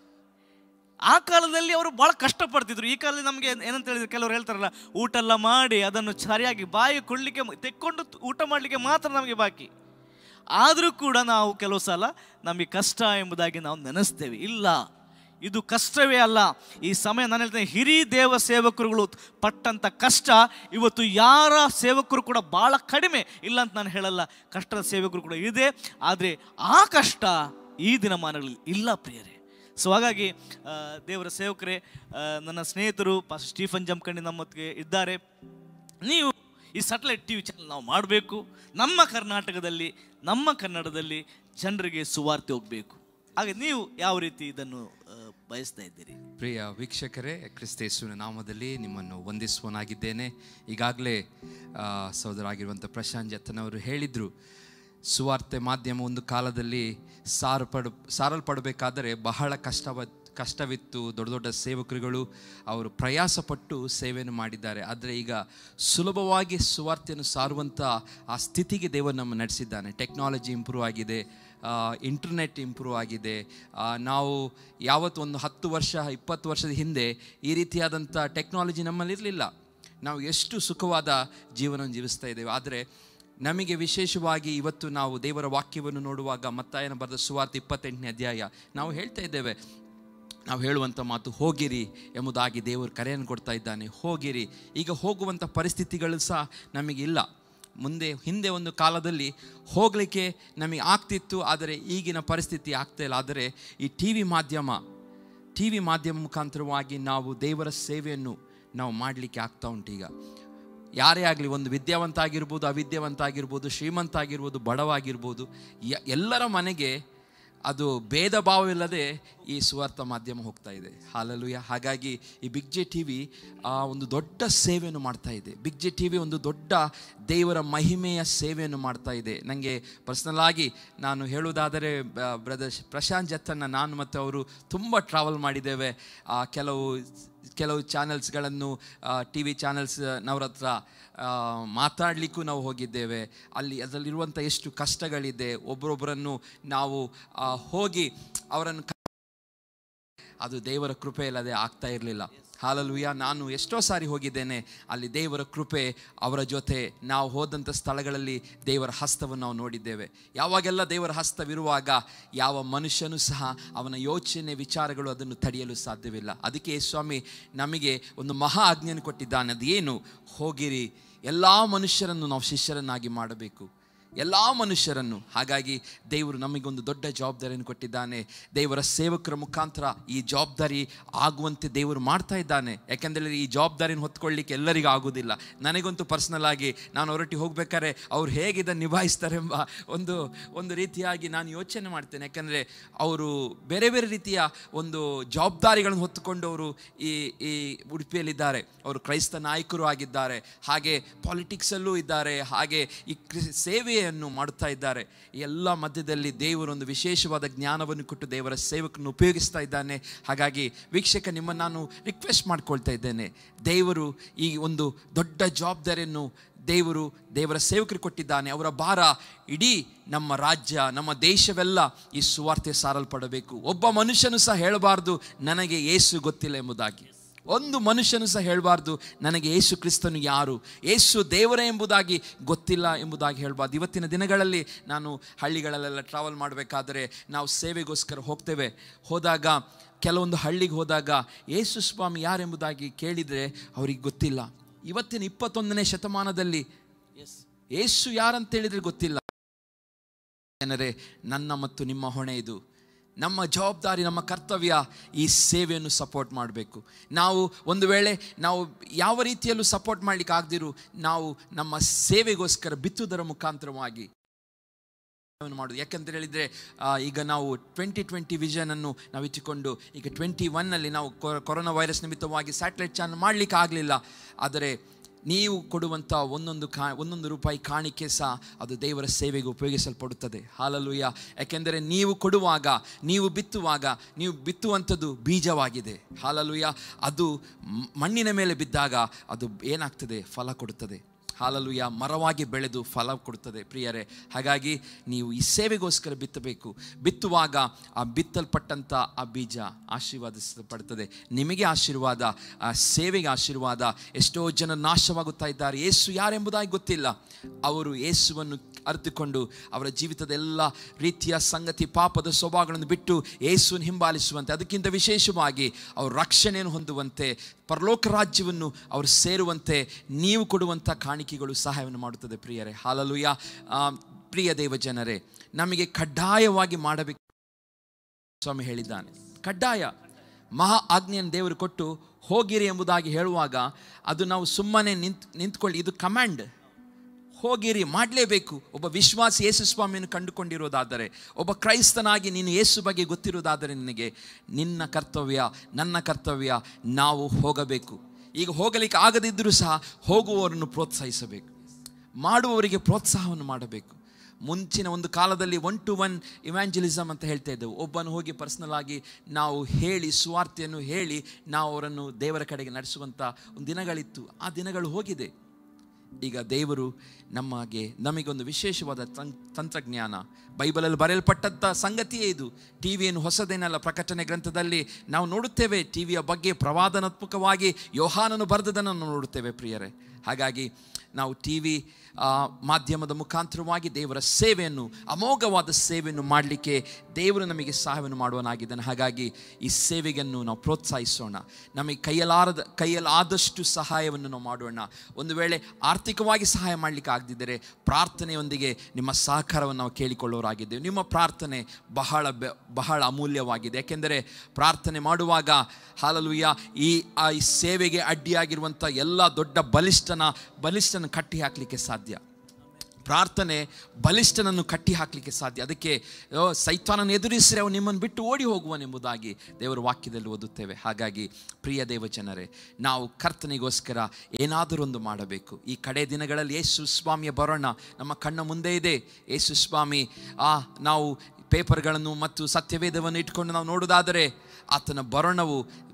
ಆ ಕಾಲದಲ್ಲಿ ಅವರು ಬಹಳ ಕಷ್ಟಪಡ್ತಿದ್ರು ಈ ಕಾಲದಲ್ಲಿ ನಮಗೆ ಏನಂತ ಹೇಳಿದ್ರೆ ಕೆಲವರು ಹೇಳ್ತಾರಲ್ಲ ಊಟ ಎಲ್ಲ ಮಾಡಿ ಅದನ್ನು ಸರಿಯಾಗಿ ಬಾಯಿ ಕೊಳ್ಳಿಕ್ಕೆ ತೆಕ್ಕೊಂಡು ಊಟ ಮಾಡಲಿಕ್ಕೆ ಮಾತ್ರ ನಮಗೆ ಬಾಕಿ ಆದರೂ ಕೂಡ ನಾವು ಕೆಲವು ಸಲ ನಮಗೆ ಕಷ್ಟ ಎಂಬುದಾಗಿ ನಾವು ನೆನೆಸ್ತೇವೆ ಇಲ್ಲ ಇದು ಕಷ್ಟವೇ ಅಲ್ಲ ಈ ಸಮಯ ನಾನು ಹೇಳ್ತೇನೆ ಹಿರಿ ದೇವ ಸೇವಕರುಗಳು ಪಟ್ಟಂಥ ಕಷ್ಟ ಇವತ್ತು ಯಾರ ಸೇವಕರು ಕೂಡ ಭಾಳ ಕಡಿಮೆ ಇಲ್ಲ ಅಂತ ನಾನು ಹೇಳಲ್ಲ ಕಷ್ಟದ ಸೇವಕರು ಕೂಡ ಇದೆ ಆದರೆ ಆ ಕಷ್ಟ ಈ ದಿನಮಾನಗಳಲ್ಲಿ ಇಲ್ಲ ಪ್ರಿಯರೇ ಸೊ ಹಾಗಾಗಿ ಆ, ದೇವರ ಸೇವಕರೇ ಆ, ನನ್ನ ಸ್ನೇಹಿತರು ಪಾಸ್ ಸ್ಟೀಫನ್ ಜಮ್ಕಂಡಿ ನಮ್ಮೊತ್ತಿಗೆ ಇದ್ದಾರೆ ನೀವು ಈ ಸಟಲೈಟ್ ಟಿ ವಿ ಚಾನಲ್ ನಾವು ಮಾಡಬೇಕು ನಮ್ಮ ಕರ್ನಾಟಕದಲ್ಲಿ ನಮ್ಮ ಕನ್ನಡದಲ್ಲಿ ಜನರಿಗೆ ಸುವಾರ್ತೆ ಹೋಗಬೇಕು ಹಾಗೆ ನೀವು ಯಾವ ರೀತಿ ಇದನ್ನು ಆ, ಬಯಸ್ತಾ ಇದ್ದೀರಿ ಪ್ರಿಯ ವೀಕ್ಷಕರೇ ಕ್ರಿಸ್ತೇಸುವಿನ ನಾಮದಲ್ಲಿ ನಿಮ್ಮನ್ನು ವಂದಿಸುವನಾಗಿದ್ದೇನೆ ಈಗಾಗಲೇ ಸಹೋದರಾಗಿರುವಂಥ ಪ್ರಶಾಂತ್ ಜತ್ತನವರು ಹೇಳಿದರು ಸುವಾರ್ತೆ ಮಾಧ್ಯಮ ಒಂದು ಕಾಲದಲ್ಲಿ ಸಾರಪಡ ಸಾರಲ್ಪಡಬೇಕಾದರೆ ಬಹಳ ಕಷ್ಟವ ಕಷ್ಟವಿತ್ತು ದೊಡ್ಡ ದೊಡ್ಡ ಸೇವಕರುಗಳು ಅವರು ಪ್ರಯಾಸಪಟ್ಟು ಸೇವೆಯನ್ನು ಮಾಡಿದ್ದಾರೆ ಆದರೆ ಈಗ ಸುಲಭವಾಗಿ ಸುವಾರ್ತೆಯನ್ನು ಸಾರುವಂಥ ಆ ಸ್ಥಿತಿಗೆ ದೇವರು ನಮ್ಮ ನಡೆಸಿದ್ದಾನೆ ಟೆಕ್ನಾಲಜಿ ಇಂಪ್ರೂವ್ ಆಗಿದೆ ಇಂಟರ್ನೆಟ್ ಇಂಪ್ರೂವ್ ಆಗಿದೆ ಆ, ನಾವು ಯಾವತ್ತು ಒಂದು ಹತ್ತು ವರ್ಷ ಇಪ್ಪತ್ತು ವರ್ಷದ ಹಿಂದೆ ಈ ರೀತಿಯಾದಂಥ ಟೆಕ್ನಾಲಜಿ ನಮ್ಮಲ್ಲಿರಲಿಲ್ಲ ನಾವು ಎಷ್ಟು ಸುಖವಾದ ಜೀವನ ಜೀವಿಸ್ತಾ ಇದ್ದೇವೆ ಆದರೆ ನಮಗೆ ವಿಶೇಷವಾಗಿ ಇವತ್ತು ನಾವು ದೇವರ ವಾಕ್ಯವನ್ನು ನೋಡುವಾಗ ಮತ್ತಾಯನ ಬರೆದ ಸುವಾರ್ತೆ ಇಪ್ಪತ್ತೆಂಟನೇ ಅಧ್ಯಾಯ ನಾವು ಹೇಳ್ತಾ ಇದ್ದೇವೆ ನಾವು ಹೇಳುವಂಥ ಮಾತು ಹೋಗಿರಿ ಎಂಬುದಾಗಿ ದೇವರು ಕರೆಯನ್ನು ಕೊಡ್ತಾ ಇದ್ದಾನೆ ಹೋಗಿರಿ ಈಗ ಹೋಗುವಂಥ ಪರಿಸ್ಥಿತಿಗಳು ಸಹ ನಮಗಿಲ್ಲ ಮುಂದೆ ಹಿಂದೆ ಒಂದು ಕಾಲದಲ್ಲಿ ಹೋಗಲಿಕ್ಕೆ ನಮಗೆ ಆಗ್ತಿತ್ತು ಆದರೆ ಈಗಿನ ಪರಿಸ್ಥಿತಿ ಆಗ್ತಾ ಇಲ್ಲ ಆದರೆ ಈ ಟಿ ವಿ ಮಾಧ್ಯಮ ಟಿ ವಿ ಮಾಧ್ಯಮ ಮುಖಾಂತರವಾಗಿ ನಾವು ದೇವರ ಸೇವೆಯನ್ನು ನಾವು ಮಾಡಲಿಕ್ಕೆ ಆಗ್ತಾ ಉಂಟು ಈಗ ಯಾರೇ ಆಗಲಿ ಒಂದು ವಿದ್ಯಾವಂತ ಆಗಿರ್ಬೋದು ಅವಿದ್ಯಾವಂತ ಆಗಿರ್ಬೋದು ಶ್ರೀಮಂತ ಆಗಿರ್ಬೋದು ಬಡವಾಗಿರ್ಬೋದು ಯ- ಎಲ್ಲರ ಮನೆಗೆ ಅದು ಭೇದ ಭಾವವಿಲ್ಲದೆ ಈ ಸುವಾರ್ಥ ಮಾಧ್ಯಮ ಹೋಗ್ತಾ ಇದೆ ಹಾಲಲುಯ ಹಾಗಾಗಿ ಈ ಬಿಗ್ ಜೆ ಟಿ ವಿ ಒಂದು ದೊಡ್ಡ ಸೇವೆಯನ್ನು ಮಾಡ್ತಾ ಇದೆ ಬಿಗ್ ಜೆ ಟಿ ವಿ ಒಂದು ದೊಡ್ಡ ದೇವರ ಮಹಿಮೆಯ ಸೇವೆಯನ್ನು ಮಾಡ್ತಾ ಇದೆ ನನಗೆ ಪರ್ಸ್ನಲ್ ಆಗಿ ನಾನು ಹೇಳುವುದಾದರೆ ಬ್ರದರ್ ಪ್ರಶಾಂತ್ ಜತ್ತನ್ನ ನಾನು ಮತ್ತು ಅವರು ತುಂಬ ಟ್ರಾವೆಲ್ ಮಾಡಿದ್ದೇವೆ ಆ, ಕೆಲವು ಕೆಲವು ಚಾನೆಲ್ಸ್ಗಳನ್ನು ಟಿ ವಿ ಚಾನೆಲ್ಸ್ನವ್ರ ಹತ್ರ ಮಾತಾಡಲಿಕ್ಕೂ ನಾವು ಹೋಗಿದ್ದೇವೆ ಅಲ್ಲಿ ಅದರಲ್ಲಿರುವಂಥ ಎಷ್ಟು ಕಷ್ಟಗಳಿದೆ ಒಬ್ಬರೊಬ್ಬರನ್ನು ನಾವು ಆ, ಹೋಗಿ ಅವರನ್ನು ಕ- ಅದು ದೇವರ ಕೃಪೆ ಇಲ್ಲದೆ ಆಗ್ತಾ ಇರಲಿಲ್ಲ ಹಾಲಲುಯ ನಾನು ಎಷ್ಟೋ ಸಾರಿ ಹೋಗಿದ್ದೇನೆ ಅಲ್ಲಿ ದೇವರ ಕೃಪೆ ಅವರ ಜೊತೆ ನಾವು ಹೋದಂಥ ಸ್ಥಳಗಳಲ್ಲಿ ದೇವರ ಹಸ್ತವನ್ನು ನಾವು ನೋಡಿದ್ದೇವೆ ಯಾವಾಗೆಲ್ಲ ದೇವರ ಹಸ್ತವಿರುವಾಗ ಯಾವ ಮನುಷ್ಯನೂ ಸಹ ಅವನ ಯೋಚನೆ ವಿಚಾರಗಳು ಅದನ್ನು ತಡೆಯಲು ಸಾಧ್ಯವಿಲ್ಲ ಅದಕ್ಕೆ ಸ್ವಾಮಿ ನಮಗೆ ಒಂದು ಮಹಾ ಆಜ್ಞೆಯನ್ನು ಕೊಟ್ಟಿದ್ದಾನೆ ಅದೇನು ಹೋಗಿರಿ ಎಲ್ಲ ಮನುಷ್ಯರನ್ನು ನಾವು ಶಿಷ್ಯರನ್ನಾಗಿ ಮಾಡಬೇಕು ಎಲ್ಲ ಮನುಷ್ಯರನ್ನು ಹಾಗಾಗಿ ದೇವರು ನಮಗೊಂದು ದೊಡ್ಡ ಜವಾಬ್ದಾರಿಯನ್ನು ಕೊಟ್ಟಿದ್ದಾನೆ ದೇವರ ಸೇವಕರ ಮುಖಾಂತರ ಈ ಜವಾಬ್ದಾರಿ ಆಗುವಂತೆ ದೇವರು ಮಾಡ್ತಾ ಇದ್ದಾನೆ ಯಾಕೆಂದರೆ ಈ ಜವಾಬ್ದಾರಿನ ಹೊತ್ಕೊಳ್ಳಿಕ್ಕೆ ಎಲ್ಲರಿಗೂ ಆಗೋದಿಲ್ಲ ನನಗಂತೂ ಪರ್ಸ್ನಲ್ ಆಗಿ ನಾನು ಹೊರಟಿ ಹೋಗ್ಬೇಕಾದ್ರೆ ಅವ್ರು ಹೇಗೆ ಇದನ್ನು ನಿಭಾಯಿಸ್ತಾರೆ ಎಂಬ ಒಂದು ಒಂದು ರೀತಿಯಾಗಿ ನಾನು ಯೋಚನೆ ಮಾಡ್ತೇನೆ ಯಾಕಂದರೆ ಅವರು ಬೇರೆ ಬೇರೆ ರೀತಿಯ ಒಂದು ಜವಾಬ್ದಾರಿಗಳನ್ನು ಹೊತ್ತುಕೊಂಡು ಅವರು ಈ ಈ ಉಡುಪಿಯಲ್ಲಿದ್ದಾರೆ ಅವರು ಕ್ರೈಸ್ತ ನಾಯಕರು ಆಗಿದ್ದಾರೆ ಹಾಗೆ ಪಾಲಿಟಿಕ್ಸಲ್ಲೂ ಇದ್ದಾರೆ ಹಾಗೆ ಈ ಕ್ರಿ- ಸೇವೆಯನ್ನು ಮಾಡುತ್ತಾ ಇದ್ದಾರೆ ಈ ಎಲ್ಲ ಮಧ್ಯದಲ್ಲಿ ದೇವರು ಒಂದು ವಿಶೇಷವಾದ ಜ್ಞಾನವನ್ನು ಕೊಟ್ಟು ದೇವರ ಸೇವಕನ್ನು ಉಪಯೋಗಿಸ್ತಾ ಇದ್ದಾನೆ ಹಾಗಾಗಿ ವೀಕ್ಷಕ ನಿಮ್ಮನ್ನು ನಾನು ರಿಕ್ವೆಸ್ಟ್ ಮಾಡ್ಕೊಳ್ತಾ ಇದ್ದೇನೆ ದೇವರು ಈ ಒಂದು ದೊಡ್ಡ ಜವಾಬ್ದಾರಿಯನ್ನು ದೇವರು ದೇವರ ಸೇವಕರು ಕೊಟ್ಟಿದ್ದಾನೆ ಅವರ ಭಾರ ಇಡೀ ನಮ್ಮ ರಾಜ್ಯ ನಮ್ಮ ದೇಶವೆಲ್ಲ ಈ ಸುವಾರ್ತೆ ಸಾರಲ್ಪಡಬೇಕು ಒಬ್ಬ ಮನುಷ್ಯನು ಸಹ ಹೇಳಬಾರ್ದು ನನಗೆ ಏಸು ಗೊತ್ತಿಲ್ಲ ಎಂಬುದಾಗಿ ಒಂದು ಮನುಷ್ಯನು ಸಹ ಹೇಳಬಾರ್ದು ನನಗೆ ಏಸು ಕ್ರಿಸ್ತನು ಯಾರು ಏಸು ದೇವರೇ ಎಂಬುದಾಗಿ ಗೊತ್ತಿಲ್ಲ ಎಂಬುದಾಗಿ ಹೇಳಬಾರ್ದು ಇವತ್ತಿನ ದಿನಗಳಲ್ಲಿ ನಾನು ಹಳ್ಳಿಗಳಲ್ಲೆಲ್ಲ ಟ್ರಾವೆಲ್ ಮಾಡಬೇಕಾದರೆ ನಾವು ಸೇವೆಗೋಸ್ಕರ ಹೋಗ್ತೇವೆ ಹೋದಾಗ ಕೆಲವೊಂದು ಹಳ್ಳಿಗೆ ಹೋದಾಗ ಏಸು ಸ್ವಾಮಿ ಯಾರೆಂಬುದಾಗಿ ಕೇಳಿದರೆ ಅವರಿಗೆ ಗೊತ್ತಿಲ್ಲ ಇವತ್ತಿನ ಇಪ್ಪತ್ತೊಂದನೇ ಶತಮಾನದಲ್ಲಿ ಯೇಸು ಯಾರಂತ ಹೇಳಿದ್ರೆ ಗೊತ್ತಿಲ್ಲ ಜನರೇ ನನ್ನ ಮತ್ತು ನಿಮ್ಮ ಹೊಣೆ ಇದು ನಮ್ಮ ಜವಾಬ್ದಾರಿ ನಮ್ಮ ಕರ್ತವ್ಯ ಈ ಸೇವೆಯನ್ನು ಸಪೋರ್ಟ್ ಮಾಡಬೇಕು ನಾವು ಒಂದು ವೇಳೆ ನಾವು ಯಾವ ರೀತಿಯಲ್ಲೂ ಸಪೋರ್ಟ್ ಮಾಡಲಿಕ್ಕೆ ಆಗದಿರು ನಾವು ನಮ್ಮ ಸೇವೆಗೋಸ್ಕರ ಬಿತ್ತುವುದರ ಮುಖಾಂತರವಾಗಿ ಮಾಡೋದು ಯಾಕಂತ ಹೇಳಿದರೆ ಈಗ ನಾವು ಟ್ವೆಂಟಿ ಟ್ವೆಂಟಿ ವಿಷನನ್ನು ನಾವು ಇಟ್ಟುಕೊಂಡು ಈಗ ಟ್ವೆಂಟಿ ಒನ್ನಲ್ಲಿ ನಾವು ಕೊ- ಕೊರೋನಾ ವೈರಸ್ ನಿಮಿತ್ತವಾಗಿ ಸ್ಯಾಟಲೈಟ್ ಚಾನಲ್ ಮಾಡಲಿಕ್ಕೆ ಆಗಲಿಲ್ಲ ಆದರೆ ನೀವು ಕೊಡುವಂಥ ಒಂದೊಂದು ಕಾ ಒಂದೊಂದು ರೂಪಾಯಿ ಕಾಣಿಕೆ ಸಹ ಅದು ದೇವರ ಸೇವೆಗೆ ಉಪಯೋಗಿಸಲ್ಪಡುತ್ತದೆ ಹಾಲಲುಯ್ಯ ಯಾಕೆಂದರೆ ನೀವು ಕೊಡುವಾಗ ನೀವು ಬಿತ್ತುವಾಗ ನೀವು ಬಿತ್ತುವಂಥದ್ದು ಬೀಜವಾಗಿದೆ ಹಾಲಲುಯ್ಯ ಅದು ಮ್- ಮಣ್ಣಿನ ಮೇಲೆ ಬಿದ್ದಾಗ ಅದು ಏನಾಗ್ತದೆ ಫಲ ಕೊಡುತ್ತದೆ ಹಾಲಲುಯ ಮರವಾಗಿ ಬೆಳೆದು ಫಲ ಕೊಡುತ್ತದೆ ಪ್ರಿಯರೇ ಹಾಗಾಗಿ ನೀವು ಈ ಸೇವೆಗೋಸ್ಕರ ಬಿತ್ತಬೇಕು ಬಿತ್ತುವಾಗ ಆ ಬಿತ್ತಲ್ಪಟ್ಟಂಥ ಆ ಬೀಜ ಆಶೀರ್ವಾದಿಸಲ್ಪಡುತ್ತದೆ ನಿಮಗೆ ಆಶೀರ್ವಾದ ಆ ಸೇವೆಗೆ ಆಶೀರ್ವಾದ ಎಷ್ಟೋ ಜನ ನಾಶವಾಗುತ್ತಾ ಇದ್ದಾರೆ ಯೇಸು ಯಾರೆಂಬುದಾಗಿ ಗೊತ್ತಿಲ್ಲ ಅವರು ಯೇಸುವನ್ನು ಅರಿತುಕೊಂಡು ಅವರ ಜೀವಿತದ ಎಲ್ಲ ರೀತಿಯ ಸಂಗತಿ ಪಾಪದ ಸ್ವಭಾವಗಳನ್ನು ಬಿಟ್ಟು ಯೇಸುವನ್ನು ಹಿಂಬಾಲಿಸುವಂತೆ ಅದಕ್ಕಿಂತ ವಿಶೇಷವಾಗಿ ಅವರು ರಕ್ಷಣೆಯನ್ನು ಹೊಂದುವಂತೆ ಪರಲೋಕ ರಾಜ್ಯವನ್ನು ಅವರು ಸೇರುವಂತೆ ನೀವು ಕೊಡುವಂಥ ಕಾಣಿಕೆಗಳು ಸಹಾಯವನ್ನು ಮಾಡುತ್ತದೆ ಪ್ರಿಯರೇ ಹಾಲಲುಯ ಪ್ರಿಯ ದೇವ ಜನರೇ ನಮಗೆ ಕಡ್ಡಾಯವಾಗಿ ಮಾಡಬೇಕು ಸ್ವಾಮಿ ಹೇಳಿದ್ದಾನೆ ಕಡ್ಡಾಯ ಮಹಾ ಆಜ್ಞೆಯನ್ನು ದೇವರು ಕೊಟ್ಟು ಹೋಗಿರಿ ಎಂಬುದಾಗಿ ಹೇಳುವಾಗ ಅದು ನಾವು ಸುಮ್ಮನೆ ನಿಂತ್ ನಿಂತ್ಕೊಳ್ಳಿ ಇದು ಕಮಾಂಡ್ ಹೋಗಿರಿ ಮಾಡಲೇಬೇಕು ಒಬ್ಬ ವಿಶ್ವಾಸಿ ಯೇಸು ಸ್ವಾಮಿಯನ್ನು ಕಂಡುಕೊಂಡಿರೋದಾದರೆ ಒಬ್ಬ ಕ್ರೈಸ್ತನಾಗಿ ನೀನು ಯೇಸು ಬಗ್ಗೆ ಗೊತ್ತಿರೋದಾದರೆ ನಿನಗೆ ನಿನ್ನ ಕರ್ತವ್ಯ ನನ್ನ ಕರ್ತವ್ಯ ನಾವು ಹೋಗಬೇಕು ಈಗ ಹೋಗಲಿಕ್ಕೆ ಆಗದಿದ್ದರೂ ಸಹ ಹೋಗುವವರನ್ನು ಪ್ರೋತ್ಸಾಹಿಸಬೇಕು ಮಾಡುವವರಿಗೆ ಪ್ರೋತ್ಸಾಹವನ್ನು ಮಾಡಬೇಕು ಮುಂಚಿನ ಒಂದು ಕಾಲದಲ್ಲಿ ಒನ್ ಟು ಒನ್ ಇವ್ಯಾಂಜಲಿಸಮ್ ಅಂತ ಹೇಳ್ತಾ ಇದ್ದೆವು ಒಬ್ಬನು ಹೋಗಿ ಪರ್ಸ್ನಲ್ ಆಗಿ ನಾವು ಹೇಳಿ ಸುವಾರ್ತೆಯನ್ನು ಹೇಳಿ ನಾವು ಅವರನ್ನು ದೇವರ ಕಡೆಗೆ ನಡೆಸುವಂಥ ಒಂದು ದಿನಗಳಿತ್ತು ಆ ದಿನಗಳು ಹೋಗಿದೆ ಈಗ ದೇವರು ನಮಗೆ ನಮಗೊಂದು ವಿಶೇಷವಾದ ತಂ- ತಂತ್ರಜ್ಞಾನ ಬೈಬಲಲ್ಲಿ ಬರೆಯಲ್ಪಟ್ಟಂಥ ಸಂಗತಿಯೇ ಇದು ಟಿ ವಿಯನ್ನು ಹೊಸದೇನಲ್ಲ ಪ್ರಕಟಣೆ ಗ್ರಂಥದಲ್ಲಿ ನಾವು ನೋಡುತ್ತೇವೆ ಟಿ ವಿಯ ಬಗ್ಗೆ ಪ್ರವಾದನಾತ್ಮಕವಾಗಿ ಯೋಹಾನನು ಬರೆದದನ್ನು ನಾವು ನೋಡುತ್ತೇವೆ ಪ್ರಿಯರೇ ಹಾಗಾಗಿ ನಾವು ಟಿ ವಿ ಮಾಧ್ಯಮದ ಮುಖಾಂತರವಾಗಿ ದೇವರ ಸೇವೆಯನ್ನು ಅಮೋಘವಾದ ಸೇವೆಯನ್ನು ಮಾಡಲಿಕ್ಕೆ ದೇವರು ನಮಗೆ ಸಹಾಯವನ್ನು ಮಾಡುವನಾಗಿದ್ದಾನೆ ಹಾಗಾಗಿ ಈ ಸೇವೆಯನ್ನು ನಾವು ಪ್ರೋತ್ಸಾಹಿಸೋಣ ನಮಗೆ ಕೈಯಲಾರದ ಕೈಯಲ್ಲಾದಷ್ಟು ಸಹಾಯವನ್ನು ನಾವು ಮಾಡೋಣ ಒಂದು ವೇಳೆ ಆರ್ಥಿಕವಾಗಿ ಸಹಾಯ ಮಾಡಲಿಕ್ಕೆ ಆಗದಿದ್ದರೆ ಪ್ರಾರ್ಥನೆಯೊಂದಿಗೆ ನಿಮ್ಮ ಸಹಕಾರವನ್ನು ನಾವು ಕೇಳಿಕೊಳ್ಳೋರಾಗಿದ್ದೇವೆ ನಿಮ್ಮ ಪ್ರಾರ್ಥನೆ ಬಹಳ ಬೆ- ಬಹಳ ಅಮೂಲ್ಯವಾಗಿದೆ ಯಾಕೆಂದರೆ ಪ್ರಾರ್ಥನೆ ಮಾಡುವಾಗ ಹಾಲಲುಯ್ಯ ಈ ಆ ಈ ಸೇವೆಗೆ ಅಡ್ಡಿಯಾಗಿರುವಂಥ ಎಲ್ಲ ದೊಡ್ಡ ಬಲಿಷ್ಠನ ಬಲಿಷ್ಠನ ಕಟ್ಟಿ ಹಾಕಲಿಕ್ಕೆ ಸಾಧ್ಯ ಪ್ರಾರ್ಥನೆ ಬಲಿಷ್ಠನನ್ನು ಕಟ್ಟಿ ಹಾಕಲಿಕ್ಕೆ ಸಾಧ್ಯ ಅದಕ್ಕೆ ಓ, ಸೈತಾನನ್ನು ಎದುರಿಸಿದರೆ ಅವನು ನಿಮ್ಮನ್ನು ಬಿಟ್ಟು ಓಡಿ ಹೋಗುವನೆಂಬುದಾಗಿ ದೇವರ ವಾಕ್ಯದಲ್ಲಿ ಓದುತ್ತೇವೆ ಹಾಗಾಗಿ ಪ್ರಿಯ ದೇವ ಜನರೇ ನಾವು ಕರ್ತನಿಗೋಸ್ಕರ ಏನಾದರೂ ಒಂದು ಮಾಡಬೇಕು ಈ ಕಡೆ ದಿನಗಳಲ್ಲಿ ಯೇಸು ಸ್ವಾಮಿಯ ಬರೋಣ ನಮ್ಮ ಕಣ್ಣ ಮುಂದೆ ಇದೆ ಯೇಸು ಸ್ವಾಮಿ ಆ ನಾವು ಪೇಪರ್ಗಳನ್ನು ಮತ್ತು ಸತ್ಯವೇದವನ್ನು ಇಟ್ಕೊಂಡು ನಾವು ನೋಡೋದಾದರೆ ಆತನ ಬರಣವು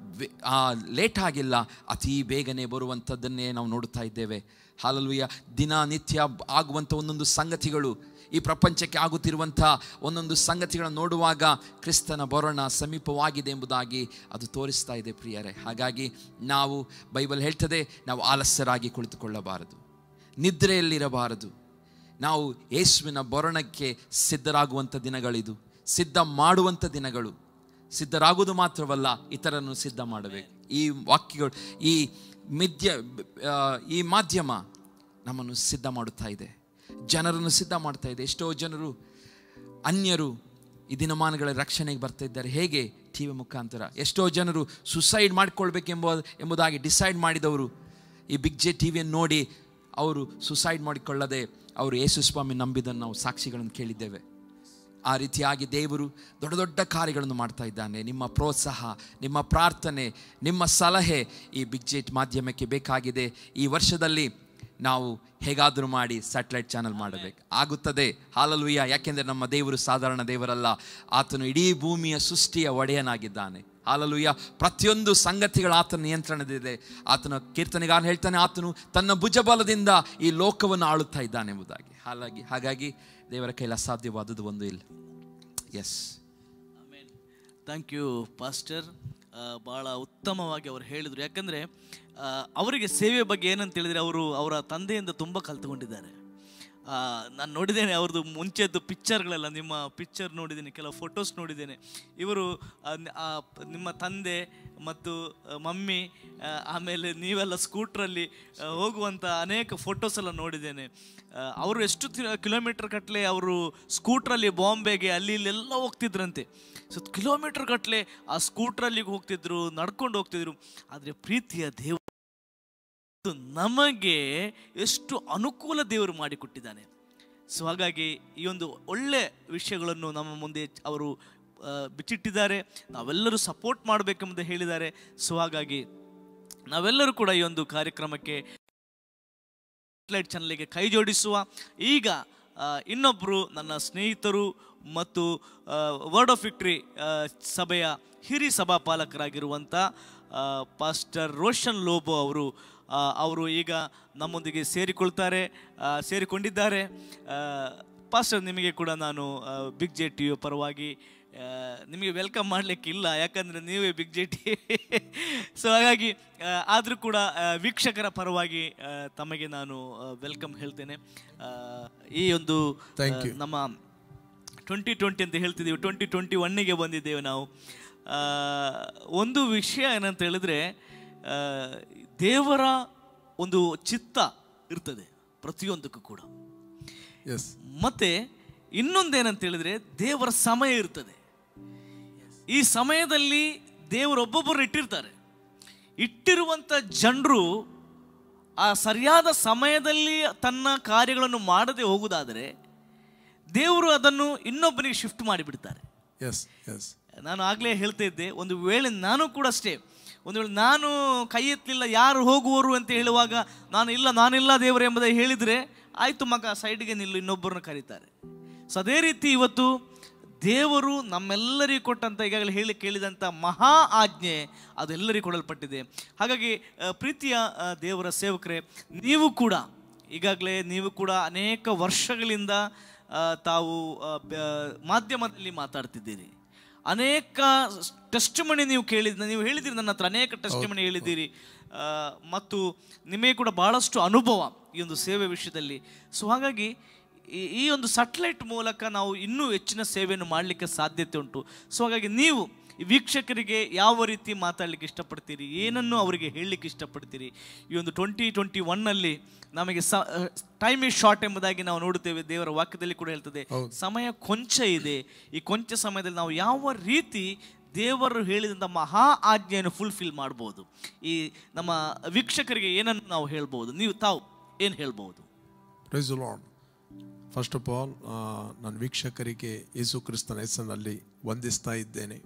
ಲೇಟ್ ಆಗಿಲ್ಲ ಅತಿ ಬೇಗನೆ ಬರುವಂಥದ್ದನ್ನೇ ನಾವು ನೋಡುತ್ತಾ ಇದ್ದೇವೆ ಹಾಲಲ್ವಿಯ ದಿನನಿತ್ಯ ಆಗುವಂಥ ಒಂದೊಂದು ಸಂಗತಿಗಳು ಈ ಪ್ರಪಂಚಕ್ಕೆ ಆಗುತ್ತಿರುವಂಥ ಒಂದೊಂದು ಸಂಗತಿಗಳನ್ನು ನೋಡುವಾಗ ಕ್ರಿಸ್ತನ ಬರೋಣ ಸಮೀಪವಾಗಿದೆ ಎಂಬುದಾಗಿ ಅದು ತೋರಿಸ್ತಾ ಇದೆ ಪ್ರಿಯರೇ ಹಾಗಾಗಿ ನಾವು ಬೈಬಲ್ ಹೇಳ್ತದೆ ನಾವು ಆಲಸ್ಯರಾಗಿ ಕುಳಿತುಕೊಳ್ಳಬಾರದು ನಿದ್ರೆಯಲ್ಲಿರಬಾರದು ನಾವು ಯೇಸುವಿನ ಬರೋಣಕ್ಕೆ ಸಿದ್ಧರಾಗುವಂಥ ದಿನಗಳಿದು ಸಿದ್ಧ ಮಾಡುವಂಥ ದಿನಗಳು ಸಿದ್ಧರಾಗುವುದು ಮಾತ್ರವಲ್ಲ ಇತರನ್ನು ಸಿದ್ಧ ಮಾಡಬೇಕು ಈ ವಾಕ್ಯಗಳು ಈ ಮಿದ್ಯ ಆ, ಈ ಮಾಧ್ಯಮ ನಮ್ಮನ್ನು ಸಿದ್ಧ ಮಾಡುತ್ತಾ ಇದೆ ಜನರನ್ನು ಸಿದ್ಧ ಮಾಡ್ತಾ ಇದೆ ಎಷ್ಟೋ ಜನರು ಅನ್ಯರು ಈ ದಿನಮಾನಗಳ ರಕ್ಷಣೆಗೆ ಬರ್ತಾ ಇದ್ದಾರೆ ಹೇಗೆ ಟಿ ವಿ ಮುಖಾಂತರ ಎಷ್ಟೋ ಜನರು ಸುಸೈಡ್ ಮಾಡಿಕೊಳ್ಬೇಕೆಂಬ ಎಂಬುದಾಗಿ ಡಿಸೈಡ್ ಮಾಡಿದವರು ಈ ಬಿಗ್ ಜೆ ಟಿ ವಿಯನ್ನು ನೋಡಿ ಅವರು ಸುಸೈಡ್ ಮಾಡಿಕೊಳ್ಳದೆ ಅವರು ಯೇಸು ಸ್ವಾಮಿ ನಂಬಿದ್ದನ್ನು ನಾವು ಸಾಕ್ಷಿಗಳನ್ನು ಕೇಳಿದ್ದೇವೆ ಆ ರೀತಿಯಾಗಿ ದೇವರು ದೊಡ್ಡ ದೊಡ್ಡ ಕಾರ್ಯಗಳನ್ನು ಮಾಡ್ತಾ ಇದ್ದಾನೆ ನಿಮ್ಮ ಪ್ರೋತ್ಸಾಹ ನಿಮ್ಮ ಪ್ರಾರ್ಥನೆ ನಿಮ್ಮ ಸಲಹೆ ಈ ಬಿಗ್ ಜೆಟ್ ಮಾಧ್ಯಮಕ್ಕೆ ಬೇಕಾಗಿದೆ ಈ ವರ್ಷದಲ್ಲಿ ನಾವು ಹೇಗಾದರೂ ಮಾಡಿ ಸ್ಯಾಟಲೈಟ್ ಚಾನಲ್ ಮಾಡಬೇಕು ಆಗುತ್ತದೆ ಹಾಲಲುಯ್ಯ ಯಾಕೆಂದರೆ ನಮ್ಮ ದೇವರು ಸಾಧಾರಣ ದೇವರಲ್ಲ ಆತನು ಇಡೀ ಭೂಮಿಯ ಸೃಷ್ಟಿಯ ಒಡೆಯನಾಗಿದ್ದಾನೆ ಹಾಲಲುಯ್ಯ ಪ್ರತಿಯೊಂದು ಸಂಗತಿಗಳ ಆತನ ನಿಯಂತ್ರಣದಿದೆ ಆತನ ಕೀರ್ತನೆಗಾರ ಹೇಳ್ತಾನೆ ಆತನು ತನ್ನ ಭುಜಬಲದಿಂದ ಈ ಲೋಕವನ್ನು ಆಳುತ್ತಾ ಇದ್ದಾನೆ ಎಂಬುದಾಗಿ ಹಾಗಾಗಿ ಹಾಗಾಗಿ ದೇವರ ಕೈಲಿ ಅಸಾಧ್ಯವಾದದ್ದು ಒಂದು ಇಲ್ಲ ಎಸ್ ಥ್ಯಾಂಕ್ ಯು ಪಾಸ್ಟರ್ ಭಾಳ ಉತ್ತಮವಾಗಿ ಅವರು ಹೇಳಿದರು ಯಾಕಂದರೆ ಅವರಿಗೆ ಸೇವೆ ಬಗ್ಗೆ ಏನಂತ ಹೇಳಿದರೆ ಅವರು ಅವರ ತಂದೆಯಿಂದ ತುಂಬ ಕಲ್ತುಕೊಂಡಿದ್ದಾರೆ ನಾನು ನೋಡಿದ್ದೇನೆ ಅವ್ರದ್ದು ಮುಂಚೆದ್ದು ಪಿಕ್ಚರ್ಗಳೆಲ್ಲ ನಿಮ್ಮ ಪಿಕ್ಚರ್ ನೋಡಿದ್ದೇನೆ ಕೆಲವು ಫೋಟೋಸ್ ನೋಡಿದ್ದೇನೆ ಇವರು ಆ, ನ- ಆ, ಪ- ನಿಮ್ಮ ತಂದೆ ಮತ್ತು ಆ, ಮಮ್ಮಿ ಆ, ಆಮೇಲೆ ನೀವೆಲ್ಲ ಸ್ಕೂಟ್ರಲ್ಲಿ ಆ, ಹೋಗುವಂಥ ಅನೇಕ ಫೋಟೋಸ್ ಎಲ್ಲ ನೋಡಿದ್ದೇನೆ ಆ, ಅವರು ಎಷ್ಟು ಕಿಲೋಮೀಟರ್ ಗಟ್ಟಲೆ ಅವರು ಸ್ಕೂಟ್ರಲ್ಲಿ ಬಾಂಬೆಗೆ ಅಲ್ಲಿ ಇಲ್ಲೆಲ್ಲ ಹೋಗ್ತಿದ್ರಂತೆ ಸೊ ಕಿಲೋಮೀಟರ್ ಗಟ್ಟಲೆ ಆ ಸ್ಕೂಟ್ರಲ್ಲಿ ಹೋಗ್ತಿದ್ರು ನಡ್ಕೊಂಡು ಹೋಗ್ತಿದ್ರು ಆದರೆ ಪ್ರೀತಿಯ ದೇವ ನಮಗೆ ಎಷ್ಟು ಅನುಕೂಲ ದೇವರು ಮಾಡಿಕೊಟ್ಟಿದ್ದಾನೆ ಸೊ ಹಾಗಾಗಿ ಈ ಒಂದು ಒಳ್ಳೆ ವಿಷಯಗಳನ್ನು ನಮ್ಮ ಮುಂದೆ ಅವರು ಆ, ಬಿಚ್ಚಿಟ್ಟಿದ್ದಾರೆ ನಾವೆಲ್ಲರೂ ಸಪೋರ್ಟ್ ಮಾಡಬೇಕೆಂಬುದು ಹೇಳಿದ್ದಾರೆ ಸೊ ಹಾಗಾಗಿ ನಾವೆಲ್ಲರೂ ಕೂಡ ಈ ಒಂದು ಕಾರ್ಯಕ್ರಮಕ್ಕೆ ಲೈಟ್ ಚಾನಲ್ಗೆ ಕೈ ಜೋಡಿಸುವ ಈಗ ಆ, ಇನ್ನೊಬ್ಬರು ನನ್ನ ಸ್ನೇಹಿತರು ಮತ್ತು ವರ್ಡ್ ಆಫ್ ವಿಕ್ಟ್ರಿ ಸಭೆಯ ಹಿರಿ ಸಭಾಪಾಲಕರಾಗಿರುವಂಥ ಆ, ಪಾಸ್ಟರ್ ರೋಷನ್ ಲೋಬೋ ಅವರು ಆ, ಅವರು ಈಗ ನಮ್ಮೊಂದಿಗೆ ಸೇರಿಕೊಳ್ತಾರೆ ಆ, ಸೇರಿಕೊಂಡಿದ್ದಾರೆ ಆ, ಪಾಸ್ಟರ್ ನಿಮಗೆ ಕೂಡ ನಾನು ಬಿಗ್ ಜೆ ಟಿ ಪರವಾಗಿ ಆ, ನಿಮಗೆ ವೆಲ್ಕಮ್ ಮಾಡಲಿಕ್ಕೆ ಇಲ್ಲ ಯಾಕಂದರೆ ನೀವೇ ಬಿಗ್ ಜೆ ಟಿ ಸೊ ಹಾಗಾಗಿ ಆದರೂ ಕೂಡ ಆ, ವೀಕ್ಷಕರ ಪರವಾಗಿ ಆ, ತಮಗೆ ನಾನು ವೆಲ್ಕಮ್ ಹೇಳ್ತೇನೆ ಆ, ಈ ಒಂದು Thank ಆ, you. ನಮ್ಮ ಟ್ವೆಂಟಿ ಟ್ವೆಂಟಿ ಅಂತ ಹೇಳ್ತಿದ್ದೀವಿ ಟ್ವೆಂಟಿ ಟ್ವೆಂಟಿ ಒನ್ನಿಗೆ ಬಂದಿದ್ದೇವೆ ನಾವು ಆ, ಒಂದು ವಿಷಯ ಏನಂತ ಹೇಳಿದ್ರೆ ಆ, ದೇವರ ಒಂದು ಚಿತ್ತ ಇರ್ತದೆ ಪ್ರತಿಯೊಂದಕ್ಕೂ ಕೂಡ ಎಸ್ ಮತ್ತೆ ಇನ್ನೊಂದೇನಂತ ಹೇಳಿದ್ರೆ ದೇವರ ಸಮಯ ಇರ್ತದೆ ಈ ಸಮಯದಲ್ಲಿ ದೇವರೊಬ್ಬೊಬ್ಬರು ಇಟ್ಟಿರ್ತಾರೆ ಇಟ್ಟಿರುವಂಥ ಜನರು ಆ ಸರಿಯಾದ ಸಮಯದಲ್ಲಿ ತನ್ನ ಕಾರ್ಯಗಳನ್ನು ಮಾಡದೆ ಹೋಗುವುದಾದರೆ ದೇವರು ಅದನ್ನು ಇನ್ನೊಬ್ಬನಿಗೆ ಶಿಫ್ಟ್ ಮಾಡಿಬಿಡ್ತಾರೆ ಎಸ್ ಎಸ್ ನಾನು ಆಗಲೇ ಹೇಳ್ತಾ ಇದ್ದೆ ಒಂದು ವೇಳೆ ನಾನು ಕೂಡ ಅಷ್ಟೇ ಒಂದು ವೇಳೆ ನಾನು ಕೈ ಎತ್ತಲಿಲ್ಲ ಯಾರು ಹೋಗುವರು ಅಂತ ಹೇಳುವಾಗ ನಾನು ಇಲ್ಲ ನಾನಿಲ್ಲ ದೇವರು ಎಂಬುದೇ ಹೇಳಿದರೆ ಆಯಿತು ಮಗ ಸೈಡ್ಗೆ ನಿಲ್ಲು ಇನ್ನೊಬ್ಬರನ್ನ ಕರೀತಾರೆ ಸೊ ಅದೇ ರೀತಿ ಇವತ್ತು ದೇವರು ನಮ್ಮೆಲ್ಲರಿಗೂ ಕೊಟ್ಟಂಥ ಈಗಾಗಲೇ ಹೇಳಿ ಕೇಳಿದಂಥ ಮಹಾ ಆಜ್ಞೆ ಅದೆಲ್ಲರಿಗೂ ಕೊಡಲ್ಪಟ್ಟಿದೆ ಹಾಗಾಗಿ ಆ, ಪ್ರೀತಿಯ ಆ, ದೇವರ ಸೇವಕರೇ ನೀವು ಕೂಡ ಈಗಾಗಲೇ ನೀವು ಕೂಡ ಅನೇಕ ವರ್ಷಗಳಿಂದ ಆ, ತಾವು ಆ, ಬ- ಮಾಧ್ಯಮದಲ್ಲಿ ಮಾತಾಡ್ತಿದ್ದೀರಿ ಅನೇಕ ಟೆಸ್ಟ್ ಮಣಿ ನೀವು ಕೇಳಿದ ನೀವು ಹೇಳಿದಿರಿ ನನ್ನ ಹತ್ರ ಅನೇಕ ಟೆಸ್ಟ್ ಮಣಿ ಹೇಳಿದ್ದೀರಿ ಆ, ಮತ್ತು ನಿಮಗೆ ಕೂಡ ಬಹಳಷ್ಟು ಅನುಭವ ಈ ಒಂದು ಸೇವೆ ವಿಷಯದಲ್ಲಿ ಸೊ ಹಾಗಾಗಿ ಈ- ಈ ಒಂದು ಸಟ್ಲೈಟ್ ಮೂಲಕ ನಾವು ಇನ್ನೂ ಹೆಚ್ಚಿನ ಸೇವೆಯನ್ನು ಮಾಡಲಿಕ್ಕೆ ಸಾಧ್ಯತೆ ಉಂಟು ಸೊ ಹಾಗಾಗಿ ನೀವು ಈ ವೀಕ್ಷಕರಿಗೆ ಯಾವ ರೀತಿ ಮಾತಾಡಲಿಕ್ಕೆ ಇಷ್ಟಪಡ್ತೀರಿ ಏನನ್ನು ಅವರಿಗೆ ಹೇಳಲಿಕ್ಕೆ ಇಷ್ಟಪಡ್ತೀರಿ ಈ ಒಂದು ಟ್ವೆಂಟಿ ಟ್ವೆಂಟಿ ಒನ್ನಲ್ಲಿ ನಮಗೆ ಸ ಟೈಮ್ ಈಸ್ ಶಾರ್ಟ್ ಎಂಬುದಾಗಿ ನಾವು ನೋಡುತ್ತೇವೆ ದೇವರ ವಾಕ್ಯದಲ್ಲಿ ಕೂಡ ಹೇಳ್ತದೆ ಸಮಯ ಕೊಂಚ ಇದೆ ಈ ಕೊಂಚ ಸಮಯದಲ್ಲಿ ನಾವು ಯಾವ ರೀತಿ ದೇವರು ಹೇಳಿದಂಥ ಮಹಾ ಆಜ್ಞೆಯನ್ನು ಫುಲ್ಫಿಲ್ ಮಾಡ್ಬೋದು ಈ ನಮ್ಮ ವೀಕ್ಷಕರಿಗೆ ಏನನ್ನು ನಾವು ಹೇಳ್ಬೋದು ನೀವು ತಾವು ಏನು ಹೇಳ್ಬೋದು praise Lord first of all ನಾನು ವೀಕ್ಷಕರಿಗೆ ಯೇಸು ಕ್ರಿಸ್ತನ ಹೆಸರಿನಲ್ಲಿ ವಂದಿಸ್ತಾ ಇದ್ದೇನೆ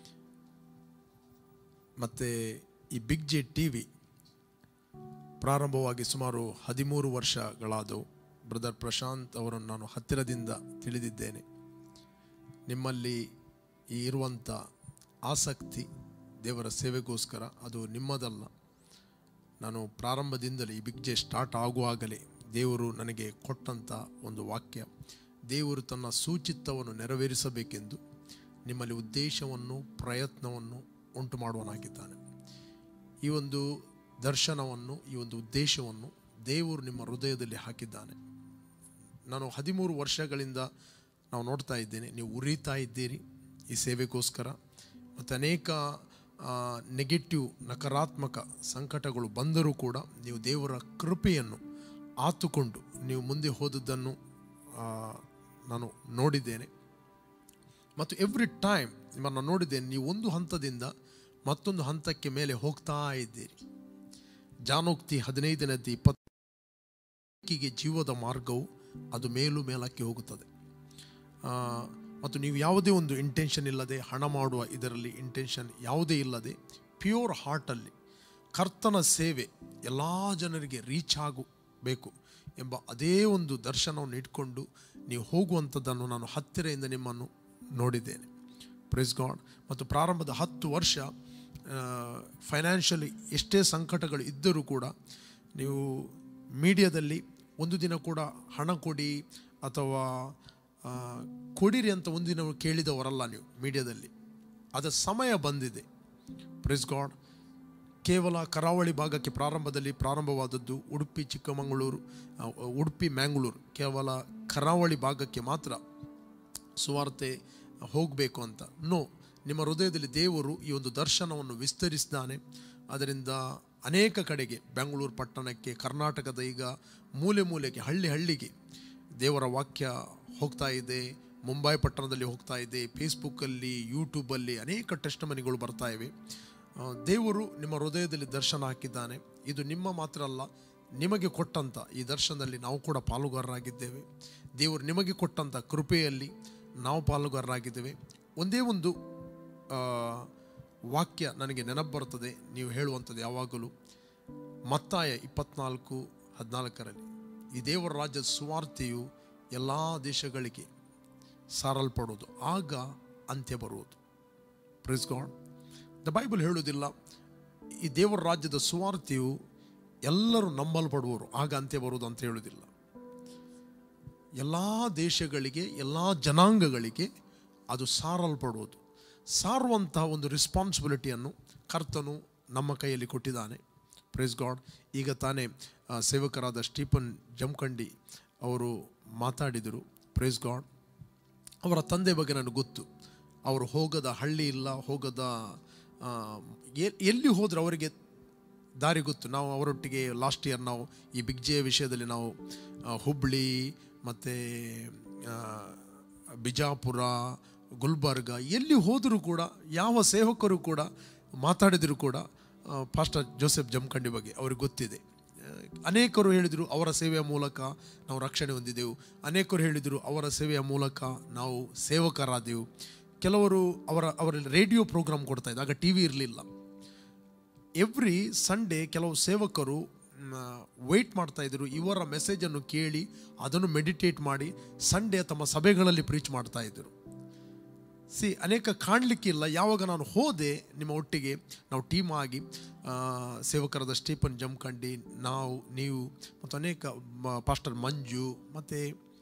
ಮತ್ತು ಈ ಬಿಗ್ ಜೆ ಟಿ ವಿ ಪ್ರಾರಂಭವಾಗಿ ಸುಮಾರು ಹದಿಮೂರು ವರ್ಷಗಳಾದವು ಬ್ರದರ್ ಪ್ರಶಾಂತ್ ಅವರನ್ನು ನಾನು ಹತ್ತಿರದಿಂದ ತಿಳಿದಿದ್ದೇನೆ ನಿಮ್ಮಲ್ಲಿ ಈ ಇರುವಂಥ ಆಸಕ್ತಿ ದೇವರ ಸೇವೆಗೋಸ್ಕರ ಅದು ನಿಮ್ಮದಲ್ಲ ನಾನು ಪ್ರಾರಂಭದಿಂದಲೇ ಈ ಬಿಗ್ ಜೆ ಸ್ಟಾರ್ಟ್ ಆಗುವಾಗಲೇ ದೇವರು ನನಗೆ ಕೊಟ್ಟಂಥ ಒಂದು ವಾಕ್ಯ ದೇವರು ತನ್ನ ಸೂಚಿತ್ತವನ್ನು ನೆರವೇರಿಸಬೇಕೆಂದು ನಿಮ್ಮಲ್ಲಿ ಉದ್ದೇಶವನ್ನು ಪ್ರಯತ್ನವನ್ನು ಉಂಟು ಮಾಡುವನಾಗಿದ್ದಾನೆ ಈ ಒಂದು ದರ್ಶನವನ್ನು ಈ ಒಂದು ಉದ್ದೇಶವನ್ನು ದೇವರು ನಿಮ್ಮ ಹೃದಯದಲ್ಲಿ ಹಾಕಿದ್ದಾನೆ ನಾನು ಹದಿಮೂರು ವರ್ಷಗಳಿಂದ ನಾವು ನೋಡ್ತಾ ಇದ್ದೇನೆ ನೀವು ಉರಿತಾ ಇದ್ದೀರಿ ಈ ಸೇವೆಗೋಸ್ಕರ ಮತ್ತು ಅನೇಕ ನೆಗೆಟಿವ್ ನಕಾರಾತ್ಮಕ ಸಂಕಟಗಳು ಬಂದರೂ ಕೂಡ ನೀವು ದೇವರ ಕೃಪೆಯನ್ನು ಆತುಕೊಂಡು ನೀವು ಮುಂದೆ ಹೋದದ್ದನ್ನು ಆ, ನಾನು ನೋಡಿದ್ದೇನೆ ಮತ್ತು ಎವ್ರಿ ಟೈಮ್ ನಿಮ್ಮನ್ನು ನೋಡಿದ್ದೇನೆ ನೀವು ಒಂದು ಹಂತದಿಂದ ಮತ್ತೊಂದು ಹಂತಕ್ಕೆ ಮೇಲೆ ಹೋಗ್ತಾ ಇದ್ದೀರಿ ಜಾನೋಕ್ತಿ ಹದಿನೈದನೇದು ಇಪ್ಪತ್ತಿಗೆ ಜೀವದ ಮಾರ್ಗವು ಅದು ಮೇಲು ಮೇಲಕ್ಕೆ ಹೋಗುತ್ತದೆ ಆ, ಮತ್ತು ನೀವು ಯಾವುದೇ ಒಂದು ಇಂಟೆನ್ಷನ್ ಇಲ್ಲದೆ ಹಣ ಮಾಡುವ ಇದರಲ್ಲಿ ಇಂಟೆನ್ಷನ್ ಯಾವುದೇ ಇಲ್ಲದೆ ಪ್ಯೂರ್ ಹಾರ್ಟಲ್ಲಿ ಕರ್ತನ ಸೇವೆ ಎಲ್ಲ ಜನರಿಗೆ ರೀಚ್ ಆಗಬೇಕು ಎಂಬ ಅದೇ ಒಂದು ದರ್ಶನವನ್ನು ಇಟ್ಕೊಂಡು ನೀವು ಹೋಗುವಂಥದ್ದನ್ನು ನಾನು ಹತ್ತಿರದಿಂದ ನಿಮ್ಮನ್ನು ನೋಡಿದ್ದೇನೆ ಪ್ರೆಸ್ ಗಾಡ್ ಮತ್ತು ಪ್ರಾರಂಭದ ಹತ್ತು ವರ್ಷ ಫೈನಾನ್ಷಿಯಲಿ ಎಷ್ಟೇ ಸಂಕಟಗಳು ಇದ್ದರೂ ಕೂಡ ನೀವು ಮೀಡಿಯಾದಲ್ಲಿ ಒಂದು ದಿನ ಕೂಡ ಹಣ ಕೊಡಿ ಅಥವಾ ಆ, ಕೊಡಿರಿ ಅಂತ ಒಂದು ದಿನ ಕೇಳಿದವರಲ್ಲ ನೀವು ಮೀಡಿಯಾದಲ್ಲಿ ಅದರ ಸಮಯ ಬಂದಿದೆ ಪ್ರೆಸ್ ಗಾಡ್ ಕೇವಲ ಕರಾವಳಿ ಭಾಗಕ್ಕೆ ಪ್ರಾರಂಭದಲ್ಲಿ ಪ್ರಾರಂಭವಾದದ್ದು ಉಡುಪಿ ಚಿಕ್ಕಮಗಳೂರು ಆ, ಉಡುಪಿ ಮ್ಯಾಂಗ್ಳೂರು ಕೇವಲ ಕರಾವಳಿ ಭಾಗಕ್ಕೆ ಮಾತ್ರ ಸುವಾರ್ತೆ ಹೋಗಬೇಕು ಅಂತ ನೋ ನಿಮ್ಮ ಹೃದಯದಲ್ಲಿ ದೇವರು ಈ ಒಂದು ದರ್ಶನವನ್ನು ವಿಸ್ತರಿಸಿದ್ದಾನೆ ಅದರಿಂದ ಅನೇಕ ಕಡೆಗೆ ಬೆಂಗಳೂರು ಪಟ್ಟಣಕ್ಕೆ ಕರ್ನಾಟಕದ ಈಗ ಮೂಲೆ ಮೂಲೆಗೆ ಹಳ್ಳಿ ಹಳ್ಳಿಗೆ ದೇವರ ವಾಕ್ಯ ಹೋಗ್ತಾ ಇದೆ ಮುಂಬೈ ಪಟ್ಟಣದಲ್ಲಿ ಹೋಗ್ತಾ ಇದೆ ಫೇಸ್ಬುಕ್ಕಲ್ಲಿ ಯೂಟ್ಯೂಬಲ್ಲಿ ಅನೇಕ ಟೆಸ್ಟ್ ಮನಿಗಳು ಬರ್ತಾ ಇವೆ ಆ, ದೇವರು ನಿಮ್ಮ ಹೃದಯದಲ್ಲಿ ದರ್ಶನ ಹಾಕಿದ್ದಾನೆ ಇದು ನಿಮ್ಮ ಮಾತ್ರ ಅಲ್ಲ ನಿಮಗೆ ಕೊಟ್ಟಂಥ ಈ ದರ್ಶನದಲ್ಲಿ ನಾವು ಕೂಡ ಪಾಲುಗಾರರಾಗಿದ್ದೇವೆ ದೇವರು ನಿಮಗೆ ಕೊಟ್ಟಂಥ ಕೃಪೆಯಲ್ಲಿ ನಾವು ಪಾಲುಗಾರರಾಗಿದ್ದೇವೆ ಒಂದೇ ಒಂದು ಆ, ವಾಕ್ಯ ನನಗೆ ನೆನಪು ಬರ್ತದೆ ನೀವು ಹೇಳುವಂಥದ್ದು ಯಾವಾಗಲೂ ಮತ್ತಾಯ ಇಪ್ಪತ್ನಾಲ್ಕು ಹದಿನಾಲ್ಕರಲ್ಲಿ ಈ ದೇವರ ರಾಜ್ಯದ ಸುವಾರ್ತೆಯು ಎಲ್ಲ ದೇಶಗಳಿಗೆ ಸಾರಲ್ಪಡುವುದು ಆಗ ಅಂತ್ಯ ಬರುವುದು ಪ್ರಿಸ್ ಗಾಡ್ ದ ಬೈಬಲ್ ಹೇಳುವುದಿಲ್ಲ ಈ ದೇವರ ರಾಜ್ಯದ ಸುವಾರ್ತೆಯು ಎಲ್ಲರೂ ನಂಬಲ್ಪಡುವರು ಆಗ ಅಂತ್ಯ ಬರುವುದು ಅಂತ ಹೇಳುವುದಿಲ್ಲ ಎಲ್ಲ ದೇಶಗಳಿಗೆ ಎಲ್ಲ ಜನಾಂಗಗಳಿಗೆ ಅದು ಸಾರಲ್ಪಡುವುದು ಸಾರುವಂತಹ ಒಂದು ರೆಸ್ಪಾನ್ಸಿಬಿಲಿಟಿಯನ್ನು ಕರ್ತನು ನಮ್ಮ ಕೈಯಲ್ಲಿ ಕೊಟ್ಟಿದ್ದಾನೆ ಪ್ರೇಸ್ ಗಾಡ್ ಈಗ ತಾನೇ ಆ, ಸೇವಕರಾದ ಸ್ಟೀಫನ್ ಜಮಖಂಡಿ ಅವರು ಮಾತಾಡಿದರು ಪ್ರೇಸ್ ಗಾಡ್ ಅವರ ತಂದೆ ಬಗ್ಗೆ ನನಗೆ ಗೊತ್ತು ಅವರು ಹೋಗದ ಹಳ್ಳಿ ಇಲ್ಲ ಹೋಗದ ಆ, ಎ- ಎಲ್ಲಿ ಹೋದ್ರೆ ಅವರಿಗೆ ದಾರಿ ಗೊತ್ತು ನಾವು ಅವರೊಟ್ಟಿಗೆ ಲಾಸ್ಟ್ ಇಯರ್ ನಾವು ಈ ಬಿಗ್ ಜೆ ವಿಷಯದಲ್ಲಿ ನಾವು ಆ, ಹುಬ್ಳಿ ಮತ್ತು ಬಿಜಾಪುರ ಗುಲ್ಬರ್ಗ ಎಲ್ಲಿ ಹೋದರೂ ಕೂಡ ಯಾವ ಸೇವಕರು ಕೂಡ ಮಾತಾಡಿದರೂ ಕೂಡ ಫಾಸ್ಟರ್ ಜೋಸೆಫ್ ಜಮಖಂಡಿ ಬಗ್ಗೆ ಅವ್ರಿಗೆ ಗೊತ್ತಿದೆ ಆ, ಅನೇಕರು ಹೇಳಿದರು ಅವರ ಸೇವೆಯ ಮೂಲಕ ನಾವು ರಕ್ಷಣೆ ಹೊಂದಿದೆವು ಅನೇಕರು ಹೇಳಿದರು ಅವರ ಸೇವೆಯ ಮೂಲಕ ನಾವು ಸೇವಕರಾದೆವು ಕೆಲವರು ಅವರ ಅವರ ರೇಡಿಯೋ ಪ್ರೋಗ್ರಾಮ್ ಕೊಡ್ತಾ ಇದ್ದ ಆಗ ಟಿ ವಿ ಇರಲಿಲ್ಲ ಎವ್ರಿ ಸಂಡೇ ಕೆಲವು ಸೇವಕರು ವೆಯ್ಟ್ ಮಾಡ್ತಾ ಇದ್ರು ಇವರ ಮೆಸೇಜನ್ನು ಕೇಳಿ ಅದನ್ನು ಮೆಡಿಟೇಟ್ ಮಾಡಿ ಸಂಡೇ ತಮ್ಮ ಸಭೆಗಳಲ್ಲಿ ಪ್ರೀಚ್ ಮಾಡ್ತಾ ಇದ್ದರು ಸಿ ಅನೇಕ ಕಾಣಲಿಕ್ಕಿಲ್ಲ ಯಾವಾಗ ನಾನು ಹೋದೆ ನಿಮ್ಮ ಒಟ್ಟಿಗೆ ನಾವು ಟೀಮ್ ಆಗಿ ಆ, ಸೇವಕರಾದ ಸ್ಟೀಫನ್ ಜಮಖಂಡಿ ನಾವು ನೀವು ಮತ್ತು ಅನೇಕ ಪಾಸ್ಟರ್ ಮಂಜು ಮತ್ತು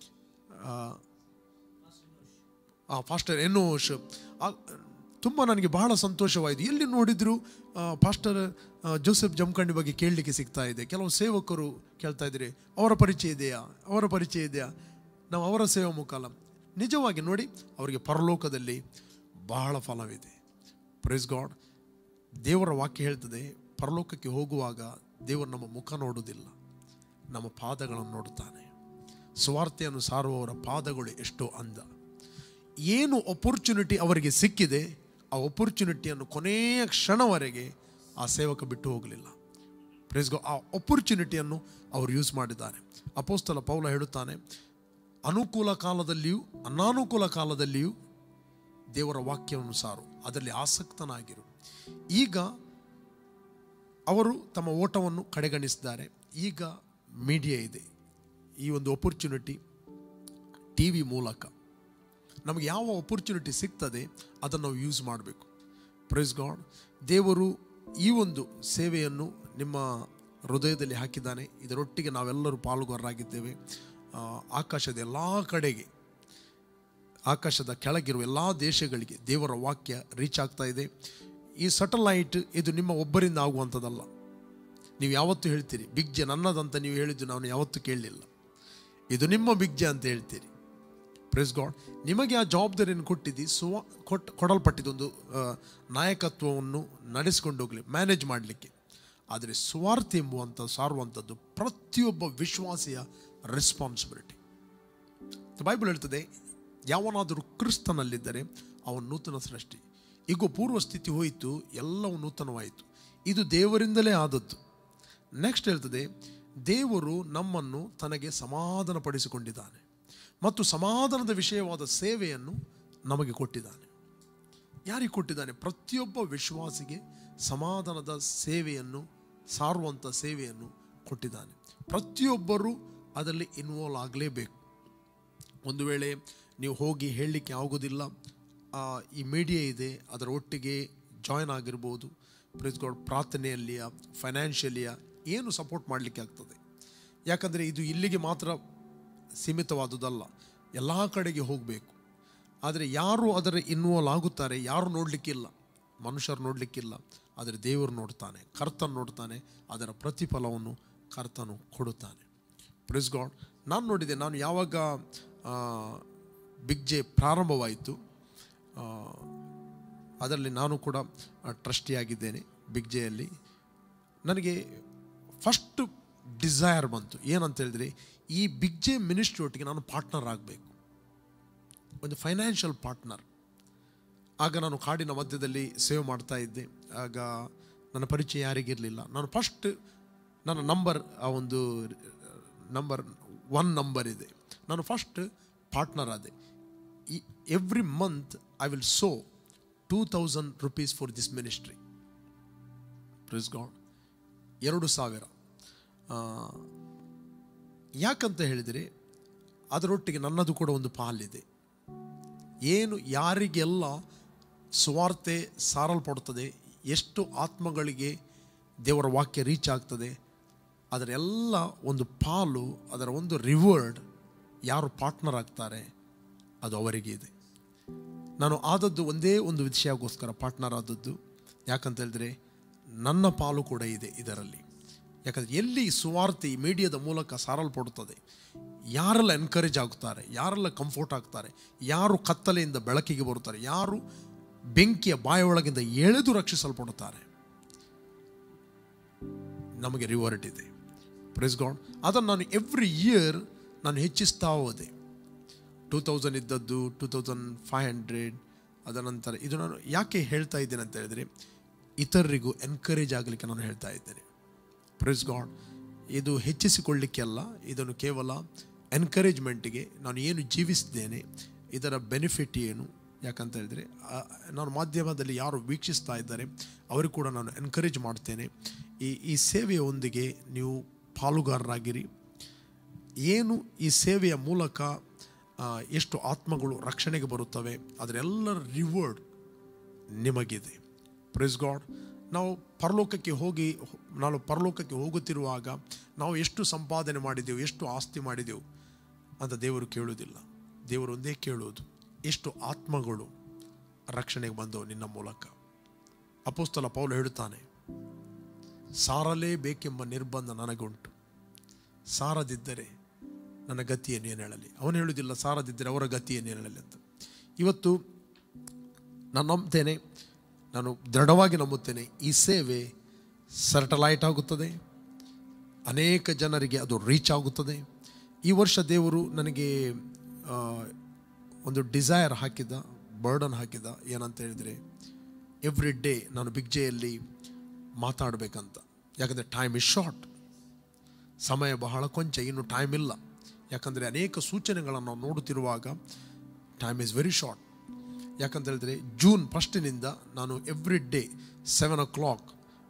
ಫಾಸ್ಟರ್ ಎನ್ನೋಶ್ ತುಂಬ ನನಗೆ ಬಹಳ ಸಂತೋಷವಾಯಿತು ಎಲ್ಲಿ ನೋಡಿದ್ರು ಆ, ಪಾಸ್ಟರ್ ಆ, ಜೋಸೆಫ್ ಜಮಖಂಡಿ ಬಗ್ಗೆ ಕೇಳಲಿಕ್ಕೆ ಸಿಗ್ತಾ ಇದೆ ಕೆಲವು ಸೇವಕರು ಕೇಳ್ತಾ ಇದ್ದಾರೆ ಅವರ ಪರಿಚಯ ಇದೆಯಾ ಅವರ ಪರಿಚಯ ಇದೆಯಾ ನಾವು ಅವರ ಸೇವಾ ಮುಖಾಲ ನಿಜವಾಗಿ ನೋಡಿ ಅವರಿಗೆ ಪರಲೋಕದಲ್ಲಿ ಬಹಳ ಫಲವಿದೆ ಪ್ರೇಸ್ ಗಾಡ್ ದೇವರ ವಾಕ್ಯ ಹೇಳ್ತದೆ ಪರಲೋಕಕ್ಕೆ ಹೋಗುವಾಗ ದೇವರು ನಮ್ಮ ಮುಖ ನೋಡುವುದಿಲ್ಲ ನಮ್ಮ ಪಾದಗಳನ್ನು ನೋಡುತ್ತಾನೆ ಸುವಾರ್ತೆಯನ್ನು ಸಾರುವವರ ಪಾದಗಳು ಎಷ್ಟೋ ಅಂದ ಏನು ಅಪರ್ಚುನಿಟಿ ಅವರಿಗೆ ಸಿಕ್ಕಿದೆ ಆ ಅಪರ್ಚುನಿಟಿಯನ್ನು ಕೊನೆಯ ಕ್ಷಣವರೆಗೆ ಆ ಸೇವಕ ಬಿಟ್ಟು ಹೋಗಲಿಲ್ಲ ಪ್ರೇಸ್ಗೋ ಆ ಅಪರ್ಚುನಿಟಿಯನ್ನು ಅವರು ಯೂಸ್ ಮಾಡಿದ್ದಾರೆ ಅಪೋಸ್ತಲ ಪೌಲ ಹೇಳುತ್ತಾನೆ ಅನುಕೂಲ ಕಾಲದಲ್ಲಿಯೂ ಅನಾನುಕೂಲ ಕಾಲದಲ್ಲಿಯೂ ದೇವರ ವಾಕ್ಯವನ್ನು ಸಾರು ಅದರಲ್ಲಿ ಆಸಕ್ತನಾಗಿರು ಈಗ ಅವರು ತಮ್ಮ ಓಟವನ್ನು ಕಡೆಗಣಿಸಿದ್ದಾರೆ ಈಗ ಮೀಡಿಯಾ ಇದೆ ಈ ಒಂದು ಅಪರ್ಚುನಿಟಿ ಟಿ ವಿ ಮೂಲಕ ನಮಗೆ ಯಾವ ಅಪರ್ಚುನಿಟಿ ಸಿಗ್ತದೆ ಅದನ್ನು ನಾವು ಯೂಸ್ ಮಾಡಬೇಕು ಪ್ರೈಸ್ ಗಾಡ್ ದೇವರು ಈ ಒಂದು ಸೇವೆಯನ್ನು ನಿಮ್ಮ ಹೃದಯದಲ್ಲಿ ಹಾಕಿದ್ದಾನೆ ಇದರೊಟ್ಟಿಗೆ ನಾವೆಲ್ಲರೂ ಪಾಲುಗಾರರಾಗಿದ್ದೇವೆ ಆ, ಆಕಾಶದ ಎಲ್ಲ ಕಡೆಗೆ ಆಕಾಶದ ಕೆಳಗಿರುವ ಎಲ್ಲ ದೇಶಗಳಿಗೆ ದೇವರ ವಾಕ್ಯ ರೀಚ್ ಆಗ್ತಾ ಇದೆ ಈ ಸಟಲೈಟ್ ಇದು ನಿಮ್ಮ ಒಬ್ಬರಿಂದ ಆಗುವಂಥದ್ದಲ್ಲ ನೀವು ಯಾವತ್ತೂ ಹೇಳ್ತೀರಿ ಬಿಗ್ ಜೆ ನನ್ನದಂತ ನೀವು ಹೇಳಿದ್ದು ನಾನು ಯಾವತ್ತೂ ಕೇಳಲಿಲ್ಲ ಇದು ನಿಮ್ಮ ಬಿಗ್ ಜೆ ಅಂತ ಹೇಳ್ತೀರಿ ಪ್ರೆಸ್ ಗಾಡ್ ನಿಮಗೆ ಆ ಜವಾಬ್ದಾರಿಯನ್ನು ಕೊಟ್ಟಿದ್ದು ಸುವ ಕೊಟ್ ಕೊಡಲ್ಪಟ್ಟಿದ್ದೊಂದು ಆ, ನಾಯಕತ್ವವನ್ನು ನಡೆಸಿಕೊಂಡು ಹೋಗಲಿ ಮ್ಯಾನೇಜ್ ಮಾಡಲಿಕ್ಕೆ ಆದರೆ ಸ್ವಾರ್ಥ ಎಂಬುವಂಥ ಸಾರುವಂಥದ್ದು ಪ್ರತಿಯೊಬ್ಬ ವಿಶ್ವಾಸಿಯ ರೆಸ್ಪಾನ್ಸಿಬಿಲಿಟಿ ಬೈಬಲ್ ಹೇಳ್ತದೆ ಯಾವನಾದರೂ ಕ್ರಿಸ್ತನಲ್ಲಿದ್ದರೆ ಅವನು ನೂತನ ಸೃಷ್ಟಿ ಈಗ ಪೂರ್ವ ಸ್ಥಿತಿ ಹೋಯಿತು ಎಲ್ಲವೂ ನೂತನವಾಯಿತು ಇದು ದೇವರಿಂದಲೇ ಆದದ್ದು ನೆಕ್ಸ್ಟ್ ಹೇಳ್ತದೆ ದೇವರು ನಮ್ಮನ್ನು ತನಗೆ ಸಮಾಧಾನ ಪಡಿಸಿಕೊಂಡಿದ್ದಾನೆ ಮತ್ತು ಸಮಾಧಾನದ ವಿಷಯವಾದ ಸೇವೆಯನ್ನು ನಮಗೆ ಕೊಟ್ಟಿದ್ದಾನೆ ಯಾರಿಗೆ ಕೊಟ್ಟಿದ್ದಾನೆ ಪ್ರತಿಯೊಬ್ಬ ವಿಶ್ವಾಸಿಗೆ ಸಮಾಧಾನದ ಸೇವೆಯನ್ನು ಸಾರುವಂಥ ಸೇವೆಯನ್ನು ಕೊಟ್ಟಿದ್ದಾನೆ ಪ್ರತಿಯೊಬ್ಬರೂ ಅದರಲ್ಲಿ ಇನ್ವಾಲ್ವ್ ಆಗಲೇಬೇಕು ಒಂದು ವೇಳೆ ನೀವು ಹೋಗಿ ಹೇಳಲಿಕ್ಕೆ ಆಗೋದಿಲ್ಲ ಆ, ಈ ಮೀಡಿಯಾ ಇದೆ ಅದರ ಒಟ್ಟಿಗೆ ಜಾಯ್ನ್ ಆಗಿರ್ಬೋದು ಪ್ರೆಸ್ ಗಾಡ್ ಪ್ರಾರ್ಥನೆಯಲ್ಲಿಯ ಫೈನಾನ್ಷಿಯಲಿಯ ಏನು ಸಪೋರ್ಟ್ ಮಾಡಲಿಕ್ಕೆ ಆಗ್ತದೆ ಯಾಕಂದರೆ ಇದು ಇಲ್ಲಿಗೆ ಮಾತ್ರ ಸೀಮಿತವಾದುದಲ್ಲ ಎಲ್ಲ ಕಡೆಗೆ ಹೋಗಬೇಕು ಆದರೆ ಯಾರು ಅದರ ಇನ್ವಾಲ್ವ್ ಆಗುತ್ತಾರೆ ಯಾರು ನೋಡಲಿಕ್ಕಿಲ್ಲ ಮನುಷ್ಯರು ನೋಡಲಿಕ್ಕಿಲ್ಲ ಆದರೆ ದೇವರು ನೋಡ್ತಾನೆ ಕರ್ತನು ನೋಡ್ತಾನೆ ಅದರ ಪ್ರತಿಫಲವನ್ನು ಕರ್ತನು ಕೊಡುತ್ತಾನೆ ಪ್ರೆಸ್ ಗಾಡ್ ನಾನು ನೋಡಿದೆ ನಾನು ಯಾವಾಗ ಬಿಗ್ ಜೆ ಪ್ರಾರಂಭವಾಯಿತು ಆ, ಅದರಲ್ಲಿ ನಾನು ಕೂಡ ಟ್ರಸ್ಟಿಯಾಗಿದ್ದೇನೆ ಬಿಗ್ ಜೆಯಲ್ಲಿ ನನಗೆ ಫಸ್ಟ್ ಡಿಸೈರ್ ಬಂತು ಏನಂತ ಹೇಳಿದ್ರೆ ಈ ಬಿಗ್ ಜೆ ಮಿನಿಸ್ಟ್ರಿ ಒಟ್ಟಿಗೆ ನಾನು ಪಾರ್ಟ್ನರ್ ಆಗಬೇಕು ಒಂದು ಫೈನಾನ್ಷಿಯಲ್ ಪಾರ್ಟ್ನರ್ ಆಗ ನಾನು ಕಾಡಿನ ಮಧ್ಯದಲ್ಲಿ ಸೇವ್ ಮಾಡ್ತಾ ಇದ್ದೆ ಆಗ ನನ್ನ ಪರಿಚಯ ಯಾರಿಗಿರಲಿಲ್ಲ ನಾನು ಫಸ್ಟ್ ನನ್ನ ನಂಬರ್ ಆ ಒಂದು ನಂಬರ್ ಒನ್ ನಂಬರ್ ಇದೆ ನಾನು ಫಸ್ಟ್ ಪಾರ್ಟ್ನರ್ ಆದೆ ಈ every month I will sow two thousand rupees for this ministry praise God ಎರಡು ಸಾವಿರ ಆ, ಯಾಕಂತ ಹೇಳಿದರೆ ಅದರೊಟ್ಟಿಗೆ ನನ್ನದು ಕೂಡ ಒಂದು ಪಾಲಿದೆ ಏನು ಯಾರಿಗೆಲ್ಲ ಸುವಾರ್ತೆ ಸಾರಲ್ಪಡುತ್ತದೆ ಎಷ್ಟು ಆತ್ಮಗಳಿಗೆ ದೇವರ ವಾಕ್ಯ ರೀಚ್ ಆಗ್ತದೆ ಅದರ ಎಲ್ಲ ಒಂದು ಪಾಲು ಅದರ ಒಂದು ರಿವರ್ಡ್ ಯಾರು ಪಾರ್ಟ್ನರ್ ಆಗ್ತಾರೆ ಅದು ಅವರಿಗೆ ಇದೆ ನಾನು ಆದದ್ದು ಒಂದೇ ಒಂದು ವಿಷಯಕ್ಕೋಸ್ಕರ ಪಾರ್ಟ್ನರ್ ಆದದ್ದು ಯಾಕಂತ ಹೇಳಿದ್ರೆ ನನ್ನ ಪಾಲು ಕೂಡ ಇದೆ ಇದರಲ್ಲಿ ಯಾಕಂದರೆ ಎಲ್ಲಿ ಸುವಾರ್ತೆ ಈ ಮೀಡಿಯಾದ ಮೂಲಕ ಸಾರಲ್ಪಡುತ್ತದೆ ಯಾರೆಲ್ಲ ಎನ್ಕರೇಜ್ ಆಗ್ತಾರೆ ಯಾರೆಲ್ಲ ಕಂಫರ್ಟ್ ಆಗ್ತಾರೆ ಯಾರು ಕತ್ತಲೆಯಿಂದ ಬೆಳಕಿಗೆ ಬರುತ್ತಾರೆ ಯಾರು ಬೆಂಕಿಯ ಬಾಯೊಳಗಿಂದ ಎಳೆದು ರಕ್ಷಿಸಲ್ಪಡುತ್ತಾರೆ ನಮಗೆ ರಿವರ್ಟ್ ಇದೆ ಪ್ರೆಸ್ ಗಾಡ್ ಅದನ್ನು ನಾನು ಎವ್ರಿ ಇಯರ್ ನಾನು ಹೆಚ್ಚಿಸ್ತಾ ಹೋದೆ ಟೂ ತೌಸಂಡ್ ಇದ್ದದ್ದು ಟೂ ತೌಸಂಡ್ ಫೈವ್ ಹಂಡ್ರೆಡ್ ಅದರ ನಂತರ ಇದು ನಾನು ಯಾಕೆ ಹೇಳ್ತಾ ಇದ್ದೇನೆ ಅಂತ ಹೇಳಿದರೆ ಇತರರಿಗೂ ಎನ್ಕರೇಜ್ ಆಗಲಿಕ್ಕೆ ನಾನು ಹೇಳ್ತಾ ಇದ್ದೇನೆ ಪ್ರೆಸ್ ಗಾಡ್ ಇದು ಹೆಚ್ಚಿಸಿಕೊಳ್ಳಿಕ್ಕೆ ಅಲ್ಲ ಇದನ್ನು ಕೇವಲ ಎನ್ಕರೇಜ್ಮೆಂಟಿಗೆ ನಾನು ಏನು ಜೀವಿಸಿದ್ದೇನೆ ಇದರ ಬೆನಿಫಿಟ್ ಏನು ಯಾಕಂತ ಹೇಳಿದರೆ ಆ, ನಾನು ಮಾಧ್ಯಮದಲ್ಲಿ ಯಾರು ವೀಕ್ಷಿಸ್ತಾ ಇದ್ದಾರೆ ಅವರಿಗೆ ಕೂಡ ನಾನು ಎನ್ಕರೇಜ್ ಮಾಡ್ತೇನೆ ಈ ಈ ಸೇವೆಯೊಂದಿಗೆ ನೀವು ಪಾಲುಗಾರರಾಗಿರಿ ಏನು ಈ ಸೇವೆಯ ಮೂಲಕ ಆ, ಎಷ್ಟು ಆತ್ಮಗಳು ರಕ್ಷಣೆಗೆ ಬರುತ್ತವೆ ಅದರೆಲ್ಲರ ರಿವರ್ಡ್ ನಿಮಗಿದೆ ಪ್ರೆಸ್ ಗಾಡ್ ನಾವು ಪರಲೋಕಕ್ಕೆ ಹೋಗಿ ನಾವು ಪರಲೋಕಕ್ಕೆ ಹೋಗುತ್ತಿರುವಾಗ ನಾವು ಎಷ್ಟು ಸಂಪಾದನೆ ಮಾಡಿದೆವು ಎಷ್ಟು ಆಸ್ತಿ ಮಾಡಿದೆವು ಅಂತ ದೇವರು ಕೇಳುವುದಿಲ್ಲ ದೇವರು ಒಂದೇ ಕೇಳುವುದು ಎಷ್ಟು ಆತ್ಮಗಳು ರಕ್ಷಣೆಗೆ ಬಂದವು ನಿನ್ನ ಮೂಲಕ ಅಪೋಸ್ತಲ ಪೌಲು ಹೇಳುತ್ತಾನೆ ಸಾರಲೇಬೇಕೆಂಬ ನಿರ್ಬಂಧ ನನಗುಂಟು ಸಾರದಿದ್ದರೆ ನನ್ನ ಗತಿಯನ್ನು ಏನು ಹೇಳಲಿ ಅವನು ಹೇಳುವುದಿಲ್ಲ ಸಾರದಿದ್ದರೆ ಅವರ ಗತಿಯನ್ನು ಏನು ಹೇಳಲಿ ಅಂತ ಇವತ್ತು ನಾನು ನಂಬ್ತೇನೆ ನಾನು ದೃಢವಾಗಿ ನಂಬುತ್ತೇನೆ ಈ ಸೇವೆ ಸೆಟಲೈಟ್ ಆಗುತ್ತದೆ ಅನೇಕ ಜನರಿಗೆ ಅದು ರೀಚ್ ಆಗುತ್ತದೆ ಈ ವರ್ಷ ದೇವರು ನನಗೆ ಆ, ಒಂದು ಡಿಸೈರ್ ಹಾಕಿದ ಬರ್ಡನ್ ಹಾಕಿದ ಏನಂತ ಹೇಳಿದರೆ ಎವ್ರಿ ಡೇ ನಾನು ಬಿಗ್ ಜೆಯಲ್ಲಿ ಮಾತಾಡಬೇಕಂತ ಯಾಕಂದರೆ ಟೈಮ್ ಇಸ್ ಶಾರ್ಟ್ ಸಮಯ ಬಹಳ ಕೊಂಚ ಇನ್ನು ಟೈಮ್ ಇಲ್ಲ ಯಾಕಂದರೆ ಅನೇಕ ಸೂಚನೆಗಳನ್ನು ನಾವು ನೋಡುತ್ತಿರುವಾಗ ಟೈಮ್ ಇಸ್ ವೆರಿ ಶಾರ್ಟ್ ಯಾಕಂತ ಹೇಳಿದ್ರೆ ಜೂನ್ ಫಸ್ಟಿನಿಂದ ನಾನು every day seven o'clock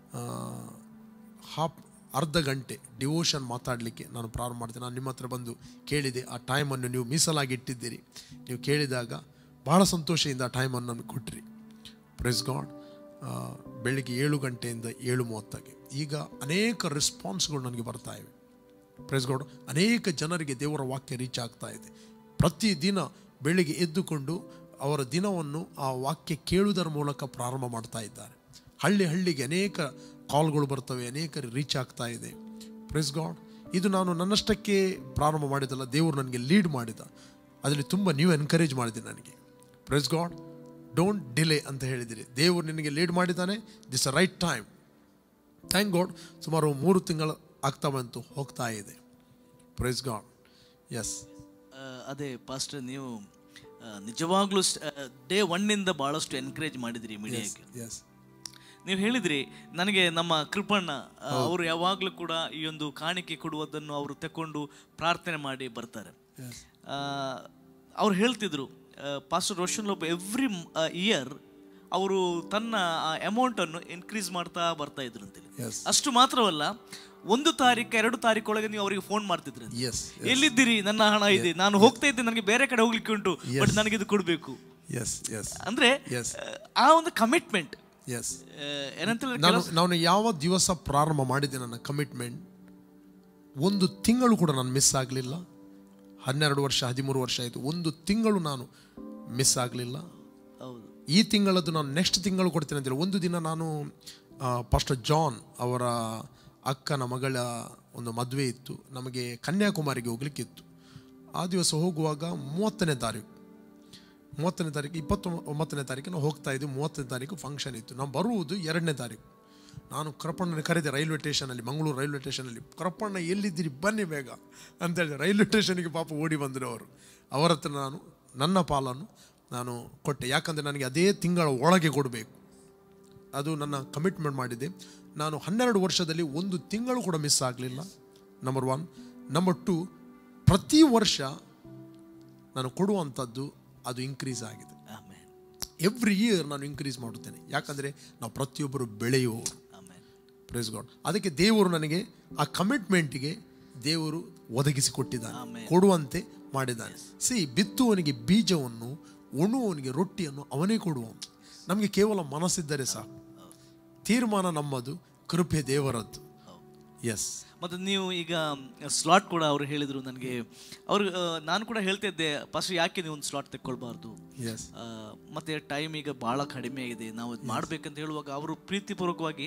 half ಅರ್ಧ ಗಂಟೆ ಡಿವೋಷನ್ ಮಾತಾಡಲಿಕ್ಕೆ ನಾನು ಪ್ರಾರಂಭ ಮಾಡ್ತೇನೆ ನಾನು ನಿಮ್ಮ ಹತ್ರ ಬಂದು ಕೇಳಿದೆ ಆ ಟೈಮನ್ನು ನೀವು ಮೀಸಲಾಗಿ ಇಟ್ಟಿದ್ದೀರಿ ನೀವು ಕೇಳಿದಾಗ ಬಹಳ ಸಂತೋಷದಿಂದ ಆ ಟೈಮನ್ನು ನಮಗೆ ಕೊಟ್ಟಿರಿ ಪ್ರೆಸ್ ಗಾಡ್ ಬೆಳಿಗ್ಗೆ ಏಳು ಗಂಟೆಯಿಂದ ಏಳು ಮೂವತ್ತಾಗೆ ಈಗ ಅನೇಕ ರೆಸ್ಪಾನ್ಸ್ಗಳು ನನಗೆ ಬರ್ತಾ ಇವೆ ಪ್ರೆಸ್ ಗಾಡ್ ಅನೇಕ ಜನರಿಗೆ ದೇವರ ವಾಕ್ಯ ರೀಚ್ ಆಗ್ತಾ ಇದೆ ಪ್ರತಿದಿನ ಬೆಳಿಗ್ಗೆ ಎದ್ದುಕೊಂಡು ಅವರ ದಿನವನ್ನು ಆ ವಾಕ್ಯ ಕೇಳುವುದರ ಮೂಲಕ ಪ್ರಾರಂಭ ಮಾಡ್ತಾ ಇದ್ದಾರೆ ಹಳ್ಳಿ ಹಳ್ಳಿಗೆ ಅನೇಕ ಕಾಲ್ಗಳು ಬರ್ತವೆ ಅನೇಕ ರೀಚ್ ಆಗ್ತಾ ಇದೆ ಪ್ರೆಸ್ ಗಾಡ್ ಇದು ನಾನು ನನ್ನಷ್ಟಕ್ಕೆ ಪ್ರಾರಂಭ ಮಾಡಿದಲ್ಲ ದೇವರು ನನಗೆ ಲೀಡ್ ಮಾಡಿದ ಅದರಲ್ಲಿ ತುಂಬ ನೀವು ಎನ್ಕರೇಜ್ ಮಾಡಿದೆ ನನಗೆ ಪ್ರೆಸ್ ಗಾಡ್ ಡೋಂಟ್ ಡಿಲೇ ಅಂತ ಹೇಳಿದಿರಿ ದೇವರು ನಿನಗೆ ಲೀಡ್ ಮಾಡಿದ್ದಾನೆ this a right time thank God ಸುಮಾರು ಮೂರು ತಿಂಗಳು ಆಗ್ತಾ ಬಂತು ಹೋಗ್ತಾ ಇದೆ ಪ್ರೈಸ್ ಗಾಡ್ ಎಸ್ ಆ, ಅದೇ ಪಾಸ್ಟರ್ ನೀವು ಆ, ನಿಜವಾಗ್ಲೂ ಡೇ ಒನ್ನಿಂದ ಭಾಳಷ್ಟು ಎನ್ಕರೇಜ್ ಮಾಡಿದ್ರಿ ಮೀಡಿಯಾಕ್ಕೆ ಎಸ್ ನೀವು ಹೇಳಿದ್ರಿ ನನಗೆ ನಮ್ಮ ಕೃಪಣ್ಣ ಆ, ಅವರು ಯಾವಾಗಲೂ ಕೂಡ ಈ ಒಂದು ಕಾಣಿಕೆ ಕೊಡುವುದನ್ನು ಅವರು ತಕೊಂಡು ಪ್ರಾರ್ಥನೆ ಮಾಡಿ ಬರ್ತಾರೆ ಆ, ಅವ್ರು ಹೇಳ್ತಿದ್ರು pastor Roshan Lobo every year ಅವರು ತನ್ನ ಅಮೌಂಟನ್ನು ಇನ್ಕ್ರೀಸ್ ಮಾಡ್ತಾ ಬರ್ತಾ ಇದ್ರು ಅಂತೇಳಿ Yes. ಅಷ್ಟು ಮಾತ್ರವಲ್ಲ ಒಂದು ತಾರೀಕು ಎರಡು ತಾರೀಕೊಳಗೆ ನೀವು ಅವರಿಗೆ ಫೋನ್ ಮಾಡ್ತಿದ್ರಿ ಅಂತ. ಎಸ್ ಎಲ್ಲಿದ್ದೀರಿ ನನ್ನ ಹಣ ಇದೆ ನಾನು ಹೋಗ್ತಾ ಇದ್ದೆ ನನಗೆ ಬೇರೆ ಕಡೆ ಹೋಗ್ಲಿಕ್ಕೆ ಉಂಟು ಬಟ್ Yes. ನನಗೆ ಇದು ಕೊಡಬೇಕು ಎಸ್ ಎಸ್ ಅಂದ್ರೆ ಎಸ್ ಆ ಒಂದು ಕಮಿಟ್ಮೆಂಟ್ ಎಸ್ ಏನಂತ ಹೇಳಿದ್ರೆ ನಾನು ಕೆಲಸ- ನಾನು ಯಾವ ದಿವಸ ಪ್ರಾರಂಭ ಮಾಡಿದೆ ನನ್ನ ಕಮಿಟ್ಮೆಂಟ್ ಒಂದು ತಿಂಗಳು ಕೂಡ ನಾನು ಮಿಸ್ ಆಗಲಿಲ್ಲ ಹನ್ನೆರಡು ವರ್ಷ ಹದಿಮೂರು ವರ್ಷ ಆಯಿತು ಒಂದು ತಿಂಗಳು ನಾನು ಮಿಸ್ ಆಗಲಿಲ್ಲ ಹೌದು ಈ ತಿಂಗಳದ್ದು ನಾನು ನೆಕ್ಸ್ಟ್ ತಿಂಗಳು ಕೊಡ್ತೇನೆ ಅಂತೇಳಿ ಒಂದು ದಿನ ನಾನು ಪಾಸ್ಟರ್ ಜಾನ್ ಅವರ ಅಕ್ಕನ ಮಗಳ ಒಂದು ಮದುವೆ ಇತ್ತು ನಮಗೆ ಕನ್ಯಾಕುಮಾರಿಗೆ ಹೋಗ್ಲಿಕ್ಕಿತ್ತು ಆ ದಿವಸ ಹೋಗುವಾಗ ಮೂವತ್ತನೇ ತಾರೀಕು ಮೂವತ್ತನೇ ತಾರೀಕು ಇಪ್ಪತ್ತು ಒಂಬತ್ತನೇ ತಾರೀಕು ನಾವು ಹೋಗ್ತಾ ಇದ್ವಿ ಮೂವತ್ತನೇ ತಾರೀಕು ಫಂಕ್ಷನ್ ಇತ್ತು ನಾವು ಬರುವುದು ಎರಡನೇ ತಾರೀಕು ನಾನು ಕರಪಣ್ಣನ ಕರೆದೆ ರೈಲ್ವೆ ಸ್ಟೇಷನಲ್ಲಿ ಮಂಗಳೂರು ರೈಲ್ವೆ ಸ್ಟೇಷನಲ್ಲಿ ಕರಪಣ್ಣ ಎಲ್ಲಿದ್ದೀರಿ ಬನ್ನಿ ಬೇಗ ಅಂತ ಹೇಳಿದೆ ರೈಲ್ವೆ ಸ್ಟೇಷನ್ಗೆ ಪಾಪ ಓಡಿ ಬಂದರು ಅವರು ಅವರ ಹತ್ರ ನಾನು ನನ್ನ ಪಾಲನ್ನು ನಾನು ಕೊಟ್ಟೆ ಯಾಕಂದರೆ ನನಗೆ ಅದೇ ತಿಂಗಳ ಒಳಗೆ ಕೊಡಬೇಕು ಅದು ನನ್ನ ಕಮಿಟ್ಮೆಂಟ್ ಮಾಡಿದೆ ನಾನು ಹನ್ನೆರಡು ವರ್ಷದಲ್ಲಿ ಒಂದು ತಿಂಗಳು ಕೂಡ ಮಿಸ್ ಆಗಲಿಲ್ಲ ನಂಬರ್ ಒನ್ ನಂಬರ್ ಟು ಪ್ರತಿ ವರ್ಷ ನಾನು ಕೊಡುವಂಥದ್ದು ಅದು ಇನ್ಕ್ರೀಸ್ ಆಗಿದೆ ಎವ್ರಿ ಇಯರ್ ನಾನು ಇನ್ಕ್ರೀಸ್ ಮಾಡುತ್ತೇನೆ ಯಾಕಂದರೆ ನಾವು ಪ್ರತಿಯೊಬ್ಬರು ಬೆಳೆಯುವವರು ಪ್ರೇಸ್ ಗಾಡ್ ಅದಕ್ಕೆ ದೇವರು ನನಗೆ ಆ ಕಮಿಟ್ಮೆಂಟಿಗೆ ದೇವರು ಒದಗಿಸಿ ಕೊಟ್ಟಿದ್ದಾನೆ ಕೊಡುವಂತೆ ಮಾಡಿದ್ದಾನೆ ಸಿ ಬಿತ್ತುವನಿಗೆ ಬೀಜವನ್ನು ಉಣ್ಣುವವನಿಗೆ ರೊಟ್ಟಿಯನ್ನು ಅವನೇ ಕೊಡುವವನು ನಮಗೆ ಕೇವಲ ಮನಸ್ಸಿದ್ದರೆ ಸಾಕು ತೀರ್ಮಾನ ನಮ್ಮದು ಕೃಪೆ ದೇವರದ್ದು ಎಸ್ ಮತ್ತು ನೀವು ಈಗ ಸ್ಲಾಟ್ ಕೂಡ ಅವರು ಹೇಳಿದರು ನನಗೆ ಅವರು ಆ, ನಾನು ಕೂಡ ಹೇಳ್ತಾ ಇದ್ದೆ ಫಸ್ಟ್ ಯಾಕೆ ನೀವು ಒಂದು ಸ್ಲಾಟ್ ತೆಕ್ಕೊಳ್ಬಾರ್ದು ಎಸ್ ಆ, ಮತ್ತೆ ಟೈಮ್ ಈಗ ಭಾಳ ಕಡಿಮೆ ಆಗಿದೆ ನಾವು ಇದು ಮಾಡ್ಬೇಕಂತ ಹೇಳುವಾಗ ಅವರು ಪ್ರೀತಿಪೂರ್ವಕವಾಗಿ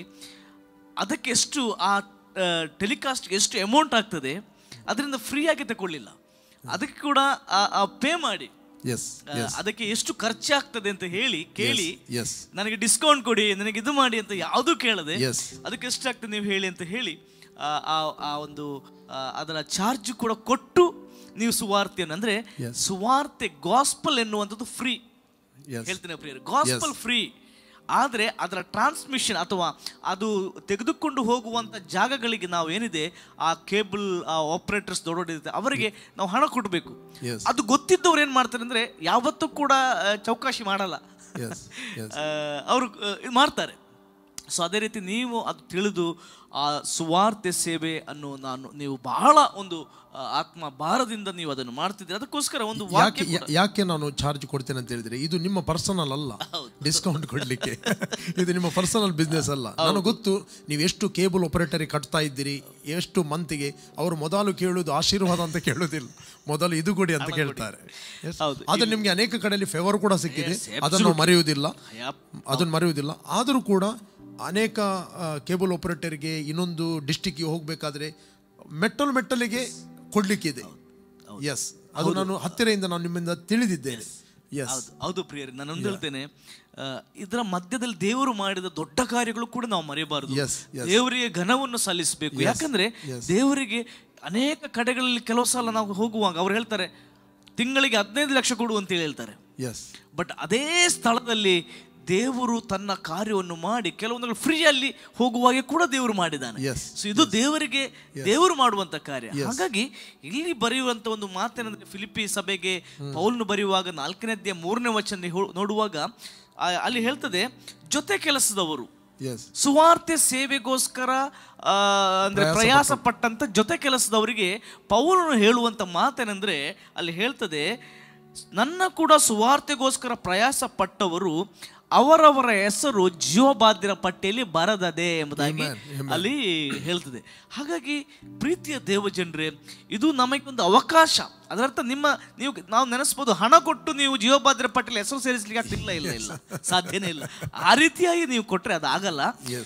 ಅದಕ್ಕೆ ಎಷ್ಟು ಆ ಟೆಲಿಕಾಸ್ಟ್ಗೆ ಎಷ್ಟು ಅಮೌಂಟ್ ಆಗ್ತದೆ ಅದರಿಂದ ಫ್ರೀಯಾಗಿ ತಗೊಳ್ಳಿಲ್ಲ ಅದಕ್ಕೆ ಕೂಡ ಪೇ ಮಾಡಿ ಎಸ್ ಆ, ಅದಕ್ಕೆ ಎಷ್ಟು ಖರ್ಚಾಗ್ತದೆ ಅಂತ ಹೇಳಿ ಕೇಳಿ ಎಸ್ ನನಗೆ ಡಿಸ್ಕೌಂಟ್ ಕೊಡಿ ನನಗೆ ಇದು ಮಾಡಿ ಅಂತ ಯಾವುದೂ ಕೇಳದೆ Yes. ಅದಕ್ಕೆ ಎಷ್ಟಾಗ್ತದೆ ನೀವು ಹೇಳಿ ಅಂತ ಹೇಳಿ ಆ, ಆ ಆ ಒಂದು ಆ, ಅದರ ಚಾರ್ಜ್ ಕೂಡ ಕೊಟ್ಟು ನೀವು ಸುವಾರ್ತೆಯನ್ನು ಅಂದ್ರೆ ಸುವಾರ್ತೆ ಗಾಸ್ಪಲ್ ಎನ್ನುವಂಥದ್ದು ಫ್ರೀ Yes. ಹೇಳ್ತೇನೆ ಪ್ರಿಯರು ಗಾಸ್ಪಲ್ ಫ್ರೀ ಆದರೆ ಅದರ ಟ್ರಾನ್ಸ್ಮಿಷನ್ ಅಥವಾ ಅದು ತೆಗೆದುಕೊಂಡು ಹೋಗುವಂಥ ಜಾಗಗಳಿಗೆ ನಾವು ಏನಿದೆ ಆ ಕೇಬಲ್ ಆ ಆಪರೇಟರ್ಸ್ ದೊಡ್ಡ ಅವರಿಗೆ ನಾವು ಹಣ ಕೊಡಬೇಕು Yes. ಅದು ಗೊತ್ತಿದ್ದವ್ರು ಏನು ಮಾಡ್ತಾರೆ ಅಂದರೆ ಯಾವತ್ತೂ ಕೂಡ ಆ, ಚೌಕಾಶಿ ಮಾಡಲ್ಲ Yes, yes. ಅವರು ಇದು ಮಾಡ್ತಾರೆ ಸೊ ಅದೇ ರೀತಿ ನೀವು ಅದು ತಿಳಿದು ಆ ಸುವಾರ್ತೆ ಸೇವೆ ಅನ್ನೋ ನಾನು ನೀವು ಬಹಳ ಒಂದು ಆ, ಆತ್ಮ ಭಾರದಿಂದ ನೀವು ಅದನ್ನು ಮಾಡ್ತಿದ್ದೀರಿ ಅದಕ್ಕೋಸ್ಕರ ಒಂದು ವಾಕ್ಯ ಯಾಕೆ ಯಾ- ಯಾಕೆ ನಾನು ಚಾರ್ಜ್ ಕೊಡ್ತೇನೆ ಅಂತ ಹೇಳಿದ್ರೆ ಇದು ನಿಮ್ಮ ಪರ್ಸನಲ್ ಅಲ್ಲ ಡಿಸ್ಕೌಂಟ್ ಕೊಡ್ಲಿಕ್ಕೆ ಇದು ನಿಮ್ಮ ಪರ್ಸನಲ್ ಬಿಸ್ನೆಸ್ ಅಲ್ಲ ನನಗೆ ಗೊತ್ತು ನೀವು ಎಷ್ಟು ಕೇಬಲ್ ಆಪರೇಟರಿಗೆ ಕಟ್ತಾ ಇದ್ದೀರಿ ಎಷ್ಟು ಮಂತಿಗೆ ಅವರು ಮೊದಲು ಕೇಳುವುದು ಆಶೀರ್ವಾದ ಅಂತ ಕೇಳುವುದಿಲ್ಲ ಮೊದಲು ಇದು ಕೊಡಿ ಅಂತ ಕೇಳ್ತಾರೆ Yes. ಆದ್ರೆ ನಿಮ್ಗೆ ಅನೇಕ ಕಡೆಯಲ್ಲಿ ಫೇವರ್ ಕೂಡ ಸಿಕ್ಕಿದೆ Yes, ಅದನ್ನು absolutely. ಮರೆಯುವುದಿಲ್ಲ Yep. ಅದನ್ನು ಮರೆಯುವುದಿಲ್ಲ ಆದರೂ ಕೂಡ ಅನೇಕ ಕೇಬಲ್ ಆಪರೇಟರ್ಗೆ ಇನ್ನೊಂದು ಡಿಸ್ಟಿಕ್ಗೆ ಹೋಗಬೇಕಾದ್ರೆ ಮೆಟ್ಟಲು ಮೆಟ್ಟಲಿಗೆ ಕೊಡ್ಲಿಕ್ಕಿದೆ ಎಸ್ ಅದು ನಾನು ಹತ್ತಿರದಿಂದ ನಾನು ನಿಮ್ಮಿಂದ ತಿಳಿದಿದ್ದೇನೆ ಎಸ್ ಹೌದು ಹೌದು ಪ್ರಿಯರೇ ನಾನು ಒಂದು ಹೇಳ್ತೇನೆ ಆ, ಇದರ ಮಧ್ಯದಲ್ಲಿ ದೇವರು ಮಾಡಿದ ದೊಡ್ಡ ಕಾರ್ಯಗಳು ಕೂಡ ನಾವು ಮರೆಯಬಾರದು Yes, yes. ದೇವರಿಗೆ ಘನವನ್ನು ಸಲ್ಲಿಸಬೇಕು Yes, ಯಾಕಂದ್ರೆ yes. ದೇವರಿಗೆ ಅನೇಕ ಕಡೆಗಳಲ್ಲಿ ಕೆಲವು ಸಲ ನಾವು ಹೋಗುವಾಗ ಅವ್ರು ಹೇಳ್ತಾರೆ ತಿಂಗಳಿಗೆ ಹದಿನೈದು ಲಕ್ಷ ಕೊಡು ಅಂತೇಳಿ ಹೇಳ್ತಾರೆ ಎಸ್ ಬಟ್ ಅದೇ ಸ್ಥಳದಲ್ಲಿ ದೇವರು ತನ್ನ ಕಾರ್ಯವನ್ನು ಮಾಡಿ ಕೆಲವೊಂದು ಫ್ರೀಯಲ್ಲಿ ಹೋಗುವಾಗೆ ಕೂಡ ದೇವರು ಮಾಡಿದ್ದಾನೆ Yes, ಸೊ ಇದು ದೇವರಿಗೆ ದೇವರು ಮಾಡುವಂತ ಕಾರ್ಯ Yes. ಹಾಗಾಗಿ ಇಲ್ಲಿ ಬರೆಯುವಂತ ಒಂದು ಮಾತೇನಂದ್ರೆ ಫಿಲಿಪಿ ಸಭೆಗೆ ಪೌಲ್ನು ಬರೆಯುವಾಗ ನಾಲ್ಕನೇ ಅಧ್ಯಾಯ ಮೂರನೇ ವಚನ ಹೋ- ನೋಡುವಾಗ ಆ, ಅಲ್ಲಿ ಹೇಳ್ತದೆ ಜೊತೆ ಕೆಲಸದವರು ಎಸ್ ಸುವಾರ್ತೆ ಸೇವೆಗೋಸ್ಕರ ಆ, ಅಂದ್ರೆ ಪ್ರಯಾಸ ಪಟ್ಟಂತ ಜೊತೆ ಕೆಲಸದವರಿಗೆ ಪೌಲನು ಹೇಳುವಂತ ಮಾತೇನೆಂದ್ರೆ ಅಲ್ಲಿ ಹೇಳ್ತದೆ ನನ್ನ ಕೂಡ ಸುವಾರ್ತೆಗೋಸ್ಕರ ಪ್ರಯಾಸ ಪಟ್ಟವರು ಅವರವರ ಹೆಸರು ಜೀವಬಾಧ್ಯರ ಪಟ್ಟಿಯಲ್ಲಿ ಬರದದೆ ಎಂಬುದಾಗಿ ಅಲ್ಲಿ ಹೇಳ್ತದೆ ಹಾಗಾಗಿ ಪ್ರೀತಿಯ ದೇವಜನರೇ ಇದು ನಮಗೊಂದು ಅವಕಾಶ ಅದರರ್ಥ ನಿಮ್ಮ ನೀವು ನಾವು ನೆನೆಸ್ಬೋದು ಹಣ ಕೊಟ್ಟು ನೀವು ಜೀವಬಾಧ್ಯರ ಪಟ್ಟಿಯಲ್ಲಿ ಹೆಸರು ಸೇರಿಸಲಿಕ್ಕೆ ಆಗ್ತಿಲ್ಲ ಇಲ್ಲ ಇಲ್ಲ ಸಾಧ್ಯನೇ ಇಲ್ಲ ಆ ರೀತಿಯಾಗಿ ನೀವು ಕೊಟ್ಟರೆ ಅದಾಗಲ್ಲ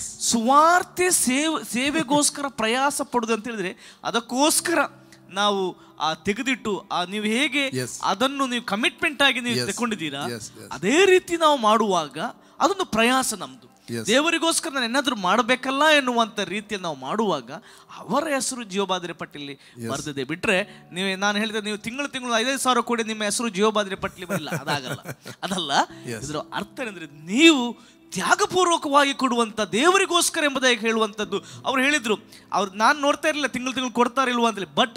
ಸುವಾರ್ತೆ ಸೇವೆ ಸೇವೆಗೋಸ್ಕರ ಪ್ರಯಾಸ ಪಡುದು ಅಂತ ಹೇಳಿದ್ರೆ ಅದಕ್ಕೋಸ್ಕರ ನಾವು ಆ ತೆಗೆದಿಟ್ಟು ಆ ನೀವು ಹೇಗೆ ಅದನ್ನು ನೀವು ಕಮಿಟ್ಮೆಂಟ್ ಆಗಿ ನೀವು Yes. ತಗೊಂಡಿದ್ದೀರಾ Yes, yes. ಅದೇ ರೀತಿ ನಾವು ಮಾಡುವಾಗ ಅದೊಂದು ಪ್ರಯಾಸ ನಮ್ದು Yes. ದೇವರಿಗೋಸ್ಕರ ನಾನು ಏನಾದರೂ ಮಾಡಬೇಕಲ್ಲ ಎನ್ನುವಂತ ರೀತಿಯಲ್ಲಿ ನಾವು ಮಾಡುವಾಗ ಅವರ ಹೆಸರು ಜೀವಬಾದ್ರೆ ಪಟ್ಟಿಲಿ ಬರ್ದಿದೆ ಬಿಟ್ರೆ ನೀವು ನಾನು ಹೇಳಿದ್ರೆ ನೀವು ತಿಂಗಳು ತಿಂಗಳು ಐದೈದು ಸಾವಿರ ಕೊಡಿ ನಿಮ್ಮ ಹೆಸರು ಜೀವಬಾದ್ರೆ ಪಟ್ಟಿಲಿ ಬರಲ್ಲ ಅದಾಗಲ್ಲ ಅದಲ್ಲ Yes. ಇದರ ಅರ್ಥ ಏನಂದ್ರೆ ನೀವು ತ್ಯಾಗಪೂರ್ವಕವಾಗಿ ಕೊಡುವಂತ ದೇವರಿಗೋಸ್ಕರ ಎಂಬುದಾಗಿ ಹೇಳುವಂಥದ್ದು ಅವ್ರು ಹೇಳಿದ್ರು ಅವ್ರು ನಾನು ನೋಡ್ತಾ ಇರಲಿಲ್ಲ ತಿಂಗಳು ತಿಂಗಳು ಕೊಡ್ತಾರಿಲ್ವ ಅಂತೇಳಿ ಬಟ್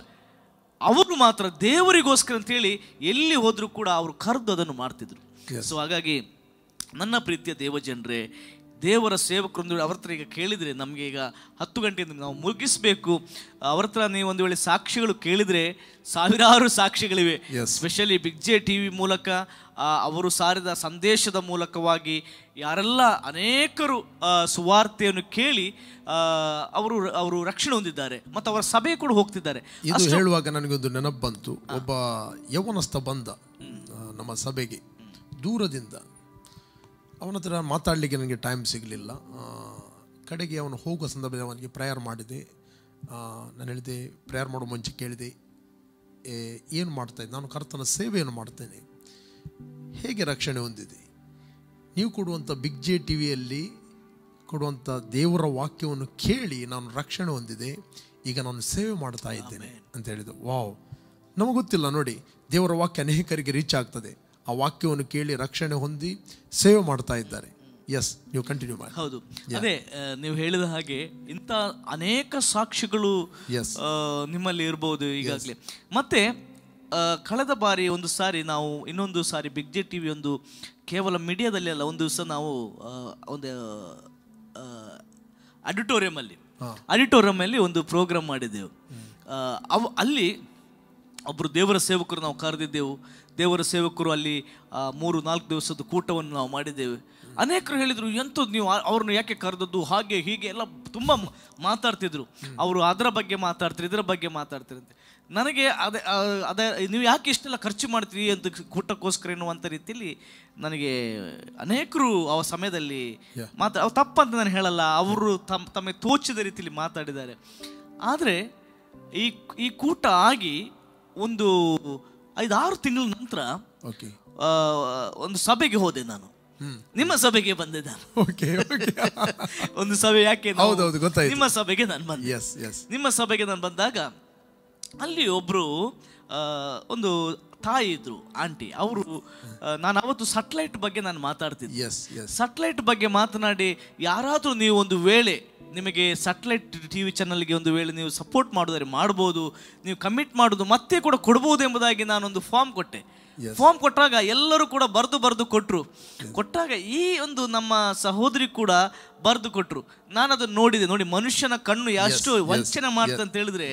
ಅವರು ಮಾತ್ರ ದೇವರಿಗೋಸ್ಕರ ಅಂತೇಳಿ ಎಲ್ಲಿ ಹೋದ್ರು ಕೂಡ ಅವರು ಕರೆದು ಅದನ್ನು ಮಾಡ್ತಿದ್ರು ಸೊ ಹಾಗಾಗಿ ನನ್ನ ಪ್ರೀತಿಯ ದೇವಜನರೇ ದೇವರ ಸೇವಕರೊಂದು ಅವ್ರ ಹತ್ರ ಈಗ ಕೇಳಿದರೆ ನಮಗೆ ಈಗ ಹತ್ತು ಗಂಟೆಯಿಂದ ನಾವು ಮುಗಿಸ್ಬೇಕು ಅವ್ರ ಹತ್ರ ನೀವು ಒಂದು ವೇಳೆ ಸಾಕ್ಷಿಗಳು ಕೇಳಿದರೆ ಸಾವಿರಾರು ಸಾಕ್ಷಿಗಳಿವೆ specially Big J TV ಮೂಲಕ ಆ, ಅವರು ಸಾರಿದ ಸಂದೇಶದ ಮೂಲಕವಾಗಿ ಯಾರೆಲ್ಲ ಅನೇಕರು ಆ, ಸುವಾರ್ತೆಯನ್ನು ಕೇಳಿ ಆ, ಅವರು ಅವರು ರಕ್ಷಣೆ ಹೊಂದಿದ್ದಾರೆ ಮತ್ತು ಅವರ ಸಭೆ ಕೂಡ ಹೋಗ್ತಿದ್ದಾರೆ ಇದು ಅಷ್ಟು- ಹೇಳುವಾಗ ನನಗೊಂದು ನೆನಪು ಬಂತು ಒಬ್ಬ ಯೌವನಸ್ಥ ಬಂದ ಆ, ನಮ್ಮ ಸಭೆಗೆ ದೂರದಿಂದ ಅವನ ಹತ್ರ ಮಾತಾಡಲಿಕ್ಕೆ ನನಗೆ ಟೈಮ್ ಸಿಗಲಿಲ್ಲ ಕಡೆಗೆ ಅವನು ಹೋಗುವ ಸಂದರ್ಭದಲ್ಲಿ ಅವನಿಗೆ ಪ್ರೇಯರ್ ಮಾಡಿದೆ ಆ, ನಾನು ಹೇಳಿದೆ ಪ್ರೇಯರ್ ಮಾಡೋ ಮುಂಚೆ ಕೇಳಿದೆ ಏನು ಮಾಡ್ತಾ ಇದ್ದೆ ನಾನು ಕರ್ತನ ಸೇವೆಯನ್ನು ಮಾಡ್ತೇನೆ ಹೇಗೆ ರಕ್ಷಣೆ ಹೊಂದಿದೆ ನೀವು ಕೊಡುವಂಥ ಬಿಗ್ ಜೆ ಟಿ ವಿಯಲ್ಲಿ ಕೊಡುವಂಥ ದೇವರ ವಾಕ್ಯವನ್ನು ಕೇಳಿ ನಾನು ರಕ್ಷಣೆ ಹೊಂದಿದೆ ಈಗ ನಾನು ಸೇವೆ ಮಾಡ್ತಾ ಇದ್ದೇನೆ ಅಂತ ಹೇಳಿದ್ದು ವಾವ್ ನಮಗೆ ಗೊತ್ತಿಲ್ಲ ನೋಡಿ ದೇವರ ವಾಕ್ಯ ಅನೇಕರಿಗೆ ರೀಚ್ ಆಗ್ತದೆ ಆ ವಾಕ್ಯವನ್ನು ಕೇಳಿ ರಕ್ಷಣೆ ಹೊಂದಿ ಸೇವೆ ಮಾಡ್ತಾ ಇದ್ದಾರೆ ಎಸ್ ನೀವು ಕಂಟಿನ್ಯೂ ಮಾಡಿ ಹೌದು Yeah. ಅದೇ ಆ, ನೀವು ಹೇಳಿದ ಹಾಗೆ ಇಂಥ ಅನೇಕ ಸಾಕ್ಷಿಗಳು Yes. ಆ, ನಿಮ್ಮಲ್ಲಿ ಇರ್ಬೋದು ಈಗಾಗಲೇ ಮತ್ತೆ ಆ, ಕಳೆದ ಬಾರಿ ಒಂದು ಸಾರಿ ನಾವು ಇನ್ನೊಂದು ಸಾರಿ ಬಿಗ್ ಜೆ ಟಿವಿ ಒಂದು ಕೇವಲ ಮೀಡಿಯಾದಲ್ಲಿ ಅಲ್ಲ ಒಂದು ದಿವಸ ನಾವು ಆ, ಒಂದು ಅಡಿಟೋರಿಯಂ ಅಲ್ಲಿ ಅಡಿಟೋರಿಯಂ ಅಲ್ಲಿ ಒಂದು ಪ್ರೋಗ್ರಾಮ್ ಮಾಡಿದ್ದೆವು ಆ, ಅವ್ ಅಲ್ಲಿ ಒಬ್ಬರು ದೇವರ ಸೇವಕರು ನಾವು ಕರೆದಿದ್ದೆವು ದೇವರ ಸೇವಕರು ಅಲ್ಲಿ ಆ, ಮೂರು ನಾಲ್ಕು ದಿವಸದ ಕೂಟವನ್ನು ನಾವು ಮಾಡಿದ್ದೇವೆ ಅನೇಕರು ಹೇಳಿದರು ಎಂಥದ್ದು ನೀವು ಆ- ಅವ್ರನ್ನ ಯಾಕೆ ಕರೆದದ್ದು ಹಾಗೆ ಹೀಗೆ ಎಲ್ಲ ತುಂಬ ಮ- ಮಾತಾಡ್ತಿದ್ರು ಅವರು ಅದರ ಬಗ್ಗೆ ಮಾತಾಡ್ತಾರೆ ಇದರ ಬಗ್ಗೆ ಮಾತಾಡ್ತಾರೆ ಅಂತ ನನಗೆ ಅದೇ ಆ, ಅದೇ ನೀವು ಯಾಕೆ ಇಷ್ಟೆಲ್ಲ ಖರ್ಚು ಮಾಡ್ತೀರಿ ಅಂತ ಕೂಟಕ್ಕೋಸ್ಕರ ಎನ್ನುವಂಥ ರೀತಿಯಲ್ಲಿ ನನಗೆ ಅನೇಕರು ಆ ಸಮಯದಲ್ಲಿ ಮಾತಾ ಅವ್ರು ತಪ್ಪಂತ ನಾನು ಹೇಳಲ್ಲ ಅವರು ತಮ್ಮ ತಮಗೆ ತೋಚಿದ ರೀತಿಯಲ್ಲಿ ಮಾತಾಡಿದ್ದಾರೆ ಆದರೆ ಈ ಈ ಕೂಟ ಆಗಿ ಒಂದು ಐದಾರು ತಿಂಗಳ ನಂತರ ಓಕೆ ಆ, ಒಂದು ಸಭೆಗೆ ಹೋದೆ ನಾನು ನಿಮ್ಮ ಸಭೆಗೆ ಬಂದೆ ನಾನು ಓಕೆ ಓಕೆ ಒಂದು ಸಭೆ ಯಾಕೆ ನಾವು- ಹೌದೌದು, ಗೊತ್ತಾಯ್ತು. ನಿಮ್ಮ ಸಭೆಗೆ ನಾನು ಬಂದೆ ಎಸ್ ಎಸ್ ನಿಮ್ಮ ಸಭೆಗೆ ನಾನು ಬಂದಾಗ ಅಲ್ಲಿ ಒಬ್ರು ಆ, ಒಂದು ತಾಯಿ ಇದ್ರು ಆಂಟಿ ಅವರು ನಾನು ಅವತ್ತು ಸಟ್ಲೈಟ್ ಬಗ್ಗೆ ನಾನು ಮಾತಾಡ್ತಿದ್ದೆ ಎಸ್ ಎಸ್ ಸಟ್ಲೈಟ್ ಬಗ್ಗೆ ಮಾತನಾಡಿ ಯಾರಾದರೂ ನೀವು ಒಂದು ವೇಳೆ ನಿಮಗೆ ಸಟ್ಲೈಟ್ ಟಿ ವಿ ಚಾನಲ್ಗೆ ಒಂದು ವೇಳೆ ನೀವು ಸಪೋರ್ಟ್ ಮಾಡಿದರೆ ಮಾಡ್ಬೋದು ನೀವು ಕಮಿಟ್ ಮಾಡೋದು ಮತ್ತೆ ಕೂಡ ಕೊಡ್ಬೋದು ಎಂಬುದಾಗಿ ನಾನೊಂದು ಫಾರ್ಮ್ ಕೊಟ್ಟೆ ಫಾರ್ಮ್ ಕೊಟ್ಟಾಗ ಎಲ್ಲರೂ ಕೂಡ ಬರೆದು ಬರೆದು ಕೊಟ್ಟರು ಕೊಟ್ಟಾಗ ಈ ಒಂದು ನಮ್ಮ ಸಹೋದರಿ ಕೂಡ ಬರೆದು ಕೊಟ್ಟರು ನಾನು ಅದನ್ನು ನೋಡಿದೆ ನೋಡಿ ಮನುಷ್ಯನ ಕಣ್ಣು ಎಷ್ಟು yes, ವಂಚನೆ yes, ಮಾಡ್ತ ಅಂತ ಹೇಳಿದ್ರೆ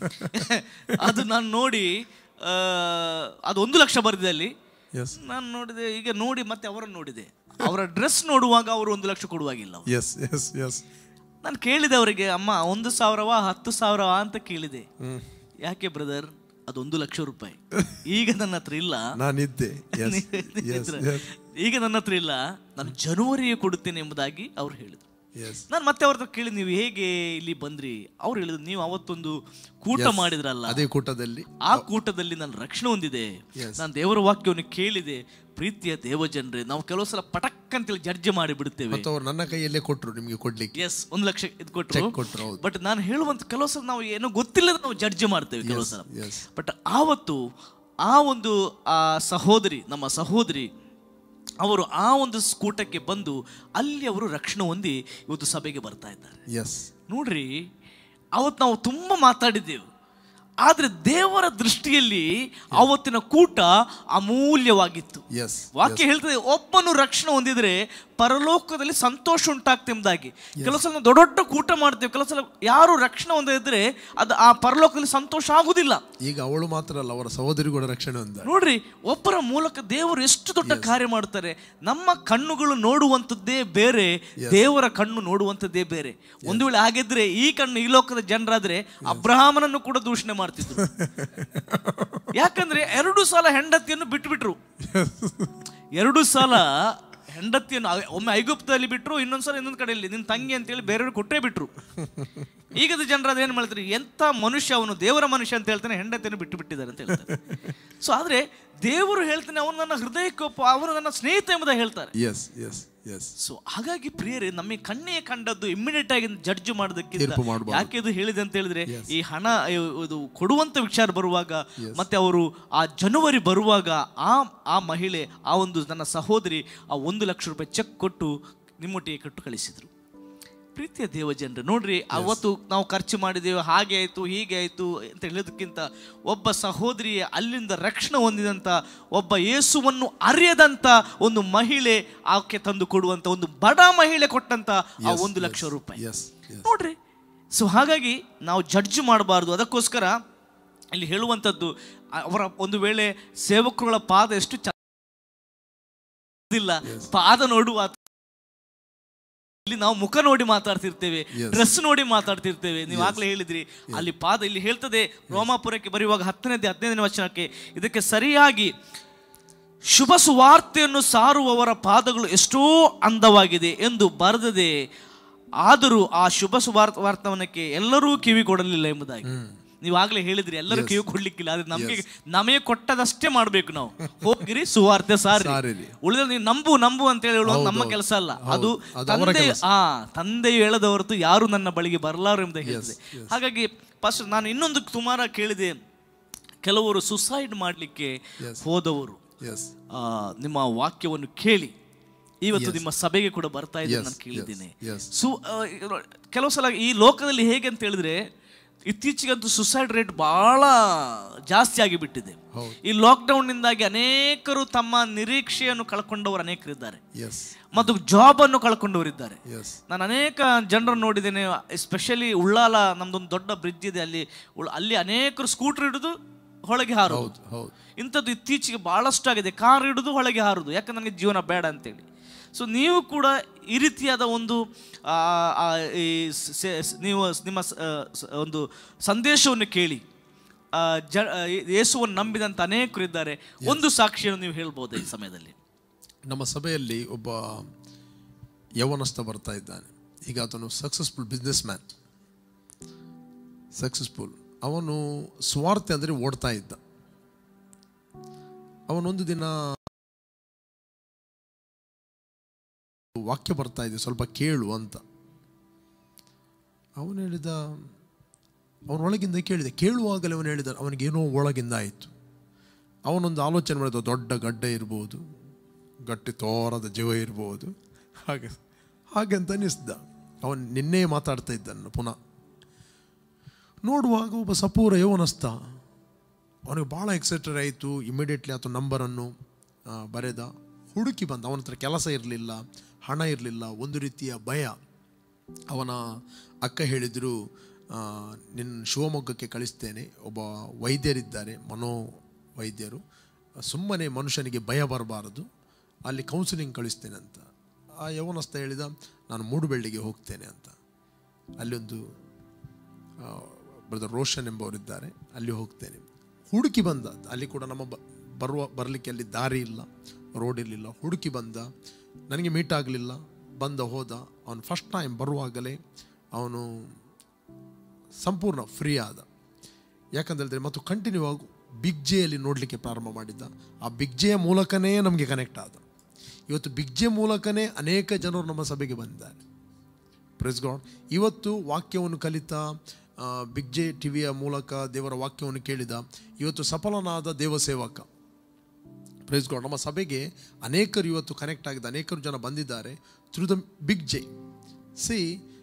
ಅದು ನಾನು ನೋಡಿ ಆ, ಅದು ಒಂದು ಲಕ್ಷ ಬರೆದಿದೆ ಅಲ್ಲಿ Yes. ನಾನು ನೋಡಿದೆ ಈಗ ನೋಡಿ ಮತ್ತೆ ಅವರನ್ನು ನೋಡಿದೆ ಅವರ ಡ್ರೆಸ್ ನೋಡುವಾಗ ಅವರು ಒಂದು ಲಕ್ಷ ಕೊಡುವಾಗಿಲ್ಲ ಅವ್ರು. ಎಸ್ ಎಸ್ ಎಸ್ ನಾನು ಕೇಳಿದೆ ಅವರಿಗೆ ಅಮ್ಮ ಒಂದು ಸಾವಿರವಾ ಹತ್ತು ಸಾವಿರವಾ ಅಂತ ಕೇಳಿದೆ ಯಾಕೆ ಬ್ರದರ್ ಅದು ಒಂದು ಲಕ್ಷ ರೂಪಾಯಿ ಈಗ ನನ್ನ ಹತ್ರ ಇಲ್ಲ ನಾನಿದ್ದೆ ಎಸ್ ನೀವು ಎಸ್ ಇದ್ರ- ಈಗ ನನ್ನ ಹತ್ರ ಇಲ್ಲ ನಾನು ಜನವರಿಯೇ ಕೊಡುತ್ತೇನೆ ಎಂಬುದಾಗಿ ಅವ್ರು ಹೇಳಿದರು ಎಸ್ ನಾನು ಮತ್ತೆ ಅವ್ರ ಹತ್ರ ಕೇಳಿ ನೀವು ಹೇಗೆ ಇಲ್ಲಿ ಬಂದ್ರಿ ಅವ್ರು ಹೇಳಿದ್ರು ನೀವು ಅವತ್ತೊಂದು ಕೂಟ Yes. ಮಾಡಿದ್ರಲ್ಲ ಅದೇ ಕೂಟದಲ್ಲಿ ಆ ಕೂಟದಲ್ಲಿ ನಾನು ರಕ್ಷಣೆ ಹೊಂದಿದೆ Yes. ನಾನು ದೇವರ ವಾಕ್ಯವನ್ನು ಕೇಳಿದೆ ಪ್ರೀತಿಯ ದೇವಜನರೇ ನಾವು ಕೆಲವು ಸಲ ಪಟಕ್ ಅಂತೇಳಿ ಜಡ್ಜ್ ಮಾಡಿ ಬಿಡ್ತೇವೆ ಮತ್ತು ಅವ್ರು ನನ್ನ ಕೈಯಲ್ಲೇ ಕೊಟ್ಟರು ನಿಮಗೆ ಕೊಡ್ಲಿಕ್ಕೆ ಎಸ್ ಒಂದು ಲಕ್ಷ ಇದು ಕೊಟ್ಟರು Check ಕೊಟ್ರು, ಹೌದು. ಬಟ್ ನಾನು ಹೇಳುವಂತ ಕೆಲವು ಸಲ ನಾವು ಏನೋ ಗೊತ್ತಿಲ್ಲದ ನಾವು ಜಡ್ಜ್ ಮಾಡ್ತೇವೆ ಕೆಲವು ಸಲ ಎಸ್ ಬಟ್ ಆವತ್ತು ಆ ಒಂದು ಆ ಸಹೋದರಿ ನಮ್ಮ ಸಹೋದರಿ ಅವರು ಆ ಒಂದು ಸ್ಕೂಟಕ್ಕೆ ಬಂದು ಅಲ್ಲಿ ಅವರು ರಕ್ಷಣೆ ಹೊಂದಿ ಇವತ್ತು ಸಭೆಗೆ ಬರ್ತಾ ಇದ್ದಾರೆ ಎಸ್ ನೋಡ್ರಿ ಅವತ್ತು ನಾವು ತುಂಬ ಮಾತಾಡಿದ್ದೆವು ಆದರೆ ದೇವರ ದೃಷ್ಟಿಯಲ್ಲಿ ಅವತ್ತಿನ ಕೂಟ ಅಮೂಲ್ಯವಾಗಿತ್ತು ಎಸ್ ವಾಕ್ಯ ಹೇಳ್ತದೆ ಒಬ್ಬನು ರಕ್ಷಣೆ ಹೊಂದಿದ್ರೆ ಪರಲೋಕದಲ್ಲಿ ಸಂತೋಷ ಉಂಟಾಗ್ತದೆ ಎಂಬುದಾಗಿ ಕೆಲವು ಸಲ ನಾವು ದೊಡ್ಡ ದೊಡ್ಡ ಕೂಟ ಮಾಡ್ತೇವೆ ಕೆಲವು ಸಲ ಯಾರು ರಕ್ಷಣೆ ಹೊಂದಿದ್ರೆ ಅದು ಆ ಪರಲೋಕದಲ್ಲಿ ಸಂತೋಷ ಆಗುದಿಲ್ಲ ಈಗ ಅವಳು ಮಾತ್ರ ಅಲ್ಲ ಅವರ ಸಹೋದರಿ ಕೂಡ ರಕ್ಷಣೆ ಹೊಂದ ನೋಡ್ರಿ ಒಬ್ಬರ ಮೂಲಕ ದೇವರು ಎಷ್ಟು ದೊಡ್ಡ ಕಾರ್ಯ ಮಾಡ್ತಾರೆ ನಮ್ಮ ಕಣ್ಣುಗಳು ನೋಡುವಂಥದ್ದೇ ಬೇರೆ ದೇವರ ಕಣ್ಣು ನೋಡುವಂಥದ್ದೇ ಬೇರೆ ಒಂದು ವೇಳೆ ಹಾಗಿದ್ರೆ ಈ ಕಣ್ಣು ಈ ಲೋಕದ ಜನರಾದ್ರೆ ಅಬ್ರಹಾಮನನ್ನು ಕೂಡ ದೂಷಣೆ ಮಾಡ್ತಿದ್ರು ಯಾಕಂದ್ರೆ ಎರಡು ಸಲ ಹೆಂಡತಿಯನ್ನು ಬಿಟ್ಟು ಬಿಟ್ರು ಎರಡು ಸಲ ಹೆಂಡತಿಯನ್ನು ಅ- ಒಮ್ಮೆ ಐಗುಪ್ತದಲ್ಲಿ ಬಿಟ್ರು ಇನ್ನೊಂದ್ಸಲ ಇನ್ನೊಂದು ಕಡೆಯಲ್ಲಿ ನಿನ್ನ ತಂಗಿ ಅಂತೇಳಿ ಬೇರೆಯವ್ರಿಗೆ ಕೊಟ್ಟೇ ಬಿಟ್ರು ಈಗದ ಜನರಾದ್ರೆ ಏನು ಮಾಡ್ತಾರೆ ಎಂಥ ಮನುಷ್ಯ ಅವನು ದೇವರ ಮನುಷ್ಯ ಅಂತ ಹೇಳ್ತಾನೆ ಹೆಂಡತಿಯನ್ನು ಬಿಟ್ಟು ಬಿಟ್ಟಿದ್ದಾರೆ ಅಂತ ಹೇಳ್ತಾರೆ ಸೊ ಆದ್ರೆ ದೇವರು ಹೇಳ್ತಾನೆ ಅವನು ನನ್ನ ಹೃದಯಕ್ಕೊಪ್ಪ ಅವನು ನನ್ನ ಸ್ನೇಹಿತ ಎಂಬುದಾಗಿ ಹೇಳ್ತಾರೆ ಎಸ್ ಎಸ್ ಎಸ್ ಸೊ ಹಾಗಾಗಿ ಪ್ರಿಯರೇ ನಮಗೆ ಕಣ್ಣೇ ಕಂಡದ್ದು ಇಮ್ಮಿಡಿಯೇಟ್ ಆಗಿ ಜಡ್ಜ್ ಮಾಡೋದಕ್ಕಿಂತ ತೀರ್ಪು ಮಾಡ್ಬಾರ್ದು. ಯಾಕೆ ಇದು ಹೇಳಿದೆ ಅಂತ ಹೇಳಿದ್ರೆ ಈ ಹಣ ಇ- ಇದು ಕೊಡುವಂತ ವಿಚಾರ ಬರುವಾಗ ಮತ್ತೆ ಅವರು ಆ ಜನವರಿ ಬರುವಾಗ ಆ ಆ ಮಹಿಳೆ ಆ ಒಂದು ನನ್ನ ಸಹೋದರಿ ಆ ಒಂದು ಲಕ್ಷ ರೂಪಾಯಿ ಚೆಕ್ ಕೊಟ್ಟು ನಿಮ್ಮೊಟ್ಟಿಗೆ ಕೊಟ್ಟು ಕಳಿಸಿದ್ರು ಪ್ರೀತಿಯ ದೇವಜನರು ನೋಡ್ರಿ ಅವತ್ತು ನಾವು ಖರ್ಚು ಮಾಡಿದೆವು ಹಾಗೆ ಆಯಿತು ಹೀಗೆ ಆಯಿತು ಅಂತ ಹೇಳೋದಕ್ಕಿಂತ ಒಬ್ಬ ಸಹೋದರಿ ಅಲ್ಲಿಂದ ರಕ್ಷಣೆ ಹೊಂದಿದಂಥ ಒಬ್ಬ ಯೇಸುವನ್ನು ಅರಿಯದಂಥ ಒಂದು ಮಹಿಳೆ ಆಕೆ ತಂದು ಕೊಡುವಂಥ ಒಂದು ಬಡ ಮಹಿಳೆ ಕೊಟ್ಟಂತ ಆ Yes, ಒಂದು yes, ಲಕ್ಷ ರೂಪಾಯಿ yes, yes. ನೋಡ್ರಿ ಸೊ ಹಾಗಾಗಿ ನಾವು ಜಡ್ಜ್ ಮಾಡಬಾರ್ದು ಅದಕ್ಕೋಸ್ಕರ ಇಲ್ಲಿ ಹೇಳುವಂಥದ್ದು ಅವರ ಒಂದು ವೇಳೆ ಸೇವಕರುಗಳ ಪಾದ ಎಷ್ಟು ಇಲ್ಲ ಪಾದ ನೋಡುವ ಇಲ್ಲಿ ನಾವು ಮುಖ ನೋಡಿ ಮಾತಾಡ್ತಿರ್ತೇವೆ Yes. ಡ್ರೆಸ್ ನೋಡಿ ಮಾತಾಡ್ತಿರ್ತೇವೆ ನೀವು Yes. ಆಗ್ಲೇ ಹೇಳಿದ್ರಿ ಅಲ್ಲಿ ಪಾದ ಇಲ್ಲಿ ಹೇಳ್ತದೆ ರೋಮಾಪುರಕ್ಕೆ ಬರೆಯುವಾಗ ಹತ್ತನೇದೇ ಹದಿನೈದನೇ ವಚನಕ್ಕೆ ಇದಕ್ಕೆ ಸರಿಯಾಗಿ ಶುಭ ಸುವಾರ್ತೆಯನ್ನು ಸಾರುವವರ ಪಾದಗಳು ಎಷ್ಟೋ ಅಂದವಾಗಿದೆ ಎಂದು ಬರೆದದೆ ಆದರೂ ಆ ಶುಭ ಸುವಾರ್ತ ವಾರ್ತವನಕ್ಕೆ ಎಲ್ಲರೂ ಕಿವಿ ಕೊಡಲಿಲ್ಲ ಎಂಬುದಾಗಿ ನೀವು ಆಗ್ಲೇ ಹೇಳಿದ್ರಿ ಎಲ್ಲರೂ Yes. ಕಿವಿ ಕೊಡ್ಲಿಕ್ಕಿಲ್ಲ ಆದ್ರೆ ನಮಗೆ Yes. ನಮಗೆ ಕೊಟ್ಟದಷ್ಟೇ ಮಾಡ್ಬೇಕು ನಾವು ಹೋಗಿರಿ ಸುವಾರ್ತೆ ಸಾರಿ ಸಾರಿರಿ. ಉಳಿದ ನೀವು ನಂಬು ನಂಬು ಅಂತ ಹೇಳಿ ಹೇಳುವುದು ಹೌದು, ನಮ್ಮ ಹೌದು. ಕೆಲಸ ಅಲ್ಲ ಹೌದು. ಅದು ಅದು ಅವರ ತಂದೆ ಕೆಲಸ. ಆ ತಂದೆಯು ಹೇಳದ ಹೊರತು ಯಾರು ನನ್ನ ಬಳಿಗೆ ಬರಲಾರು ಎಂಬುದಾಗಿ ಹೇಳಿದೆ yes. ಹಾಗಾಗಿ ಫಸ್ಟ್ ನಾನು ಇನ್ನೊಂದು ಸುಮಾರ ಕೇಳಿದೆ ಕೆಲವರು ಸುಸೈಡ್ ಮಾಡಲಿಕ್ಕೆ ಹೋದವರು ಎಸ್ ಆ, ನಿಮ್ಮ ವಾಕ್ಯವನ್ನು ಕೇಳಿ ಇವತ್ತು Yes. ನಿಮ್ಮ ಸಭೆಗೆ ಕೂಡ ಬರ್ತಾ ಇದೆ Yes, ನಾನು ಕೇಳಿದ್ದೇನೆ yes, yes. ಸು ಆ, ಇದು- ಕೆಲವು ಸಲ ಈ ಲೋಕದಲ್ಲಿ ಹೇಗೆ ಅಂತ ಹೇಳಿದ್ರೆ ಇತ್ತೀಚೆಗಂತೂ ಸುಸೈಡ್ ರೇಟ್ ಬಹಳ ಜಾಸ್ತಿ ಆಗಿಬಿಟ್ಟಿದೆ ಈ ಲಾಕ್ಡೌನ್ನಿಂದಾಗಿ ಅನೇಕರು ತಮ್ಮ ನಿರೀಕ್ಷೆಯನ್ನು ಕಳ್ಕೊಂಡವರು ಅನೇಕರಿದ್ದಾರೆ ಎಸ್ ಮತ್ತು ಜಾಬ್ ಅನ್ನು ಕಳ್ಕೊಂಡವರಿದ್ದಾರೆ ಎಸ್ ನಾನು ಅನೇಕ ಜನರನ್ನು ನೋಡಿದ್ದೇನೆ ಎಸ್ಪೆಷಲಿ ಉಳ್ಳಾಲ ನಮ್ದೊಂದು ದೊಡ್ಡ ಬ್ರಿಡ್ಜ್ ಇದೆ ಅಲ್ಲಿ ಉಳ್- ಅಲ್ಲಿ ಅನೇಕರು ಸ್ಕೂಟರ್ ಹಿಡಿದು ಹೊಳಗೆ ಹಾರೋದು ಹೌದು ಇಂಥದ್ದು ಇತ್ತೀಚೆಗೆ ಬಹಳಷ್ಟು ಆಗಿದೆ ಕಾರ್ ಹಿಡಿದು ಹೊಳಗೆ ಹಾರುದು ಯಾಕಂದ್ರೆ ನನಗೆ ಜೀವನ ಬೇಡ ಅಂತೇಳಿ ಸೊ ನೀವು ಕೂಡ ಈ ರೀತಿಯಾದ ಒಂದು ಆ, ಆ, ಈ ಸೆ- ಸ್- ನೀವು ನಿಮ್ಮ ಸ- ಆ, ಸ- ಒಂದು ಸಂದೇಶವನ್ನು ಕೇಳಿ ಆ, ಜ ಆ, ಯೇಸುವನ್ನು ನಂಬಿದಂಥ ಅನೇಕರು ಇದ್ದಾರೆ ಒಂದು ಸಾಕ್ಷಿಯನ್ನು ನೀವು ಹೇಳ್ಬೋದು ಈ ಸಮಯದಲ್ಲಿ ನಮ್ಮ ಸಭೆಯಲ್ಲಿ ಒಬ್ಬ ಯವನಸ್ಥ ಬರ್ತಾ ಇದ್ದಾನೆ ಈಗ ಆತನು ಸಕ್ಸಸ್ಫುಲ್ ಬಿಸ್ನೆಸ್ ಮ್ಯಾನ್ ಸಕ್ಸಸ್ಫುಲ್ ಅವನು ಸ್ವಾರ್ಥ ಅಂದರೆ ಓಡ್ತಾ ಇದ್ದ ಅವನೊಂದು ದಿನ ವಾಕ್ಯ ಬರ್ತಾ ಇದೆ ಸ್ವಲ್ಪ ಕೇಳು ಅಂತ ಅವನು ಹೇಳಿದ ಅವನೊಳಗಿಂದ ಕೇಳಿದೆ ಕೇಳುವಾಗಲೇ ಅವನು ಹೇಳಿದ ಅವನಿಗೇನೋ ಒಳಗಿಂದ ಆಯಿತು ಅವನೊಂದು ಆಲೋಚನೆ ಮಾಡಿದ ದೊಡ್ಡ ಗಡ್ಡೆ ಇರ್ಬೋದು ಗಟ್ಟಿ ತೋರದ ಜೀವ ಇರ್ಬೋದು ಹಾಗೆ ಹಾಗೆ ಅಂತ ಅನ್ನಿಸ್ದ ಅವನು ನಿನ್ನೆ ಮಾತಾಡ್ತಾ ಇದ್ದಾನೆ ಪುನಃ ನೋಡುವಾಗ ಒಬ್ಬ ಸಪೂರ ಯವನಸ್ಥ ಅವನಿಗೆ ಭಾಳ ಎಕ್ಸೈಟೆಡ್ ಆಯಿತು ಇಮಿಡಿಯೇಟ್ಲಿ ಆತ ನಂಬರನ್ನು ಆ, ಬರೆದ ಹುಡುಕಿ ಬಂದ ಅವನ ಹತ್ರ ಕೆಲಸ ಇರಲಿಲ್ಲ ಹಣ ಇರಲಿಲ್ಲ ಒಂದು ರೀತಿಯ ಭಯ ಅವನ ಅಕ್ಕ ಹೇಳಿದರು ನಿನ್ನ ಶಿವಮೊಗ್ಗಕ್ಕೆ ಕಳಿಸ್ತೇನೆ ಒಬ್ಬ ವೈದ್ಯರಿದ್ದಾರೆ ಮನೋ ವೈದ್ಯರು ಸುಮ್ಮನೆ ಮನುಷ್ಯನಿಗೆ ಭಯ ಬರಬಾರದು ಅಲ್ಲಿ ಕೌನ್ಸಿಲಿಂಗ್ ಕಳಿಸ್ತೇನೆ ಅಂತ ಆ ಯವನಸ್ಥ ಹೇಳಿದ ನಾನು ಮೂಡುಬೆಳ್ಳಿಗೆ ಹೋಗ್ತೇನೆ ಅಂತ ಅಲ್ಲಿ ಒಂದು ಬ್ರದರ್ ರೋಷನ್ ಎಂಬವರಿದ್ದಾರೆ ಅಲ್ಲಿ ಹೋಗ್ತೇನೆ ಹುಡುಕಿ ಬಂದ ಅಲ್ಲಿ ಕೂಡ ನಮ್ಮ ಬ- ಬರುವ ಬರಲಿಕ್ಕೆ ಅಲ್ಲಿ ದಾರಿ ಇಲ್ಲ ರೋಡ್ ಇರಲಿಲ್ಲ ಹುಡುಕಿ ಬಂದ ನನಗೆ ಮೀಟ್ ಆಗಲಿಲ್ಲ ಬಂದ ಹೋದ ಅವನು ಫಸ್ಟ್ ಟೈಮ್ ಬರುವಾಗಲೇ ಅವನು ಸಂಪೂರ್ಣ ಫ್ರೀ ಆದ ಯಾಕಂತ ಹೇಳಿದ್ರೆ ಮತ್ತು ಕಂಟಿನ್ಯೂ ಆಗಿ ಬಿಗ್ ಜೆಯಲ್ಲಿ ನೋಡಲಿಕ್ಕೆ ಪ್ರಾರಂಭ ಮಾಡಿದ್ದ ಆ ಬಿಗ್ ಜೆಯ ಮೂಲಕನೇ ನಮಗೆ ಕನೆಕ್ಟ್ ಆದ ಇವತ್ತು ಬಿಗ್ ಜೆ ಮೂಲಕನೇ ಅನೇಕ ಜನರು ನಮ್ಮ ಸಭೆಗೆ ಬಂದಿದ್ದಾರೆ ಪ್ರೆಸ್ ಗಾಡ್ ಇವತ್ತು ವಾಕ್ಯವನ್ನು ಕಲಿತ ಆ, ಬಿಗ್ ಜೆ ಟಿವಿಯ ಮೂಲಕ ದೇವರ ವಾಕ್ಯವನ್ನು ಕೇಳಿದ ಇವತ್ತು ಸಫಲನಾದ ದೇವಸೇವಕ ಪ್ರೆಸ್ ಗಾಡ್ ನಮ್ಮ ಸಭೆಗೆ ಅನೇಕರು ಇವತ್ತು ಕನೆಕ್ಟ್ ಆಗಿದೆ ಅನೇಕರು ಜನ ಬಂದಿದ್ದಾರೆ through the Big J C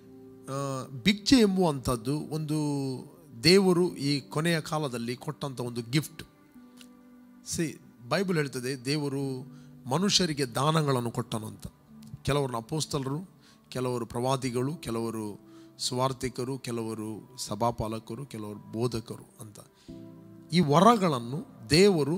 Big J ಎಂಬುವಂಥದ್ದು ಒಂದು ದೇವರು ಈ ಕೊನೆಯ ಕಾಲದಲ್ಲಿ ಕೊಟ್ಟಂಥ ಒಂದು ಗಿಫ್ಟ್ ಸಿ ಬೈಬಲ್ ಹೇಳ್ತದೆ ದೇವರು ಮನುಷ್ಯರಿಗೆ ದಾನಗಳನ್ನು ಕೊಟ್ಟನು ಅಂತ ಕೆಲವರು ಅಪೋಸ್ತಲರು ಕೆಲವರು ಪ್ರವಾದಿಗಳು ಕೆಲವರು ಸ್ವಾರ್ಥಿಕರು ಕೆಲವರು ಸಭಾಪಾಲಕರು ಕೆಲವರು ಬೋಧಕರು ಅಂತ ಈ ವರಗಳನ್ನು ದೇವರು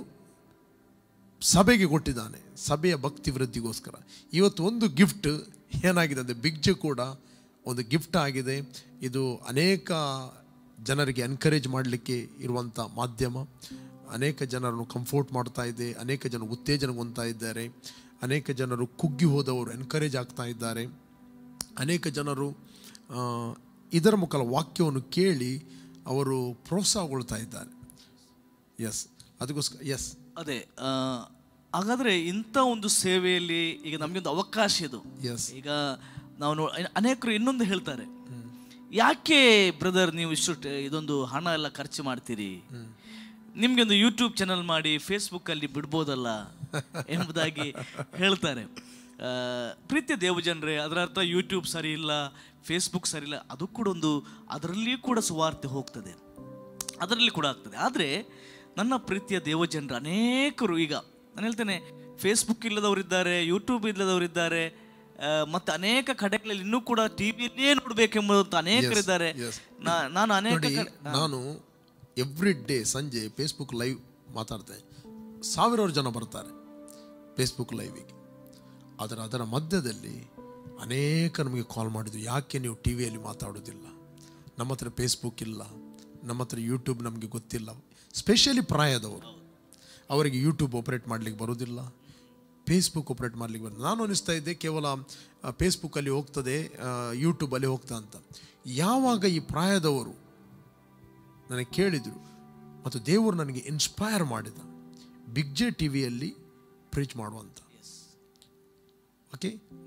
ಸಭೆಗೆ ಕೊಟ್ಟಿದ್ದಾನೆ ಸಭೆಯ ಭಕ್ತಿ ವೃದ್ಧಿಗೋಸ್ಕರ ಇವತ್ತು ಒಂದು ಗಿಫ್ಟ್ ಏನಾಗಿದೆ ಅಂದರೆ ಬಿಗ್ಜೆ ಕೂಡ ಒಂದು ಗಿಫ್ಟ್ ಆಗಿದೆ ಇದು ಅನೇಕ ಜನರಿಗೆ ಎನ್ಕರೇಜ್ ಮಾಡಲಿಕ್ಕೆ ಇರುವಂಥ ಮಾಧ್ಯಮ ಅನೇಕ ಜನರನ್ನು ಕಂಫೋರ್ಟ್ ಮಾಡ್ತಾ ಇದೆ ಅನೇಕ ಜನ ಉತ್ತೇಜನಗೊಳ್ತಾ ಇದ್ದಾರೆ ಅನೇಕ ಜನರು ಕುಗ್ಗಿ ಹೋದವರು ಎನ್ಕರೇಜ್ ಆಗ್ತಾ ಇದ್ದಾರೆ ಅನೇಕ ಜನರು ಆ, ಇದರ ಮುಖಾಲ ವಾಕ್ಯವನ್ನು ಕೇಳಿ ಅವರು ಪ್ರೋತ್ಸಾಹಗೊಳ್ತಾ ಇದ್ದಾರೆ ಎಸ್ ಅದಕ್ಕೋಸ್ಕರ ಎಸ್ ಅದೇ ಆ, ಹಾಗಾದ್ರೆ ಇಂಥ ಒಂದು ಸೇವೆಯಲ್ಲಿ ಈಗ ನಮಗೆ ಒಂದು ಅವಕಾಶ ಇದು Yes. ಈಗ ನಾವು ನೋ- ಅನೇಕರು ಇನ್ನೊಂದು ಹೇಳ್ತಾರೆ ಯಾಕೆ ಬ್ರದರ್ ನೀವು ಇಷ್ಟು ಟ- ಇದೊಂದು ಹಣ ಎಲ್ಲ ಖರ್ಚು ಮಾಡ್ತೀರಿ ನಿಮ್ಗೆ ಒಂದು ಯೂಟ್ಯೂಬ್ ಚಾನಲ್ ಮಾಡಿ ಫೇಸ್ಬುಕ್ ಅಲ್ಲಿ ಬಿಡ್ಬೋದಲ್ಲ ಎಂಬುದಾಗಿ ಹೇಳ್ತಾರೆ ಆ, ಪ್ರೀತಿಯ ದೇವಜನರೇ ಅದರ ಅರ್ಥ ಯೂಟ್ಯೂಬ್ ಸರಿ ಇಲ್ಲ ಫೇಸ್ಬುಕ್ ಸರಿ ಇಲ್ಲ ಅದು ಕೂಡ ಒಂದು ಅದರಲ್ಲಿಯೂ ಕೂಡ ಸುವಾರ್ತೆ ಹೋಗ್ತದೆ ಅದರಲ್ಲಿ ಕೂಡ ಆಗ್ತದೆ ಆದರೆ ನನ್ನ ಪ್ರೀತಿಯ ದೇವಜನರು ಅನೇಕರು ಈಗ ನಾನು ಹೇಳ್ತೇನೆ ಫೇಸ್ಬುಕ್ ಇಲ್ಲದವರಿದ್ದಾರೆ ಯೂಟ್ಯೂಬ್ ಇಲ್ಲದವರಿದ್ದಾರೆ ಆ, ಮತ್ತೆ ಅನೇಕ ಕಡೆಗಳಲ್ಲಿ ಇನ್ನೂ ಕೂಡ ಟಿವಿಯಲ್ಲಿಯೇ ನೋಡಬೇಕೆಂಬುದಂತ ಅನೇಕರಿದ್ದಾರೆ yes. ನಾ- ನಾನು ಅನೇಕ ನೋಡಿ ಕಡೆ- ಹಾ. ನಾನು ಎವ್ರಿ ಡೇ ಸಂಜೆ ಫೇಸ್ಬುಕ್ ಲೈವ್ ಮಾತಾಡ್ತೇನೆ ಸಾವಿರಾರು ಜನ ಬರ್ತಾರೆ ಫೇಸ್ಬುಕ್ ಲೈವಿಗೆ ಅದರ ಅದರ ಮಧ್ಯದಲ್ಲಿ ಅನೇಕ ನಮಗೆ ಕಾಲ್ ಮಾಡಿದ್ರು ಯಾಕೆ ನೀವು ಟಿ ವಿಯಲ್ಲಿ ಮಾತಾಡೋದಿಲ್ಲ ನಮ್ಮ ಹತ್ರ ಫೇಸ್ಬುಕ್ ಇಲ್ಲ ನಮ್ಮ ಹತ್ರ ಯೂಟ್ಯೂಬ್ ನಮಗೆ ಗೊತ್ತಿಲ್ಲ ಸ್ಪೆಷಲಿ ಪ್ರಾಯದವರು ಅವರಿಗೆ ಯೂಟ್ಯೂಬ್ ಆಪರೇಟ್ ಮಾಡಲಿಕ್ಕೆ ಬರೋದಿಲ್ಲ ಫೇಸ್ಬುಕ್ ಆಪ್ರೇಟ್ ಮಾಡಲಿಕ್ಕೆ ಬರ್ತದೆ ನಾನು ಅನಿಸ್ತಾ ಇದ್ದೆ ಕೇವಲ ಫೇಸ್ಬುಕ್ಕಲ್ಲಿ ಹೋಗ್ತದೆ ಯೂಟ್ಯೂಬಲ್ಲಿ ಹೋಗ್ತಾ ಅಂತ ಯಾವಾಗ ಈ ಪ್ರಾಯದವರು ನನಗೆ ಕೇಳಿದರು ಮತ್ತು ದೇವರು ನನಗೆ ಇನ್ಸ್ಪೈರ್ ಮಾಡಿದ ಬಿಗ್ ಜೆ ಟಿ ವಿಯಲ್ಲಿ ಪ್ರೀಚ್ ಮಾಡುವಂಥ ಓಕೆ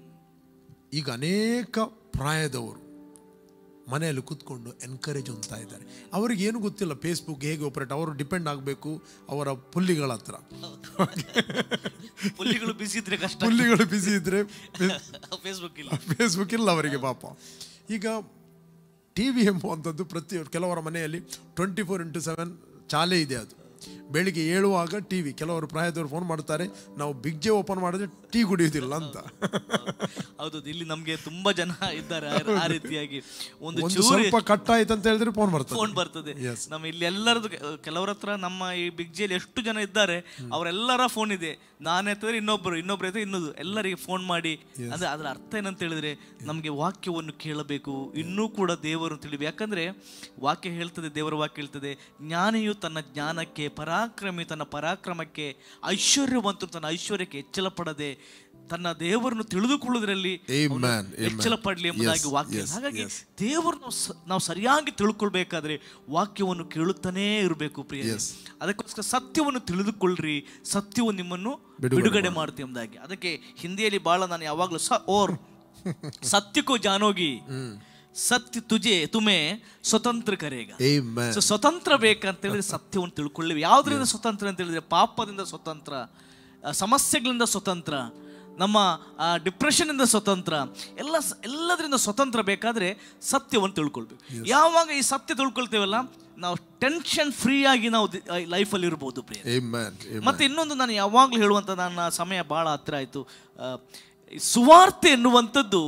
ಈಗ ಅನೇಕ ಪ್ರಾಯದವರು ಮನೆಯಲ್ಲಿ ಕೂತ್ಕೊಂಡು ಎನ್ಕರೇಜ್ ಹೊಂದ್ತಾ ಇದ್ದಾರೆ ಅವರಿಗೆ ಏನು ಗೊತ್ತಿಲ್ಲ ಫೇಸ್ಬುಕ್ ಹೇಗೆ ಆಪರೇಟ್ ಅವರು ಡಿಪೆಂಡ್ ಆಗಬೇಕು ಅವರ ಪುಲ್ಲಿಗಳ ಹತ್ರ ಪುಲ್ಲಿಗಳು ಬಿಸಿ ಇದ್ರೆ ಕಷ್ಟ ಪುಲ್ಲಿಗಳು ಬಿಸಿ ಇದ್ರೆ ಫೇಸ್ಬುಕ್ ಇಲ್ಲ ಫೇಸ್ಬುಕ್ ಇಲ್ಲ ಅವರಿಗೆ ಪಾಪ ಈಗ ಟಿ ವಿ ಎಂಬುವಂಥದ್ದು ಪ್ರತಿ ಕೆಲವರ ಮನೆಯಲ್ಲಿ ಟ್ವೆಂಟಿ ಫೋರ್ ಇಂಟು ಸೆವೆನ್ ಚಾಲೇ ಇದೆ ಅದು ಬೆಳಿಗ್ಗೆ ಏಳುವಾಗ ಟಿ ವಿ ಕೆಲವರು ಪ್ರಾಯದವರು ಫೋನ್ ಮಾಡ್ತಾರೆ ನಾವು ಬಿಗ್ ಜೆ ಓಪನ್ ಮಾಡಿದ್ರೆ ಟೀ ಕುಡಿಯೋದಿಲ್ಲ ಅಂತ ಹೌದು ಇಲ್ಲಿ ನಮ್ಗೆ ತುಂಬಾ ಜನ ಇದ್ದಾರೆ ಆ- ಆ ರೀತಿಯಾಗಿ ಒಂದು ಒಂದು ಚೂರು ಸ್ವಲ್ಪ ಕಟ್ ಆಯ್ತು ಅಂತ ಹೇಳಿದ್ರೆ ಫೋನ್ ಬರ್ತದೆ ಫೋನ್ ಬರ್ತದೆ Yes. ನಮ್ಮ ಇಲ್ಲಿ ಎಲ್ಲರದು ಕೆಲವರ ಹತ್ರ ನಮ್ಮ ಈ ಬಿಗ್ ಜಿಯಲ್ಲಿ ಎಷ್ಟು ಜನ ಇದ್ದಾರೆ ಅವರೆಲ್ಲರ ಫೋನ್ ಇದೆ ನಾನು ಎತ್ತಿದ್ರೆ ಇನ್ನೊಬ್ಬರು ಇನ್ನೊಬ್ರು ಎತ್ತಿದ್ರೆ ಇನ್ನೊಂದು ಎಲ್ಲರಿಗೆ ಫೋನ್ ಮಾಡಿ ಅಂದ್ರೆ ಅದರ ಅರ್ಥ ಏನಂತ ಹೇಳಿದ್ರೆ ನಮಗೆ ವಾಕ್ಯವನ್ನು ಕೇಳಬೇಕು ಇನ್ನೂ ಕೂಡ ದೇವರು ತಿಳಿಬೇಕು ಯಾಕಂದ್ರೆ ವಾಕ್ಯ ಹೇಳ್ತದೆ ದೇವರ ವಾಕ್ಯ ಹೇಳ್ತದೆ ಜ್ಞಾನಿಯು ತನ್ನ ಜ್ಞಾನಕ್ಕೆ ಪರಾಕ್ರಮಿ ತನ್ನ ಪರಾಕ್ರಮಕ್ಕೆ ಐಶ್ವರ್ಯವಂತರು ತನ್ನ ಐಶ್ವರ್ಯಕ್ಕೆ ಹೆಚ್ಚಳ ಪಡದೆ ತನ್ನ ದೇವರನ್ನು ತಿಳಿದುಕೊಳ್ಳುವುದರಲ್ಲಿ ಅವನು Amen, amen. ಹೆಚ್ಚಳ ಪಡಲಿ ಎಂಬುದಾಗಿ Yes, ವಾಕ್ಯ yes, ಹಾಗಾಗಿ yes. ದೇವರನ್ನು ಸ- ನಾವು ಸರಿಯಾಗಿ ತಿಳ್ಕೊಳ್ಬೇಕಾದ್ರೆ ವಾಕ್ಯವನ್ನು ಕೇಳುತ್ತಾನೇ ಇರಬೇಕು ಪ್ರಿಯ Yes. ಅದಕ್ಕೋಸ್ಕರ ಸತ್ಯವನ್ನು ತಿಳಿದುಕೊಳ್ಳ್ರಿ ಸತ್ಯವು ನಿಮ್ಮನ್ನು ಬಿಡುಗಡೆ ಬಿಡುಗಡೆ ಮಾಡುತ್ತೆ ಎಂಬುದಾಗಿ ಅದಕ್ಕೆ ಹಿಂದಿಯಲ್ಲಿ ಬಹಳ ನಾನು ಯಾವಾಗಲೂ ಸ ಓರ್ ಸತ್ಯಕ್ಕೂ ಜಾನೋಗಿ ಸತ್ಯ ತುಜೆ ತುಮೆ ಸ್ವತಂತ್ರ ಕರೆಗ Amen. ಸೊ ಸ್ವತಂತ್ರ ಬೇಕಂತ ಹೇಳಿದ್ರೆ ಸತ್ಯವನ್ನು ತಿಳ್ಕೊಳ್ಳಿ ಯಾವುದರಿಂದ ಸ್ವತಂತ್ರ ಅಂತ ಹೇಳಿದ್ರೆ ಪಾಪದಿಂದ ಸ್ವತಂತ್ರ ಆ, ಸಮಸ್ಯೆಗಳಿಂದ ಸ್ವತಂತ್ರ ನಮ್ಮ ಡಿಪ್ರೆಷನ್ ಇಂದ ಸ್ವತಂತ್ರ ಎಲ್ಲ ಸ- ಎಲ್ಲದರಿಂದ ಸ್ವತಂತ್ರ ಬೇಕಾದ್ರೆ ಸತ್ಯವನ್ನು ತಿಳ್ಕೊಳ್ಬೇಕು ಯಾವಾಗ ಈ ಸತ್ಯ ತಿಳ್ಕೊಳ್ತೇವಲ್ಲ ನಾವು ಟೆನ್ಷನ್ ಫ್ರೀ ಆಗಿ ನಾವು ಲೈಫಲ್ಲಿ ಇರ್ಬೋದು ಪ್ರಿಯ Amen, amen. ಮತ್ತೆ ಇನ್ನೊಂದು ನಾನು ಯಾವಾಗಲೂ ಹೇಳುವಂಥ ನನ್ನ ಸಮಯ ಬಹಳ ಹತ್ರ ಆಯಿತು ಸುವಾರ್ತೆ ಎನ್ನುವಂಥದ್ದು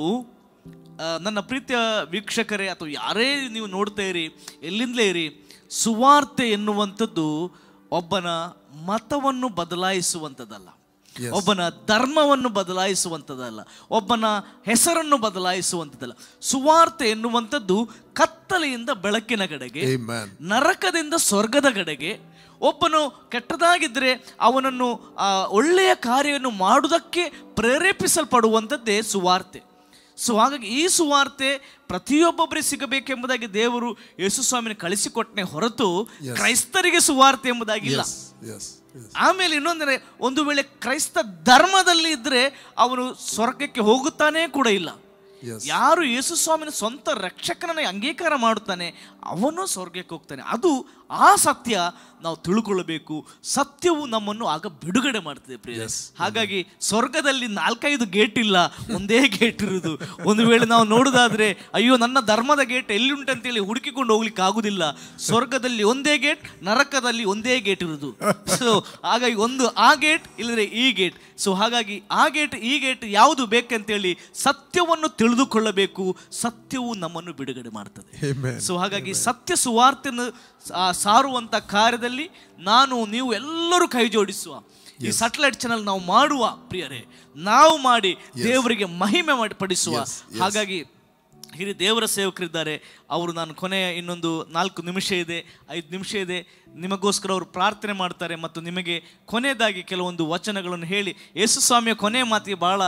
ಆ, ನನ್ನ ಪ್ರೀತಿಯ ವೀಕ್ಷಕರೇ ಅಥವಾ ಯಾರೇ ನೀವು ನೋಡ್ತಾ ಇರಿ ಎಲ್ಲಿಂದಲೇ ಇರಿ ಸುವಾರ್ತೆ ಎನ್ನುವಂಥದ್ದು ಒಬ್ಬನ ಮತವನ್ನು ಬದಲಾಯಿಸುವಂಥದ್ದಲ್ಲ Yes. ಒಬ್ಬನ ಧರ್ಮವನ್ನು ಬದಲಾಯಿಸುವಂಥದ್ದಲ್ಲ ಒಬ್ಬನ ಹೆಸರನ್ನು ಬದಲಾಯಿಸುವಂಥದ್ದಲ್ಲ ಸುವಾರ್ತೆ ಎನ್ನುವಂಥದ್ದು ಕತ್ತಲೆಯಿಂದ ಬೆಳಕಿನ ಕಡೆಗೆ Amen. ನರಕದಿಂದ ಸ್ವರ್ಗದ ಕಡೆಗೆ ಒಬ್ಬನು ಕೆಟ್ಟದಾಗಿದ್ದರೆ ಅವನನ್ನು ಆ, ಒಳ್ಳೆಯ ಕಾರ್ಯವನ್ನು ಮಾಡುವುದಕ್ಕೆ ಪ್ರೇರೇಪಿಸಲ್ಪಡುವಂಥದ್ದೇ ಸುವಾರ್ತೆ ಸೊ ಹಾಗಾಗಿ ಈ ಸುವಾರ್ತೆ ಪ್ರತಿಯೊಬ್ಬೊಬ್ಬರಿಗೆ ಸಿಗಬೇಕೆಂಬುದಾಗಿ ದೇವರು ಯೇಸು ಸ್ವಾಮಿನ ಕಳಿಸಿಕೊಟ್ಟನೆ ಹೊರತು Yes. ಕ್ರೈಸ್ತರಿಗೆ ಸುವಾರ್ತೆ ಎಂಬುದಾಗಿಲ್ಲ Yes, yes. ಆಮೇಲೆ ಇನ್ನೊಂದರೆ ಒಂದು ವೇಳೆ ಕ್ರೈಸ್ತ ಧರ್ಮದಲ್ಲಿ ಇದ್ರೆ ಅವನು ಸ್ವರ್ಗಕ್ಕೆ ಹೋಗುತ್ತಾನೇ ಕೂಡ ಇಲ್ಲ Yes. ಯಾರು ಯೇಸು ಸ್ವಾಮಿನ ಸ್ವಂತ ರಕ್ಷಕನನ್ನ ಅಂಗೀಕಾರ ಮಾಡುತ್ತಾನೆ ಅವನು ಸ್ವರ್ಗಕ್ಕೆ ಹೋಗ್ತಾನೆ ಅದು ಆ ಸತ್ಯ ನಾವು ತಿಳ್ಕೊಳ್ಳಬೇಕು ಸತ್ಯವು ನಮ್ಮನ್ನು ಆಗ ಬಿಡುಗಡೆ ಮಾಡ್ತದೆ ಪ್ರಿಯ ಹಾಗಾಗಿ ಸ್ವರ್ಗದಲ್ಲಿ ನಾಲ್ಕೈದು ಗೇಟ್ ಇಲ್ಲ ಒಂದೇ ಗೇಟ್ ಇರುವುದು ಒಂದು ವೇಳೆ ನಾವು ನೋಡುದಾದ್ರೆ ಅಯ್ಯೋ ನನ್ನ ಧರ್ಮದ ಗೇಟ್ ಎಲ್ಲಿ ಉಂಟಂತೇಳಿ ಹುಡುಕಿಕೊಂಡು ಹೋಗ್ಲಿಕ್ಕೆ ಆಗುದಿಲ್ಲ ಸ್ವರ್ಗದಲ್ಲಿ ಒಂದೇ ಗೇಟ್ ನರಕದಲ್ಲಿ ಒಂದೇ ಗೇಟ್ ಇರುವುದು ಸೊ ಹಾಗಾಗಿ ಒಂದು ಆ ಗೇಟ್ ಇಲ್ಲದ್ರೆ ಈ ಗೇಟ್ ಸೊ ಹಾಗಾಗಿ ಆ ಗೇಟ್ ಈ ಗೇಟ್ ಯಾವುದು ಬೇಕಂತೇಳಿ ಸತ್ಯವನ್ನು ತಿಳಿದುಕೊಳ್ಳಬೇಕು ಸತ್ಯವು ನಮ್ಮನ್ನು ಬಿಡುಗಡೆ ಮಾಡ್ತದೆ Amen. ಸೊ ಹಾಗಾಗಿ ಸತ್ಯ ಸುವಾರ್ತೆಯನ್ನು ಸಾ- ಸಾರುವಂತ ಕಾರ್ಯದಲ್ಲಿ ನಾನು ನೀವು ಎಲ್ಲರೂ ಕೈ ಜೋಡಿಸುವ ಈ ಸಟಲೈಟ್ ಚಾನಲ್ ನಾವು ಮಾಡುವ ಪ್ರಿಯರೇ ನಾವು ಮಾಡಿ ದೇವರಿಗೆ ಮಹಿಮೆ ಮಾಡಿ ಪಡಿಸುವ Yes, yes. ಹಾಗಾಗಿ ಹಿರಿಯ ದೇವರ ಸೇವಕರಿದ್ದಾರೆ ಅವರು ನಾನು ಕೊನೆಯ ಇನ್ನೊಂದು ನಾಲ್ಕು ನಿಮಿಷ ಇದೆ ಐದು ನಿಮಿಷ ಇದೆ ನಿಮಗೋಸ್ಕರ ಅವರು ಪ್ರಾರ್ಥನೆ ಮಾಡ್ತಾರೆ ಮತ್ತು ನಿಮಗೆ ಕೊನೆಯದಾಗಿ ಕೆಲವೊಂದು ವಚನಗಳನ್ನು ಹೇಳಿ ಯೇಸು ಸ್ವಾಮಿಯ ಕೊನೆಯ ಮಾತಿಗೆ ಬಹಳ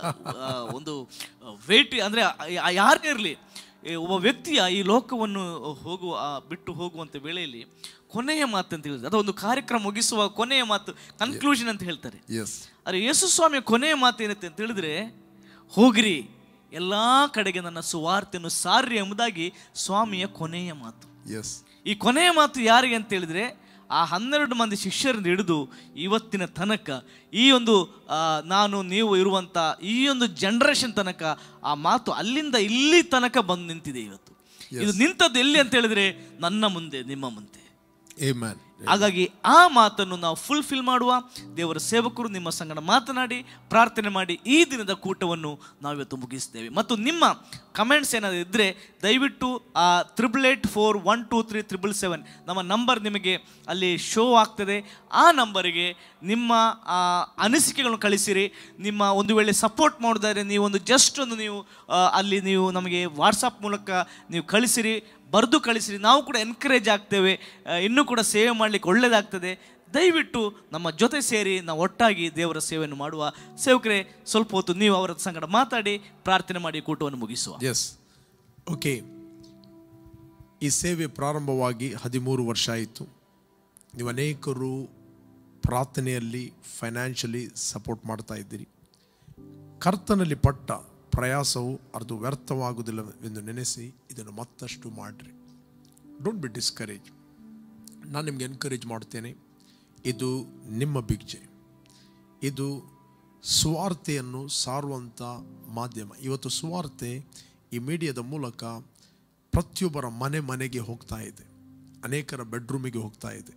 ಆ, ಒಂದು ವೇಟಿ ಅಂದರೆ ಯಾರೇ ಇರಲಿ ಒಬ್ಬ ವ್ಯಕ್ತಿಯ ಈ ಲೋಕವನ್ನು ಹೋಗುವ ಆ, ಬಿಟ್ಟು ಹೋಗುವಂಥ ವೇಳೆಯಲ್ಲಿ ಕೊನೆಯ ಮಾತು ಅಂತ ಹೇಳಿದ್ರೆ ಅಥವಾ ಒಂದು ಕಾರ್ಯಕ್ರಮ ಮುಗಿಸುವ ಕೊನೆಯ ಮಾತು ಕನ್ಕ್ಲೂಷನ್ ಅಂತ ಹೇಳ್ತಾರೆ ಎಸ್ ಆದರೆ ಯೇಸು ಸ್ವಾಮಿಯ ಕೊನೆಯ ಮಾತು ಏನಂತೆ ಅಂತ ಹೇಳಿದ್ರೆ ಹೋಗಿರಿ ಎಲ್ಲ ಕಡೆಗೆ ನನ್ನ ಸುವಾರ್ತೆಯನ್ನು ಸಾರ್ರಿ ಎಂಬುದಾಗಿ ಸ್ವಾಮಿಯ ಕೊನೆಯ ಮಾತು ಎಸ್ ಈ ಕೊನೆಯ ಮಾತು ಯಾರಿಗೆ ಅಂತ ಹೇಳಿದ್ರೆ ಆ ಹನ್ನೆರಡು ಮಂದಿ ಶಿಷ್ಯರಿಂದ ಹಿಡಿದು ಇವತ್ತಿನ ತನಕ ಈ ಒಂದು ಆ, ನಾನು ನೀವು ಇರುವಂಥ ಈ ಒಂದು ಜನರೇಷನ್ ತನಕ ಆ ಮಾತು ಅಲ್ಲಿಂದ ಇಲ್ಲಿ ತನಕ ಬಂದು ನಿಂತಿದೆ ಇವತ್ತು ಇದು ನಿಂತದ್ದು ಎಲ್ಲಿ ಅಂತ ಹೇಳಿದ್ರೆ ನನ್ನ ಮುಂದೆ ನಿಮ್ಮ ಮುಂದೆ Amen. ಹಾಗಾಗಿ ಆ ಮಾತನ್ನು ನಾವು ಫುಲ್ಫಿಲ್ ಮಾಡುವ ದೇವರ ಸೇವಕರು ನಿಮ್ಮ ಸಂಗಡ ಮಾತನಾಡಿ ಪ್ರಾರ್ಥನೆ ಮಾಡಿ ಈ ದಿನದ ಕೂಟವನ್ನು ನಾವಿವತ್ತು ಮುಗಿಸ್ತೇವೆ ಮತ್ತು ನಿಮ್ಮ ಕಮೆಂಟ್ಸ್ ಏನಾದರೂ ಇದ್ದರೆ ದಯವಿಟ್ಟು ಆ triple eight four one two three triple seven ನಮ್ಮ ನಂಬರ್ ನಿಮಗೆ ಅಲ್ಲಿ ಶೋ ಆಗ್ತದೆ ಆ ನಂಬರಿಗೆ ನಿಮ್ಮ ಆ, ಅನಿಸಿಕೆಗಳನ್ನು ಕಳಿಸಿರಿ ನಿಮ್ಮ ಒಂದು ವೇಳೆ ಸಪೋರ್ಟ್ ಮಾಡೋದಾದ್ರೆ ನೀವು ಒಂದು ಜಸ್ಟ್ ಒಂದು ನೀವು ಆ, ಅಲ್ಲಿ ನೀವು ನಮಗೆ ವಾಟ್ಸಪ್ ಮೂಲಕ ನೀವು ಕಳಿಸಿರಿ ಬರೆದು ಕಳಿಸಿರಿ ನಾವು ಕೂಡ ಎನ್ಕರೇಜ್ ಆಗ್ತೇವೆ ಆ, ಇನ್ನೂ ಕೂಡ ಸೇವೆ ಮಾಡಲಿಕ್ಕೆ ಒಳ್ಳೆಯದಾಗ್ತದೆ ದಯವಿಟ್ಟು ನಮ್ಮ ಜೊತೆ ಸೇರಿ ನಾವು ಒಟ್ಟಾಗಿ ದೇವರ ಸೇವೆಯನ್ನು ಮಾಡುವ ಸೇವಕರೇ ಸ್ವಲ್ಪ ಹೊತ್ತು ನೀವು ಅವರ ಸಂಗಡ ಮಾತಾಡಿ ಪ್ರಾರ್ಥನೆ ಮಾಡಿ ಕೂಟವನ್ನು ಮುಗಿಸುವ ಎಸ್ ಓಕೆ ಈ ಸೇವೆ ಪ್ರಾರಂಭವಾಗಿ ಹದಿಮೂರು ವರ್ಷ ಆಯಿತು ನೀವು ಅನೇಕರು ಪ್ರಾರ್ಥನೆಯಲ್ಲಿ ಫೈನಾನ್ಷಿಯಲಿ ಸಪೋರ್ಟ್ ಮಾಡ್ತಾ ಇದ್ದೀರಿ ಕರ್ತನಲ್ಲಿ ಪಟ್ಟ ಪ್ರಯಾಸವು ಅದು ವ್ಯರ್ಥವಾಗುವುದಿಲ್ಲವೆಂದು ನೆನೆಸಿ ಇದನ್ನು ಮತ್ತಷ್ಟು ಮಾಡಿರಿ ಡೋಂಟ್ ಬಿ ಡಿಸ್ಕರೇಜ್ ನಾನು ನಿಮಗೆ ಎನ್ಕರೇಜ್ ಮಾಡ್ತೇನೆ ಇದು ನಿಮ್ಮ ಭಿಕ್ಷೆ ಇದು ಸ್ವಾರ್ಥೆಯನ್ನು ಸಾರುವಂಥ ಮಾಧ್ಯಮ ಇವತ್ತು ಸ್ವಾರ್ಥೆ ಈ ಮೀಡಿಯಾದ ಮೂಲಕ ಪ್ರತಿಯೊಬ್ಬರ ಮನೆ ಮನೆಗೆ ಹೋಗ್ತಾ ಇದೆ ಅನೇಕರ ಬೆಡ್ರೂಮಿಗೆ ಹೋಗ್ತಾ ಇದೆ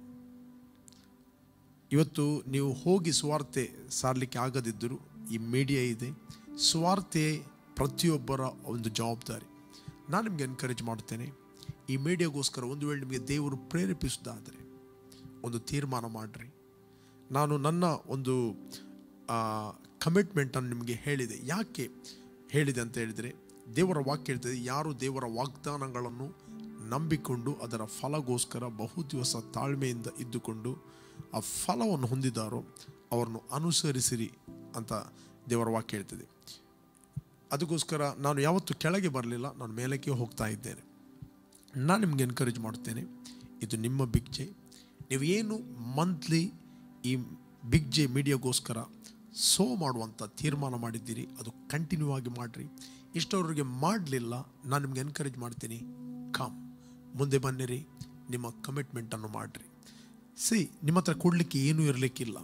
ಇವತ್ತು ನೀವು ಹೋಗಿ ಸ್ವಾರ್ಥೆ ಸಾರಲಿಕ್ಕೆ ಆಗದಿದ್ದರೂ ಈ ಮೀಡಿಯಾ ಇದೆ ಸ್ವಾರ್ಥೆ ಪ್ರತಿಯೊಬ್ಬರ ಒಂದು ಜವಾಬ್ದಾರಿ ನಾನು ನಿಮಗೆ ಎನ್ಕರೇಜ್ ಮಾಡ್ತೇನೆ ಈ ಮೀಡಿಯಾಗೋಸ್ಕರ ಒಂದು ವೇಳೆ ನಿಮಗೆ ದೇವರು ಪ್ರೇರೇಪಿಸೋದಾದರೆ ಒಂದು ತೀರ್ಮಾನ ಮಾಡಿರಿ ನಾನು ನನ್ನ ಒಂದು ಕಮಿಟ್ಮೆಂಟನ್ನು ನಿಮಗೆ ಹೇಳಿದೆ ಯಾಕೆ ಹೇಳಿದೆ ಅಂತ ಹೇಳಿದರೆ ದೇವರ ವಾಕ್ಯ ಹೇಳ್ತದೆ ಯಾರು ದೇವರ ವಾಗ್ದಾನಗಳನ್ನು ನಂಬಿಕೊಂಡು ಅದರ ಫಲಗೋಸ್ಕರ ಬಹು ದಿವಸ ತಾಳ್ಮೆಯಿಂದ ಇದ್ದುಕೊಂಡು ಆ ಫಲವನ್ನು ಹೊಂದಿದ್ದಾರೋ ಅವರನ್ನು ಅನುಸರಿಸಿರಿ ಅಂತ ದೇವರ ವಾಕ್ಯ ಹೇಳ್ತದೆ ಅದಕ್ಕೋಸ್ಕರ ನಾನು ಯಾವತ್ತೂ ಕೆಳಗೆ ಬರಲಿಲ್ಲ ನಾನು ಮೇಲಕ್ಕೆ ಹೋಗ್ತಾ ಇದ್ದೇನೆ ನಾನು ನಿಮ್ಗೆ ಎನ್ಕರೇಜ್ ಮಾಡ್ತೇನೆ ಇದು ನಿಮ್ಮ ಬಿಗ್ ಜೆ ನೀವು ಏನು ಮಂತ್ಲಿ ಈ ಬಿಗ್ ಜೆ ಮೀಡಿಯಾಗೋಸ್ಕರ ಸೋ ಮಾಡುವಂಥ ತೀರ್ಮಾನ ಮಾಡಿದ್ದೀರಿ ಅದು ಕಂಟಿನ್ಯೂ ಆಗಿ ಮಾಡಿರಿ ಇಷ್ಟವರೆಗೆ ಮಾಡಲಿಲ್ಲ ನಾನು ನಿಮ್ಗೆ ಎನ್ಕರೇಜ್ ಮಾಡ್ತೀನಿ ಕಮ್ ಮುಂದೆ ಬನ್ನಿರಿ ನಿಮ್ಮ ಕಮಿಟ್ಮೆಂಟನ್ನು ಮಾಡಿರಿ ಸಿ ನಿಮ್ಮ ಹತ್ರ ಕೊಡಲಿಕ್ಕೆ ಏನೂ ಇರಲಿಕ್ಕಿಲ್ಲ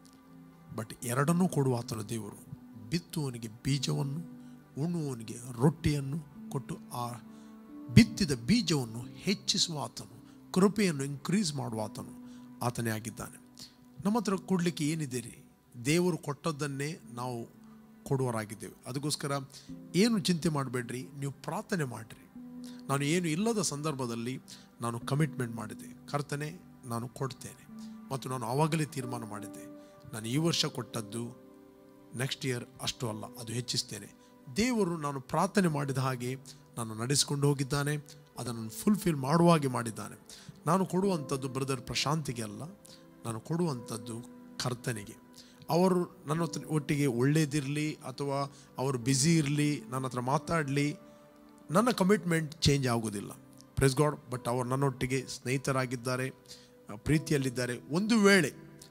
ಬಟ್ ಎರಡನ್ನೂ ಕೊಡುವ ಆತನ ದೇವರು ಬಿತ್ತುವವನಿಗೆ ಬೀಜವನ್ನು ಉಣ್ಣುವವನಿಗೆ ರೊಟ್ಟಿಯನ್ನು ಕೊಟ್ಟು ಆ ಬಿತ್ತಿದ ಬೀಜವನ್ನು ಹೆಚ್ಚಿಸುವ ಆತನು ಕೃಪೆಯನ್ನು ಇನ್ಕ್ರೀಸ್ ಮಾಡುವ ಆತನು ಆತನೇ ಆಗಿದ್ದಾನೆ ನಮ್ಮ ಹತ್ರ ಕೊಡಲಿಕ್ಕೆ ಏನಿದೆ ರೀ ದೇವರು ಕೊಟ್ಟದ್ದನ್ನೇ ನಾವು ಕೊಡುವರಾಗಿದ್ದೇವೆ ಅದಕ್ಕೋಸ್ಕರ ಏನು ಚಿಂತೆ ಮಾಡಬೇಡ್ರಿ ನೀವು ಪ್ರಾರ್ಥನೆ ಮಾಡಿರಿ ನಾನು ಏನು ಇಲ್ಲದ ಸಂದರ್ಭದಲ್ಲಿ ನಾನು ಕಮಿಟ್ಮೆಂಟ್ ಮಾಡಿದೆ ಕರ್ತನೆ ನಾನು ಕೊಡ್ತೇನೆ ಮತ್ತು ನಾನು ಆವಾಗಲೇ ತೀರ್ಮಾನ ಮಾಡಿದ್ದೆ ನಾನು ಈ ವರ್ಷ ಕೊಟ್ಟದ್ದು ನೆಕ್ಸ್ಟ್ ಇಯರ್ ಅಷ್ಟು ಅಲ್ಲ ಅದು ಹೆಚ್ಚಿಸ್ತೇನೆ ದೇವರು ನಾನು ಪ್ರಾರ್ಥನೆ ಮಾಡಿದ ಹಾಗೆ ನಾನು ನಡೆಸಿಕೊಂಡು ಹೋಗಿದ್ದಾನೆ ಅದನ್ನು ಫುಲ್ಫಿಲ್ ಮಾಡುವ ಹಾಗೆ ಮಾಡಿದ್ದಾನೆ ನಾನು ಕೊಡುವಂಥದ್ದು ಬ್ರದರ್ ಪ್ರಶಾಂತಿಗೆ ಅಲ್ಲ ನಾನು ಕೊಡುವಂಥದ್ದು ಕರ್ತನಿಗೆ ಅವರು ನನ್ನ ಹತ್ರ ಒಟ್ಟಿಗೆ ಒಳ್ಳೇದಿರಲಿ ಅಥವಾ ಅವರು ಬ್ಯುಸಿ ಇರಲಿ ನನ್ನ ಹತ್ರ ಮಾತಾಡಲಿ ನನ್ನ ಕಮಿಟ್ಮೆಂಟ್ ಚೇಂಜ್ ಆಗೋದಿಲ್ಲ ಪ್ರೆಸ್ ಗಾಡ್ ಬಟ್ ಅವರು ನನ್ನೊಟ್ಟಿಗೆ ಸ್ನೇಹಿತರಾಗಿದ್ದಾರೆ ಆ, ಪ್ರೀತಿಯಲ್ಲಿದ್ದಾರೆ ಒಂದು ವೇಳೆ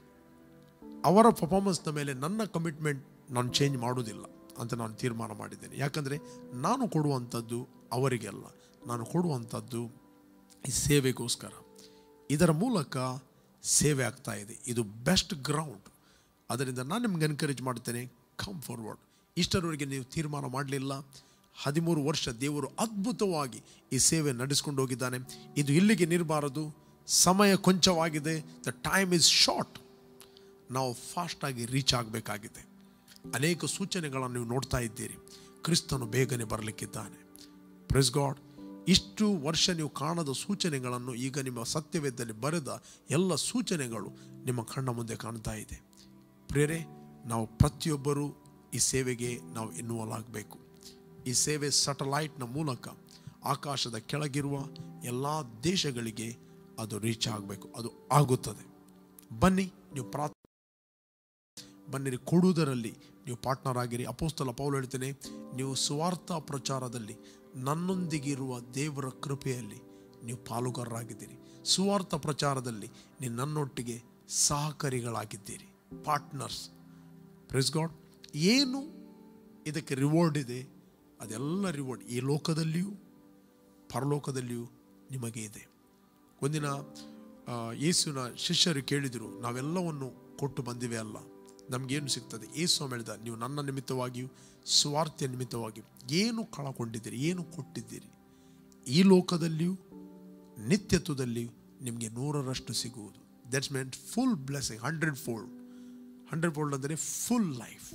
ಅವರ ಪರ್ಫಾರ್ಮೆನ್ಸ್ನ ಮೇಲೆ ನನ್ನ ಕಮಿಟ್ಮೆಂಟ್ ನಾನು ಚೇಂಜ್ ಮಾಡೋದಿಲ್ಲ ಅಂತ ನಾನು ತೀರ್ಮಾನ ಮಾಡಿದ್ದೇನೆ ಯಾಕಂದರೆ ನಾನು ಕೊಡುವಂಥದ್ದು ಅವರಿಗೆ ಅಲ್ಲ ನಾನು ಕೊಡುವಂಥದ್ದು ಈ ಸೇವೆಗೋಸ್ಕರ ಇದರ ಮೂಲಕ ಸೇವೆ ಆಗ್ತಾ ಇದೆ ಇದು ಬೆಸ್ಟ್ ಗ್ರೌಂಡ್ ಅದರಿಂದ ನಾನು ನಿಮ್ಗೆ ಎನ್ಕರೇಜ್ ಮಾಡ್ತೇನೆ ಕಮ್ ಫಾರ್ವರ್ಡ್ ಇಷ್ಟರವರೆಗೆ ನೀವು ತೀರ್ಮಾನ ಮಾಡಲಿಲ್ಲ ಹದಿಮೂರು ವರ್ಷ ದೇವರು ಅದ್ಭುತವಾಗಿ ಈ ಸೇವೆ ನಡೆಸ್ಕೊಂಡು ಹೋಗಿದ್ದಾನೆ ಇದು ಇಲ್ಲಿಗೆ ನಿಲ್ಬಾರದು ಸಮಯ ಕೊಂಚವಾಗಿದೆ ದ ಟೈಮ್ ಇಸ್ ಶಾರ್ಟ್ ನಾವು ಫಾಸ್ಟಾಗಿ ರೀಚ್ ಆಗಬೇಕಾಗಿದೆ ಅನೇಕ ಸೂಚನೆಗಳನ್ನು ನೀವು ನೋಡ್ತಾ ಇದ್ದೀರಿ ಕ್ರಿಸ್ತನು ಬೇಗನೆ ಬರಲಿಕ್ಕಿದ್ದಾನೆ ಪ್ರೆಸ್ ಗಾಡ್ ಇಷ್ಟು ವರ್ಷ ನೀವು ಕಾಣದ ಸೂಚನೆಗಳನ್ನು ಈಗ ನಿಮ್ಮ ಸತ್ಯವೇದದಲ್ಲಿ ಬರೆದ ಎಲ್ಲ ಸೂಚನೆಗಳು ನಿಮ್ಮ ಕಣ್ಣ ಮುಂದೆ ಕಾಣ್ತಾ ಇದೆ ಪ್ರೇರೆ ನಾವು ಪ್ರತಿಯೊಬ್ಬರೂ ಈ ಸೇವೆಗೆ ನಾವು ಇನ್ವಾಲ್ವ್ ಆಗಬೇಕು ಈ ಸೇವೆ ಸಟಲೈಟ್ನ ಮೂಲಕ ಆಕಾಶದ ಕೆಳಗಿರುವ ಎಲ್ಲ ದೇಶಗಳಿಗೆ ಅದು ರೀಚ್ ಆಗಬೇಕು ಅದು ಆಗುತ್ತದೆ ಬನ್ನಿ ನೀವು ಪ್ರಾರ್ಥನೆ ಬನ್ನಿರಿ ಕೊಡುವುದರಲ್ಲಿ ನೀವು ಪಾರ್ಟ್ನರ್ ಆಗಿರಿ ಅಪೋಸ್ತಲ ಪೌಲ್ ಹೇಳ್ತೇನೆ ನೀವು ಸ್ವಾರ್ಥ ಪ್ರಚಾರದಲ್ಲಿ ನನ್ನೊಂದಿಗಿರುವ ದೇವರ ಕೃಪೆಯಲ್ಲಿ ನೀವು ಪಾಲುಗಾರರಾಗಿದ್ದೀರಿ ಸುವಾರ್ಥ ಪ್ರಚಾರದಲ್ಲಿ ನೀವು ನನ್ನೊಟ್ಟಿಗೆ ಸಹಕಾರಿಗಳಾಗಿದ್ದೀರಿ ಪಾರ್ಟ್ನರ್ಸ್ ಪ್ರೆಸ್ ಗಾಡ್ ಏನು ಇದಕ್ಕೆ ರಿವಾರ್ಡ್ ಇದೆ ಅದೆಲ್ಲ ರಿವಾರ್ಡ್ ಈ ಲೋಕದಲ್ಲಿಯೂ ಪರಲೋಕದಲ್ಲಿಯೂ ನಿಮಗೆ ಇದೆ ಒಂದಿನ ಆ, ಯೇಸುವಿನ ಶಿಷ್ಯರು ಕೇಳಿದರು ನಾವೆಲ್ಲವನ್ನು ಕೊಟ್ಟು ಬಂದಿವೆ ಅಲ್ಲ ನಮಗೇನು ಸಿಗ್ತದೆ ಯೇಸು ಸ್ವಾಮಿ ಹೇಳಿದ ನೀವು ನನ್ನ ನಿಮಿತ್ತವಾಗಿಯೂ ಸ್ವಾರ್ಥಿಯ ನಿಮಿತ್ತವಾಗಿಯೂ ಏನು ಕಳಕೊಂಡಿದ್ದೀರಿ ಏನು ಕೊಟ್ಟಿದ್ದೀರಿ ಈ ಲೋಕದಲ್ಲಿಯೂ ನಿತ್ಯತ್ವದಲ್ಲಿಯೂ ನಿಮಗೆ ನೂರರಷ್ಟು ಸಿಗುವುದು ದಟ್ಸ್ ಮೆಂಟ್ full blessing hundred fold hundred fold ಅಂದರೆ ಫುಲ್ ಲೈಫ್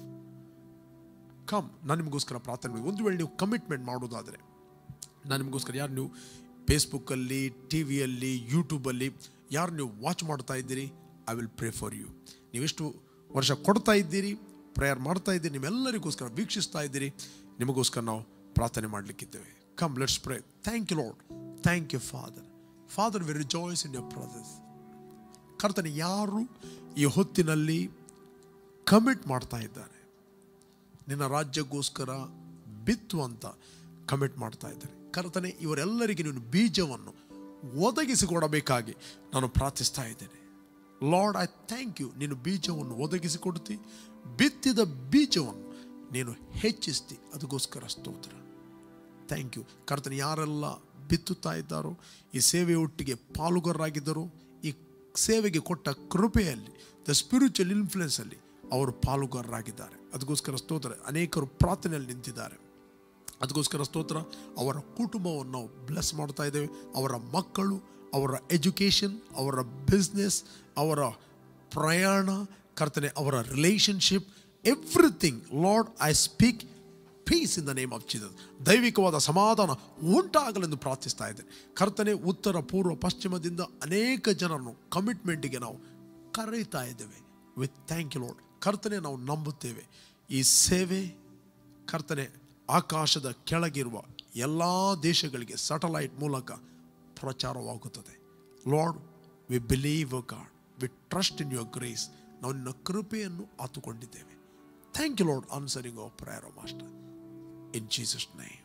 ಕಮ್ ನಾನು ನಿಮಗೋಸ್ಕರ ಪ್ರಾರ್ಥನೆ ಮಾಡಿ ಒಂದು ವೇಳೆ ನೀವು ಕಮಿಟ್ಮೆಂಟ್ ಮಾಡೋದಾದರೆ ನಾನು ನಿಮಗೋಸ್ಕರ ಯಾರು ನೀವು ಫೇಸ್ಬುಕ್ಕಲ್ಲಿ ಟಿ ವಿಯಲ್ಲಿ ಯೂಟ್ಯೂಬಲ್ಲಿ ಯಾರು ನೀವು ವಾಚ್ ಮಾಡ್ತಾ ಇದ್ದೀರಿ I will pray for you ನೀವೆಷ್ಟು ವರ್ಷ ಕೊಡ್ತಾ ಇದ್ದೀರಿ ಪ್ರೇಯರ್ ಮಾಡ್ತಾ ಇದ್ದೀರಿ ನಿಮ್ಮೆಲ್ಲರಿಗೋಸ್ಕರ ವೀಕ್ಷಿಸ್ತಾ ಇದ್ದೀರಿ ನಿಮಗೋಸ್ಕರ ನಾವು ಪ್ರಾರ್ಥನೆ ಮಾಡಲಿಕ್ಕಿದ್ದೇವೆ come let's pray thank you Lord thank you Father Father we rejoice in your brothers ಕರ್ತನೆ ಯಾರು ಈ ಹೊತ್ತಿನಲ್ಲಿ ಕಮಿಟ್ ಮಾಡ್ತಾ ಇದ್ದಾರೆ ನಿನ್ನ ರಾಜ್ಯಕ್ಕೋಸ್ಕರ ಬಿತ್ತು ಅಂತ ಕಮಿಟ್ ಮಾಡ್ತಾ ಇದ್ದಾರೆ ಕರ್ತನೆ ಇವರೆಲ್ಲರಿಗೆ ನೀನು ಬೀಜವನ್ನು ಒದಗಿಸಿಕೊಡಬೇಕಾಗಿ ನಾನು ಪ್ರಾರ್ಥಿಸ್ತಾ ಇದ್ದೇನೆ ಲಾರ್ಡ್ ಐ ಥ್ಯಾಂಕ್ ಯು ನೀನು ಬೀಜವನ್ನು ಒದಗಿಸಿಕೊಡ್ತಿ ಬಿತ್ತಿದ ಬೀಜವನ್ನು ನೀನು ಹೆಚ್ಚಿಸ್ತಿ ಅದಕ್ಕೋಸ್ಕರ ಸ್ತೋತ್ರ ಥ್ಯಾಂಕ್ ಯು ಕರ್ತನೆ ಯಾರೆಲ್ಲ ಬಿತ್ತುತ್ತಾ ಇದ್ದಾರೋ ಈ ಸೇವೆಯೊಟ್ಟಿಗೆ ಪಾಲುಗಾರರಾಗಿದ್ದರು ಈ ಸೇವೆಗೆ ಕೊಟ್ಟ ಕೃಪೆಯಲ್ಲಿ ದ ಸ್ಪಿರಿಚುವಲ್ ಇನ್ಫ್ಲುಯೆನ್ಸಲ್ಲಿ ಅವರು ಪಾಲುಗಾರರಾಗಿದ್ದಾರೆ ಅದಕ್ಕೋಸ್ಕರ ಸ್ತೋತ್ರ ಅನೇಕರು ಪ್ರಾರ್ಥನೆಯಲ್ಲಿ ನಿಂತಿದ್ದಾರೆ ಅದಕ್ಕೋಸ್ಕರ ಸ್ತೋತ್ರ ಅವರ ಕುಟುಂಬವನ್ನು ನಾವು ಬ್ಲೆಸ್ ಮಾಡ್ತಾ ಇದ್ದೇವೆ ಅವರ ಮಕ್ಕಳು ಅವರ ಎಜುಕೇಷನ್ ಅವರ ಬಿಸ್ನೆಸ್ ಅವರ ಪ್ರಯಾಣ ಕರ್ತನೆ ಅವರ relationship everything Lord I speak peace in the name of Jesus ದೈವಿಕವಾದ ಸಮಾಧಾನ ಉಂಟಾಗಲೆಂದು ಪ್ರಾರ್ಥಿಸ್ತಾ ಇದ್ದೇನೆ ಕರ್ತನೆ ಉತ್ತರ ಪೂರ್ವ ಪಶ್ಚಿಮದಿಂದ ಅನೇಕ ಜನರನ್ನು ಕಮಿಟ್ಮೆಂಟಿಗೆ ನಾವು ಕರೆಯುತ್ತಾ ಇದ್ದೇವೆ ವಿತ್ ಥ್ಯಾಂಕ್ ಯು ಲಾರ್ಡ್ ಕರ್ತನೆ ನಾವು ನಂಬುತ್ತೇವೆ ಈ ಸೇವೆ ಕರ್ತನೆ ಆಕಾಶದ ಕೆಳಗಿರುವ ಎಲ್ಲ ದೇಶಗಳಿಗೆ ಸಟಲೈಟ್ ಮೂಲಕ ಪ್ರಚಾರವಾಗುತ್ತದೆ Lord we believe God we trust in your grace ನಾವು ನಿನ್ನ ಕೃಪೆಯನ್ನು ಆತುಕೊಂಡಿದ್ದೇವೆ thank you Lord answering our prayer master in Jesus name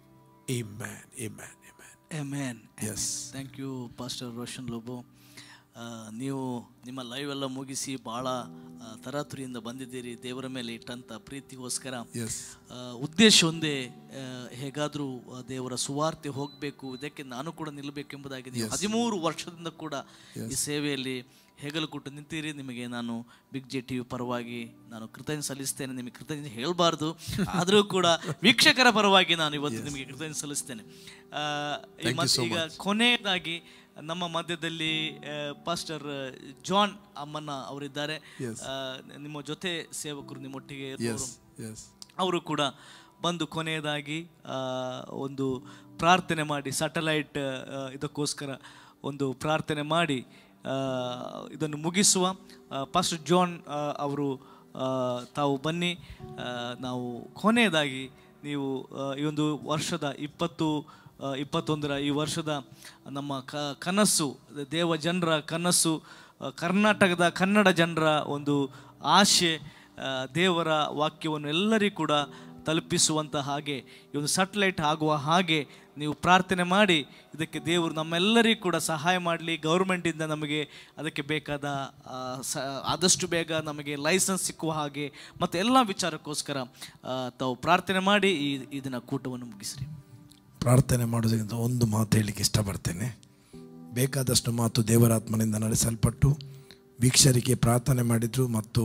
Amen. Amen. Amen. Amen Yes. Thank you pastor Roshan Lobo ಆ, ನೀವು ನಿಮ್ಮ ಲೈವ್ ಎಲ್ಲ ಮುಗಿಸಿ ಭಾಳ ಆ, ತರಾತುರಿಯಿಂದ ಬಂದಿದ್ದೀರಿ ದೇವರ ಮೇಲೆ ಇಟ್ಟಂಥ ಪ್ರೀತಿಗೋಸ್ಕರ Yes. ಆ, ಉದ್ದೇಶ ಒಂದೇ ಆ, ಹೇಗಾದರೂ ಆ, ದೇವರ ಸುವಾರ್ತೆ ಹೋಗಬೇಕು ಇದಕ್ಕೆ ನಾನು ಕೂಡ ನಿಲ್ಲಬೇಕೆಂಬುದಾಗಿ ನೀವು Yes. ಹದಿಮೂರು ವರ್ಷದಿಂದ ಕೂಡ ಈ Yes. ಸೇವೆಯಲ್ಲಿ ಹೆಗಲು ಕೊಟ್ಟು ನಿಂತಿರಿ ನಿಮಗೆ ನಾನು ಬಿಗ್ ಜೆ ಟಿ ವಿ ಪರವಾಗಿ ನಾನು ಕೃತಜ್ಞ ಸಲ್ಲಿಸ್ತೇನೆ ನಿಮಗೆ ಕೃತಜ್ಞತೆ ಹೇಳಬಾರ್ದು ಆದರೂ ಕೂಡ ವೀಕ್ಷಕರ ಪರವಾಗಿ ನಾನು ಇವತ್ತು ನಿಮಗೆ ಕೃತಜ್ಞತೆ ಸಲ್ಲಿಸ್ತೇನೆ ಆ, ಈ Thank you ಮತ್- so ಈಗ much. ಕೊನೆಯದಾಗಿ ನಮ್ಮ ಮಧ್ಯದಲ್ಲಿ ಪಾಸ್ಟರ್ ಜಾನ್ ಅಮ್ಮನ ಅವರಿದ್ದಾರೆ Yes. ಆ, ನಿಮ್ಮ ಜೊತೆ ಸೇವಕರು ನಿಮ್ಮೊಟ್ಟಿಗೆ ಇರುವವರು. Yes. Yes. ಅವರು ಕೂಡ ಬಂದು ಕೊನೆಯದಾಗಿ ಆ, ಒಂದು ಪ್ರಾರ್ಥನೆ ಮಾಡಿ ಸ್ಯಾಟಲೈಟ್ ಇದಕ್ಕೋಸ್ಕರ ಒಂದು ಪ್ರಾರ್ಥನೆ ಮಾಡಿ ಆ, ಇದನ್ನು ಮುಗಿಸುವ ಪಾಸ್ಟರ್ ಜಾನ್ ಆ, ಅವರು ಆ, ತಾವು ಬನ್ನಿ ಆ, ನಾವು ಕೊನೆಯದಾಗಿ ನೀವು ಆ, ಈ ಒಂದು ವರ್ಷದ ಇಪ್ಪತ್ತು ಆ, ಇಪ್ಪತ್ತೊಂದರ ಈ ವರ್ಷದ ನಮ್ಮ ಕ ಕನಸು ದೇವ ಜನರ ಕನಸು ಆ, ಕರ್ನಾಟಕದ ಕನ್ನಡ ಜನರ ಒಂದು ಆಶೆ ಆ, ದೇವರ ವಾಕ್ಯವನ್ನು ಎಲ್ಲರಿಗೂ ಕೂಡ ತಲುಪಿಸುವಂಥ ಹಾಗೆ ಈ ಒಂದು ಸಟ್ಲೈಟ್ ಆಗುವ ಹಾಗೆ ನೀವು ಪ್ರಾರ್ಥನೆ ಮಾಡಿ ಇದಕ್ಕೆ ದೇವರು ನಮ್ಮೆಲ್ಲರಿಗೂ ಕೂಡ ಸಹಾಯ ಮಾಡಲಿ ಗೌರ್ಮೆಂಟಿಂದ ನಮಗೆ ಅದಕ್ಕೆ ಬೇಕಾದ ಆ, ಸ ಆದಷ್ಟು ಬೇಗ ನಮಗೆ ಲೈಸೆನ್ಸ್ ಸಿಕ್ಕುವ ಹಾಗೆ ಮತ್ತು ಎಲ್ಲ ವಿಚಾರಕ್ಕೋಸ್ಕರ ಆ, ತಾವು ಪ್ರಾರ್ಥನೆ ಮಾಡಿ ಈ ಇದನ್ನ ಕೂಟವನ್ನು ಮುಗಿಸ್ರಿ ಪ್ರಾರ್ಥನೆ ಮಾಡೋದಕ್ಕಿಂತ ಒಂದು ಮಾತು ಹೇಳಲಿಕ್ಕೆ ಇಷ್ಟಪಡ್ತೇನೆ ಬೇಕಾದಷ್ಟು ಮಾತು ದೇವರಾತ್ಮನಿಂದ ನಡೆಸಲ್ಪಟ್ಟು ವೀಕ್ಷರಿಗೆ ಪ್ರಾರ್ಥನೆ ಮಾಡಿದರು ಮತ್ತು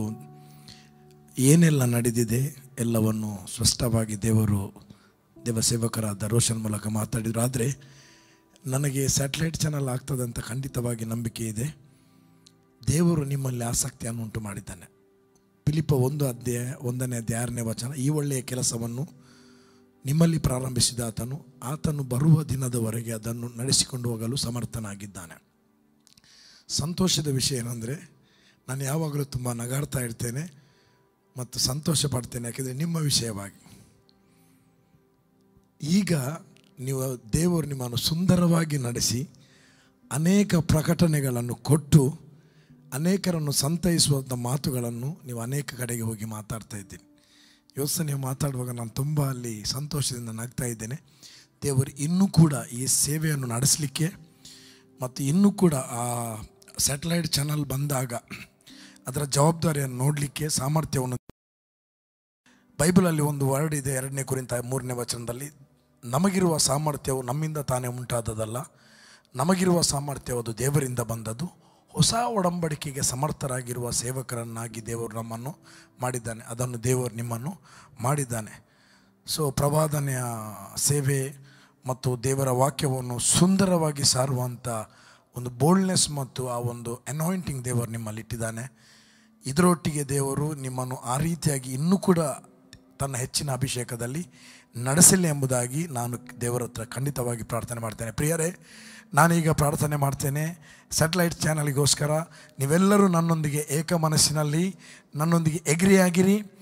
ಏನೆಲ್ಲ ನಡೆದಿದೆ ಎಲ್ಲವನ್ನು ಸ್ಪಷ್ಟವಾಗಿ ದೇವರು ದೇವ ಸೇವಕರಾದ ರೋಷನ್ ಮೂಲಕ ಮಾತಾಡಿದರು ಆದರೆ ನನಗೆ ಸ್ಯಾಟಲೈಟ್ ಚಾನಲ್ ಆಗ್ತದೆ ಅಂತ ಖಂಡಿತವಾಗಿ ನಂಬಿಕೆ ಇದೆ ದೇವರು ನಿಮ್ಮಲ್ಲಿ ಆಸಕ್ತಿಯನ್ನು ಉಂಟು ಮಾಡಿದ್ದಾನೆ ಫಿಲಿಪ ಒಂದು ಅಧ್ಯಾಯ ಒಂದನೇ ಅಧ್ಯಾಯ ಆರನೇ ವಚನ ಈ ಒಳ್ಳೆಯ ಕೆಲಸವನ್ನು ನಿಮ್ಮಲ್ಲಿ ಪ್ರಾರಂಭಿಸಿದ ಆತನು ಆತನು ಬರುವ ದಿನದವರೆಗೆ ಅದನ್ನು ನಡೆಸಿಕೊಂಡು ಹೋಗಲು ಸಮರ್ಥನಾಗಿದ್ದಾನೆ ಸಂತೋಷದ ವಿಷಯ ಏನಂದರೆ ನಾನು ಯಾವಾಗಲೂ ತುಂಬ ನಗಾಡ್ತಾ ಇರ್ತೇನೆ ಮತ್ತು ಸಂತೋಷ ಪಡ್ತೇನೆ ಯಾಕೆಂದರೆ ನಿಮ್ಮ ವಿಷಯವಾಗಿ ಈಗ ನೀವು ದೇವರು ನಿಮ್ಮನ್ನು ಸುಂದರವಾಗಿ ನಡೆಸಿ ಅನೇಕ ಪ್ರಕಟಣೆಗಳನ್ನು ಕೊಟ್ಟು ಅನೇಕರನ್ನು ಸಂತೈಸುವಂಥ ಮಾತುಗಳನ್ನು ನೀವು ಅನೇಕ ಕಡೆಗೆ ಹೋಗಿ ಮಾತಾಡ್ತಾ ಇದ್ದೀನಿ ಯೋಚನೆ ನೀವು ಮಾತಾಡುವಾಗ ನಾನು ತುಂಬ ಅಲ್ಲಿ ಸಂತೋಷದಿಂದ ನಗ್ತಾ ಇದ್ದೇನೆ ದೇವರು ಇನ್ನೂ ಕೂಡ ಈ ಸೇವೆಯನ್ನು ನಡೆಸಲಿಕ್ಕೆ ಮತ್ತು ಇನ್ನೂ ಕೂಡ ಆ ಸ್ಯಾಟಲೈಟ್ ಚಾನಲ್ ಬಂದಾಗ ಅದರ ಜವಾಬ್ದಾರಿಯನ್ನು ನೋಡಲಿಕ್ಕೆ ಸಾಮರ್ಥ್ಯವನ್ನು ಬೈಬಲಲ್ಲಿ ಒಂದು ವರ್ಡ್ ಇದೆ ಎರಡನೇ ಕುರಿತ ಮೂರನೇ ವಚನದಲ್ಲಿ ನಮಗಿರುವ ಸಾಮರ್ಥ್ಯವು ನಮ್ಮಿಂದ ತಾನೇ ಉಂಟಾದದಲ್ಲ ನಮಗಿರುವ ಸಾಮರ್ಥ್ಯವು ಅದು ದೇವರಿಂದ ಬಂದದ್ದು ಹೊಸ ಒಡಂಬಡಿಕೆಗೆ ಸಮರ್ಥರಾಗಿರುವ ಸೇವಕರನ್ನಾಗಿ ದೇವರು ನಮ್ಮನ್ನು ಮಾಡಿದ್ದಾನೆ ಅದನ್ನು ದೇವರು ನಿಮ್ಮನ್ನು ಮಾಡಿದ್ದಾನೆ ಸೊ ಪ್ರವಾದನೆಯ ಸೇವೆ ಮತ್ತು ದೇವರ ವಾಕ್ಯವನ್ನು ಸುಂದರವಾಗಿ ಸಾರುವಂಥ ಒಂದು ಬೋಲ್ಡ್ನೆಸ್ ಮತ್ತು ಆ ಒಂದು ಅನಾಯಿಂಟಿಂಗ್ ದೇವರು ನಿಮ್ಮಲ್ಲಿ ಇಟ್ಟಿದ್ದಾನೆ ಇದರೊಟ್ಟಿಗೆ ದೇವರು ನಿಮ್ಮನ್ನು ಆ ರೀತಿಯಾಗಿ ಇನ್ನೂ ಕೂಡ ತನ್ನ ಹೆಚ್ಚಿನ ಅಭಿಷೇಕದಲ್ಲಿ ನಡೆಸಲಿ ಎಂಬುದಾಗಿ ನಾನು ದೇವರ ಹತ್ರ ಖಂಡಿತವಾಗಿ ಪ್ರಾರ್ಥನೆ ಮಾಡ್ತೇನೆ ಪ್ರಿಯರೇ ನಾನೀಗ ಪ್ರಾರ್ಥನೆ ಮಾಡ್ತೇನೆ ಸ್ಯಾಟಲೈಟ್ ಚಾನಲ್ಗೋಸ್ಕರ ನೀವೆಲ್ಲರೂ ನನ್ನೊಂದಿಗೆ ಏಕ ಮನಸ್ಸಿನಲ್ಲಿ ನನ್ನೊಂದಿಗೆ ಎಗ್ರಿಯಾಗಿರಿ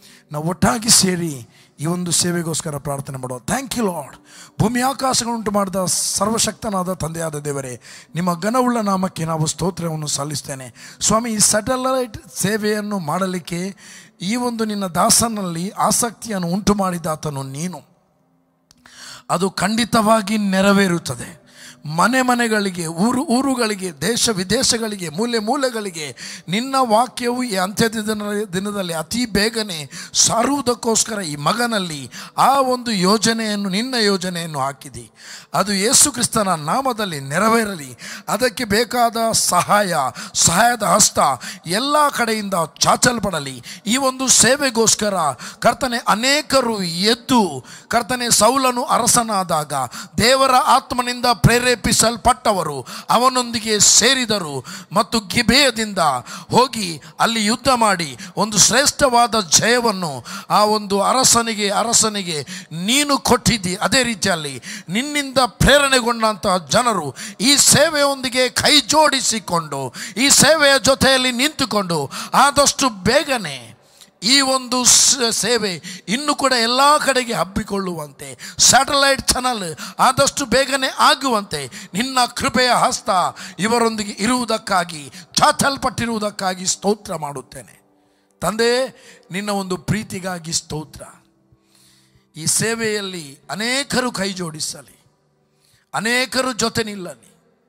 ನಾವು ಒಟ್ಟಾಗಿ ಸೇರಿ ಈ ಒಂದು ಸೇವೆಗೋಸ್ಕರ ಪ್ರಾರ್ಥನೆ ಮಾಡುವ ಥ್ಯಾಂಕ್ ಯು ಲಾರ್ಡ್ ಭೂಮಿ ಆಕಾಶಗಳುಂಟು ಮಾಡಿದ ಸರ್ವಶಕ್ತನಾದ ತಂದೆಯಾದ ದೇವರೇ ನಿಮ್ಮ ಘನವುಳ್ಳ ನಾಮಕ್ಕೆ ನಾವು ಸ್ತೋತ್ರವನ್ನು ಸಲ್ಲಿಸ್ತೇನೆ ಸ್ವಾಮಿ ಈ ಸ್ಯಾಟಲೈಟ್ ಸೇವೆಯನ್ನು ಮಾಡಲಿಕ್ಕೆ ಈ ಒಂದು ನಿನ್ನ ದಾಸನಲ್ಲಿ ಆಸಕ್ತಿಯನ್ನು ಉಂಟು ಮಾಡಿದಾತನು ನೀನು ಅದು ಖಂಡಿತವಾಗಿ ನೆರವೇರುತ್ತದೆ ಮನೆ ಮನೆಗಳಿಗೆ ಊರು ಊರುಗಳಿಗೆ ದೇಶ ವಿದೇಶಗಳಿಗೆ ಮೂಲೆ ಮೂಲೆಗಳಿಗೆ ನಿನ್ನ ವಾಕ್ಯವು ಈ ಅಂತ್ಯದ ದಿನ ದಿನದಲ್ಲಿ ಅತಿ ಬೇಗನೆ ಸಾರುವುದಕ್ಕೋಸ್ಕರ ಈ ಮಗನಲ್ಲಿ ಆ ಒಂದು ಯೋಜನೆಯನ್ನು ನಿನ್ನ ಯೋಜನೆಯನ್ನು ಹಾಕಿದಿ ಅದು ಯೇಸು ಕ್ರಿಸ್ತನ ನಾಮದಲ್ಲಿ ನೆರವೇರಲಿ ಅದಕ್ಕೆ ಬೇಕಾದ ಸಹಾಯ ಸಹಾಯದ ಹಸ್ತ ಎಲ್ಲ ಕಡೆಯಿಂದ ಚಾಚಲ್ಪಡಲಿ ಈ ಒಂದು ಸೇವೆಗೋಸ್ಕರ ಕರ್ತನೆ ಅನೇಕರು ಎದ್ದು ಕರ್ತನೆ ಸೌಲನು ಅರಸನಾದಾಗ ದೇವರ ಆತ್ಮನಿಂದ ಪ್ರೇರೇಪಿಸಲ್ಪಟ್ಟವರು ಅವನೊಂದಿಗೆ ಸೇರಿದರು ಮತ್ತು ಗಿಬೇಯದಿಂದ ಹೋಗಿ ಅಲ್ಲಿ ಯುದ್ಧ ಮಾಡಿ ಒಂದು ಶ್ರೇಷ್ಠವಾದ ಜಯವನ್ನು ಆ ಒಂದು ಅರಸನಿಗೆ ಅರಸನಿಗೆ ನೀನು ಕೊಟ್ಟಿದ್ದಿ ಅದೇ ರೀತಿಯಲ್ಲಿ ನಿನ್ನಿಂದ ಪ್ರೇರಣೆಗೊಂಡಂತಹ ಜನರು ಈ ಸೇವೆಯೊಂದಿಗೆ ಕೈ ಜೋಡಿಸಿಕೊಂಡು ಈ ಸೇವೆಯ ಜೊತೆಯಲ್ಲಿ ನಿಂತುಕೊಂಡು ಆದಷ್ಟು ಬೇಗನೆ ಈ ಒಂದು ಸ- ಸೇವೆ ಇನ್ನು ಕೂಡ ಎಲ್ಲ ಕಡೆಗೆ ಹಬ್ಬಿಕೊಳ್ಳುವಂತೆ ಸ್ಯಾಟಲೈಟ್ ಚಾನಲ್ ಆದಷ್ಟು ಬೇಗನೆ ಆಗುವಂತೆ ನಿನ್ನ ಕೃಪೆಯ ಹಸ್ತ ಇವರೊಂದಿಗೆ ಇರುವುದಕ್ಕಾಗಿ ಚಾಚಲ್ಪಟ್ಟಿರುವುದಕ್ಕಾಗಿ ಸ್ತೋತ್ರ ಮಾಡುತ್ತೇನೆ ತಂದೆ ನಿನ್ನ ಒಂದು ಪ್ರೀತಿಗಾಗಿ ಸ್ತೋತ್ರ ಈ ಸೇವೆಯಲ್ಲಿ ಅನೇಕರು ಕೈ ಜೋಡಿಸಲಿ ಅನೇಕರು ಜೊತೆ ನಿಲ್ಲಲಿ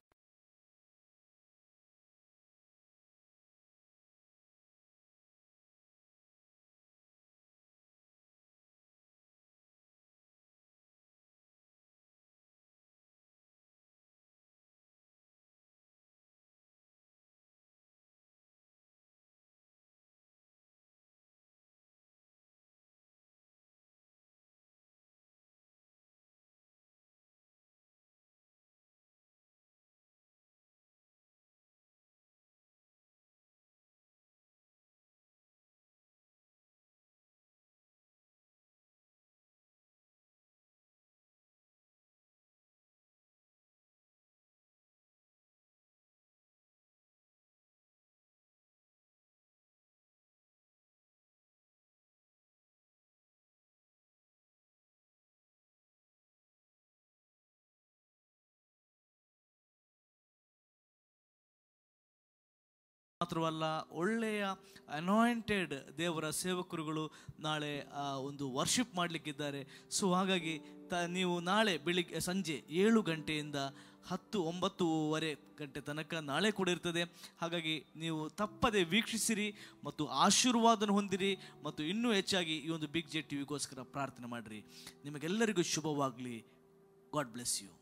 ಮಾತ್ರವಲ್ಲ ಒಳ್ಳೆಯ ಅನಾಯಿಂಟೆಡ್ ದೇವರ ಸೇವಕರುಗಳು ನಾಳೆ ಆ, ಒಂದು ವರ್ಷಿಪ್ ಮಾಡಲಿಕ್ಕಿದ್ದಾರೆ ಸೊ ಹಾಗಾಗಿ ತ ನೀವು ನಾಳೆ ಬೆಳಿಗ್ಗೆ ಸಂಜೆ ಏಳು ಗಂಟೆಯಿಂದ ಹತ್ತು ಒಂಬತ್ತೂವರೆ ಗಂಟೆ ತನಕ ನಾಳೆ ಕೂಡ ಇರ್ತದೆ ಹಾಗಾಗಿ ನೀವು ತಪ್ಪದೆ ವೀಕ್ಷಿಸಿರಿ ಮತ್ತು ಆಶೀರ್ವಾದನ ಹೊಂದಿರಿ ಮತ್ತು ಇನ್ನೂ ಹೆಚ್ಚಾಗಿ ಈ ಒಂದು ಬಿಗ್ ಜೆ ಟಿವಿಗೋಸ್ಕರ ಪ್ರಾರ್ಥನೆ ಮಾಡಿರಿ ನಿಮಗೆಲ್ಲರಿಗೂ ಶುಭವಾಗಲಿ God bless you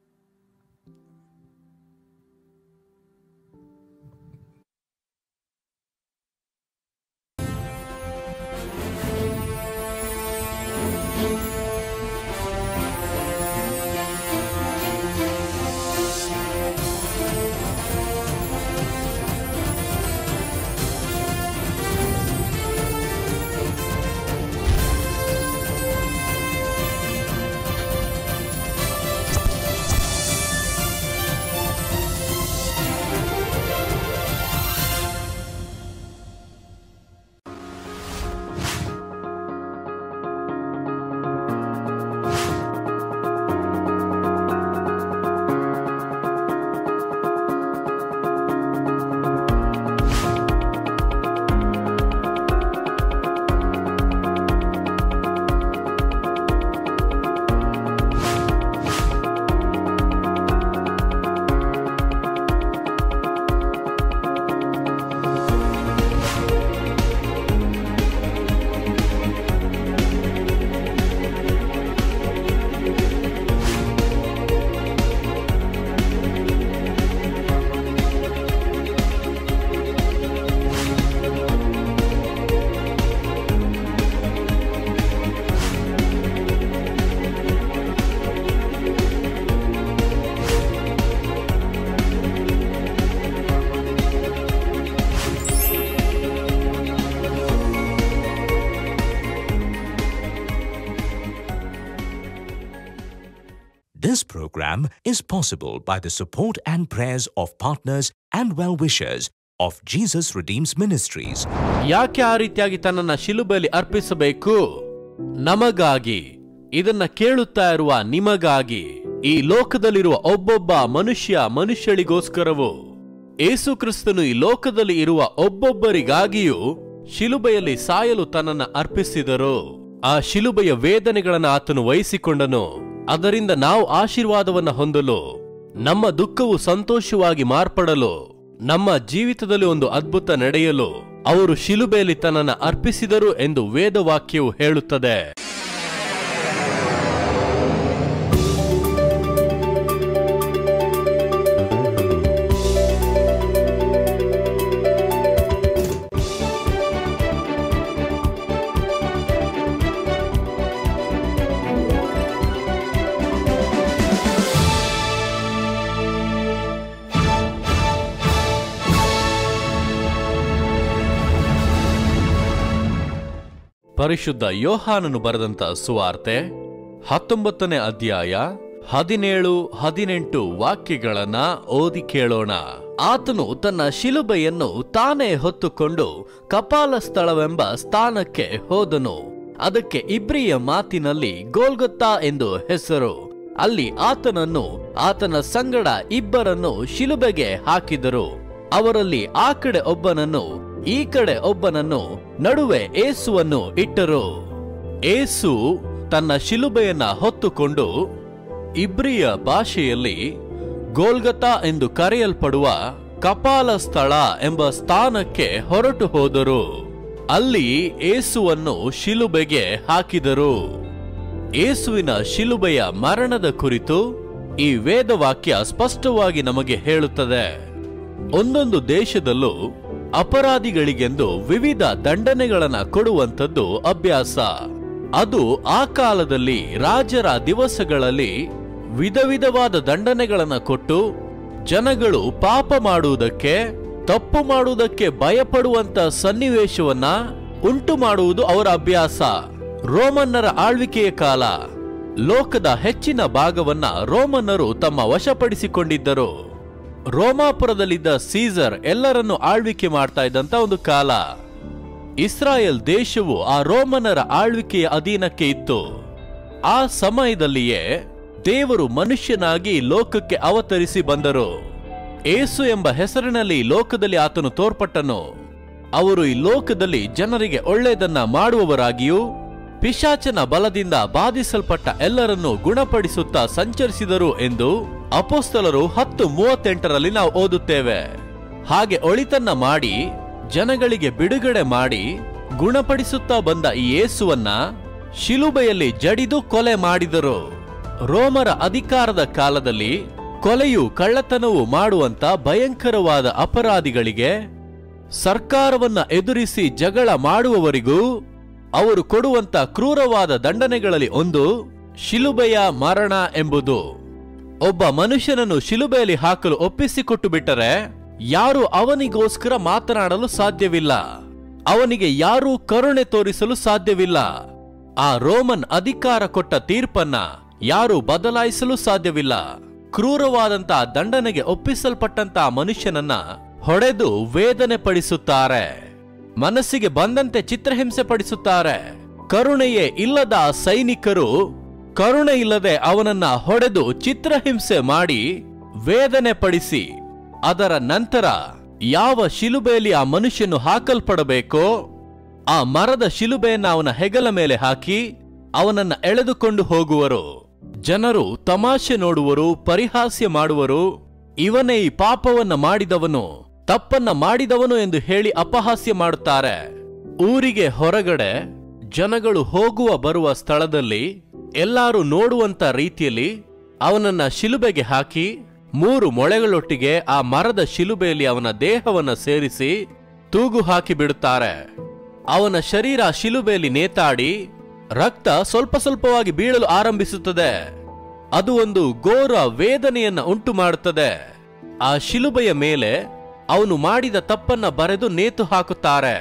This program is possible by the support and prayers of partners and well wishers of Jesus Redeems Ministries. ಯಾಕೆ ಆ ರೀತಿಯಾಗಿ ತನ್ನನ್ನ ಶಿಲುಬೆಯಲ್ಲಿ ಅರ್ಪಿಸಬೇಕು ನಮಗಾಗಿ ಇದನ್ನ ಕೇಳುತ್ತಾ ಇರುವ ನಿಮಗಾಗಿ ಈ ಲೋಕದಲ್ಲಿರುವ ಒಬ್ಬೊಬ್ಬ ಮನುಷ್ಯ ಮನುಷ್ಯಳಿಗೋಸ್ಕರವು ಏಸು ಕ್ರಿಸ್ತನು ಈ ಲೋಕದಲ್ಲಿ ಇರುವ ಒಬ್ಬೊಬ್ಬರಿಗಾಗಿಯೂ ಶಿಲುಬೆಯಲ್ಲಿ ಸಾಯಲು ತನ್ನನ್ನ ಅರ್ಪಿಸಿದರು ಆ ಶಿಲುಬೆಯ ವೇದನೆಗಳನ್ನ ಆತನು ವಹಿಸಿಕೊಂಡನು ಅದರಿಂದ ನಾವು ಆಶೀರ್ವಾದವನ್ನ ಹೊಂದಲು ನಮ್ಮ ದುಃಖವು ಸಂತೋಷವಾಗಿ ಮಾರ್ಪಡಲು ನಮ್ಮ ಜೀವಿತದಲ್ಲಿ ಒಂದು ಅದ್ಭುತ ನಡೆಯಲು ಅವರು ಶಿಲುಬೆಯಲ್ಲಿ ತನ್ನನ್ನು ಅರ್ಪಿಸಿದರು ಎಂದು ವೇದವಾಕ್ಯವು ಹೇಳುತ್ತದೆ ಪರಿಶುದ್ಧ ಯೋಹಾನನು ಬರೆದಂತ ಸುವಾರ್ತೆ ಹತ್ತೊಂಬತ್ತನೇ ಅಧ್ಯಾಯ ಹದಿನೇಳು ಹದಿನೆಂಟು ವಾಕ್ಯಗಳನ್ನ ಓದಿ ಕೇಳೋಣ ಆತನು ತನ್ನ ಶಿಲುಬೆಯನ್ನು ತಾನೇ ಹೊತ್ತುಕೊಂಡು ಕಪಾಲ ಸ್ಥಳವೆಂಬ ಸ್ಥಾನಕ್ಕೆ ಹೋದನು ಅದಕ್ಕೆ ಇಬ್ರಿಯ ಮಾತಿನಲ್ಲಿ ಗೋಲ್ಗೊತ್ತಾ ಎಂದು ಹೆಸರು ಅಲ್ಲಿ ಆತನನ್ನು ಆತನ ಸಂಗಡ ಇಬ್ಬರನ್ನು ಶಿಲುಬೆಗೆ ಹಾಕಿದರು ಅವರಲ್ಲಿ ಆ ಕಡೆ ಒಬ್ಬನನ್ನು ಈ ಕಡೆ ಒಬ್ಬನನ್ನು ನಡುವೆ ಏಸುವನ್ನು ಇಟ್ಟರು ಏಸು ತನ್ನ ಶಿಲುಬೆಯನ್ನ ಹೊತ್ತುಕೊಂಡು ಇಬ್ರಿಯ ಭಾಷೆಯಲ್ಲಿ ಗೋಲ್ಗತಾ ಎಂದು ಕರೆಯಲ್ಪಡುವ ಕಪಾಲ ಸ್ಥಳ ಎಂಬ ಸ್ಥಾನಕ್ಕೆ ಹೊರಟು ಹೋದರು ಅಲ್ಲಿ ಏಸುವನ್ನು ಶಿಲುಬೆಗೆ ಹಾಕಿದರು ಏಸುವಿನ ಶಿಲುಬೆಯ ಮರಣದ ಕುರಿತು ಈ ವೇದವಾಕ್ಯ ಸ್ಪಷ್ಟವಾಗಿ ನಮಗೆ ಹೇಳುತ್ತದೆ ಒಂದೊಂದು ದೇಶದಲ್ಲೂ ಅಪರಾಧಿಗಳಿಗೆಂದು ವಿವಿಧ ದಂಡನೆಗಳನ್ನ ಕೊಡುವಂಥದ್ದು ಅಭ್ಯಾಸ ಅದು ಆ ಕಾಲದಲ್ಲಿ ರಾಜರ ದಿವಸಗಳಲ್ಲಿ ವಿಧ ವಿಧವಾದ ದಂಡನೆಗಳನ್ನ ಕೊಟ್ಟು ಜನಗಳು ಪಾಪ ಮಾಡುವುದಕ್ಕೆ ತಪ್ಪು ಮಾಡುವುದಕ್ಕೆ ಭಯಪಡುವಂತ ಸನ್ನಿವೇಶವನ್ನ ಉಂಟು ಮಾಡುವುದು ಅವರ ಅಭ್ಯಾಸ ರೋಮನ್ನರ ಆಳ್ವಿಕೆಯ ಕಾಲ ಲೋಕದ ಹೆಚ್ಚಿನ ಭಾಗವನ್ನ ರೋಮನ್ನರು ತಮ್ಮ ವಶಪಡಿಸಿಕೊಂಡಿದ್ದರು ರೋಮಾಪುರದಲ್ಲಿದ್ದ ಸೀಸರ್ ಎಲ್ಲರನ್ನು ಆಳ್ವಿಕೆ ಮಾಡ್ತಾ ಇದ್ದಂತ ಒಂದು ಕಾಲ ಇಸ್ರಾಯೇಲ್ ದೇಶವು ಆ ರೋಮನರ ಆಳ್ವಿಕೆಯ ಅಧೀನಕ್ಕೆ ಇತ್ತು ಆ ಸಮಯದಲ್ಲಿಯೇ ದೇವರು ಮನುಷ್ಯನಾಗಿ ಲೋಕಕ್ಕೆ ಅವತರಿಸಿ ಬಂದರು ಏಸು ಎಂಬ ಹೆಸರಿನಲ್ಲಿ ಲೋಕದಲ್ಲಿ ಆತನು ತೋರ್ಪಟ್ಟನು ಅವರು ಈ ಲೋಕದಲ್ಲಿ ಜನರಿಗೆ ಒಳ್ಳೆಯದನ್ನ ಮಾಡುವವರಾಗಿಯೂ ಪಿಶಾಚನ ಬಲದಿಂದ ಬಾಧಿಸಲ್ಪಟ್ಟ ಎಲ್ಲರನ್ನೂ ಗುಣಪಡಿಸುತ್ತಾ ಸಂಚರಿಸಿದರು ಎಂದು ಅಪೋಸ್ತಲರು ಹತ್ತು ಮೂವತ್ತೆಂಟರಲ್ಲಿ ನಾವು ಓದುತ್ತೇವೆ ಹಾಗೆ ಒಳಿತನ್ನ ಮಾಡಿ ಜನಗಳಿಗೆ ಬಿಡುಗಡೆ ಮಾಡಿ ಗುಣಪಡಿಸುತ್ತಾ ಬಂದ ಈ ಯೇಸುವನ್ನ ಶಿಲುಬೆಯಲ್ಲಿ ಜಡಿದು ಕೊಲೆ ಮಾಡಿದರು ರೋಮರ ಅಧಿಕಾರದ ಕಾಲದಲ್ಲಿ ಕೊಲೆಯು ಕಳ್ಳತನವು ಮಾಡುವಂತ ಭಯಂಕರವಾದ ಅಪರಾಧಿಗಳಿಗೆ ಸರ್ಕಾರವನ್ನ ಎದುರಿಸಿ ಜಗಳ ಮಾಡುವವರಿಗೂ ಅವರು ಕೊಡುವಂತ ಕ್ರೂರವಾದ ದಂಡನೆಗಳಲ್ಲಿ ಒಂದು ಶಿಲುಬೆಯ ಮರಣ ಎಂಬುದು ಒಬ್ಬ ಮನುಷ್ಯನನ್ನು ಶಿಲುಬೆಯಲ್ಲಿ ಹಾಕಲು ಒಪ್ಪಿಸಿಕೊಟ್ಟು ಬಿಟ್ಟರೆ ಯಾರು ಅವನಿಗೋಸ್ಕರ ಮಾತನಾಡಲು ಸಾಧ್ಯವಿಲ್ಲ ಅವನಿಗೆ ಯಾರೂ ಕರುಣೆ ತೋರಿಸಲು ಸಾಧ್ಯವಿಲ್ಲ ಆ ರೋಮನ್ ಅಧಿಕಾರ ಕೊಟ್ಟ ತೀರ್ಪನ್ನ ಯಾರು ಬದಲಾಯಿಸಲು ಸಾಧ್ಯವಿಲ್ಲ ಕ್ರೂರವಾದಂತಹ ದಂಡನೆಗೆ ಒಪ್ಪಿಸಲ್ಪಟ್ಟಂತಹ ಮನುಷ್ಯನನ್ನ ಹೊಡೆದು ವೇದನೆ ಪಡಿಸುತ್ತಾರೆ ಮನಸ್ಸಿಗೆ ಬಂದಂತೆ ಚಿತ್ರಹಿಂಸೆ ಪಡಿಸುತ್ತಾರೆ ಕರುಣೆಯೇ ಇಲ್ಲದ ಆ ಸೈನಿಕರು ಕರುಣೆ ಇಲ್ಲದೆ ಅವನನ್ನ ಹೊಡೆದು ಚಿತ್ರಹಿಂಸೆ ಮಾಡಿ ವೇದನೆ ಪಡಿಸಿ ಅದರ ನಂತರ ಯಾವ ಶಿಲುಬೆಯಲ್ಲಿ ಆ ಮನುಷ್ಯನು ಹಾಕಲ್ಪಡಬೇಕೋ ಆ ಮರದ ಶಿಲುಬೆಯನ್ನ ಅವನ ಹೆಗಲ ಮೇಲೆ ಹಾಕಿ ಅವನನ್ನ ಎಳೆದುಕೊಂಡು ಹೋಗುವರು ಜನರು ತಮಾಷೆ ನೋಡುವರು ಪರಿಹಾಸ್ಯ ಮಾಡುವರು ಇವನೇ ಈ ಪಾಪವನ್ನ ಮಾಡಿದವನು ತಪ್ಪನ್ನ ಮಾಡಿದವನು ಎಂದು ಹೇಳಿ ಅಪಹಾಸ್ಯ ಮಾಡುತ್ತಾರೆ ಊರಿಗೆ ಹೊರಗಡೆ ಜನಗಳು ಹೋಗುವ ಬರುವ ಸ್ಥಳದಲ್ಲಿ ಎಲ್ಲರೂ ನೋಡುವಂತ ರೀತಿಯಲ್ಲಿ ಅವನನ್ನ ಶಿಲುಬೆಗೆ ಹಾಕಿ ಮೂರು ಮೊಳೆಗಳೊಟ್ಟಿಗೆ ಆ ಮರದ ಶಿಲುಬೆಯಲ್ಲಿ ಅವನ ದೇಹವನ್ನ ಸೇರಿಸಿ ತೂಗು ಹಾಕಿ ಬಿಡುತ್ತಾರೆ ಅವನ ಶರೀರ ಶಿಲುಬೆಯಲ್ಲಿ ನೇತಾಡಿ ರಕ್ತ ಸ್ವಲ್ಪ ಸ್ವಲ್ಪವಾಗಿ ಬೀಳಲು ಆರಂಭಿಸುತ್ತದೆ ಅದು ಒಂದು ಘೋರ ವೇದನೆಯನ್ನ ಉಂಟು ಮಾಡುತ್ತದೆ ಆ ಶಿಲುಬೆಯ ಮೇಲೆ ಅವನು ಮಾಡಿದ ತಪ್ಪನ್ನ ಬರೆದು ನೇತು ಹಾಕುತ್ತಾರೆ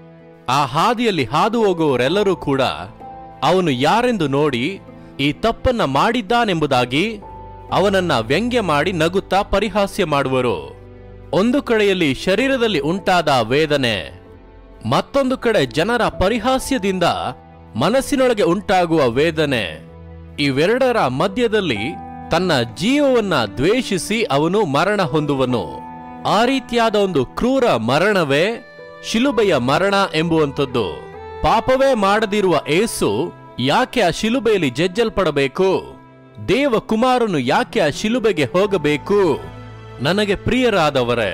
ಆ ಹಾದಿಯಲ್ಲಿ ಹಾದು ಹೋಗುವವರೆಲ್ಲರೂ ಕೂಡ ಅವನು ಯಾರೆಂದು ನೋಡಿ ಈ ತಪ್ಪನ್ನ ಮಾಡಿದ್ದಾನೆಂಬುದಾಗಿ ಅವನನ್ನ ವ್ಯಂಗ್ಯ ಮಾಡಿ ನಗುತ್ತಾ ಪರಿಹಾಸ್ಯ ಮಾಡುವರು ಒಂದು ಕಡೆಯಲ್ಲಿ ಶರೀರದಲ್ಲಿ ಉಂಟಾದ ವೇದನೆ ಮತ್ತೊಂದು ಕಡೆ ಜನರ ಪರಿಹಾಸ್ಯದಿಂದ ಮನಸ್ಸಿನೊಳಗೆ ಉಂಟಾಗುವ ವೇದನೆ ಇವೆರಡರ ಮಧ್ಯದಲ್ಲಿ ತನ್ನ ಜೀವವನ್ನ ದ್ವೇಷಿಸಿ ಅವನು ಮರಣ ಹೊಂದುವನು ಆ ರೀತಿಯಾದ ಒಂದು ಕ್ರೂರ ಮರಣವೇ ಶಿಲುಬೆಯ ಮರಣ ಎಂಬುವಂಥದ್ದು ಪಾಪವೇ ಮಾಡದಿರುವ ಏಸು ಯಾಕೆ ಆ ಶಿಲುಬೆಯಲ್ಲಿ ಜಜ್ಜಲ್ಪಡಬೇಕು ದೇವ ಕುಮಾರನು ಯಾಕೆ ಆ ಶಿಲುಬೆಗೆ ಹೋಗಬೇಕು ನನಗೆ ಪ್ರಿಯರಾದವರೇ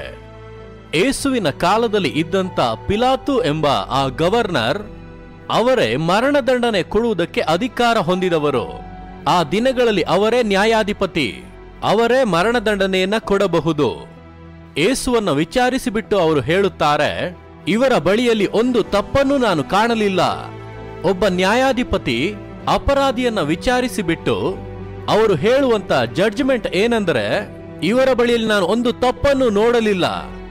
ಏಸುವಿನ ಕಾಲದಲ್ಲಿ ಇದ್ದಂತ ಪಿಲಾತು ಎಂಬ ಆ ಗವರ್ನರ್ ಅವರೇ ಮರಣದಂಡನೆ ಕೊಡುವುದಕ್ಕೆ ಅಧಿಕಾರ ಹೊಂದಿದವರು ಆ ದಿನಗಳಲ್ಲಿ ಅವರೇ ನ್ಯಾಯಾಧಿಪತಿ ಅವರೇ ಮರಣದಂಡನೆಯನ್ನ ಕೊಡಬಹುದು ಏಸುವನ್ನ ವಿಚಾರಿಸಿಬಿಟ್ಟು ಅವರು ಹೇಳುತ್ತಾರೆ ಇವರ ಬಳಿಯಲ್ಲಿ ಒಂದು ತಪ್ಪನ್ನು ನಾನು ಕಾಣಲಿಲ್ಲ ಒಬ್ಬ ನ್ಯಾಯಾಧಿಪತಿ ಅಪರಾಧಿಯನ್ನ ವಿಚಾರಿಸಿಬಿಟ್ಟು ಅವರು ಹೇಳುವಂತ ಜಡ್ಜ್ಮೆಂಟ್ ಏನೆಂದರೆ ಇವರ ಬಳಿಯಲ್ಲಿ ನಾನು ಒಂದು ತಪ್ಪನ್ನು ನೋಡಲಿಲ್ಲ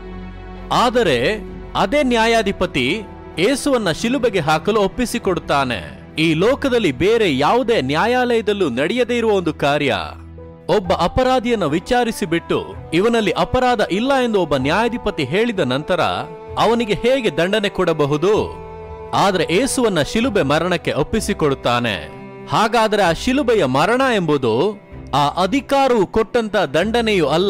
ಆದರೆ ಅದೇ ನ್ಯಾಯಾಧಿಪತಿ ಏಸುವನ್ನ ಶಿಲುಬೆಗೆ ಹಾಕಲು ಒಪ್ಪಿಸಿಕೊಡುತ್ತಾನೆ ಈ ಲೋಕದಲ್ಲಿ ಬೇರೆ ಯಾವುದೇ ನ್ಯಾಯಾಲಯದಲ್ಲೂ ನಡೆಯದೇ ಇರುವ ಒಂದು ಕಾರ್ಯ ಒಬ್ಬ ಅಪರಾಧಿಯನ್ನ ವಿಚಾರಿಸಿ ಬಿಟ್ಟು ಇವನಲ್ಲಿ ಅಪರಾಧ ಇಲ್ಲ ಎಂದು ಒಬ್ಬ ನ್ಯಾಯಾಧಿಪತಿ ಹೇಳಿದ ನಂತರ ಅವನಿಗೆ ಹೇಗೆ ದಂಡನೆ ಕೊಡಬಹುದು ಆದ್ರೆ ಏಸುವನ್ನ ಶಿಲುಬೆ ಮರಣಕ್ಕೆ ಒಪ್ಪಿಸಿಕೊಡುತ್ತಾನೆ ಹಾಗಾದ್ರೆ ಆ ಶಿಲುಬೆಯ ಮರಣ ಎಂಬುದು ಆ ಅಧಿಕಾರವು ಕೊಟ್ಟಂತ ದಂಡನೆಯೂ ಅಲ್ಲ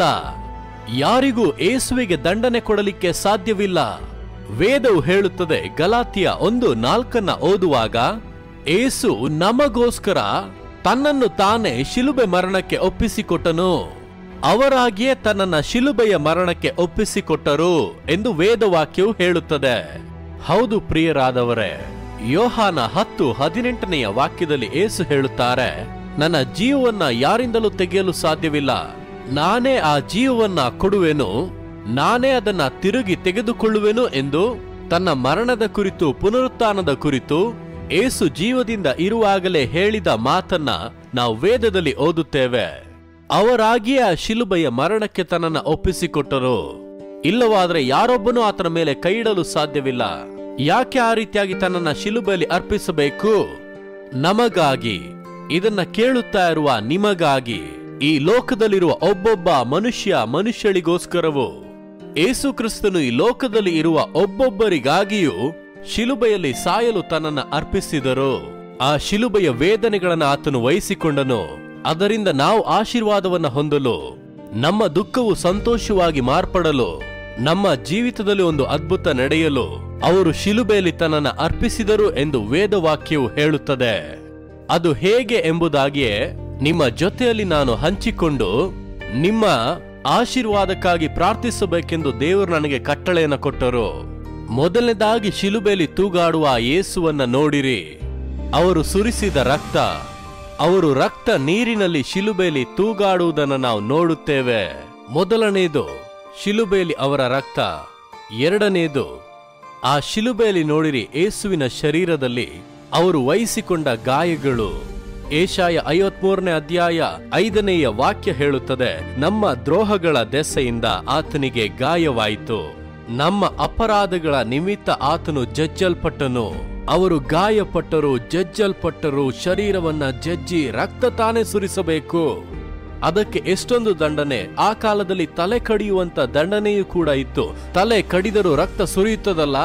ಯಾರಿಗೂ ಏಸುವಿಗೆ ದಂಡನೆ ಕೊಡಲಿಕ್ಕೆ ಸಾಧ್ಯವಿಲ್ಲ ವೇದವು ಹೇಳುತ್ತದೆ ಗಲಾತಿಯ ಒಂದು ನಾಲ್ಕನ್ನ ಓದುವಾಗ ಏಸು ನಮಗೋಸ್ಕರ ತನ್ನನ್ನು ತಾನೇ ಶಿಲುಬೆ ಮರಣಕ್ಕೆ ಒಪ್ಪಿಸಿಕೊಟ್ಟನು ಅವರಾಗಿಯೇ ತನ್ನನ್ನ ಶಿಲುಬೆಯ ಮರಣಕ್ಕೆ ಒಪ್ಪಿಸಿಕೊಟ್ಟರು ಎಂದು ವೇದವಾಕ್ಯವು ಹೇಳುತ್ತದೆ ಹೌದು ಪ್ರಿಯರಾದವರೇ ಯೋಹಾನ ಹತ್ತು ಹದಿನೆಂಟನೆಯ ವಾಕ್ಯದಲ್ಲಿ ಏಸು ಹೇಳುತ್ತಾರೆ ನನ್ನ ಜೀವವನ್ನ ಯಾರಿಂದಲೂ ತೆಗೆಯಲು ಸಾಧ್ಯವಿಲ್ಲ ನಾನೇ ಆ ಜೀವವನ್ನ ಕೊಡುವೆನು ನಾನೇ ಅದನ್ನ ತಿರುಗಿ ತೆಗೆದುಕೊಳ್ಳುವೆನು ಎಂದು ತನ್ನ ಮರಣದ ಕುರಿತು ಪುನರುತ್ಥಾನದ ಕುರಿತು ಏಸು ಜೀವದಿಂದ ಇರುವಾಗಲೇ ಹೇಳಿದ ಮಾತನ್ನ ನಾವು ವೇದದಲ್ಲಿ ಓದುತ್ತೇವೆ ಅವರಾಗಿಯೇ ಆ ಶಿಲುಬೆಯ ಮರಣಕ್ಕೆ ತನ್ನನ್ನ ಒಪ್ಪಿಸಿಕೊಟ್ಟರು ಇಲ್ಲವಾದ್ರೆ ಯಾರೊಬ್ಬನೂ ಆತನ ಮೇಲೆ ಕೈ ಇಡಲು ಸಾಧ್ಯವಿಲ್ಲ ಯಾಕೆ ಆ ರೀತಿಯಾಗಿ ತನ್ನನ್ನ ಶಿಲುಬೆಯಲ್ಲಿ ಅರ್ಪಿಸಬೇಕು ನಮಗಾಗಿ ಇದನ್ನ ಕೇಳುತ್ತಾ ಇರುವ ನಿಮಗಾಗಿ ಈ ಲೋಕದಲ್ಲಿರುವ ಒಬ್ಬೊಬ್ಬ ಮನುಷ್ಯ ಮನುಷ್ಯಳಿಗೋಸ್ಕರವು ಏಸು ಕ್ರಿಸ್ತನು ಈ ಲೋಕದಲ್ಲಿ ಇರುವ ಒಬ್ಬೊಬ್ಬರಿಗಾಗಿಯೂ ಶಿಲುಬೆಯಲ್ಲಿ ಸಾಯಲು ತನ್ನನ್ನ ಅರ್ಪಿಸಿದರು ಆ ಶಿಲುಬೆಯ ವೇದನೆಗಳನ್ನ ಆತನು ವಹಿಸಿಕೊಂಡನು ಅದರಿಂದ ನಾವು ಆಶೀರ್ವಾದವನ್ನ ಹೊಂದಲು ನಮ್ಮ ದುಃಖವು ಸಂತೋಷವಾಗಿ ಮಾರ್ಪಡಲು ನಮ್ಮ ಜೀವಿತದಲ್ಲಿ ಒಂದು ಅದ್ಭುತ ನಡೆಯಲು ಅವರು ಶಿಲುಬೆಯಲ್ಲಿ ತನ್ನನ್ನ ಅರ್ಪಿಸಿದರು ಎಂದು ವೇದವಾಕ್ಯವು ಹೇಳುತ್ತದೆ ಅದು ಹೇಗೆ ಎಂಬುದಾಗಿಯೇ ನಿಮ್ಮ ಜೊತೆಯಲ್ಲಿ ನಾನು ಹಂಚಿಕೊಂಡು ನಿಮ್ಮ ಆಶೀರ್ವಾದಕ್ಕಾಗಿ ಪ್ರಾರ್ಥಿಸಬೇಕೆಂದು ದೇವರು ನನಗೆ ಕಟ್ಟಳೆಯನ್ನು ಕೊಟ್ಟರು ಮೊದಲನೇದಾಗಿ ಶಿಲುಬೆಯಲ್ಲಿ ತೂಗಾಡುವ ಆ ಯೇಸುವನ್ನ ನೋಡಿರಿ ಅವರು ಸುರಿಸಿದ ರಕ್ತ ಅವರು ರಕ್ತ ನೀರಿನಲ್ಲಿ ಶಿಲುಬೆಯಲ್ಲಿ ತೂಗಾಡುವುದನ್ನು ನಾವು ನೋಡುತ್ತೇವೆ ಮೊದಲನೆಯದು ಶಿಲುಬೆಯಲ್ಲಿ ಅವರ ರಕ್ತ ಎರಡನೆಯದು ಆ ಶಿಲುಬೆಯಲ್ಲಿ ನೋಡಿರಿ ಏಸುವಿನ ಶರೀರದಲ್ಲಿ ಅವರು ವಹಿಸಿಕೊಂಡ ಗಾಯಗಳು ಏಷಾಯ ಐವತ್ಮೂರನೇ ಅಧ್ಯಾಯ ಐದನೆಯ ವಾಕ್ಯ ಹೇಳುತ್ತದೆ ನಮ್ಮ ದ್ರೋಹಗಳ ದೆಸೆಯಿಂದ ಆತನಿಗೆ ಗಾಯವಾಯಿತು ನಮ್ಮ ಅಪರಾಧಗಳ ನಿಮಿತ್ತ ಆತನು ಜಜ್ಜಲ್ಪಟ್ಟನು ಅವರು ಗಾಯಪಟ್ಟರು ಜಜ್ಜಲ್ಪಟ್ಟರು ಶರೀರವನ್ನ ಜಜ್ಜಿ ರಕ್ತ ತಾನೇ ಸುರಿಸಬೇಕು ಅದಕ್ಕೆ ಎಷ್ಟೊಂದು ದಂಡನೆ ಆ ಕಾಲದಲ್ಲಿ ತಲೆ ಕಡಿಯುವಂತ ದಂಡನೆಯೂ ಕೂಡ ಇತ್ತು ತಲೆ ಕಡಿದರೂ ರಕ್ತ ಸುರಿಯುತ್ತದಲ್ಲ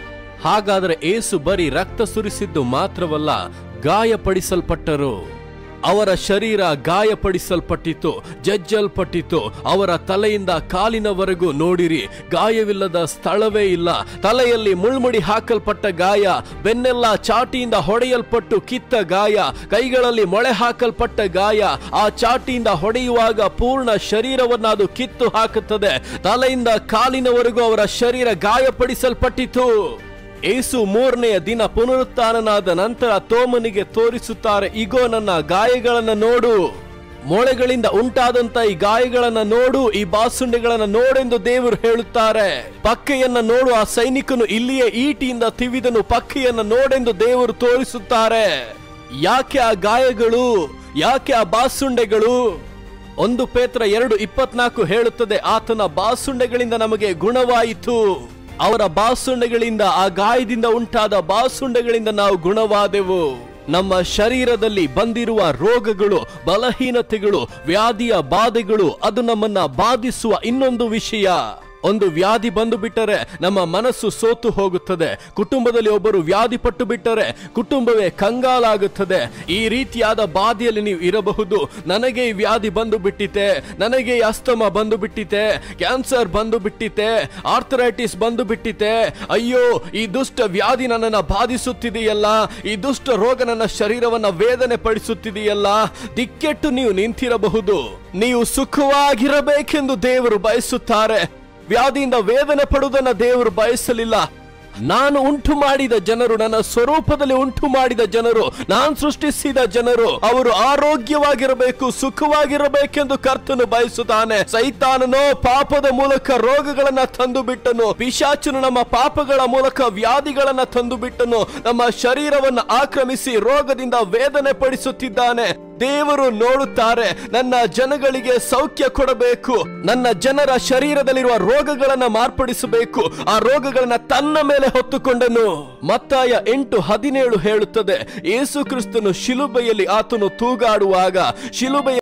ಹಾಗಾದರೆ ಏಸು ಬರೀ ರಕ್ತ ಸುರಿಸಿದ್ದು ಮಾತ್ರವಲ್ಲ ಗಾಯಪಡಿಸಲ್ಪಟ್ಟರು ಅವರ ಶರೀರ ಗಾಯಪಡಿಸಲ್ಪಟ್ಟಿತು ಜಜ್ಜಲ್ಪಟ್ಟಿತು ಅವರ ತಲೆಯಿಂದ ಕಾಲಿನವರೆಗೂ ನೋಡಿರಿ ಗಾಯವಿಲ್ಲದ ಸ್ಥಳವೇ ಇಲ್ಲ ತಲೆಯಲ್ಲಿ ಮುಳ್ಮುಡಿ ಹಾಕಲ್ಪಟ್ಟ ಗಾಯ ಬೆನ್ನೆಲ್ಲ ಚಾಟಿಯಿಂದ ಹೊಡೆಯಲ್ಪಟ್ಟು ಕಿತ್ತ ಗಾಯ ಕೈಗಳಲ್ಲಿ ಮೊಳೆ ಹಾಕಲ್ಪಟ್ಟ ಗಾಯ ಆ ಚಾಟಿಯಿಂದ ಹೊಡೆಯುವಾಗ ಪೂರ್ಣ ಶರೀರವನ್ನು ಅದು ಕಿತ್ತು ಹಾಕುತ್ತದೆ ತಲೆಯಿಂದ ಕಾಲಿನವರೆಗೂ ಅವರ ಶರೀರ ಗಾಯಪಡಿಸಲ್ಪಟ್ಟಿತು ಏಸು ಮೂರನೆಯ ದಿನ ಪುನರುತ್ಥಾನನಾದ ನಂತರ ತೋಮನಿಗೆ ತೋರಿಸುತ್ತಾರೆ ಇಗೋ ನನ್ನ ಗಾಯಗಳನ್ನ ನೋಡು ಮೊಳೆಗಳಿಂದ ಉಂಟಾದಂತ ಈ ಗಾಯಗಳನ್ನ ನೋಡು ಈ ಬಾಸುಂಡೆಗಳನ್ನ ನೋಡೆಂದು ದೇವರು ಹೇಳುತ್ತಾರೆ ಪಕ್ಕೆಯನ್ನ ನೋಡು ಆ ಸೈನಿಕನು ಇಲ್ಲಿಯೇ ಈಟಿಯಿಂದ ತಿವಿದನು ಪಕ್ಕೆಯನ್ನ ನೋಡೆಂದು ದೇವರು ತೋರಿಸುತ್ತಾರೆ ಯಾಕೆ ಆ ಗಾಯಗಳು ಯಾಕೆ ಆ ಬಾಸುಂಡೆಗಳು ಒಂದು ಪೇತ್ರ ಎರಡು ಇಪ್ಪತ್ನಾಲ್ಕು ಹೇಳುತ್ತದೆ ಆತನ ಬಾಸುಂಡೆಗಳಿಂದ ನಮಗೆ ಗುಣವಾಯಿತು ಅವರ ಬಾಸುಂಡೆಗಳಿಂದ ಆ ಗಾಯದಿಂದ ಉಂಟಾದ ಬಾಸುಂಡೆಗಳಿಂದ ನಾವು ಗುಣವಾದೆವು ನಮ್ಮ ಶರೀರದಲ್ಲಿ ಬಂದಿರುವ ರೋಗಗಳು ಬಲಹೀನತೆಗಳು ವ್ಯಾಧಿಯ ಬಾಧೆಗಳು ಅದು ನಮ್ಮನ್ನ ಬಾಧಿಸುವ ಇನ್ನೊಂದು ವಿಷಯ ಒಂದು ವ್ಯಾಧಿ ಬಂದು ಬಿಟ್ಟರೆ ನಮ್ಮ ಮನಸ್ಸು ಸೋತು ಹೋಗುತ್ತದೆ ಕುಟುಂಬದಲ್ಲಿ ಒಬ್ಬರು ವ್ಯಾಧಿ ಪಟ್ಟು ಬಿಟ್ಟರೆ ಕುಟುಂಬವೇ ಕಂಗಾಲಾಗುತ್ತದೆ ಈ ರೀತಿಯಾದ ಬಾಧೆಯಲ್ಲಿ ನೀವು ಇರಬಹುದು ನನಗೆ ಈ ವ್ಯಾಧಿ ಬಂದು ಬಿಟ್ಟಿತೆ ನನಗೆ ಈ ಅಸ್ತಮ ಬಂದು ಬಿಟ್ಟಿತೆ ಕ್ಯಾನ್ಸರ್ ಬಂದು ಬಿಟ್ಟಿತೆ ಆರ್ಥರೈಟಿಸ್ ಬಂದು ಬಿಟ್ಟಿತೆ ಅಯ್ಯೋ ಈ ದುಷ್ಟ ವ್ಯಾಧಿ ನನ್ನನ್ನ ಬಾಧಿಸುತ್ತಿದೆಯಲ್ಲ ಈ ದುಷ್ಟ ರೋಗ ನನ್ನ ಶರೀರವನ್ನ ವೇದನೆ ಪಡಿಸುತ್ತಿದೆಯಲ್ಲ ದಿಕ್ಕೆಟ್ಟು ನೀವು ನಿಂತಿರಬಹುದು ನೀವು ಸುಖವಾಗಿರಬೇಕೆಂದು ದೇವರು ಬಯಸುತ್ತಾರೆ ವ್ಯಾಧಿಯಿಂದ ವೇದನೆ ಪಡುವುದನ್ನ ದೇವರು ಬಯಸಲಿಲ್ಲ ನಾನು ಉಂಟು ಮಾಡಿದ ಜನರು ನನ್ನ ಸ್ವರೂಪದಲ್ಲಿ ಉಂಟು ಮಾಡಿದ ಜನರು ನಾನು ಸೃಷ್ಟಿಸಿದ ಜನರು ಅವರು ಆರೋಗ್ಯವಾಗಿರಬೇಕು ಸುಖವಾಗಿರಬೇಕೆಂದು ಕರ್ತನು ಬಯಸುತ್ತಾನೆ ಸೈತಾನನೋ ಪಾಪದ ಮೂಲಕ ರೋಗಗಳನ್ನ ತಂದು ಬಿಟ್ಟನು ಪಿಶಾಚನು ನಮ್ಮ ಪಾಪಗಳ ಮೂಲಕ ವ್ಯಾಧಿಗಳನ್ನ ತಂದು ಬಿಟ್ಟನು ನಮ್ಮ ಶರೀರವನ್ನು ಆಕ್ರಮಿಸಿ ರೋಗದಿಂದ ವೇದನೆ ಪಡಿಸುತ್ತಿದ್ದಾನೆ ದೇವರು ನೋಡುತ್ತಾರೆ ನನ್ನ ಜನಗಳಿಗೆ ಸೌಖ್ಯ ಕೊಡಬೇಕು ನನ್ನ ಜನರ ಶರೀರದಲ್ಲಿರುವ ರೋಗಗಳನ್ನ ಮಾರ್ಪಡಿಸಬೇಕು ಆ ರೋಗಗಳನ್ನ ತನ್ನ ಮೇಲೆ ಹೊತ್ತುಕೊಂಡನು ಮತ್ತಾಯ ಎಂಟು ಹದಿನೇಳು ಹೇಳುತ್ತದೆ ಯೇಸು ಕ್ರಿಸ್ತನು ಶಿಲುಬೆಯಲ್ಲಿ ಆತನು ತೂಗಾಡುವಾಗ ಶಿಲುಬೆಯ